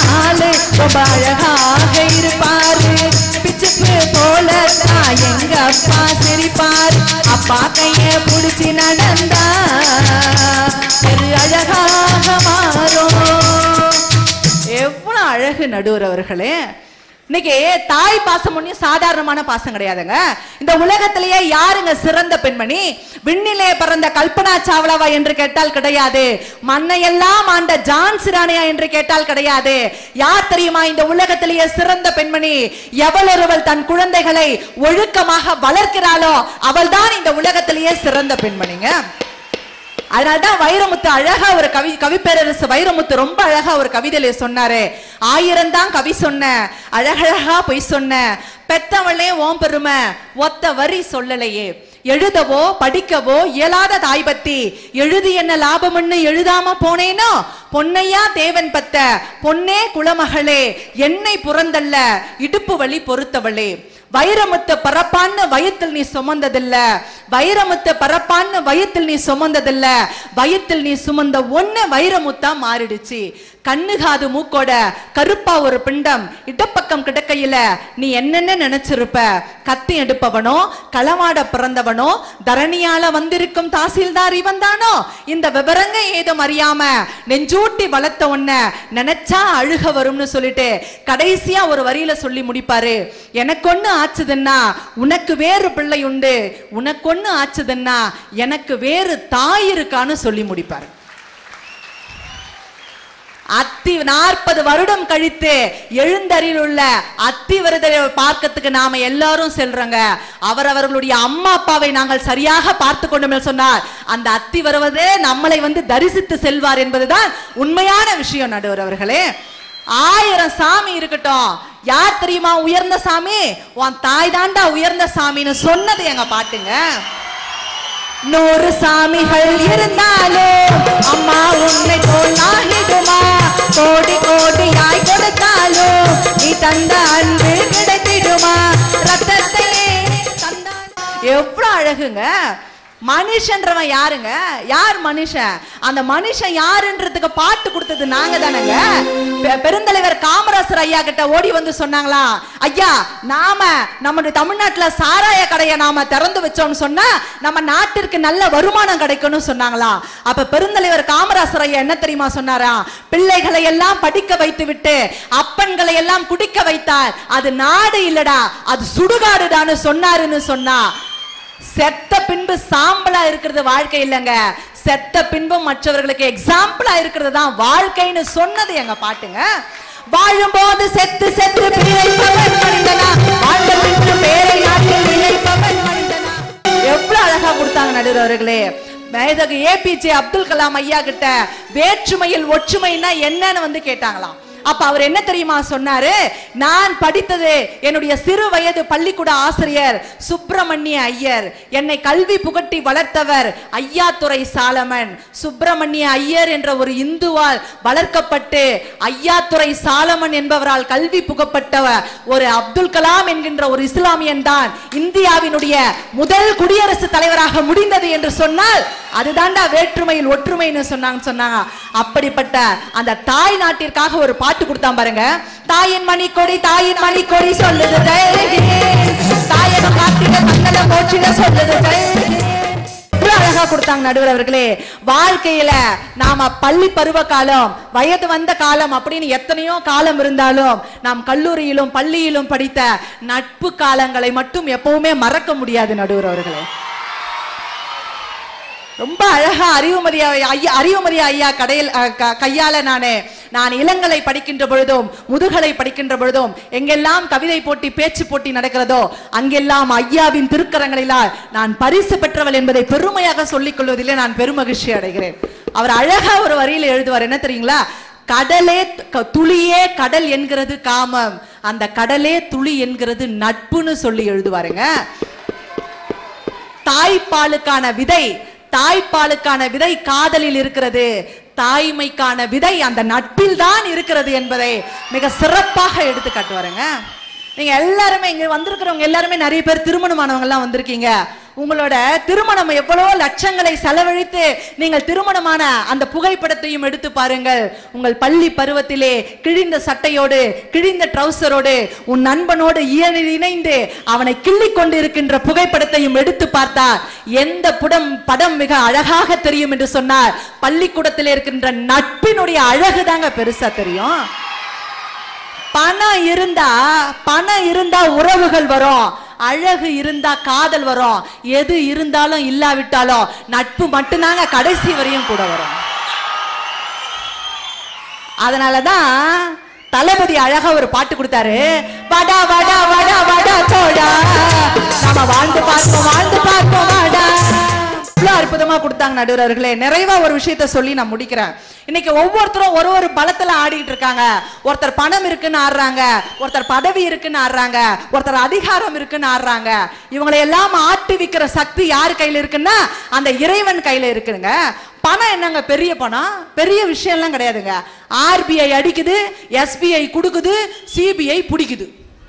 J: பார்க்கத்தாலு ரொம்ப அழகாக இருப்பாரு பிச்சுக்கு போல தான் எங்க அப்பா சிரிப்பார் அப்பா கைய புடிச்சு நடந்தா தெரு அழகாக மாறும் எவ்வளவு அழகு நடுவர் அவர்களே இன்னைக்கு தாய் பாசம் ஒன்றும் சாதாரணமான பாசம் கிடையாதுங்க இந்த உலகத்திலேயே யாருங்க சிறந்த பெண்மணி விண்ணிலே பிறந்த கல்பனா சாவ்லாவா என்று கேட்டால் கிடையாது மண்ணையெல்லாம் ஆண்ட ஜான்சி ராணியா என்று கேட்டால் கிடையாது யார் தெரியுமா இந்த உலகத்திலேயே சிறந்த பெண்மணி எவளொருவள் தன் குழந்தைகளை ஒழுக்கமாக வளர்க்கிறாளோ அவள்தான் இந்த உலகத்திலேயே சிறந்த பெண்மணிங்க அதனால்தான் வைரமுத்து அழகா ஒரு கவி கவிப்பேரரசு வைரமுத்து ரொம்ப அழகா ஒரு கவிதையில சொன்னாரு ஆயிரம் தான் கவி சொன்ன அழகழகா பொய் சொன்ன பெத்தவளே ஓம் பெருமை ஒத்த வரி சொல்லலையே எழுதவோ படிக்கவோ இயலாத தாய் பத்தி எழுதி என்ன லாபம்னு எழுதாம போனேனோ பொன்னையா தேவன் பத்த பொன்னே குலமகளே என்னை புறந்தல்ல இடுப்பு வழி பொறுத்தவளே வைரமுத்து பரப்பான்னு வயத்தில் நீ சுமந்ததில்ல வைரமுத்து பரப்பான்னு வயத்தில் நீ சுமந்ததில்ல வயத்தில் நீ சுமந்த ஒண்ணு வைரமுத்தா மாறிடுச்சு கண்ணு காது மூக்கோட கருப்பா ஒரு பிண்டம் இடப்பக்கம் கிடக்கையில நீ என்னென்ன நினைச்சிருப்ப கத்தி எடுப்பவனோ களமாட பிறந்தவனோ தரணியால வந்திருக்கும் தாசில்தார் இவன் தானோ இந்த விவரங்க ஏதும் அறியாம நெஞ்சூட்டி வளர்த்த உன்ன நினைச்சா அழுக வரும்னு சொல்லிட்டு கடைசியா ஒரு வரியில சொல்லி முடிப்பாரு எனக்கு ஒண்ணு ஆச்சுதுன்னா உனக்கு வேறு பிள்ளை உண்டு உனக்கு ஒண்ணு ஆச்சுதுன்னா எனக்கு வேறு தாய் இருக்கான்னு சொல்லி முடிப்பாரு அத்தி நாற்பது வருடம் கழித்து எழுந்தரில் உள்ள அத்தி விரதரை பார்க்கறதுக்கு நாம எல்லாரும் செல்றோங்க அவரவர்களுடைய அம்மா அப்பாவை நாங்கள் சரியாக பார்த்து கொண்டோம் என்று சொன்னார் அந்த அத்தி வருவதே நம்மளை வந்து தரிசித்து செல்வார் என்பதுதான் உண்மையான விஷயம் நடுவர் அவர்களே ஆயிரம் சாமி இருக்கட்டும் யார் தெரியுமா உயர்ந்த சாமி உன் தாய் தாண்டா உயர்ந்த சாமின்னு சொன்னது எங்க பாட்டுங்க நூறு சாமிகள் இருந்தாலும் அம்மா உன்னை போல் நாகிடுமா கோடி கோடியாய் கொடுத்தாலும் நீ தந்த அன்பு கிடைத்திடுமா ரத்தத்தையே தந்தான் எவ்வளவு அழகுங்க மனுஷன்றவன் யாருங்க யார் மனுஷன் அந்த மனுஷன் யாருன்றதுக்கு பாட்டு கொடுத்தது நாங்க தானங்க பெ- பெருந்தலைவர் காமராசர் ஐயா கிட்ட ஓடி வந்து சொன்னாங்களா ஐயா நாம நம்முடைய தமிழ்நாட்டுல சாராய கடையை நாம திறந்து வச்சோம்னு சொன்னா நம்ம நாட்டிற்கு நல்ல வருமானம் கிடைக்கும்னு சொன்னாங்களா அப்ப பெருந்தலைவர் காமராசர் ஐயா என்ன தெரியுமா சொன்னாரா பிள்ளைகளை எல்லாம் படிக்க வைத்து விட்டு அப்பன்களை எல்லாம் குடிக்க வைத்தார் அது நாடு இல்லடா அது சுடுகாடுடான்னு சொன்னாருன்னு சொன்னா செத்த பின்பு சாம்பலா இருக்கிறது வாழ்க்கை இல்லைங்க செத்த பின்பும் மற்றவர்களுக்கு எக்ஸாம்பிளா இருக்கிறது தான் வாழ்க்கைன்னு சொன்னது எங்க பாட்டுங்க வாழும்போது செத்து செத்து பிழைப்பவன் மனிதனா வாழ்ந்த பின்பு பேரை நாட்டில் இழைப்பவன் மனிதனா எவ்வளவு அழகா கொடுத்தாங்க நடுவர் அவர்களே மேதகு ஏபிஜே அப்துல் கலாம் ஐயா கிட்ட வேற்றுமையில் ஒற்றுமைன்னா என்னன்னு வந்து கேட்டாங்களாம் அப்ப அவர் என்ன தெரியுமா சொன்னாரு நான் படித்தது என்னுடைய சிறு வயது பள்ளிக்கூட ஆசிரியர் சுப்பிரமணிய ஐயர் என்னை கல்வி புகட்டி வளர்த்தவர் ஐயாத்துறை சாலமன் சுப்பிரமணிய ஐயர் என்ற ஒரு இந்துவால் வளர்க்கப்பட்டு ஐயாத்துறை சாலமன் என்பவரால் கல்வி புகப்பட்டவர் ஒரு அப்துல் கலாம் என்கின்ற ஒரு இஸ்லாமியன் தான் இந்தியாவினுடைய முதல் குடியரசுத் தலைவராக முடிந்தது என்று சொன்னால் அதுதான்டா வேற்றுமையில் ஒற்றுமைன்னு சொன்னாங்க சொன்னாங்க அப்படிப்பட்ட அந்த தாய் நாட்டிற்காக ஒரு பாட்டு கொடுத்தான் பாருங்க தாயின் மணிக்கொடி தாயின் மணிக்கொடி சொல்லுது ஜெயஹிந்த். தாயகம் காத்திட தன்னல போற்றிட சொல்லுது ஜெயஹிந்த். எவ்வளவு அழகா கொடுத்தாங்க நடுவர் அவர்களே வாழ்க்கையில நாம பள்ளி பருவ காலம் வயது வந்த காலம் அப்படின்னு எத்தனையோ காலம் இருந்தாலும் நாம் கல்லூரியிலும் பள்ளியிலும் படித்த நட்பு காலங்களை மட்டும் எப்பவுமே மறக்க முடியாது நடுவர் அவர்களே ரொம்ப அழகா அறிவுமதி ஐயா அறிவுமதி ஐயா கடையில் அஹ், க- கையால நானு நான் இளங்கலை படிக்கின்ற பொழுதும் முதுகலை படிக்கின்ற பொழுதும் எங்கெல்லாம் கவிதை போட்டி பேச்சு போட்டி நடக்கிறதோ அங்கெல்லாம் ஐயாவின் திருக்கரங்களிலால் நான் பரிசு பெற்றவள் என்பதை பெருமையாக சொல்லிக் கொள்வதிலே நான் பெருமகிழ்ச்சி அடைகிறேன் அவர் அழகா ஒரு வரியில எழுதுவார் என்ன தெரியுங்களா கடலே க- துளியே கடல் என்கிறது காமம் அந்த கடலே துளி என்கிறது நட்புன்னு சொல்லி எழுதுவாருங்க தாய்ப்பாலுக்கான விதை தாய்ப்பாலுக்கான விதை காதலில் இருக்கிறது தாய்மைக்கான விதை அந்த நட்பில் தான் இருக்கிறது என்பதை மிக சிறப்பாக எடுத்து காட்டுவாருங்க நீங்க எல்லாருமே இங்க வந்திருக்கிறவங்க எல்லாருமே நிறைய பேர் திருமணமானவங்க எல்லாம் வந்திருக்கீங்க உங்களோட திருமணம் எவ்வளவோ லட்சங்களை செலவழித்து நீங்கள் திருமணமான அந்த புகைப்படத்தையும் எடுத்து பாருங்கள் உங்கள் பள்ளி பருவத்திலே கிழிந்த சட்டையோடு கிழிந்த ட்ரௌசரோடு உன் நண்பனோடு இய- இணைந்து அவனை கிள்ளிக் கொண்டு இருக்கின்ற புகைப்படத்தையும் எடுத்து பார்த்தார் எந்த புடம் படம் மிக அழகாக தெரியும் என்று சொன்னார் பள்ளிக்கூடத்தில் இருக்கின்ற நட்பினுடைய அழகு தாங்க பெருசா தெரியும் பணம் இருந்தா பணம் இருந்தா உறவுகள் வரும் அழகு இருந்தா காதல் வரும் எது இருந்தாலும் இல்லாவிட்டாலும் நட்பு மட்டும்தாங்க கடைசி வரையும் கூட வரும் அதனாலதான் தளபதி அழகா ஒரு பாட்டு கொடுத்தாரு வடா வடா வடா வடா தோடா நாம வாழ்ந்து பார்ப்போம் வாழ்ந்து பார்ப்போம் வாடா இவ்வளவு அற்புதமா கொடுத்தாங்க நடுவர்களே நிறைவா ஒரு விஷயத்த சொல்லி நான் முடிக்கிறேன் இன்னைக்கு ஒவ்வொருத்தரும் ஒரு ஒரு பலத்துல ஆடிட்டு இருக்காங்க ஒருத்தர் பணம் இருக்குன்னு ஆடுறாங்க ஒருத்தர் பதவி இருக்குன்னு ஆடுறாங்க ஒருத்தர் அதிகாரம் இருக்குன்னு ஆடுறாங்க இவங்களை எல்லாம் ஆட்டி விக்கிற சக்தி யார் கையில இருக்குன்னா அந்த இறைவன் கையில இருக்குங்க பணம் என்னங்க பெரிய பணம் பெரிய விஷயம்லாம் கிடையாதுங்க ஆர்பிஐ அடிக்குது எஸ்பிஐ கொடுக்குது சிபிஐ பிடிக்குது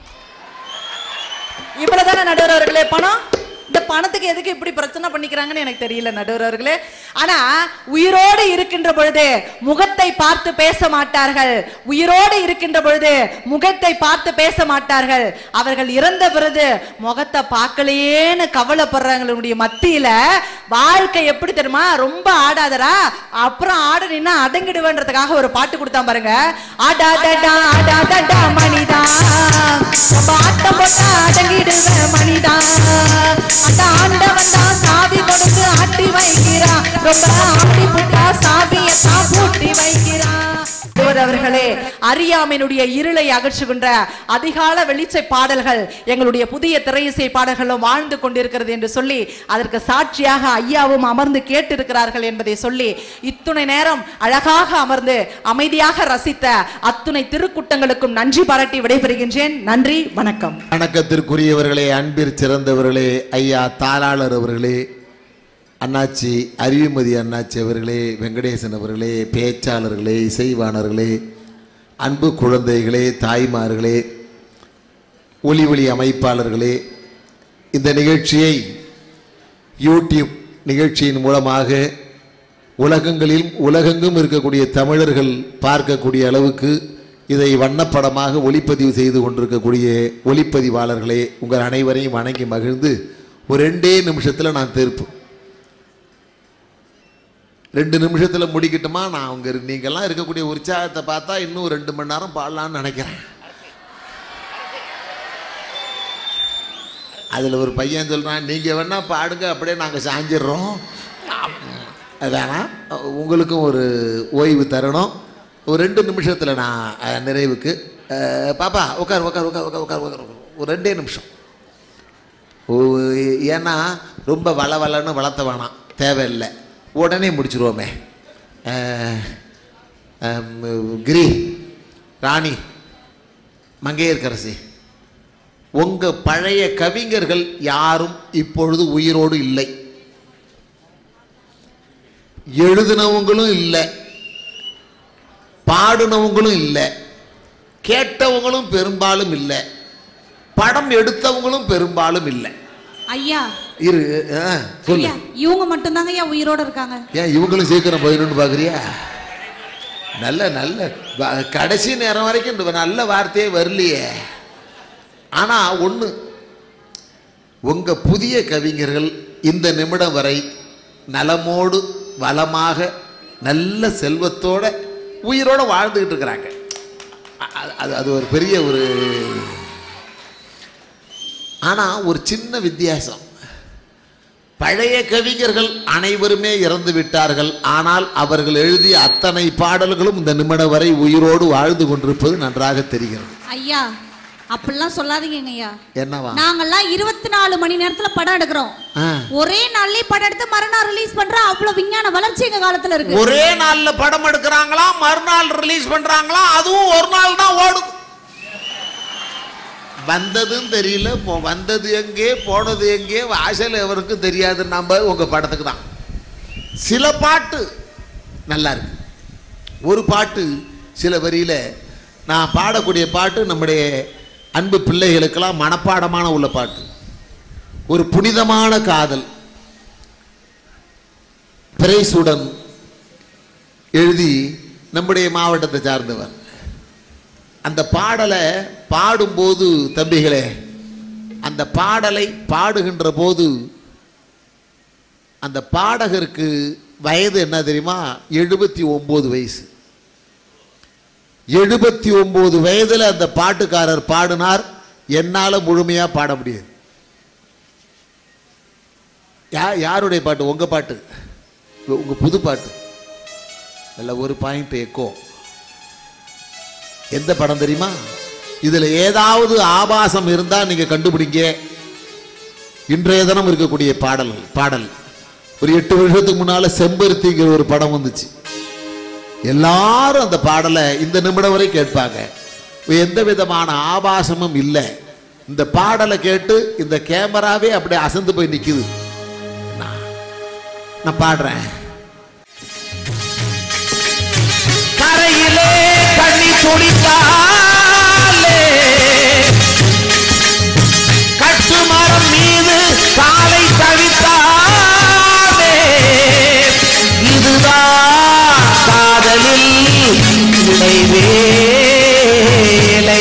J: இவ்வளவுதானே நடுவர் அவர்களே பணம் இந்த பணத்துக்கு எதுக்கு இப்படி பிரச்சனை பண்ணிக்கிறாங்கன்னு எனக்கு தெரியல நடுவர் அவர்களே ஆனா உயிரோடு இருக்கின்ற பொழுது முகத்தை பார்த்து பேச மாட்டார்கள் உயிரோடு இருக்கின்ற பொழுது முகத்தை பார்த்து பேச மாட்டார்கள் அவர்கள் இறந்த பிறகு முகத்தை பார்க்கலையேன்னு கவலைப்படுறவங்களுடைய மத்தியில வாழ்க்கை எப்படி தெரியுமா ரொம்ப ஆடாதடா அப்புறம் ஆட நின்னா அடங்கிடுவேன்றதுக்காக ஒரு பாட்டு கொடுத்தான் பாருங்க ஆடாதடா ஆடாதடா மணிதா ரொம்ப ஆட்டம் போட்டா அடங்கிடுவேன் மணிதா அந்த ஆண்டவன் தான் சாவி கொடுத்து ஆட்டி வைக்கிறான் ரொம்ப ஆட்டி போட்டா சாவியை தான் பூட்டி வைக்கிறான் ஆண்டவர் அவர்களே அறியாமையினுடைய இருளை அகற்றுகின்ற அதிகால வெளிச்சை பாடல்கள் எங்களுடைய புதிய திரையிசை பாடல்களும் வாழ்ந்து கொண்டிருக்கிறது என்று சொல்லி அதற்கு சாட்சியாக ஐயாவும் அமர்ந்து கேட்டிருக்கிறார்கள் என்பதை சொல்லி இத்துணை நேரம் அழகாக அமர்ந்து அமைதியாக ரசித்த அத்துணை திருக்கூட்டங்களுக்கும் நன்றி பாராட்டி விடைபெறுகின்றேன் நன்றி வணக்கம்
A: வணக்கத்திற்குரியவர்களே அன்பிற் சிறந்தவர்களே ஐயா தாளாளர் அவர்களே அண்ணாச்சி அறிவுமதி அண்ணாச்சி அவர்களே வெங்கடேசன் அவர்களே பேச்சாளர்களே இசைவாணர்களே அன்பு குழந்தைகளே தாய்மார்களே ஒலி ஒளி அமைப்பாளர்களே இந்த நிகழ்ச்சியை யூடியூப் நிகழ்ச்சியின் மூலமாக உலகங்களில் உலகெங்கும் இருக்கக்கூடிய தமிழர்கள் பார்க்கக்கூடிய அளவுக்கு இதை வண்ணப்படமாக ஒளிப்பதிவு செய்து கொண்டிருக்கக்கூடிய ஒளிப்பதிவாளர்களே உங்கள் அனைவரையும் வணங்கி மகிழ்ந்து ஒரு ரெண்டே நிமிஷத்தில் நான் தீர்ப்பு ரெண்டு நிமிஷத்தில் முடிக்கட்டுமா நான் அவங்க நீங்கள்லாம் இருக்கக்கூடிய உற்சாகத்தை பார்த்தா இன்னும் ரெண்டு மணி நேரம் பாடலான்னு நினைக்கிறேன் அதில் ஒரு பையன் சொல்கிறான் நீங்கள் வேணா பாடுங்க அப்படியே நாங்கள் சாஞ்சிடுறோம் வேணாம் உங்களுக்கும் ஒரு ஓய்வு தரணும் ஒரு ரெண்டு நிமிஷத்தில் நான் அஹ், நிறைவுக்கு அஹ், பாப்பா உட்கார் உட்கார் உட்கார் உட்கார் உட்கார் உட்கார் உட்கார். ஒரு ரெண்டே நிமிஷம் ஓ, ஏன்னா ரொம்ப வள வளன்னு வளர்த்த வேணாம் தேவையில்லை உடனே முடிச்சிருவோமே அஹ், அம், கிரி ராணி மங்கையர்கரசி உங்க பழைய கவிஞர்கள் யாரும் இப்பொழுது உயிரோடு இல்லை எழுதினவங்களும் இல்லை பாடினவங்களும் இல்லை கேட்டவங்களும் பெரும்பாலும் இல்லை படம் எடுத்தவங்களும் பெரும்பாலும் இல்லை
C: ஐயா
A: இரு ஆ, சொல்லு
C: ஐயா இவங்க மட்டும்தாங்க ஐயா உயிரோட இருக்காங்க
A: ஏன் இவங்களும் சீக்கிரம் போயிடணும்னு பார்க்குறியா நல்ல நல்ல வ- கடைசி நேரம் வரைக்கும் இந்த நல்ல வார்த்தையே வரலையே ஆனால் ஒன்று உங்கள் புதிய கவிஞர்கள் இந்த நிமிடம் வரை நலமோடு வளமாக நல்ல செல்வத்தோட உயிரோட வாழ்ந்துக்கிட்டு இருக்கிறாங்க அ- அ- அது அது ஒரு பெரிய ஒரு ஆனால் ஒரு சின்ன வித்தியாசம் பழைய கவிஞர்கள் அனைவருமே இறந்து விட்டார்கள் ஆனால் அவர்கள் எழுதிய அத்தனை பாடல்களும் இந்த நிமிடம் வரை உயிரோடு வாழ்ந்து கொண்டிருப்பது நன்றாக தெரிகிறது
C: ஐயா அப்படிலாம் சொல்லாதீங்க ஐயா
A: என்னவா
C: நாங்கெல்லாம் இருபத்தி நாலு மணி நேரத்துல படம் எடுக்கிறோம்
A: ஆ.
C: ஒரே நாள்லயே படம் எடுத்து மறுநாள் ரிலீஸ் பண்றோம் அவ்வளவு விஞ்ஞான வளர்ச்சி எங்க காலத்துல இருக்கு
A: ஒரே நாள்ல படம் எடுக்கிறாங்களாம் மறுநாள் ரிலீஸ் பண்றாங்களாம் அதுவும் ஒரு நாள் தான் ஓடுது வந்ததும் தெரியல போ- வந்தது எங்கே போனது எங்கே வாசல் எவருக்கும் தெரியாது நம்ம உங்க படத்துக்கு தான் சில பாட்டு நல்லா இருக்கு ஒரு பாட்டு சில வரியில நான் பாடக்கூடிய பாட்டு நம்முடைய அன்பு பிள்ளைகளுக்கெல்லாம் மனப்பாடமான உள்ள பாட்டு ஒரு புனிதமான காதல் பிரைசுடன் எழுதி நம்முடைய மாவட்டத்தை சார்ந்தவர் அந்த பாடலை பாடும்போது தம்பிகளே அந்த பாடலை பாடுகின்ற போது அந்த பாடகருக்கு வயது என்ன தெரியுமா எழுபத்தி ஒன்பது வயசு எழுபத்தி ஒன்பது வயதில் அந்த பாட்டுக்காரர் பாடினார் என்னால் முழுமையாக பாட முடியாது யா யாருடைய பாட்டு உங்கள் பாட்டு உங்கள் புது பாட்டு இல்லை ஒரு பாயிண்ட் எக்கோ எந்த படம் தெரியுமா இதில் ஏதாவது ஆபாசம் இருந்தால் நீங்கள் கண்டுபிடிங்க இன்றைய தினம் இருக்கக்கூடிய பாடல் பாடல் ஒரு எட்டு வருஷத்துக்கு முன்னால செம்பருத்திங்கிற ஒரு படம் வந்துச்சு எல்லாரும் அந்த பாடலை இந்த நிமிடம் வரை கேட்பாங்க எந்த விதமான ஆபாசமும் இல்லை இந்த பாடலை கேட்டு இந்த கேமராவே அப்படியே அசந்து போய் நிக்குது நான் நான் பாடுறேன்
E: கரையிலே கண்ணி துடித்தாலே கட்டுமரம் மீது காலை தவித்தாலே இதுதான் காதலில் இடைவேளை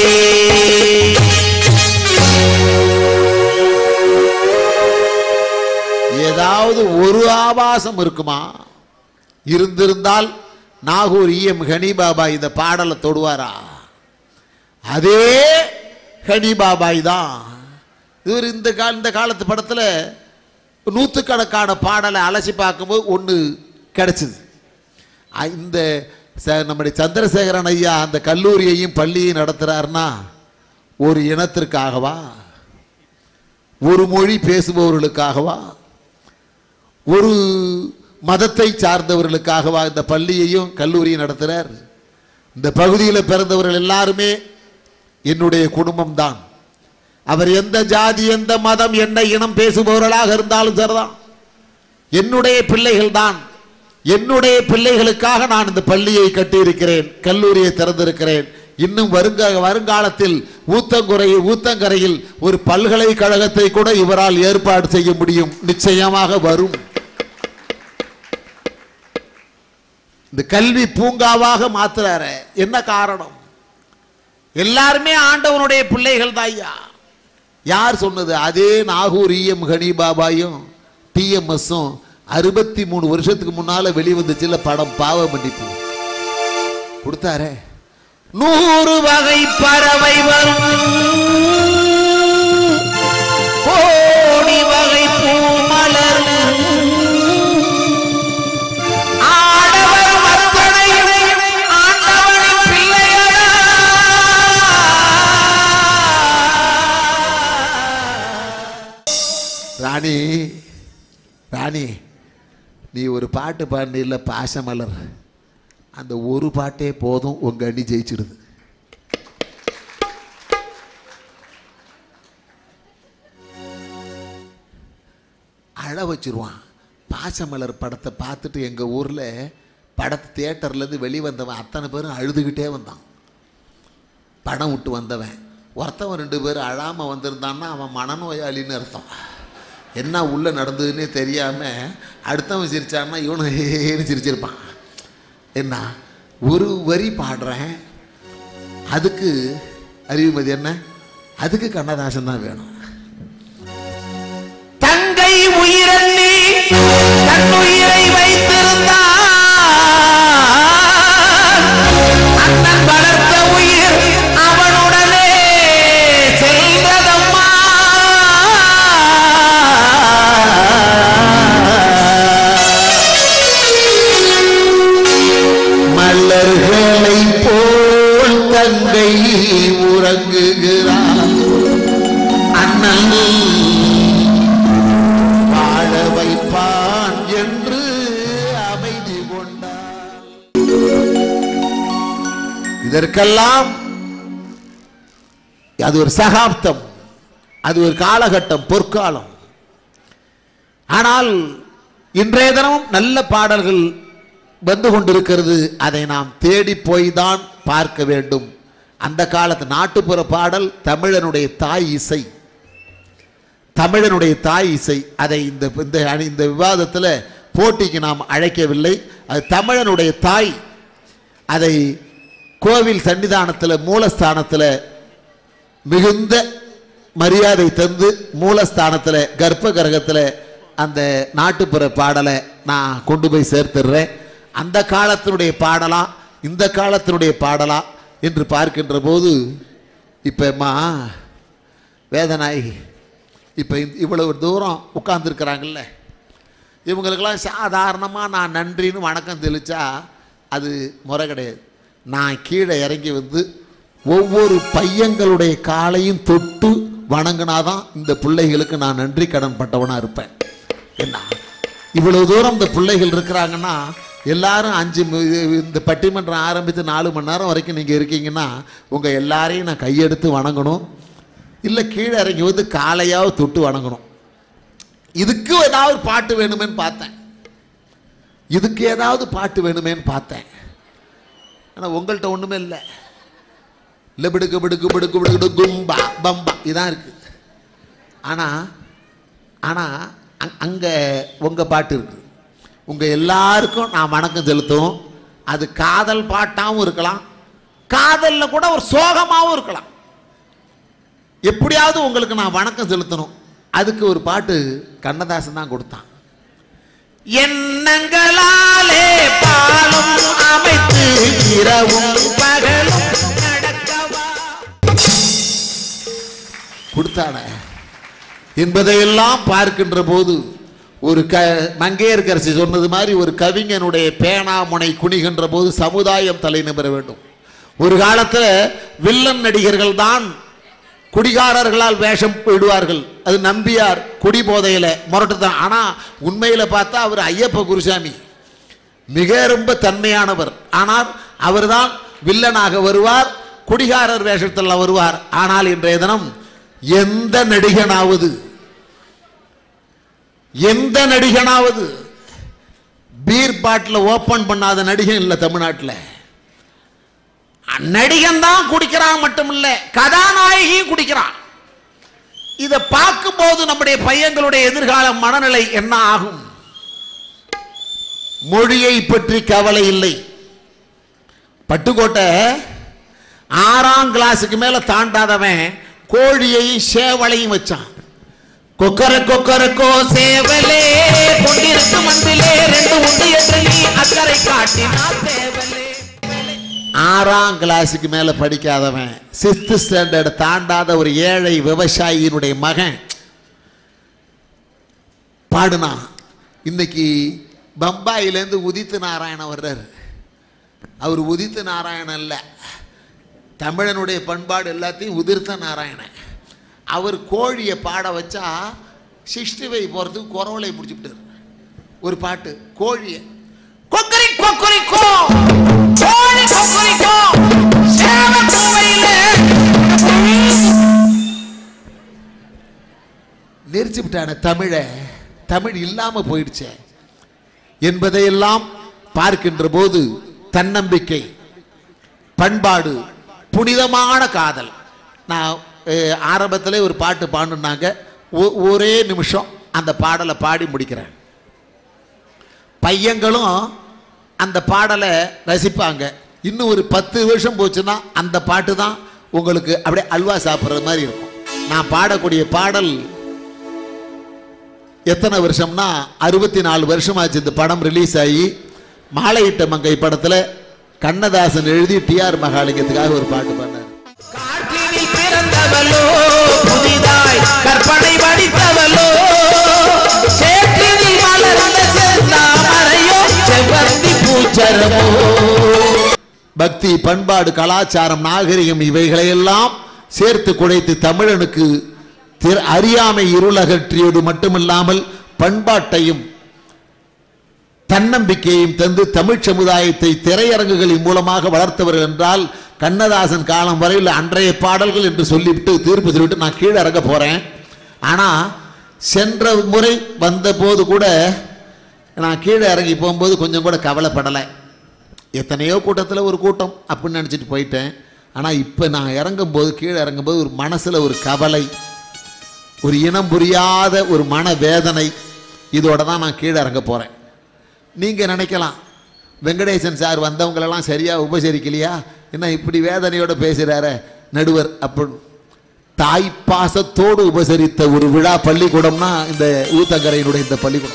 A: ஏதாவது ஒரு ஆபாசம் இருக்குமா இருந்திருந்தால் நாகூர் ஈஎம் ஹனி பாபா இந்த பாடலை தொடுவாரா அதே ஹனி பாபாய் தான் இவர் இந்த கால இந்த காலத்து படத்தில் நூற்றுக்கணக்கான பாடலை அலசி பார்க்கும்போது ஒன்று கிடைச்சிது அ- இந்த ச- நம்முடைய சந்திரசேகரன் ஐயா அந்த கல்லூரியையும் பள்ளியையும் நடத்துகிறாருன்னா ஒரு இனத்திற்காகவா ஒரு மொழி பேசுபவர்களுக்காகவா ஒரு மதத்தை சார்ந்தவர்களுக்காகவா இந்த பள்ளியையும் கல்லூரியும் நடத்துகிறார் இந்த பகுதியில் பிறந்தவர்கள் எல்லாருமே என்னுடைய குடும்பம்தான் அவர் எந்த ஜாதி எந்த மதம் என்ன இனம் பேசுபவர்களாக இருந்தாலும் சரிதான் என்னுடைய பிள்ளைகள் தான் என்னுடைய பிள்ளைகளுக்காக நான் இந்த பள்ளியை கட்டியிருக்கிறேன் கல்லூரியை திறந்திருக்கிறேன் இன்னும் வருங்க வருங்காலத்தில் ஊத்தங்குறையில் ஊத்தங்கரையில் ஒரு பல்கலைக்கழகத்தை கூட இவரால் ஏற்பாடு செய்ய முடியும் நிச்சயமாக வரும் இந்த கல்வி பூங்காவாக மாத்துறாரு என்ன காரணம் எல்லாருமே ஆண்டவனுடைய பிள்ளைகள் தான் ஐயா யார் சொன்னது அதே நாகூர் இஎம் ஹனி பாபாயும் டிஎம்எஸும் அறுபத்தி மூணு வருஷத்துக்கு முன்னால வெளிவந்துச்சுல படம் பாவ மன்னிப்பு கொடுத்தாரே
E: நூறு வகை பறவை வரும் கோடி வகை பூமலர் ஆடவர் மத்தனை ஆண்டவனின் பிள்ளைகளா
A: ராணி ராணி நீ ஒரு பாட்டு பாடினில்ல பாசமலர் அந்த ஒரு பாட்டே போதும் உங்க அணி ஜெயிச்சிடுது அழ வச்சிருவான் பாசமலர் படத்தை பார்த்துட்டு எங்கள் ஊரில் படத்து தேட்டர்லேருந்து வெளிவந்தவன் அத்தனை பேரும் அழுதுகிட்டே வந்தான் படம் விட்டு வந்தவன் ஒருத்தவன் ரெண்டு பேர் அழாமல் வந்திருந்தான்னா அவன் மனநோயாளின்னு அர்த்தம் என்ன உள்ளே நடந்ததுன்னே தெரியாமல் அடுத்தவன் சிரிச்சான்னா இவனும் ஹேன்னு சிரிச்சிருப்பான் என்ன ஒரு வரி பாடுறேன் அதுக்கு அறிவுமதி என்ன அதுக்கு கண்ணதாசன் தான் வேணும்
E: தங்கை உயிரல்லி தன்னுயிரை வைத்திருந்தார் அண்ணன் வளர்த்த உயிர் அவனுடனே செல்வதம்மா
A: மலர்களை போல் தங்கை உறங்குகிறார் அண்ணன் வாழ வைப்பான் என்று அமைதி கொண்டார் இதற்கெல்லாம் அது ஒரு சகாப்தம் அது ஒரு காலகட்டம் பொற்காலம் ஆனால் இன்றைய தினமும் நல்ல பாடல்கள் வந்து கொண்டிருக்கிறது அதை நாம் தேடி போய் தான் பார்க்க வேண்டும் அந்த காலத்து நாட்டுப்புற பாடல் தமிழனுடைய தாய் இசை தமிழனுடைய தாய் இசை அதை இந்த இந்த அணி- இந்த விவாதத்தில் போட்டிக்கு நாம் அழைக்கவில்லை அது தமிழனுடைய தாய் அதை கோவில் சன்னிதானத்தில் மூலஸ்தானத்தில் மிகுந்த மரியாதை தந்து மூலஸ்தானத்தில் கர்ப்ப கிரகத்தில் அந்த நாட்டுப்புற பாடலை நான் கொண்டு போய் சேர்த்துடுறேன் அந்த காலத்தினுடைய பாடலா இந்த காலத்தினுடைய பாடலா என்று பார்க்கின்ற போது இப்போம்மா வேதநாயகி இப்போ இவ்வளவு தூரம் உட்கார்ந்துருக்கிறாங்கல்ல இவங்களுக்கெல்லாம் சாதாரணமாக நான் நன்றின்னு வணக்கம் தெளிச்சா அது முறை கிடையாது நான் கீழே இறங்கி வந்து ஒவ்வொரு பையங்களுடைய காலையும் தொட்டு வணங்கினாதான் இந்த பிள்ளைகளுக்கு நான் நன்றி கடன் பட்டவனாக இருப்பேன் என்ன இவ்வளவு தூரம் இந்த பிள்ளைகள் இருக்கிறாங்கன்னா எல்லாரும் அஞ்சு மி- இந்த பட்டிமன்றம் ஆரம்பித்து நாலு மணி நேரம் வரைக்கும் நீங்கள் இருக்கீங்கன்னா உங்கள் எல்லாரையும் நான் கையெடுத்து வணங்கணும் இல்லை கீழே இறங்கி வந்து காலையாவது தொட்டு வணங்கணும் இதுக்கு ஏதாவது பாட்டு வேணுமேன்னு பார்த்தேன் இதுக்கு ஏதாவது பாட்டு வேணுமேன்னு பார்த்தேன் ஆனால் உங்கள்கிட்ட ஒன்றுமே இல்லை லெபிடுக்கு பிடுக்கு பிடுக்கு பிடுக்கு கும்பா பம்பா இதான் இருக்கு ஆனால் ஆனால் அங்கே உங்கள் பாட்டு இருக்கு உங்கள் எல்லாருக்கும் நான் வணக்கம் செலுத்தணும் அது காதல் பாட்டாகவும் இருக்கலாம் காதலில் கூட ஒரு சோகமாகவும் இருக்கலாம் எப்படியாவது உங்களுக்கு நான் வணக்கம் செலுத்தணும் அதுக்கு ஒரு பாட்டு கண்ணதாசன் தான் கொடுத்தான் எண்ணங்களாலே பாலும் அமைத்து இரவும் பகலும் நடக்கவா கொடுத்தான என்பதையெல்லாம் பார்க்கின்ற போது ஒரு க மங்கையர்கரசி சொன்னது மாதிரி ஒரு கவிஞனுடைய பேனா முனை குனிகின்ற போது சமுதாயம் தலை நிமிர வேண்டும் ஒரு காலத்தில் வில்லன் நடிகர்கள் தான் குடிகாரர்களால் வேஷம் விடுவார்கள் அது நம்பியார் குடி போதையில முரட்டுதான் ஆனா உண்மையில பார்த்தா அவர் ஐயப்ப குருசாமி மிக ரொம்ப தன்மையானவர் ஆனால் அவர்தான் வில்லனாக வருவார் குடிகாரர் வேஷத்தில் வருவார் ஆனால் இன்றைய தினம் எந்த நடிகனாவது எந்த நடிகனாவது பீர் பாட்டில் ஓபன் பண்ணாத நடிகன் இல்லை தமிழ்நாட்டில் நடிகன் தான் குடிக்கிறான் மட்டும் இல்ல கதாநாயகியும் குடிக்கிறான் இதை பார்க்கும்போது நம்முடைய பையங்களுடைய எதிர்கால மனநிலை என்ன ஆகும் மொழியை பற்றி கவலை இல்லை பட்டுக்கோட்டை ஆறாம் கிளாஸுக்கு மேல தாண்டாதவன் கோழியையும் சேவலையும் வச்சான் கொக்கர கொக்கரக்கோ சேவலே கொண்டிருக்கும் அன்பிலே ரெண்டு உண்டு என்று நீ அக்கறை காட்டினார் சேவலே ஆறாம் கிளாஸுக்கு மேல படிக்காதவன் சிக்ஸ்த் ஸ்டாண்டர்ட் தாண்டாத ஒரு ஏழை விவசாயியினுடைய மகன் பாடுனான் இன்னைக்கு பம்பாயிலேருந்து உதித்து நாராயணன் வர்றாரு அவர் உதித்து நாராயணன் இல்லை தமிழனுடைய பண்பாடு எல்லாத்தையும் உதிர்த்த நாராயணன் அவர் கோழியை பாட வச்சா சிக்ஸ்டி ஃபைவ் போகிறதுக்கு குறவலை பிடிச்சிவிட்டார் ஒரு பாட்டு கோழியை கொக்கரி கொக்கரி கோ கோழி கொக்கரி கோ சேவ கோவையில நெரிச்சு விட்டான தமிழை தமிழ் இல்லாம போயிடுச்சே என்பதையெல்லாம் பார்க்கின்ற போது தன்னம்பிக்கை பண்பாடு புனிதமான காதல் நான் அஹ், ஆரம்பத்திலே ஒரு பாட்டு பாடுனாங்க ஒ- ஒரே நிமிஷம் அந்த பாடலை பாடி முடிக்கிறேன் பையங்களும் அந்த பாடலை ரசிப்பாங்க இன்னும் ஒரு பத்து வருஷம் போச்சுன்னா அந்த பாட்டு தான் உங்களுக்கு அப்படியே அல்வா சாப்பிட்றது மாதிரி இருக்கும் நான் பாடக்கூடிய பாடல் எத்தனை வருஷம்னா அறுபத்தி நாலு வருஷமாச்சு இந்த படம் ரிலீஸ் ஆகி மாலையிட்ட மங்கை படத்தில் கண்ணதாசன் எழுதி டிஆர் மகாலிங்கத்துக்காக ஒரு பாட்டு பண்ணார்
E: காற்றினில் பிறந்தவளோ புதிதாய் கற்பனை வடித்தவளோ சேற்றினில் மலர்ந்த செந்தாமரையோ செவ்வந்தி பூச்சரமோ
A: பக்தி பண்பாடு கலாச்சாரம் நாகரிகம் இவைகளையெல்லாம் சேர்த்து குழைத்து தமிழனுக்கு திற- அறியாமை இருளகற்றியது மட்டுமில்லாமல் பண்பாட்டையும் தன்னம்பிக்கையையும் தந்து தமிழ் சமுதாயத்தை திரையரங்குகளின் மூலமாக வளர்த்தவர்கள் என்றால் கண்ணதாசன் காலம் வரையில் அன்றைய பாடல்கள் என்று சொல்லிவிட்டு தீர்ப்பு சொல்லிவிட்டு நான் கீழே இறங்க போறேன் ஆனா சென்ற முறை வந்த போது கூட நான் கீழே இறங்கி போகும்போது கொஞ்சம் கூட கவலைப்படலை எத்தனையோ கூட்டத்தில் ஒரு கூட்டம் அப்படின்னு நினச்சிட்டு போயிட்டேன் ஆனால் இப்போ நான் இறங்கும்போது கீழே இறங்கும்போது ஒரு மனசில் ஒரு கவலை ஒரு இனம் புரியாத ஒரு மன வேதனை இதோட தான் நான் கீழே இறங்க போகிறேன் நீங்கள் நினைக்கலாம் வெங்கடேசன் சார் வந்தவங்களெல்லாம் சரியாக உபசரிக்கலையா என்ன இப்படி வேதனையோட பேசுகிறாரு நடுவர் அப்படின்னு தாய்ப்பாசத்தோடு உபசரித்த ஒரு விழா பள்ளிக்கூடம்னா இந்த ஊத்தங்கரையினுடைய இந்த பள்ளிக்கூடம்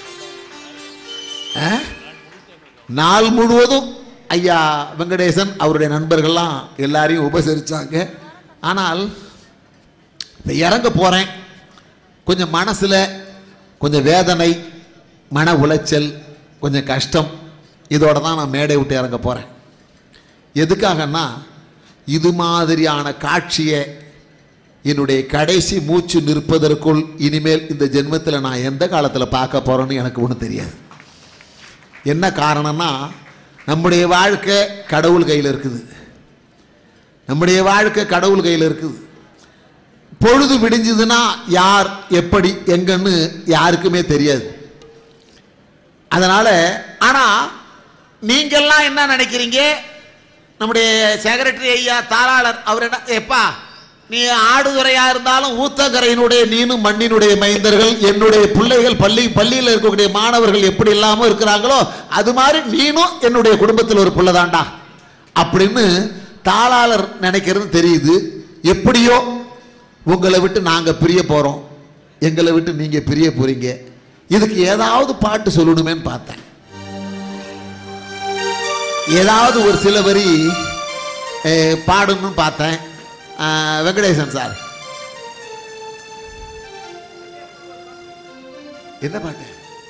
A: ஆ? நாள் முழுவதும் ஐயா வெங்கடேசன் அவருடைய நண்பர்கள்லாம் எல்லாரையும் உபசரிச்சாங்க ஆனால் இப்ப இறங்க போறேன் கொஞ்சம் மனசுல கொஞ்சம் வேதனை மன உளைச்சல் கொஞ்சம் கஷ்டம் இதோட தான் நான் மேடை விட்டு இறங்க போறேன் எதுக்காகன்னா இது மாதிரியான காட்சியை என்னுடைய கடைசி மூச்சு நிற்பதற்குள் இனிமேல் இந்த ஜென்மத்தில் நான் எந்த காலத்தில் பார்க்க போறேன்னு எனக்கு ஒன்றும் தெரியாது என்ன காரணம்னா நம்முடைய வாழ்க்கை கடவுள் கையில் இருக்குது நம்முடைய வாழ்க்கை கடவுள் கையில் இருக்குது பொழுது விடிஞ்சதுன்னா யார் எப்படி எங்கன்னு யாருக்குமே தெரியாது அதனால ஆனா நீங்கெல்லாம் என்ன நினைக்கிறீங்க நம்முடைய செக்ரட்டரி ஐயா தாராளர் அவர் என்ன எப்பா நீ ஆடுதுறையா இருந்தாலும் ஊத்தங்கரையினுடைய நீனும் மண்ணினுடைய மைந்தர்கள் என்னுடைய பிள்ளைகள் பள்ளி பள்ளியில் இருக்கக்கூடிய மாணவர்கள் எப்படி இல்லாம இருக்கிறாங்களோ அது மாதிரி நீனும் என்னுடைய குடும்பத்தில் ஒரு பிள்ளைதான்டா அப்படின்னு தாளாளர் நினைக்கிறது தெரியுது எப்படியோ உங்களை விட்டு நாங்க பிரிய போறோம் எங்களை விட்டு நீங்க பிரிய போறீங்க இதுக்கு ஏதாவது பாட்டு சொல்லணுமேன்னு பார்த்தேன் ஏதாவது ஒரு சில வரி அஹ், பாடணும்னு பார்த்தேன் அஹ், வெங்கடேசன் சார் என்ன பாட்டு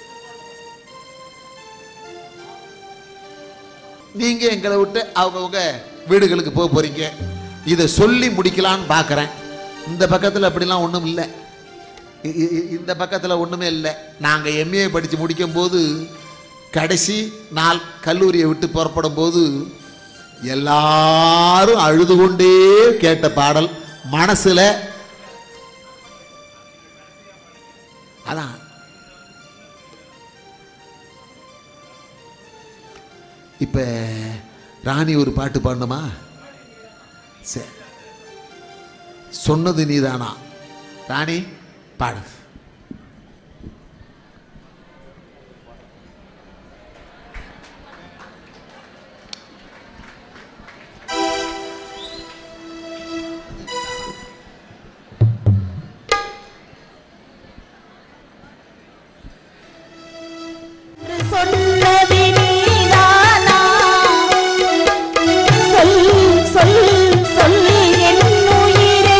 A: நீங்க எங்களை விட்டு அவங்கவுங்க வீடுகளுக்கு போக போறீங்க இதை சொல்லி முடிக்கலான்னு பார்க்குறேன் இந்த பக்கத்தில் அப்படிலாம் ஒன்றும் இல்லை இ- இ- இ- இந்த பக்கத்தில் ஒன்றுமே இல்லை நாங்கள் எம்ஏ படித்து முடிக்கும்போது கடைசி நாள் கல்லூரியை விட்டு புறப்படும் போது எல்லாரும் அழுது கொண்டே கேட்ட பாடல் மனசுல அதான் இப்ப ராணி ஒரு பாட்டு பாடணுமா சரி சொன்னது நீதானா ராணி பாடு
D: சொன்னது நீதானா சொல் சொல் சொல் என் உயிரே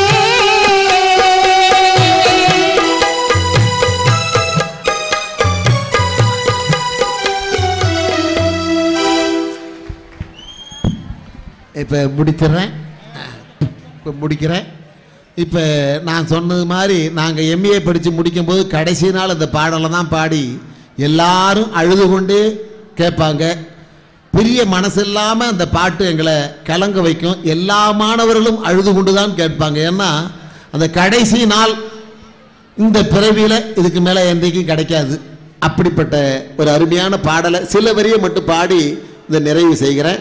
A: இப்போ முடிச்சிடுறேன் இப்போ முடிக்கிறேன் இப்போ நான் சொன்னது மாதிரி நாங்கள் எம்ஏ படித்து முடிக்கும்போது கடைசி நாள் அந்த பாடலை தான் பாடி எல்லாரும் அழுது கொண்டே கேட்பாங்க பெரிய மனசு இல்லாமல் அந்த பாட்டு எங்களை கலங்க வைக்கும் எல்லா மாணவர்களும் அழுது கொண்டு தான் கேட்பாங்க ஏன்னா அந்த கடைசி நாள் இந்த பிறவியில் இதுக்கு மேலே என்றைக்கும் கிடைக்காது அப்படிப்பட்ட ஒரு அருமையான பாடலை சில வரியை மட்டும் பாடி இந்த நிறைவு செய்கிறேன்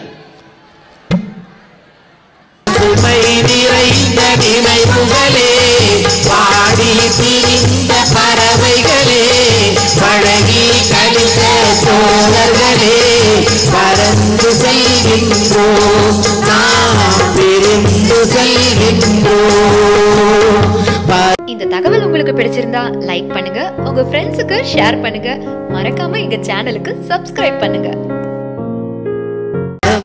E: சுமை நிறைந்த நினைவுகளே பாடி திரிந்த பறவைகளே பழகி கழித்த சோழர்களே பறந்து செல்கின்றோம் நாம் பிரிந்து செல்கின்றோம்
K: இந்த தகவல் உங்களுக்கு பிடிச்சிருந்தா லைக் பண்ணுங்க உங்க ஃப்ரெண்ட்ஸுக்கு ஷேர் பண்ணுங்க மறக்காம எங்க சேனலுக்கு சப்ஸ்கிரைப் பண்ணுங்க